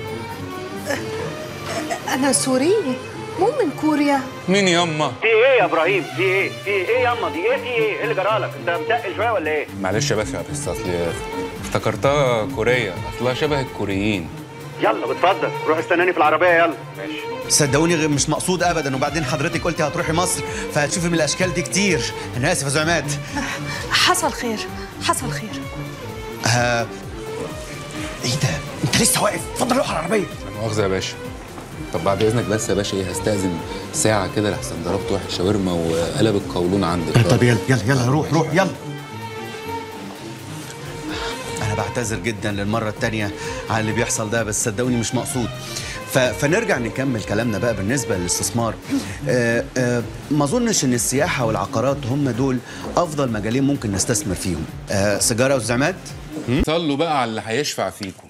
أنا سوري مو من كوريا
مين يما
في ايه يا ابراهيم في ايه في ايه ياما دي ايه في ايه ايه اللي جرالك انت متقل شويه ولا ايه
معلش يا باشا بس أصل افتكرتها كوريا أصلها شبه الكوريين
يلا بتفضل روح استناني في العربيه يلا ماشي صدقوني غير مش مقصود ابدا وبعدين حضرتك قلتي هتروحي مصر فهتشوفي من الاشكال دي كتير انا اسف يا زعمات
حصل خير حصل خير
ها ايه ده انت لسه واقف اتفضل روح على العربيه
لا مؤاخذة يا باشا طب بعد إذنك بس يا باشا إيه هستأذن ساعة كده لحسن ضربت واحد شاورما وقلب القولون عندك
طب يلا يلا يلا روح روح يلا انا بعتذر جدا للمره التانية على اللي بيحصل ده بس صدقوني مش مقصود ف... فنرجع نكمل كلامنا بقى بالنسبه للاستثمار آه آه ما اظنش ان السياحه والعقارات هم دول افضل مجالين ممكن نستثمر فيهم آه سيجاره وزعمات
صلوا بقى على اللي هيشفع فيكم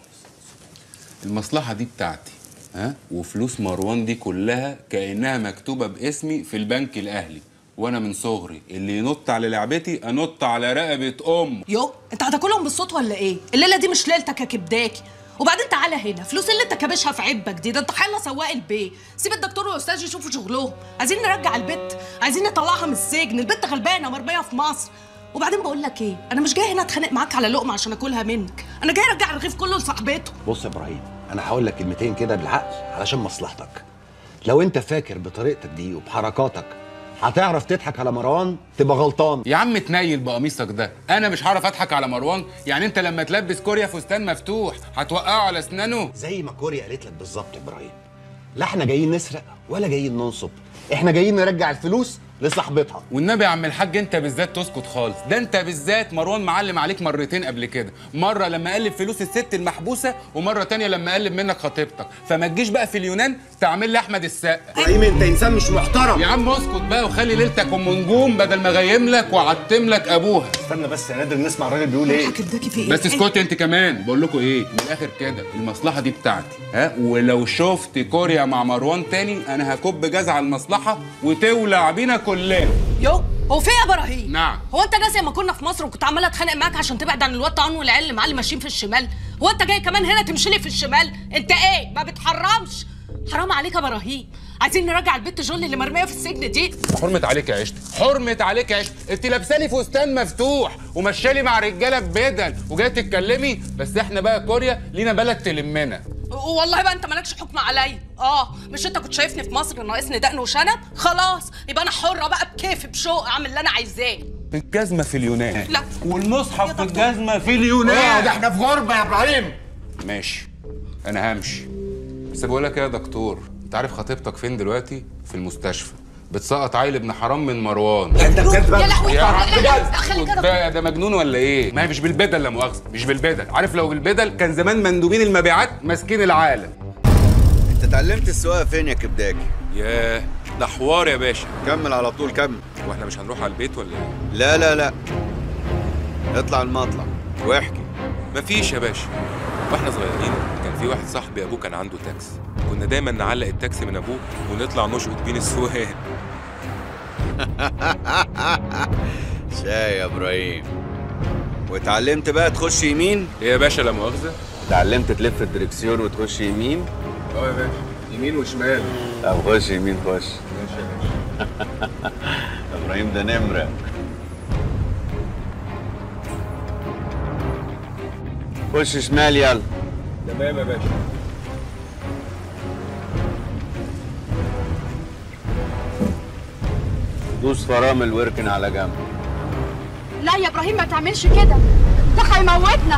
المصلحة دي بتاعتي ها وفلوس مروان دي كلها كأنها مكتوبة باسمي في البنك الأهلي وأنا من صغري اللي ينط على لعبتي أنط على رقبة أم
يو انت هتاكلهم بالصوت ولا ايه الليله دي مش ليلتك يا كبداكي وبعدين تعالى هنا فلوس اللي انت كابشها في عبك دي ده انت حله سواق البيت سيب الدكتور والاستاذ يشوفوا شغلهم عايزين نرجع البت عايزين نطلعها من السجن البت غلبانه مرميه في مصر وبعدين بقول لك ايه انا مش جاي هنا اتخانق معاك على لقمه عشان اكلها منك انا جاي ارجع الرغيف كله لصاحبته
بص يا ابراهيم انا هقول لك كلمتين كده بالعقل علشان مصلحتك لو انت فاكر بطريقتك دي وبحركاتك هتعرف تضحك على مروان تبقى غلطان
يا عم تنيل بقميصك ده انا مش هعرف اضحك على مروان يعني انت لما تلبس كوريا فستان مفتوح هتوقعه على اسنانه
زي ما كوريا قالت لك بالظبط يا ابراهيم لا احنا جايين نسرق ولا جايين ننصب احنا جايين نرجع الفلوس لصاحبتها
والنبي يا عم الحاج انت بالذات تسكت خالص ده انت بالذات مروان معلم عليك مرتين قبل كده مره لما قلب فلوس الست المحبوسه ومره تانية لما قلب منك خطيبتك فما تجيش بقى في اليونان تعمل لي احمد السقا
ابراهيم انت انسان مش محترم
يا عم اسكت بقى وخلي ليلتك ام نجوم بدل ما غيم لك وعتم لك ابوها
استنى بس يا نادر نسمع الراجل بيقول ايه
كبداكي في ايه
بس اسكتي انت كمان بقول لكم ايه من الاخر كده المصلحه دي بتاعتي ها ولو شفت كوريا مع مروان تاني انا هكب جاز على المصلحه وتولع بينا كلنا
يو هو في إيه يا ابراهيم
نعم
هو انت ناسي لما كنا في مصر وكنت عماله اتخانق معاك عشان تبعد عن الواد طعن والعيال اللي معاه اللي ماشيين في الشمال هو انت جاي كمان هنا تمشي لي في الشمال انت ايه ما بتحرمش حرام عليك يا ابراهيم عايزين نرجع البت جولي اللي مرميه في السجن دي
حرمة عليك يا عشت حرمة عليك يا عشت انت لابسالي فستان مفتوح ومشالي مع رجاله ببدل وجايه تتكلمي بس احنا بقى كوريا لينا بلد تلمنا
والله بقى انت مالكش حكم عليا اه مش انت كنت شايفني في مصر ناقصني دقن وشنب خلاص يبقى انا حره بقى بكيفي بشوق اعمل اللي انا عايزاه
الجزمه في اليونان
لا
والمصحف في الجزمه في اليونان
اه ده احنا في غربه يا ابراهيم
ماشي انا همشي بس بقول لك ايه يا دكتور انت عارف خطيبتك فين دلوقتي في المستشفى بتسقط عيل ابن حرام من مروان
انت بجد بقى
يا لهوي
يا عم
لا، لا، لا، خلي كده.
ده ده مجنون ولا ايه؟ ما هي مش بالبدل لا مؤاخذه مش بالبدل عارف لو بالبدل كان زمان مندوبين المبيعات ماسكين العالم
انت اتعلمت السواقه فين يا كبداكي
ياه ده حوار يا باشا
كمل على طول كمل
واحنا مش هنروح على البيت ولا ايه؟
لا لا لا اطلع المطلع واحكي
مفيش يا باشا واحنا صغيرين كان في واحد صاحبي ابوه كان عنده تاكسي كنا دايما نعلق التاكسي من ابوه ونطلع نشقط بين السواق
شاي يا ابراهيم واتعلمت بقى تخش يمين
ايه يا باشا لا مؤاخذه
اتعلمت تلف الدركسيون وتخش يمين
اه يا باشا يمين وشمال
طب خش يمين خش
ماشي يا باشا
ابراهيم ده نمره خش شمال يلا
تمام يا باشا
دوس فرامل واركن على جنب
لا يا ابراهيم ما تعملش كده ده هيموتنا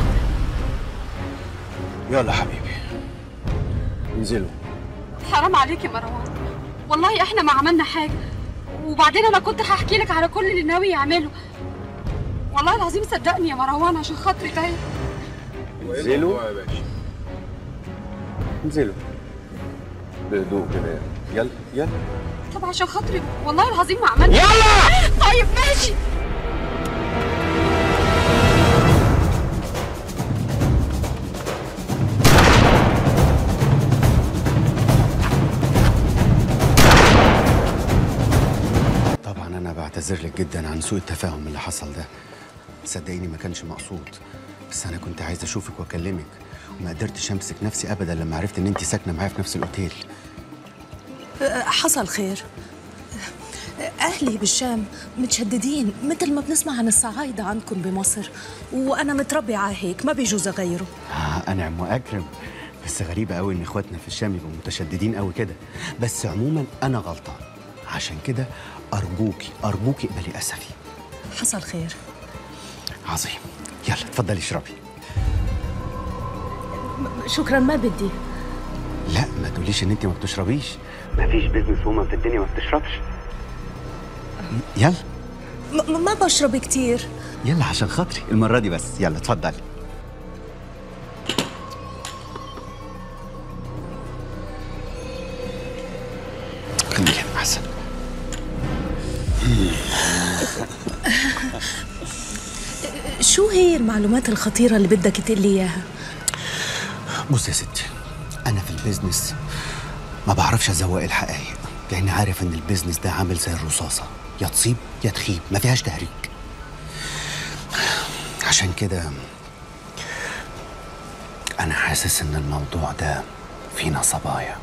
يلا حبيبي انزلوا
حرام عليك يا مروان والله احنا ما عملنا حاجه وبعدين انا كنت هحكي لك على كل اللي ناوي يعمله والله العظيم صدقني يا مروان عشان خاطري ده
انزلوا
يا باشا
انزلوا بهدوء كده يلا يلا
طب عشان خاطري والله العظيم ما عملنا
يلا!
طيب ماشي
طبعا انا بعتذر لك جدا عن سوء التفاهم اللي حصل ده صدقيني ما كانش مقصود بس انا كنت عايز اشوفك واكلمك وما قدرتش امسك نفسي ابدا لما عرفت ان انت ساكنه معايا في نفس الاوتيل
أه، حصل خير أه، أهلي بالشام متشددين مثل ما بنسمع عن الصعايدة عندكم بمصر وأنا متربية على هيك ما بيجوز أغيره
آه انعم واكرم بس غريبة قوي ان اخواتنا في الشام يبقوا متشددين قوي كده بس عموما انا غلطان عشان كده ارجوكي ارجوكي اقبلي اسفي
حصل خير
عظيم يلا اتفضلي اشربي
م- شكرا ما بدي
لا ما تقوليش ان انت ما بتشربيش مفيش بيزنس وومن في الدنيا ما بتشربش يلا
م- م- ما بشرب كتير
يلا عشان خاطري المرة دي بس يلا اتفضلي خليك هنا احسن
شو هي المعلومات الخطيرة اللي بدك تقلي إياها؟
بص يا ستي انا في البيزنس ما بعرفش ازوق الحقائق لاني عارف ان البيزنس ده عامل زي الرصاصه يا تصيب يا تخيب ما فيهاش تهريج عشان كده انا حاسس ان الموضوع ده فيه نصبايا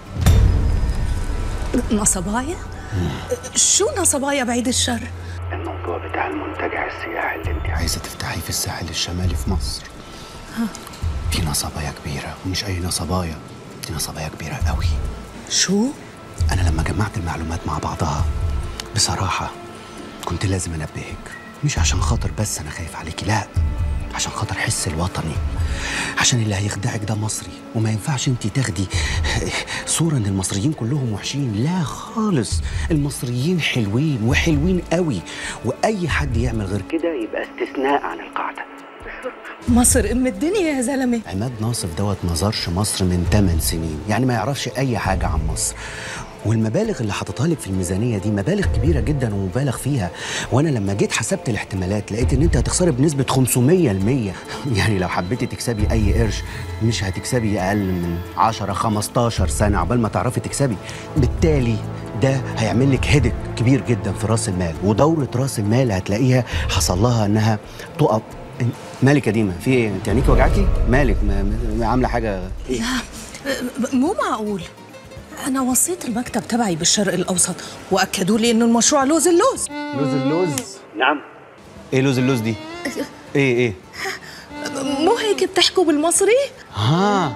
نصبايا؟ شو نصبايا بعيد الشر؟
الموضوع بتاع المنتجع السياحي اللي انت عايزه تفتحيه في الساحل الشمالي في مصر
ها.
في نصبايا كبيره ومش اي نصبايا دي نصبايا كبيره قوي
شو؟
انا لما جمعت المعلومات مع بعضها بصراحه كنت لازم انبهك مش عشان خاطر بس انا خايف عليكي لا عشان خاطر حس الوطني عشان اللي هيخدعك ده مصري وما ينفعش انت تاخدي صوره ان المصريين كلهم وحشين لا خالص المصريين حلوين وحلوين قوي واي حد يعمل غير كده يبقى استثناء عن القاعده
مصر أم الدنيا يا زلمة
عماد ناصف دوت ما زارش مصر من 8 سنين يعني ما يعرفش اي حاجه عن مصر والمبالغ اللي حاططها لك في الميزانيه دي مبالغ كبيره جدا ومبالغ فيها وانا لما جيت حسبت الاحتمالات لقيت ان انت هتخسري بنسبه 500% يعني لو حبيتي تكسبي اي قرش مش هتكسبي اقل من 10 15 سنه عقبال ما تعرفي تكسبي بالتالي ده هيعمل لك هدك كبير جدا في راس المال ودوره راس المال هتلاقيها حصل لها انها تقف مالك يا ديما في ايه انت عينيك وجعاكي مالك ما ما- عامله حاجه ايه
لا أه، مو معقول أنا وصيت المكتب تبعي بالشرق الأوسط وأكدوا لي إنه المشروع لوز اللوز
لوز اللوز نعم ايه لوز اللوز دي ايه ايه
مو هيك بتحكوا بالمصري؟
ها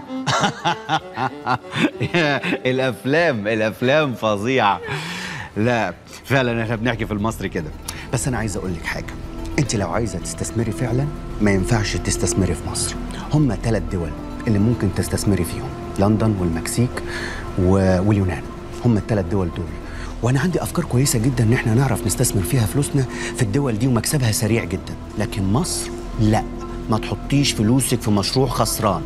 الافلام الافلام فظيعه لا فعلا احنا بنحكي في المصري كده بس انا عايز اقول لك حاجه انت لو عايزه تستثمري فعلا ما ينفعش تستثمري في مصر هم ثلاث دول اللي ممكن تستثمري فيهم لندن والمكسيك و... واليونان هم الثلاث دول دول وانا عندي افكار كويسه جدا ان احنا نعرف نستثمر فيها فلوسنا في الدول دي ومكسبها سريع جدا لكن مصر لا ما تحطيش فلوسك في مشروع خسران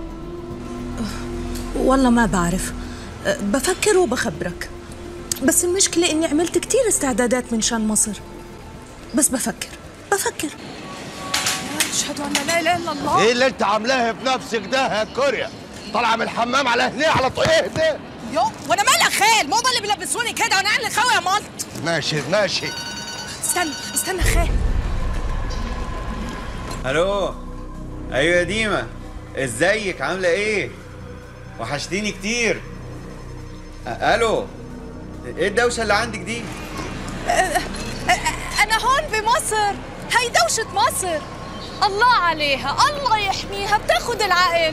والله ما بعرف أه، بفكر وبخبرك بس المشكلة إني عملت كتير استعدادات من شان مصر بس بفكر بفكر اشهد ان لا اله الا الله
ايه اللي انت عاملاه بنفسك ده يا كوريا طالعه من الحمام على هنا على طول ايه ده
يو وانا مالي يا خال ما هم اللي بيلبسوني كده وانا عامل خاوي يا مالط
ماشي ماشي
استنى استنى يا خال
الو ايوه يا ديما ازيك عامله ايه وحشتيني كتير أ- الو ايه الدوشه اللي عندك دي
انا هون بمصر هي دوشة مصر الله عليها الله يحميها بتاخد العقل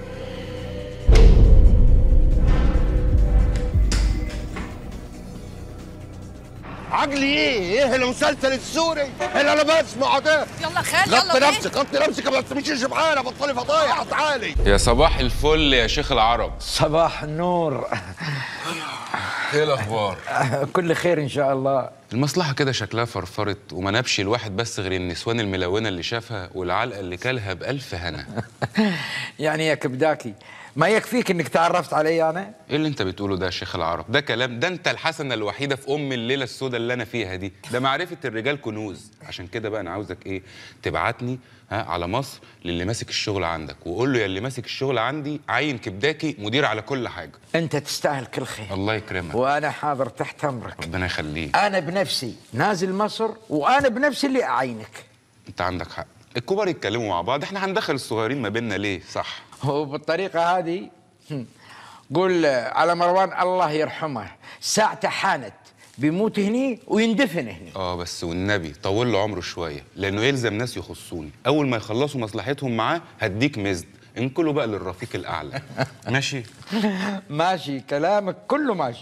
عقلي ايه ايه المسلسل السوري اللي انا بسمعه ده
يلا خال
غطي
يلا
نفسك غطي نفسك ما تسميش شبعانه بطلي فضايح تعالي
يا صباح الفل يا شيخ العرب
صباح النور
ايه الاخبار
كل خير ان شاء الله
المصلحة كده شكلها فرفرت وما نبش الواحد بس غير النسوان الملونة اللي شافها والعلقة اللي كلها بألف هنا
يعني يا كبداكي ما يكفيك انك تعرفت علي انا
ايه اللي انت بتقوله ده يا شيخ العرب ده كلام ده انت الحسنة الوحيدة في ام الليلة السوداء اللي انا فيها دي ده معرفة الرجال كنوز عشان كده بقى انا عاوزك ايه تبعتني ها على مصر للي ماسك الشغل عندك وقول له يا اللي ماسك الشغل عندي عين كبداكي مدير على كل حاجة
انت تستاهل كل خير
الله يكرمك
وانا حاضر تحت امرك
ربنا يخليك
انا بنفسي نازل مصر وانا بنفسي اللي اعينك
انت عندك حق الكبار يتكلموا مع بعض احنا هندخل الصغيرين ما بيننا ليه صح
وبالطريقه هذه هم، قول على مروان الله يرحمه ساعته حانت بيموت هني ويندفن هني
اه بس والنبي طول له عمره شويه لانه يلزم ناس يخصوني اول ما يخلصوا مصلحتهم معاه هديك مزد انقلوا بقى للرفيق الاعلى ماشي
ماشي كلامك كله ماشي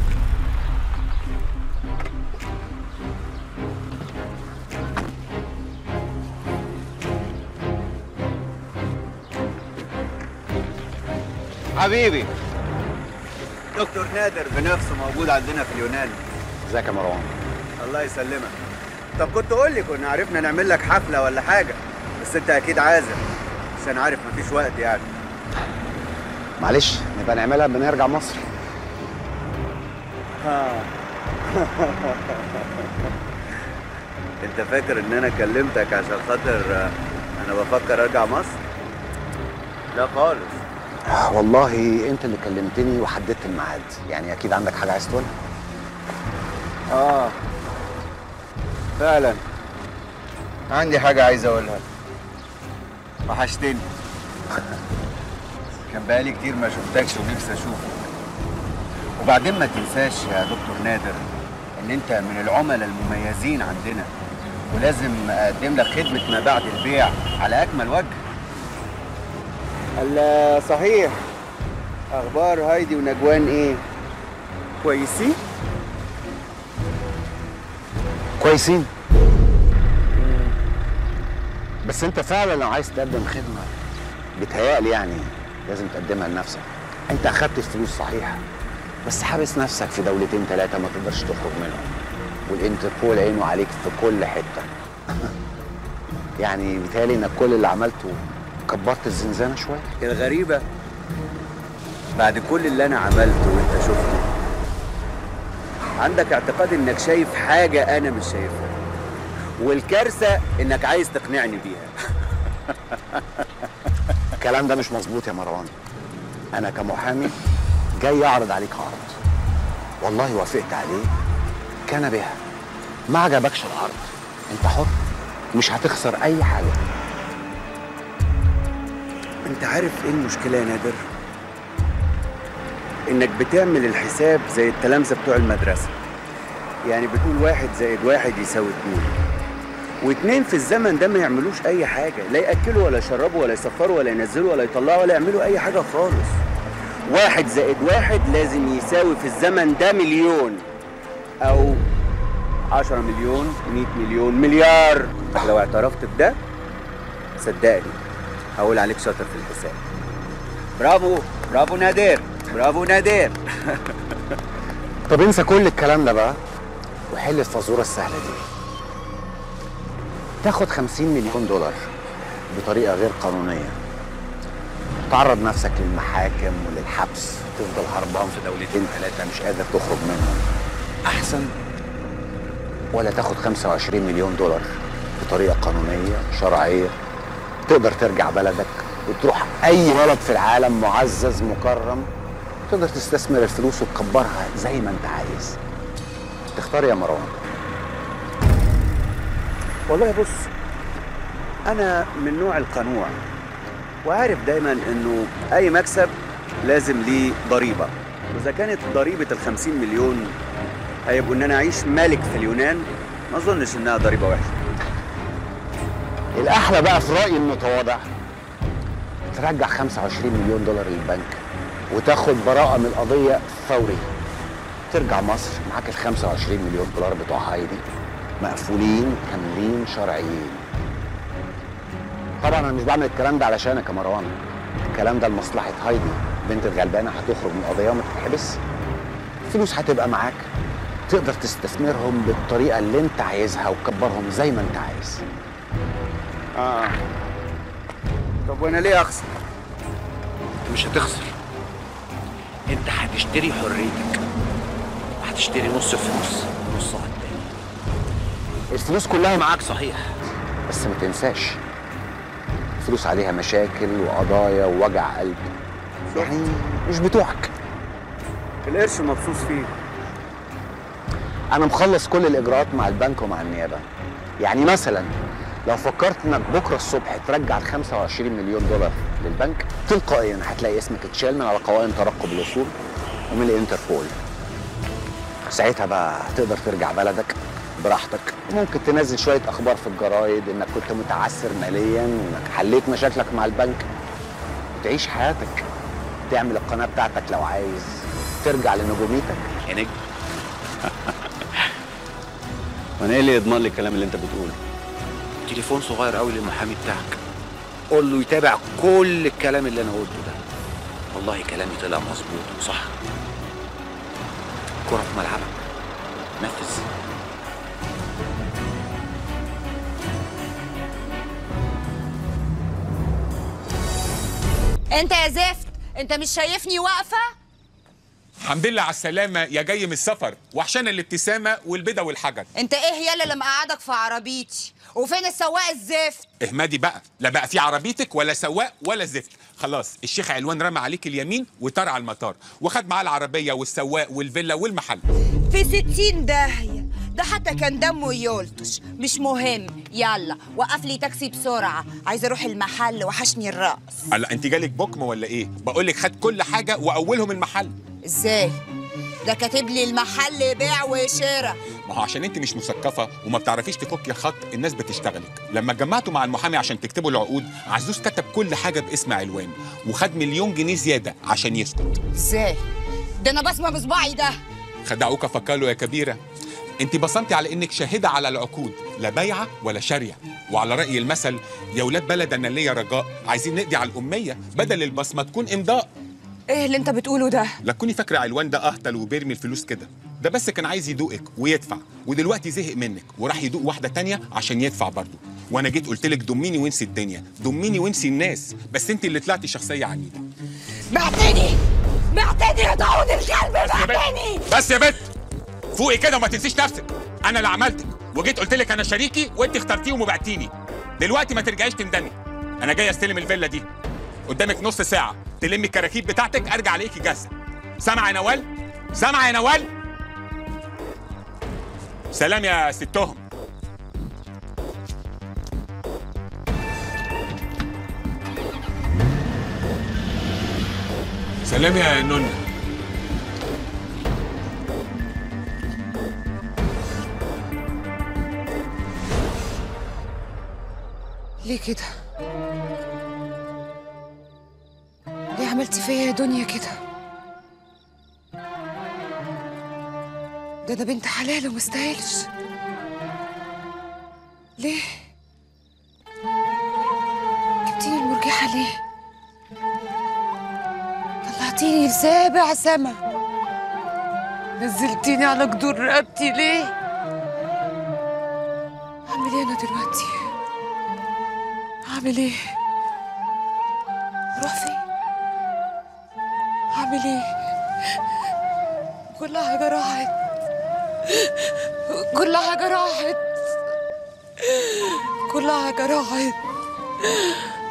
حبيبي دكتور نادر بنفسه موجود عندنا في اليونان
ازيك يا مروان
الله يسلمك طب كنت قول لي كنا عرفنا نعمل لك حفله ولا حاجه بس انت اكيد عازم عشان عارف مفيش وقت يعني
معلش نبقى نعملها لما نرجع مصر
ها. انت فاكر ان انا كلمتك عشان خاطر آه، انا بفكر ارجع مصر لا خالص
والله انت اللي كلمتني وحددت الميعاد يعني اكيد عندك حاجه عايز تقولها
اه فعلا عندي حاجة عايز أقولها وحشتني كان بقالي كتير ما شفتكش ونفسي أشوفك وبعدين ما تنساش يا دكتور نادر إن أنت من العملاء المميزين عندنا ولازم أقدم لك خدمة ما بعد البيع على أكمل وجه ألا صحيح أخبار هايدي ونجوان إيه؟ كويسين؟
كويسين بس انت فعلا لو عايز تقدم خدمه بتهيألي يعني لازم تقدمها لنفسك انت اخدت الفلوس صحيح بس حابس نفسك في دولتين ثلاثه ما تقدرش تخرج منهم والانتربول عينه عليك في كل حته يعني بيتهيألي انك كل اللي عملته كبرت الزنزانه شويه
الغريبة بعد كل اللي أنا عملته وأنت شفته عندك اعتقاد إنك شايف حاجة أنا مش شايفها والكارثة إنك عايز تقنعني بيها
الكلام ده مش مظبوط يا مروان انا كمحامي جاي اعرض عليك عرض والله وافقت عليه كان بها ما عجبكش العرض انت حر مش هتخسر اي حاجه
أنت عارف إيه المشكلة يا نادر؟ إنك بتعمل الحساب زي التلامذة بتوع المدرسة يعني بتقول واحد زائد واحد يساوي اتنين واتنين في الزمن ده ما يعملوش أي حاجة لا يأكلوا ولا يشربوا ولا يسفروا ولا ينزلوا ولا يطلعوا ولا يعملوا أي حاجة خالص واحد زائد واحد لازم يساوي في الزمن ده مليون أو عشرة مليون مئة مليون مليار لو اعترفت بده صدقني هقول عليك شاطر في الحساب برافو برافو نادر برافو نادر
طب انسى كل الكلام ده بقى وحل الفازوره السهله دي تاخد 50 مليون دولار بطريقه غير قانونيه تعرض نفسك للمحاكم وللحبس تفضل هربان في دولتين ثلاثه مش قادر تخرج منهم احسن ولا تاخد 25 مليون دولار بطريقه قانونيه شرعيه
تقدر ترجع بلدك وتروح اي بلد في العالم معزز مكرم تقدر تستثمر الفلوس وتكبرها زي ما انت عايز تختار يا مروان والله بص انا من نوع القنوع وعارف دايما انه اي مكسب لازم ليه ضريبه واذا كانت ضريبه ال 50 مليون هيبقوا ان انا اعيش ملك في اليونان ما اظنش انها ضريبه وحشه الاحلى بقى في رايي المتواضع ترجع 25 مليون دولار للبنك وتاخد براءه من القضيه فوري ترجع مصر معاك ال 25 مليون دولار بتوع هايدي مقفولين كاملين شرعيين طبعا انا مش بعمل الكلام ده علشانك يا مروان الكلام ده لمصلحه هايدي بنت الغلبانه هتخرج من القضيه وما تتحبس الفلوس هتبقى معاك تقدر تستثمرهم بالطريقه اللي انت عايزها وتكبرهم زي ما انت عايز اه طب وانا ليه اخسر
مش هتخسر انت هتشتري حريتك هتشتري نص فلوس نص على التاني
الفلوس كلها معاك
صحيح
بس ما تنساش فلوس عليها مشاكل وقضايا ووجع قلب يعني مش بتوعك القرش مبسوط فيه انا مخلص كل الاجراءات مع البنك ومع النيابه يعني مثلا لو فكرت انك بكره الصبح ترجع ال 25 مليون دولار للبنك تلقائيا هتلاقي اسمك اتشال من على قوائم ترقب الاصول ومن الانتربول ساعتها بقى تقدر ترجع بلدك براحتك وممكن تنزل شويه اخبار في الجرايد انك كنت متعثر ماليا وانك حليت مشاكلك مع البنك وتعيش حياتك تعمل القناه بتاعتك لو عايز ترجع لنجوميتك
يا نجم وانا ايه اللي يضمن لي الكلام اللي انت بتقوله تليفون صغير قوي للمحامي بتاعك قول له يتابع كل الكلام اللي انا قلته ده والله كلامي طلع مظبوط وصح كرة في ملعبك نفذ
انت يا زفت انت مش شايفني واقفه
الحمد لله على السلامة يا جاي من السفر وحشانا الابتسامة والبيضة والحجر
انت ايه يالا اللي مقعدك في عربيتي وفين السواق الزفت
اهمدي بقى لا بقى في عربيتك ولا سواق ولا زفت خلاص الشيخ علوان رمى عليك اليمين وطار على المطار وخد معاه العربية والسواق والفيلا والمحل
في ستين داهية ده حتى كان دمه يلطش مش مهم يلا وقف لي تاكسي بسرعة عايزة اروح المحل وحشني الرأس
هلا انت جالك بكم ولا ايه بقول لك خد كل حاجة واولهم المحل
ازاي ده كاتب لي المحل بيع وشراء
ما هو عشان انت مش مثقفه وما بتعرفيش تفكي الخط الناس بتشتغلك لما اتجمعتوا مع المحامي عشان تكتبوا العقود عزوز كتب كل حاجه باسم علوان وخد مليون جنيه زياده عشان يسكت
ازاي ده انا بسمع بصباعي ده
خدعوك فكالو يا كبيره انت بصمتي على انك شاهده على العقود لا بايعه ولا شاريه وعلى راي المثل يا ولاد بلد انا ليا رجاء عايزين نقضي على الاميه بدل البصمه تكون امضاء
ايه اللي انت بتقوله ده
لا تكوني فاكره علوان ده اهطل وبيرمي الفلوس كده ده بس كان عايز يدوقك ويدفع ودلوقتي زهق منك وراح يدوق واحده تانية عشان يدفع برضه وانا جيت قلت لك دميني وانسي الدنيا دميني وانسي الناس بس انت اللي طلعتي شخصيه عنيده
بعتني بعتني يا طاعون الكلب بعتني
بس يا بنت فوقي كده وما تنسيش نفسك انا اللي عملتك وجيت قلت لك انا شريكي وانت اخترتيه وما بعتيني دلوقتي ما ترجعيش تندمي انا جاي استلم الفيلا دي قدامك نص ساعه تلمي الكراكيب بتاعتك ارجع الاقيكي جاهزه سامعه يا نوال سامعه يا نوال سلام يا ستهم سلام يا نونا
ليه كده ليه عملتي فيا يا دنيا كده ده انا بنت حلال ومستاهلش ليه جبتيني المرجحة ليه طلعتيني لسابع سما نزلتيني على جدور رقبتي ليه اعمل ايه انا دلوقتي اعمل ايه اروح فين اعمل ايه كل حاجه راحت كل حاجه راحت كل حاجه راحت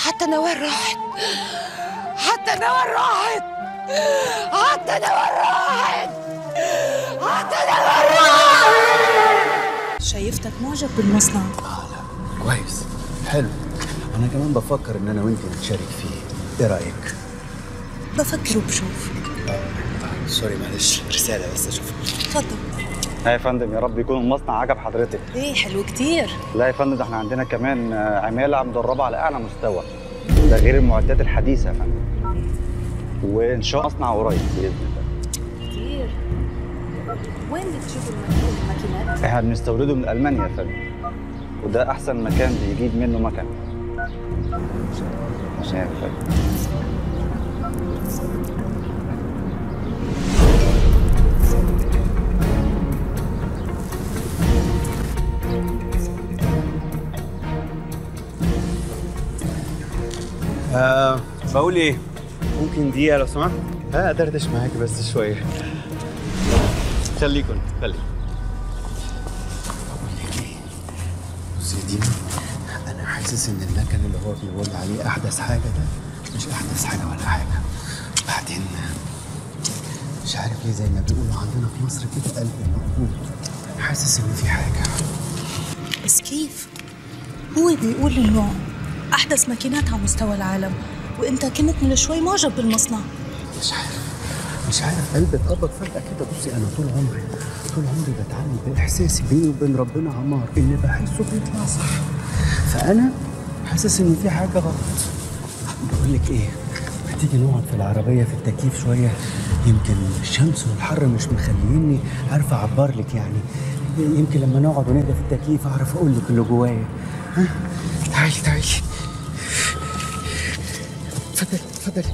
حتى نوال راحت حتى نوال راحت حتى نوال راحت حتى نوال راحت
شايفتك معجب بالمصنع
كويس حلو انا كمان بفكر ان انا وانت نتشارك فيه ايه رايك
بفكر وبشوف
سوري معلش رساله بس اشوفها
اتفضل
ها يا فندم يا رب يكون المصنع عجب حضرتك
ايه حلو كتير
لا يا فندم ده احنا عندنا كمان آه، عماله مدربه على اعلى مستوى ده غير المعدات الحديثه يا فندم وان شاء الله مصنع قريب باذن الله
كتير وين بتجيبوا الماكينات؟
احنا بنستورده من المانيا يا فندم وده احسن مكان بيجيب منه مكن عشان يا فندم
آه بقول ايه ممكن دقيقه لو سمحت ها ادردش معاك بس شويه خليكم خليكم
بص يا دينا انا حاسس ان المكن اللي هو بيقول عليه احدث حاجه ده مش احدث حاجه ولا حاجه بعدين مش عارف ليه زي ما بيقولوا عندنا في مصر كده قلب موجود حاسس ان في حاجه
بس كيف؟ هو بيقول انه احدث ماكينات على مستوى العالم وانت كنت من شوي معجب بالمصنع
مش عارف مش عارف قلبي اتقبض فجأة كده بصي أنا طول عمري طول عمري بتعامل بإحساسي بيني وبين ربنا عمار اللي بحسه بيطلع صح فأنا حاسس إن في حاجة غلط بقول لك إيه ما تيجي نقعد في العربية في التكييف شوية يمكن الشمس والحر مش مخليني عارف أعبر لك يعني يمكن لما نقعد ونهدى في التكييف أعرف أقول لك اللي جوايا ها تعالي تعالي اتفضلي اتفضلي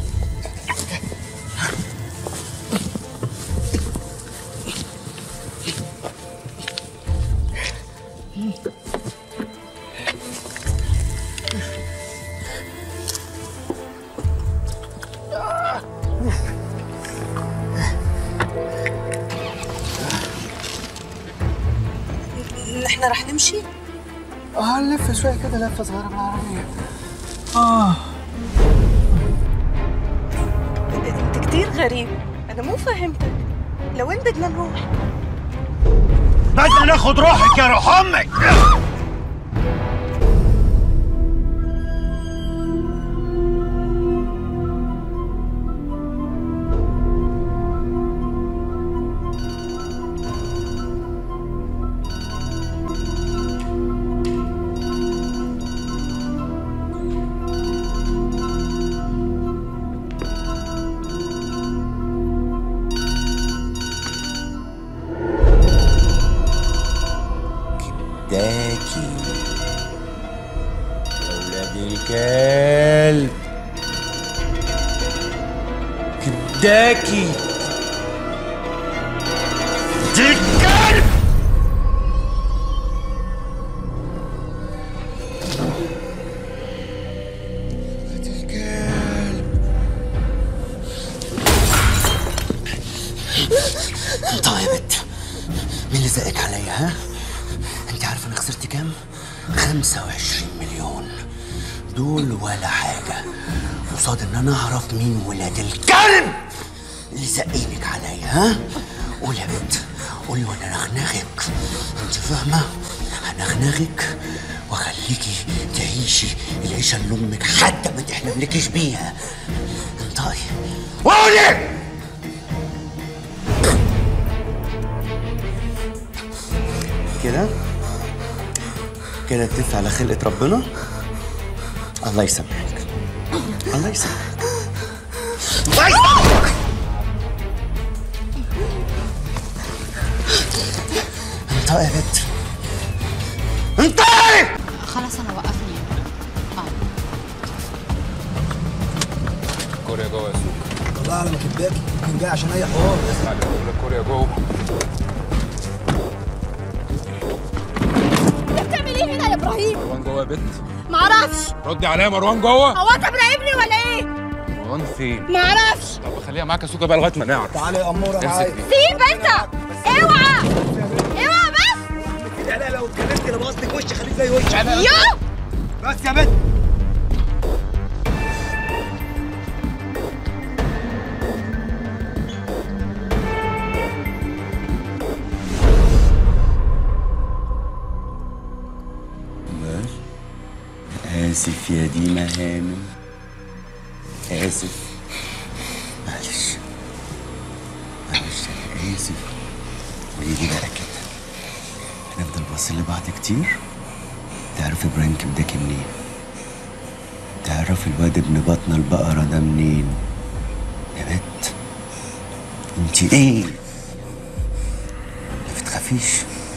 نحن رح نمشي؟
اه نلف شوية كده لفة صغيرة بالعربية اه
انت كتير غريب انا مو فهمتك لوين بدنا نروح
بدنا ناخد روحك يا روح امك
داكي يا ولاد الكلب كداكي
دي الكلب
انت يا بت مين اللي زقك عليا ها؟ انت عارفه انا خسرت كام؟ 25 مليون دول ولا حاجة قصاد ان انا اعرف مين ولاد الكلب اللي زقينك عليا ها؟ قول يا بت قولي وانا نغنغك انت فاهمة؟ هنغنغك واخليكي تعيشي العيشة اللي امك حتى ما تحلملكيش بيها انطقي قولي كده كده تلف على خلقة ربنا الله يسامحك الله يسامحك الله يسامحك انت يا بنت انت
خلاص انا وقفني
كوريا جوه يا سوق
والله على ما كدابي كان جاي عشان اي حوار
اسمع اللي بقول لك كوريا جوه
انت بتعمل ايه هنا يا ابراهيم؟
مروان جوه يا بت
معرفش
ردي عليا مروان جوه
هو انت مراقبني ولا ايه؟
مروان فين؟
معرفش
طب خليها معاك يا سوكا بقى لغايه ما نعرف
تعالى يا اموره
امسك
معايا
دي
سيب انت اوعى اوعى بس
لا لا لو اتكلمت انا بقصدك وشي خليك زي وشي
يو
بس يا بنت
آسف يا ديما هانم آسف معلش معلش أنا آسف قولي لي بقى كده هنفضل باصين لبعض كتير تعرف إبراهيم كبداكي منين تعرف الواد ابن بطن البقرة ده منين يا بت انت ايه ما بتخافيش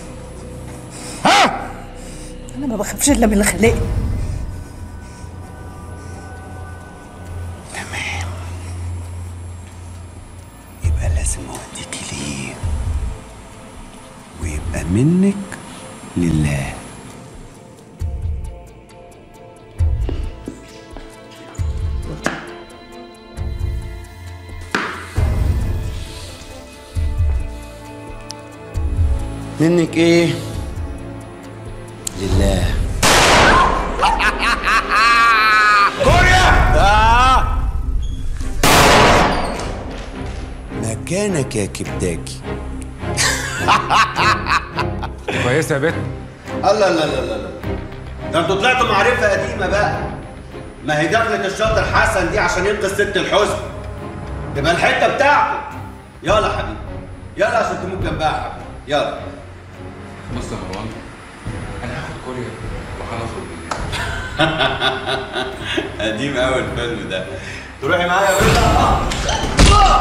انا ما بخافش الا من اللي خلقني
يبقى لازم اوديكي ليه ويبقى منك لله منك ايه لله كوريا آه. مكانك يا كبداكي
كويسه يا بت
الله لا لا لا لا ده انتوا طلعتوا معرفه قديمه بقى ما هي دخلة الشاطر حسن دي عشان ينقذ ست الحزن تبقى الحته بتاعته يلا حبيبي يلا عشان تموت جنبها يا حبيبي يلا
بص يا مروان انا هاخد كوريا وهنخرج
قديم قوي الفيلم ده تروحي معايا يا بيلا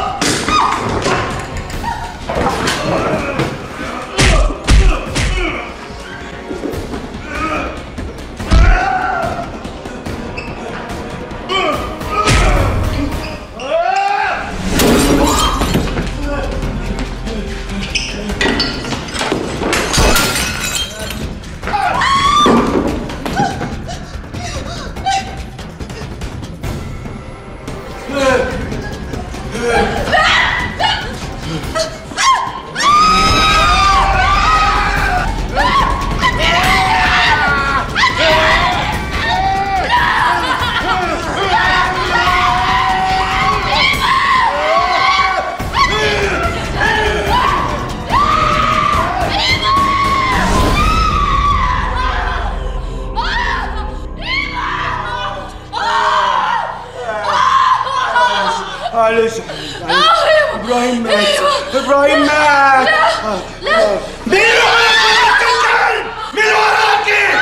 معلش يا حبيبي معلش. ابراهيم مات ابراهيم مات
لا
مين اللي وراك يا كلب مين اللي وراكي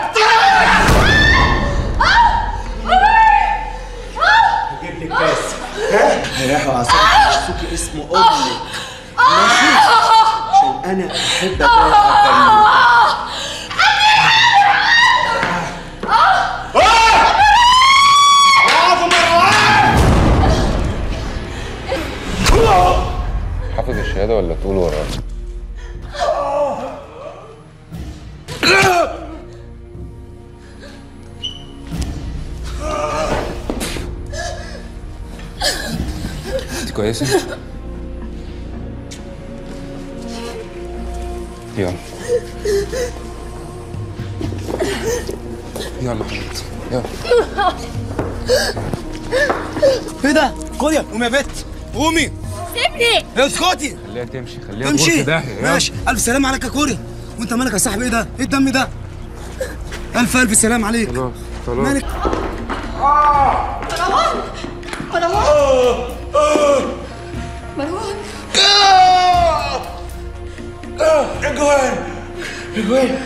هجيب لك كاس ها هيروحوا عصام يحسوكي اسمه امك ماشي عشان انا احب ابقى
حافظ الشهاده ولا تقول ورايا انت كويسه يلا يلا حبيبتي يلا
ايه ده؟ كوريا قومي يا بت قومي
سيبني
اسكتي
خليها تمشي خليها تغور في
تمشي
داهيه يلا.
ماشي الف سلام عليك يا كوريا وانت مالك يا صاحبي ايه ده؟ ايه الدم ده؟ الف الف سلام عليك
خلاص خلاص
مالك
مروان مروان مروان
اجوان اجوان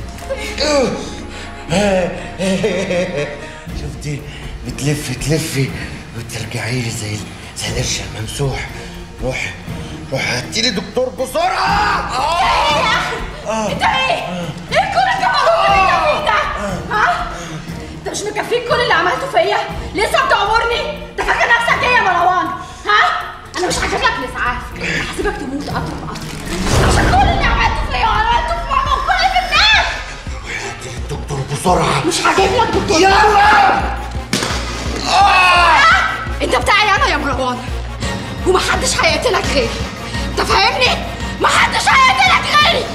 شفتي بتلفي تلفي وترجعي لي زي زي القرش الممسوح روح روح هاتي لي دكتور بسرعه
انت ايه؟ ايه كل الجمهور اللي انت فيه ده؟ ها؟ انت مش مكفيك كل اللي عملته فيا؟ لسه بتأمرني؟ انت فاكر نفسك ايه يا مروان؟ ها؟ انا مش هجيب لك الاسعاف هسيبك تموت قطر بقطر عشان كل اللي عملته فيا وعملته في ماما وكل في الناس
دكتور بسرعه
مش هجيب لك دكتور
يلا
انت بتاعي انا يا مروان ومحدش هيقتلك غيري انت فاهمني؟ محدش هيقتلك غيري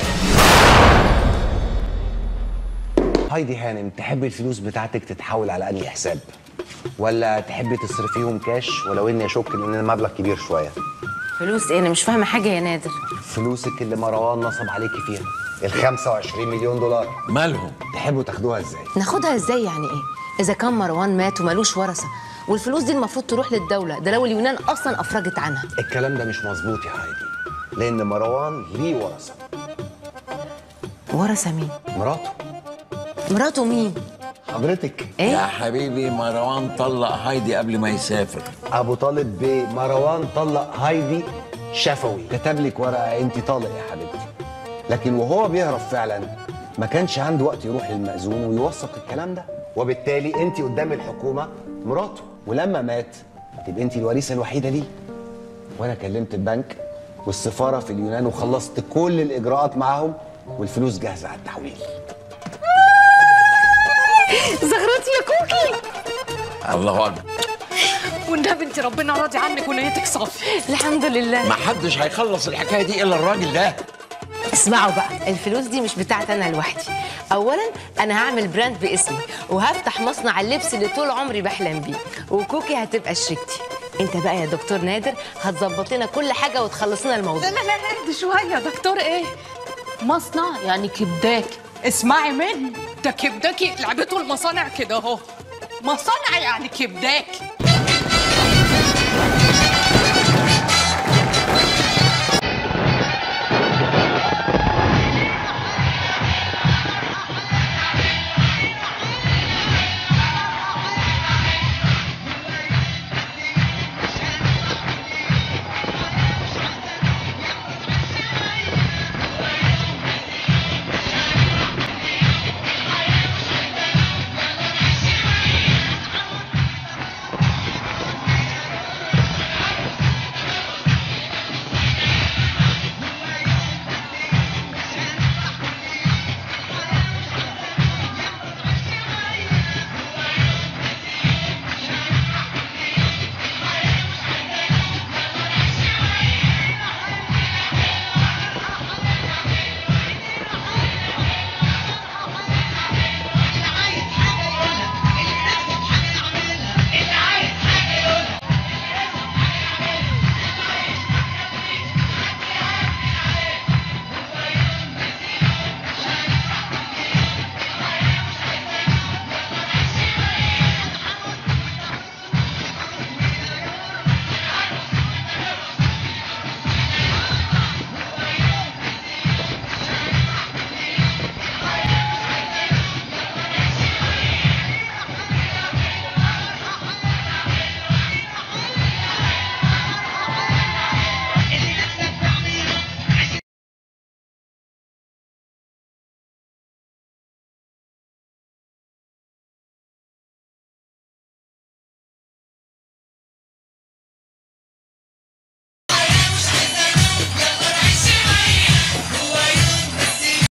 هايدي هانم تحب الفلوس بتاعتك تتحول على انهي حساب ولا تحبي تصرفيهم كاش ولو اني اشك ان المبلغ كبير شويه
فلوس ايه انا مش فاهمه حاجه يا نادر
فلوسك اللي مروان نصب عليكي فيها ال 25 مليون دولار
مالهم
تحبوا تاخدوها ازاي
ناخدها ازاي يعني ايه اذا كان مروان مات ومالوش ورثه والفلوس دي المفروض تروح للدوله ده لو اليونان اصلا افرجت عنها
الكلام ده مش مظبوط يا هايدي لان مروان ليه ورثه
ورثه مين
مراته
مراته مين
حضرتك
يا حبيبي مروان طلق هايدي قبل ما يسافر
ابو طالب بيه مروان طلق هايدي شفوي كتب لك ورقه انت طالق يا حبيبتي لكن وهو بيهرب فعلا ما كانش عنده وقت يروح للمأذون ويوثق الكلام ده وبالتالي انت قدام الحكومه مراته ولما مات تبقى انت الوريثه الوحيده ليه وانا كلمت البنك والسفاره في اليونان وخلصت كل الاجراءات معاهم والفلوس جاهزه على التحويل
زغرتي يا كوكي
الله اكبر
والنبي انت ربنا راضي عنك ونيتك صافي
الحمد لله
ما حدش هيخلص الحكايه دي الا الراجل ده
اسمعوا بقى الفلوس دي مش بتاعتي انا لوحدي اولا انا هعمل براند باسمي وهفتح مصنع اللبس اللي طول عمري بحلم بيه وكوكي هتبقى شريكتي انت بقى يا دكتور نادر هتظبط لنا كل حاجه وتخلص لنا الموضوع
لا لا لا اهدي شويه يا دكتور ايه مصنع يعني كبداكي اسمعي مني ده كبداكي لعبته المصانع كده اهو مصانع يعني كبداكي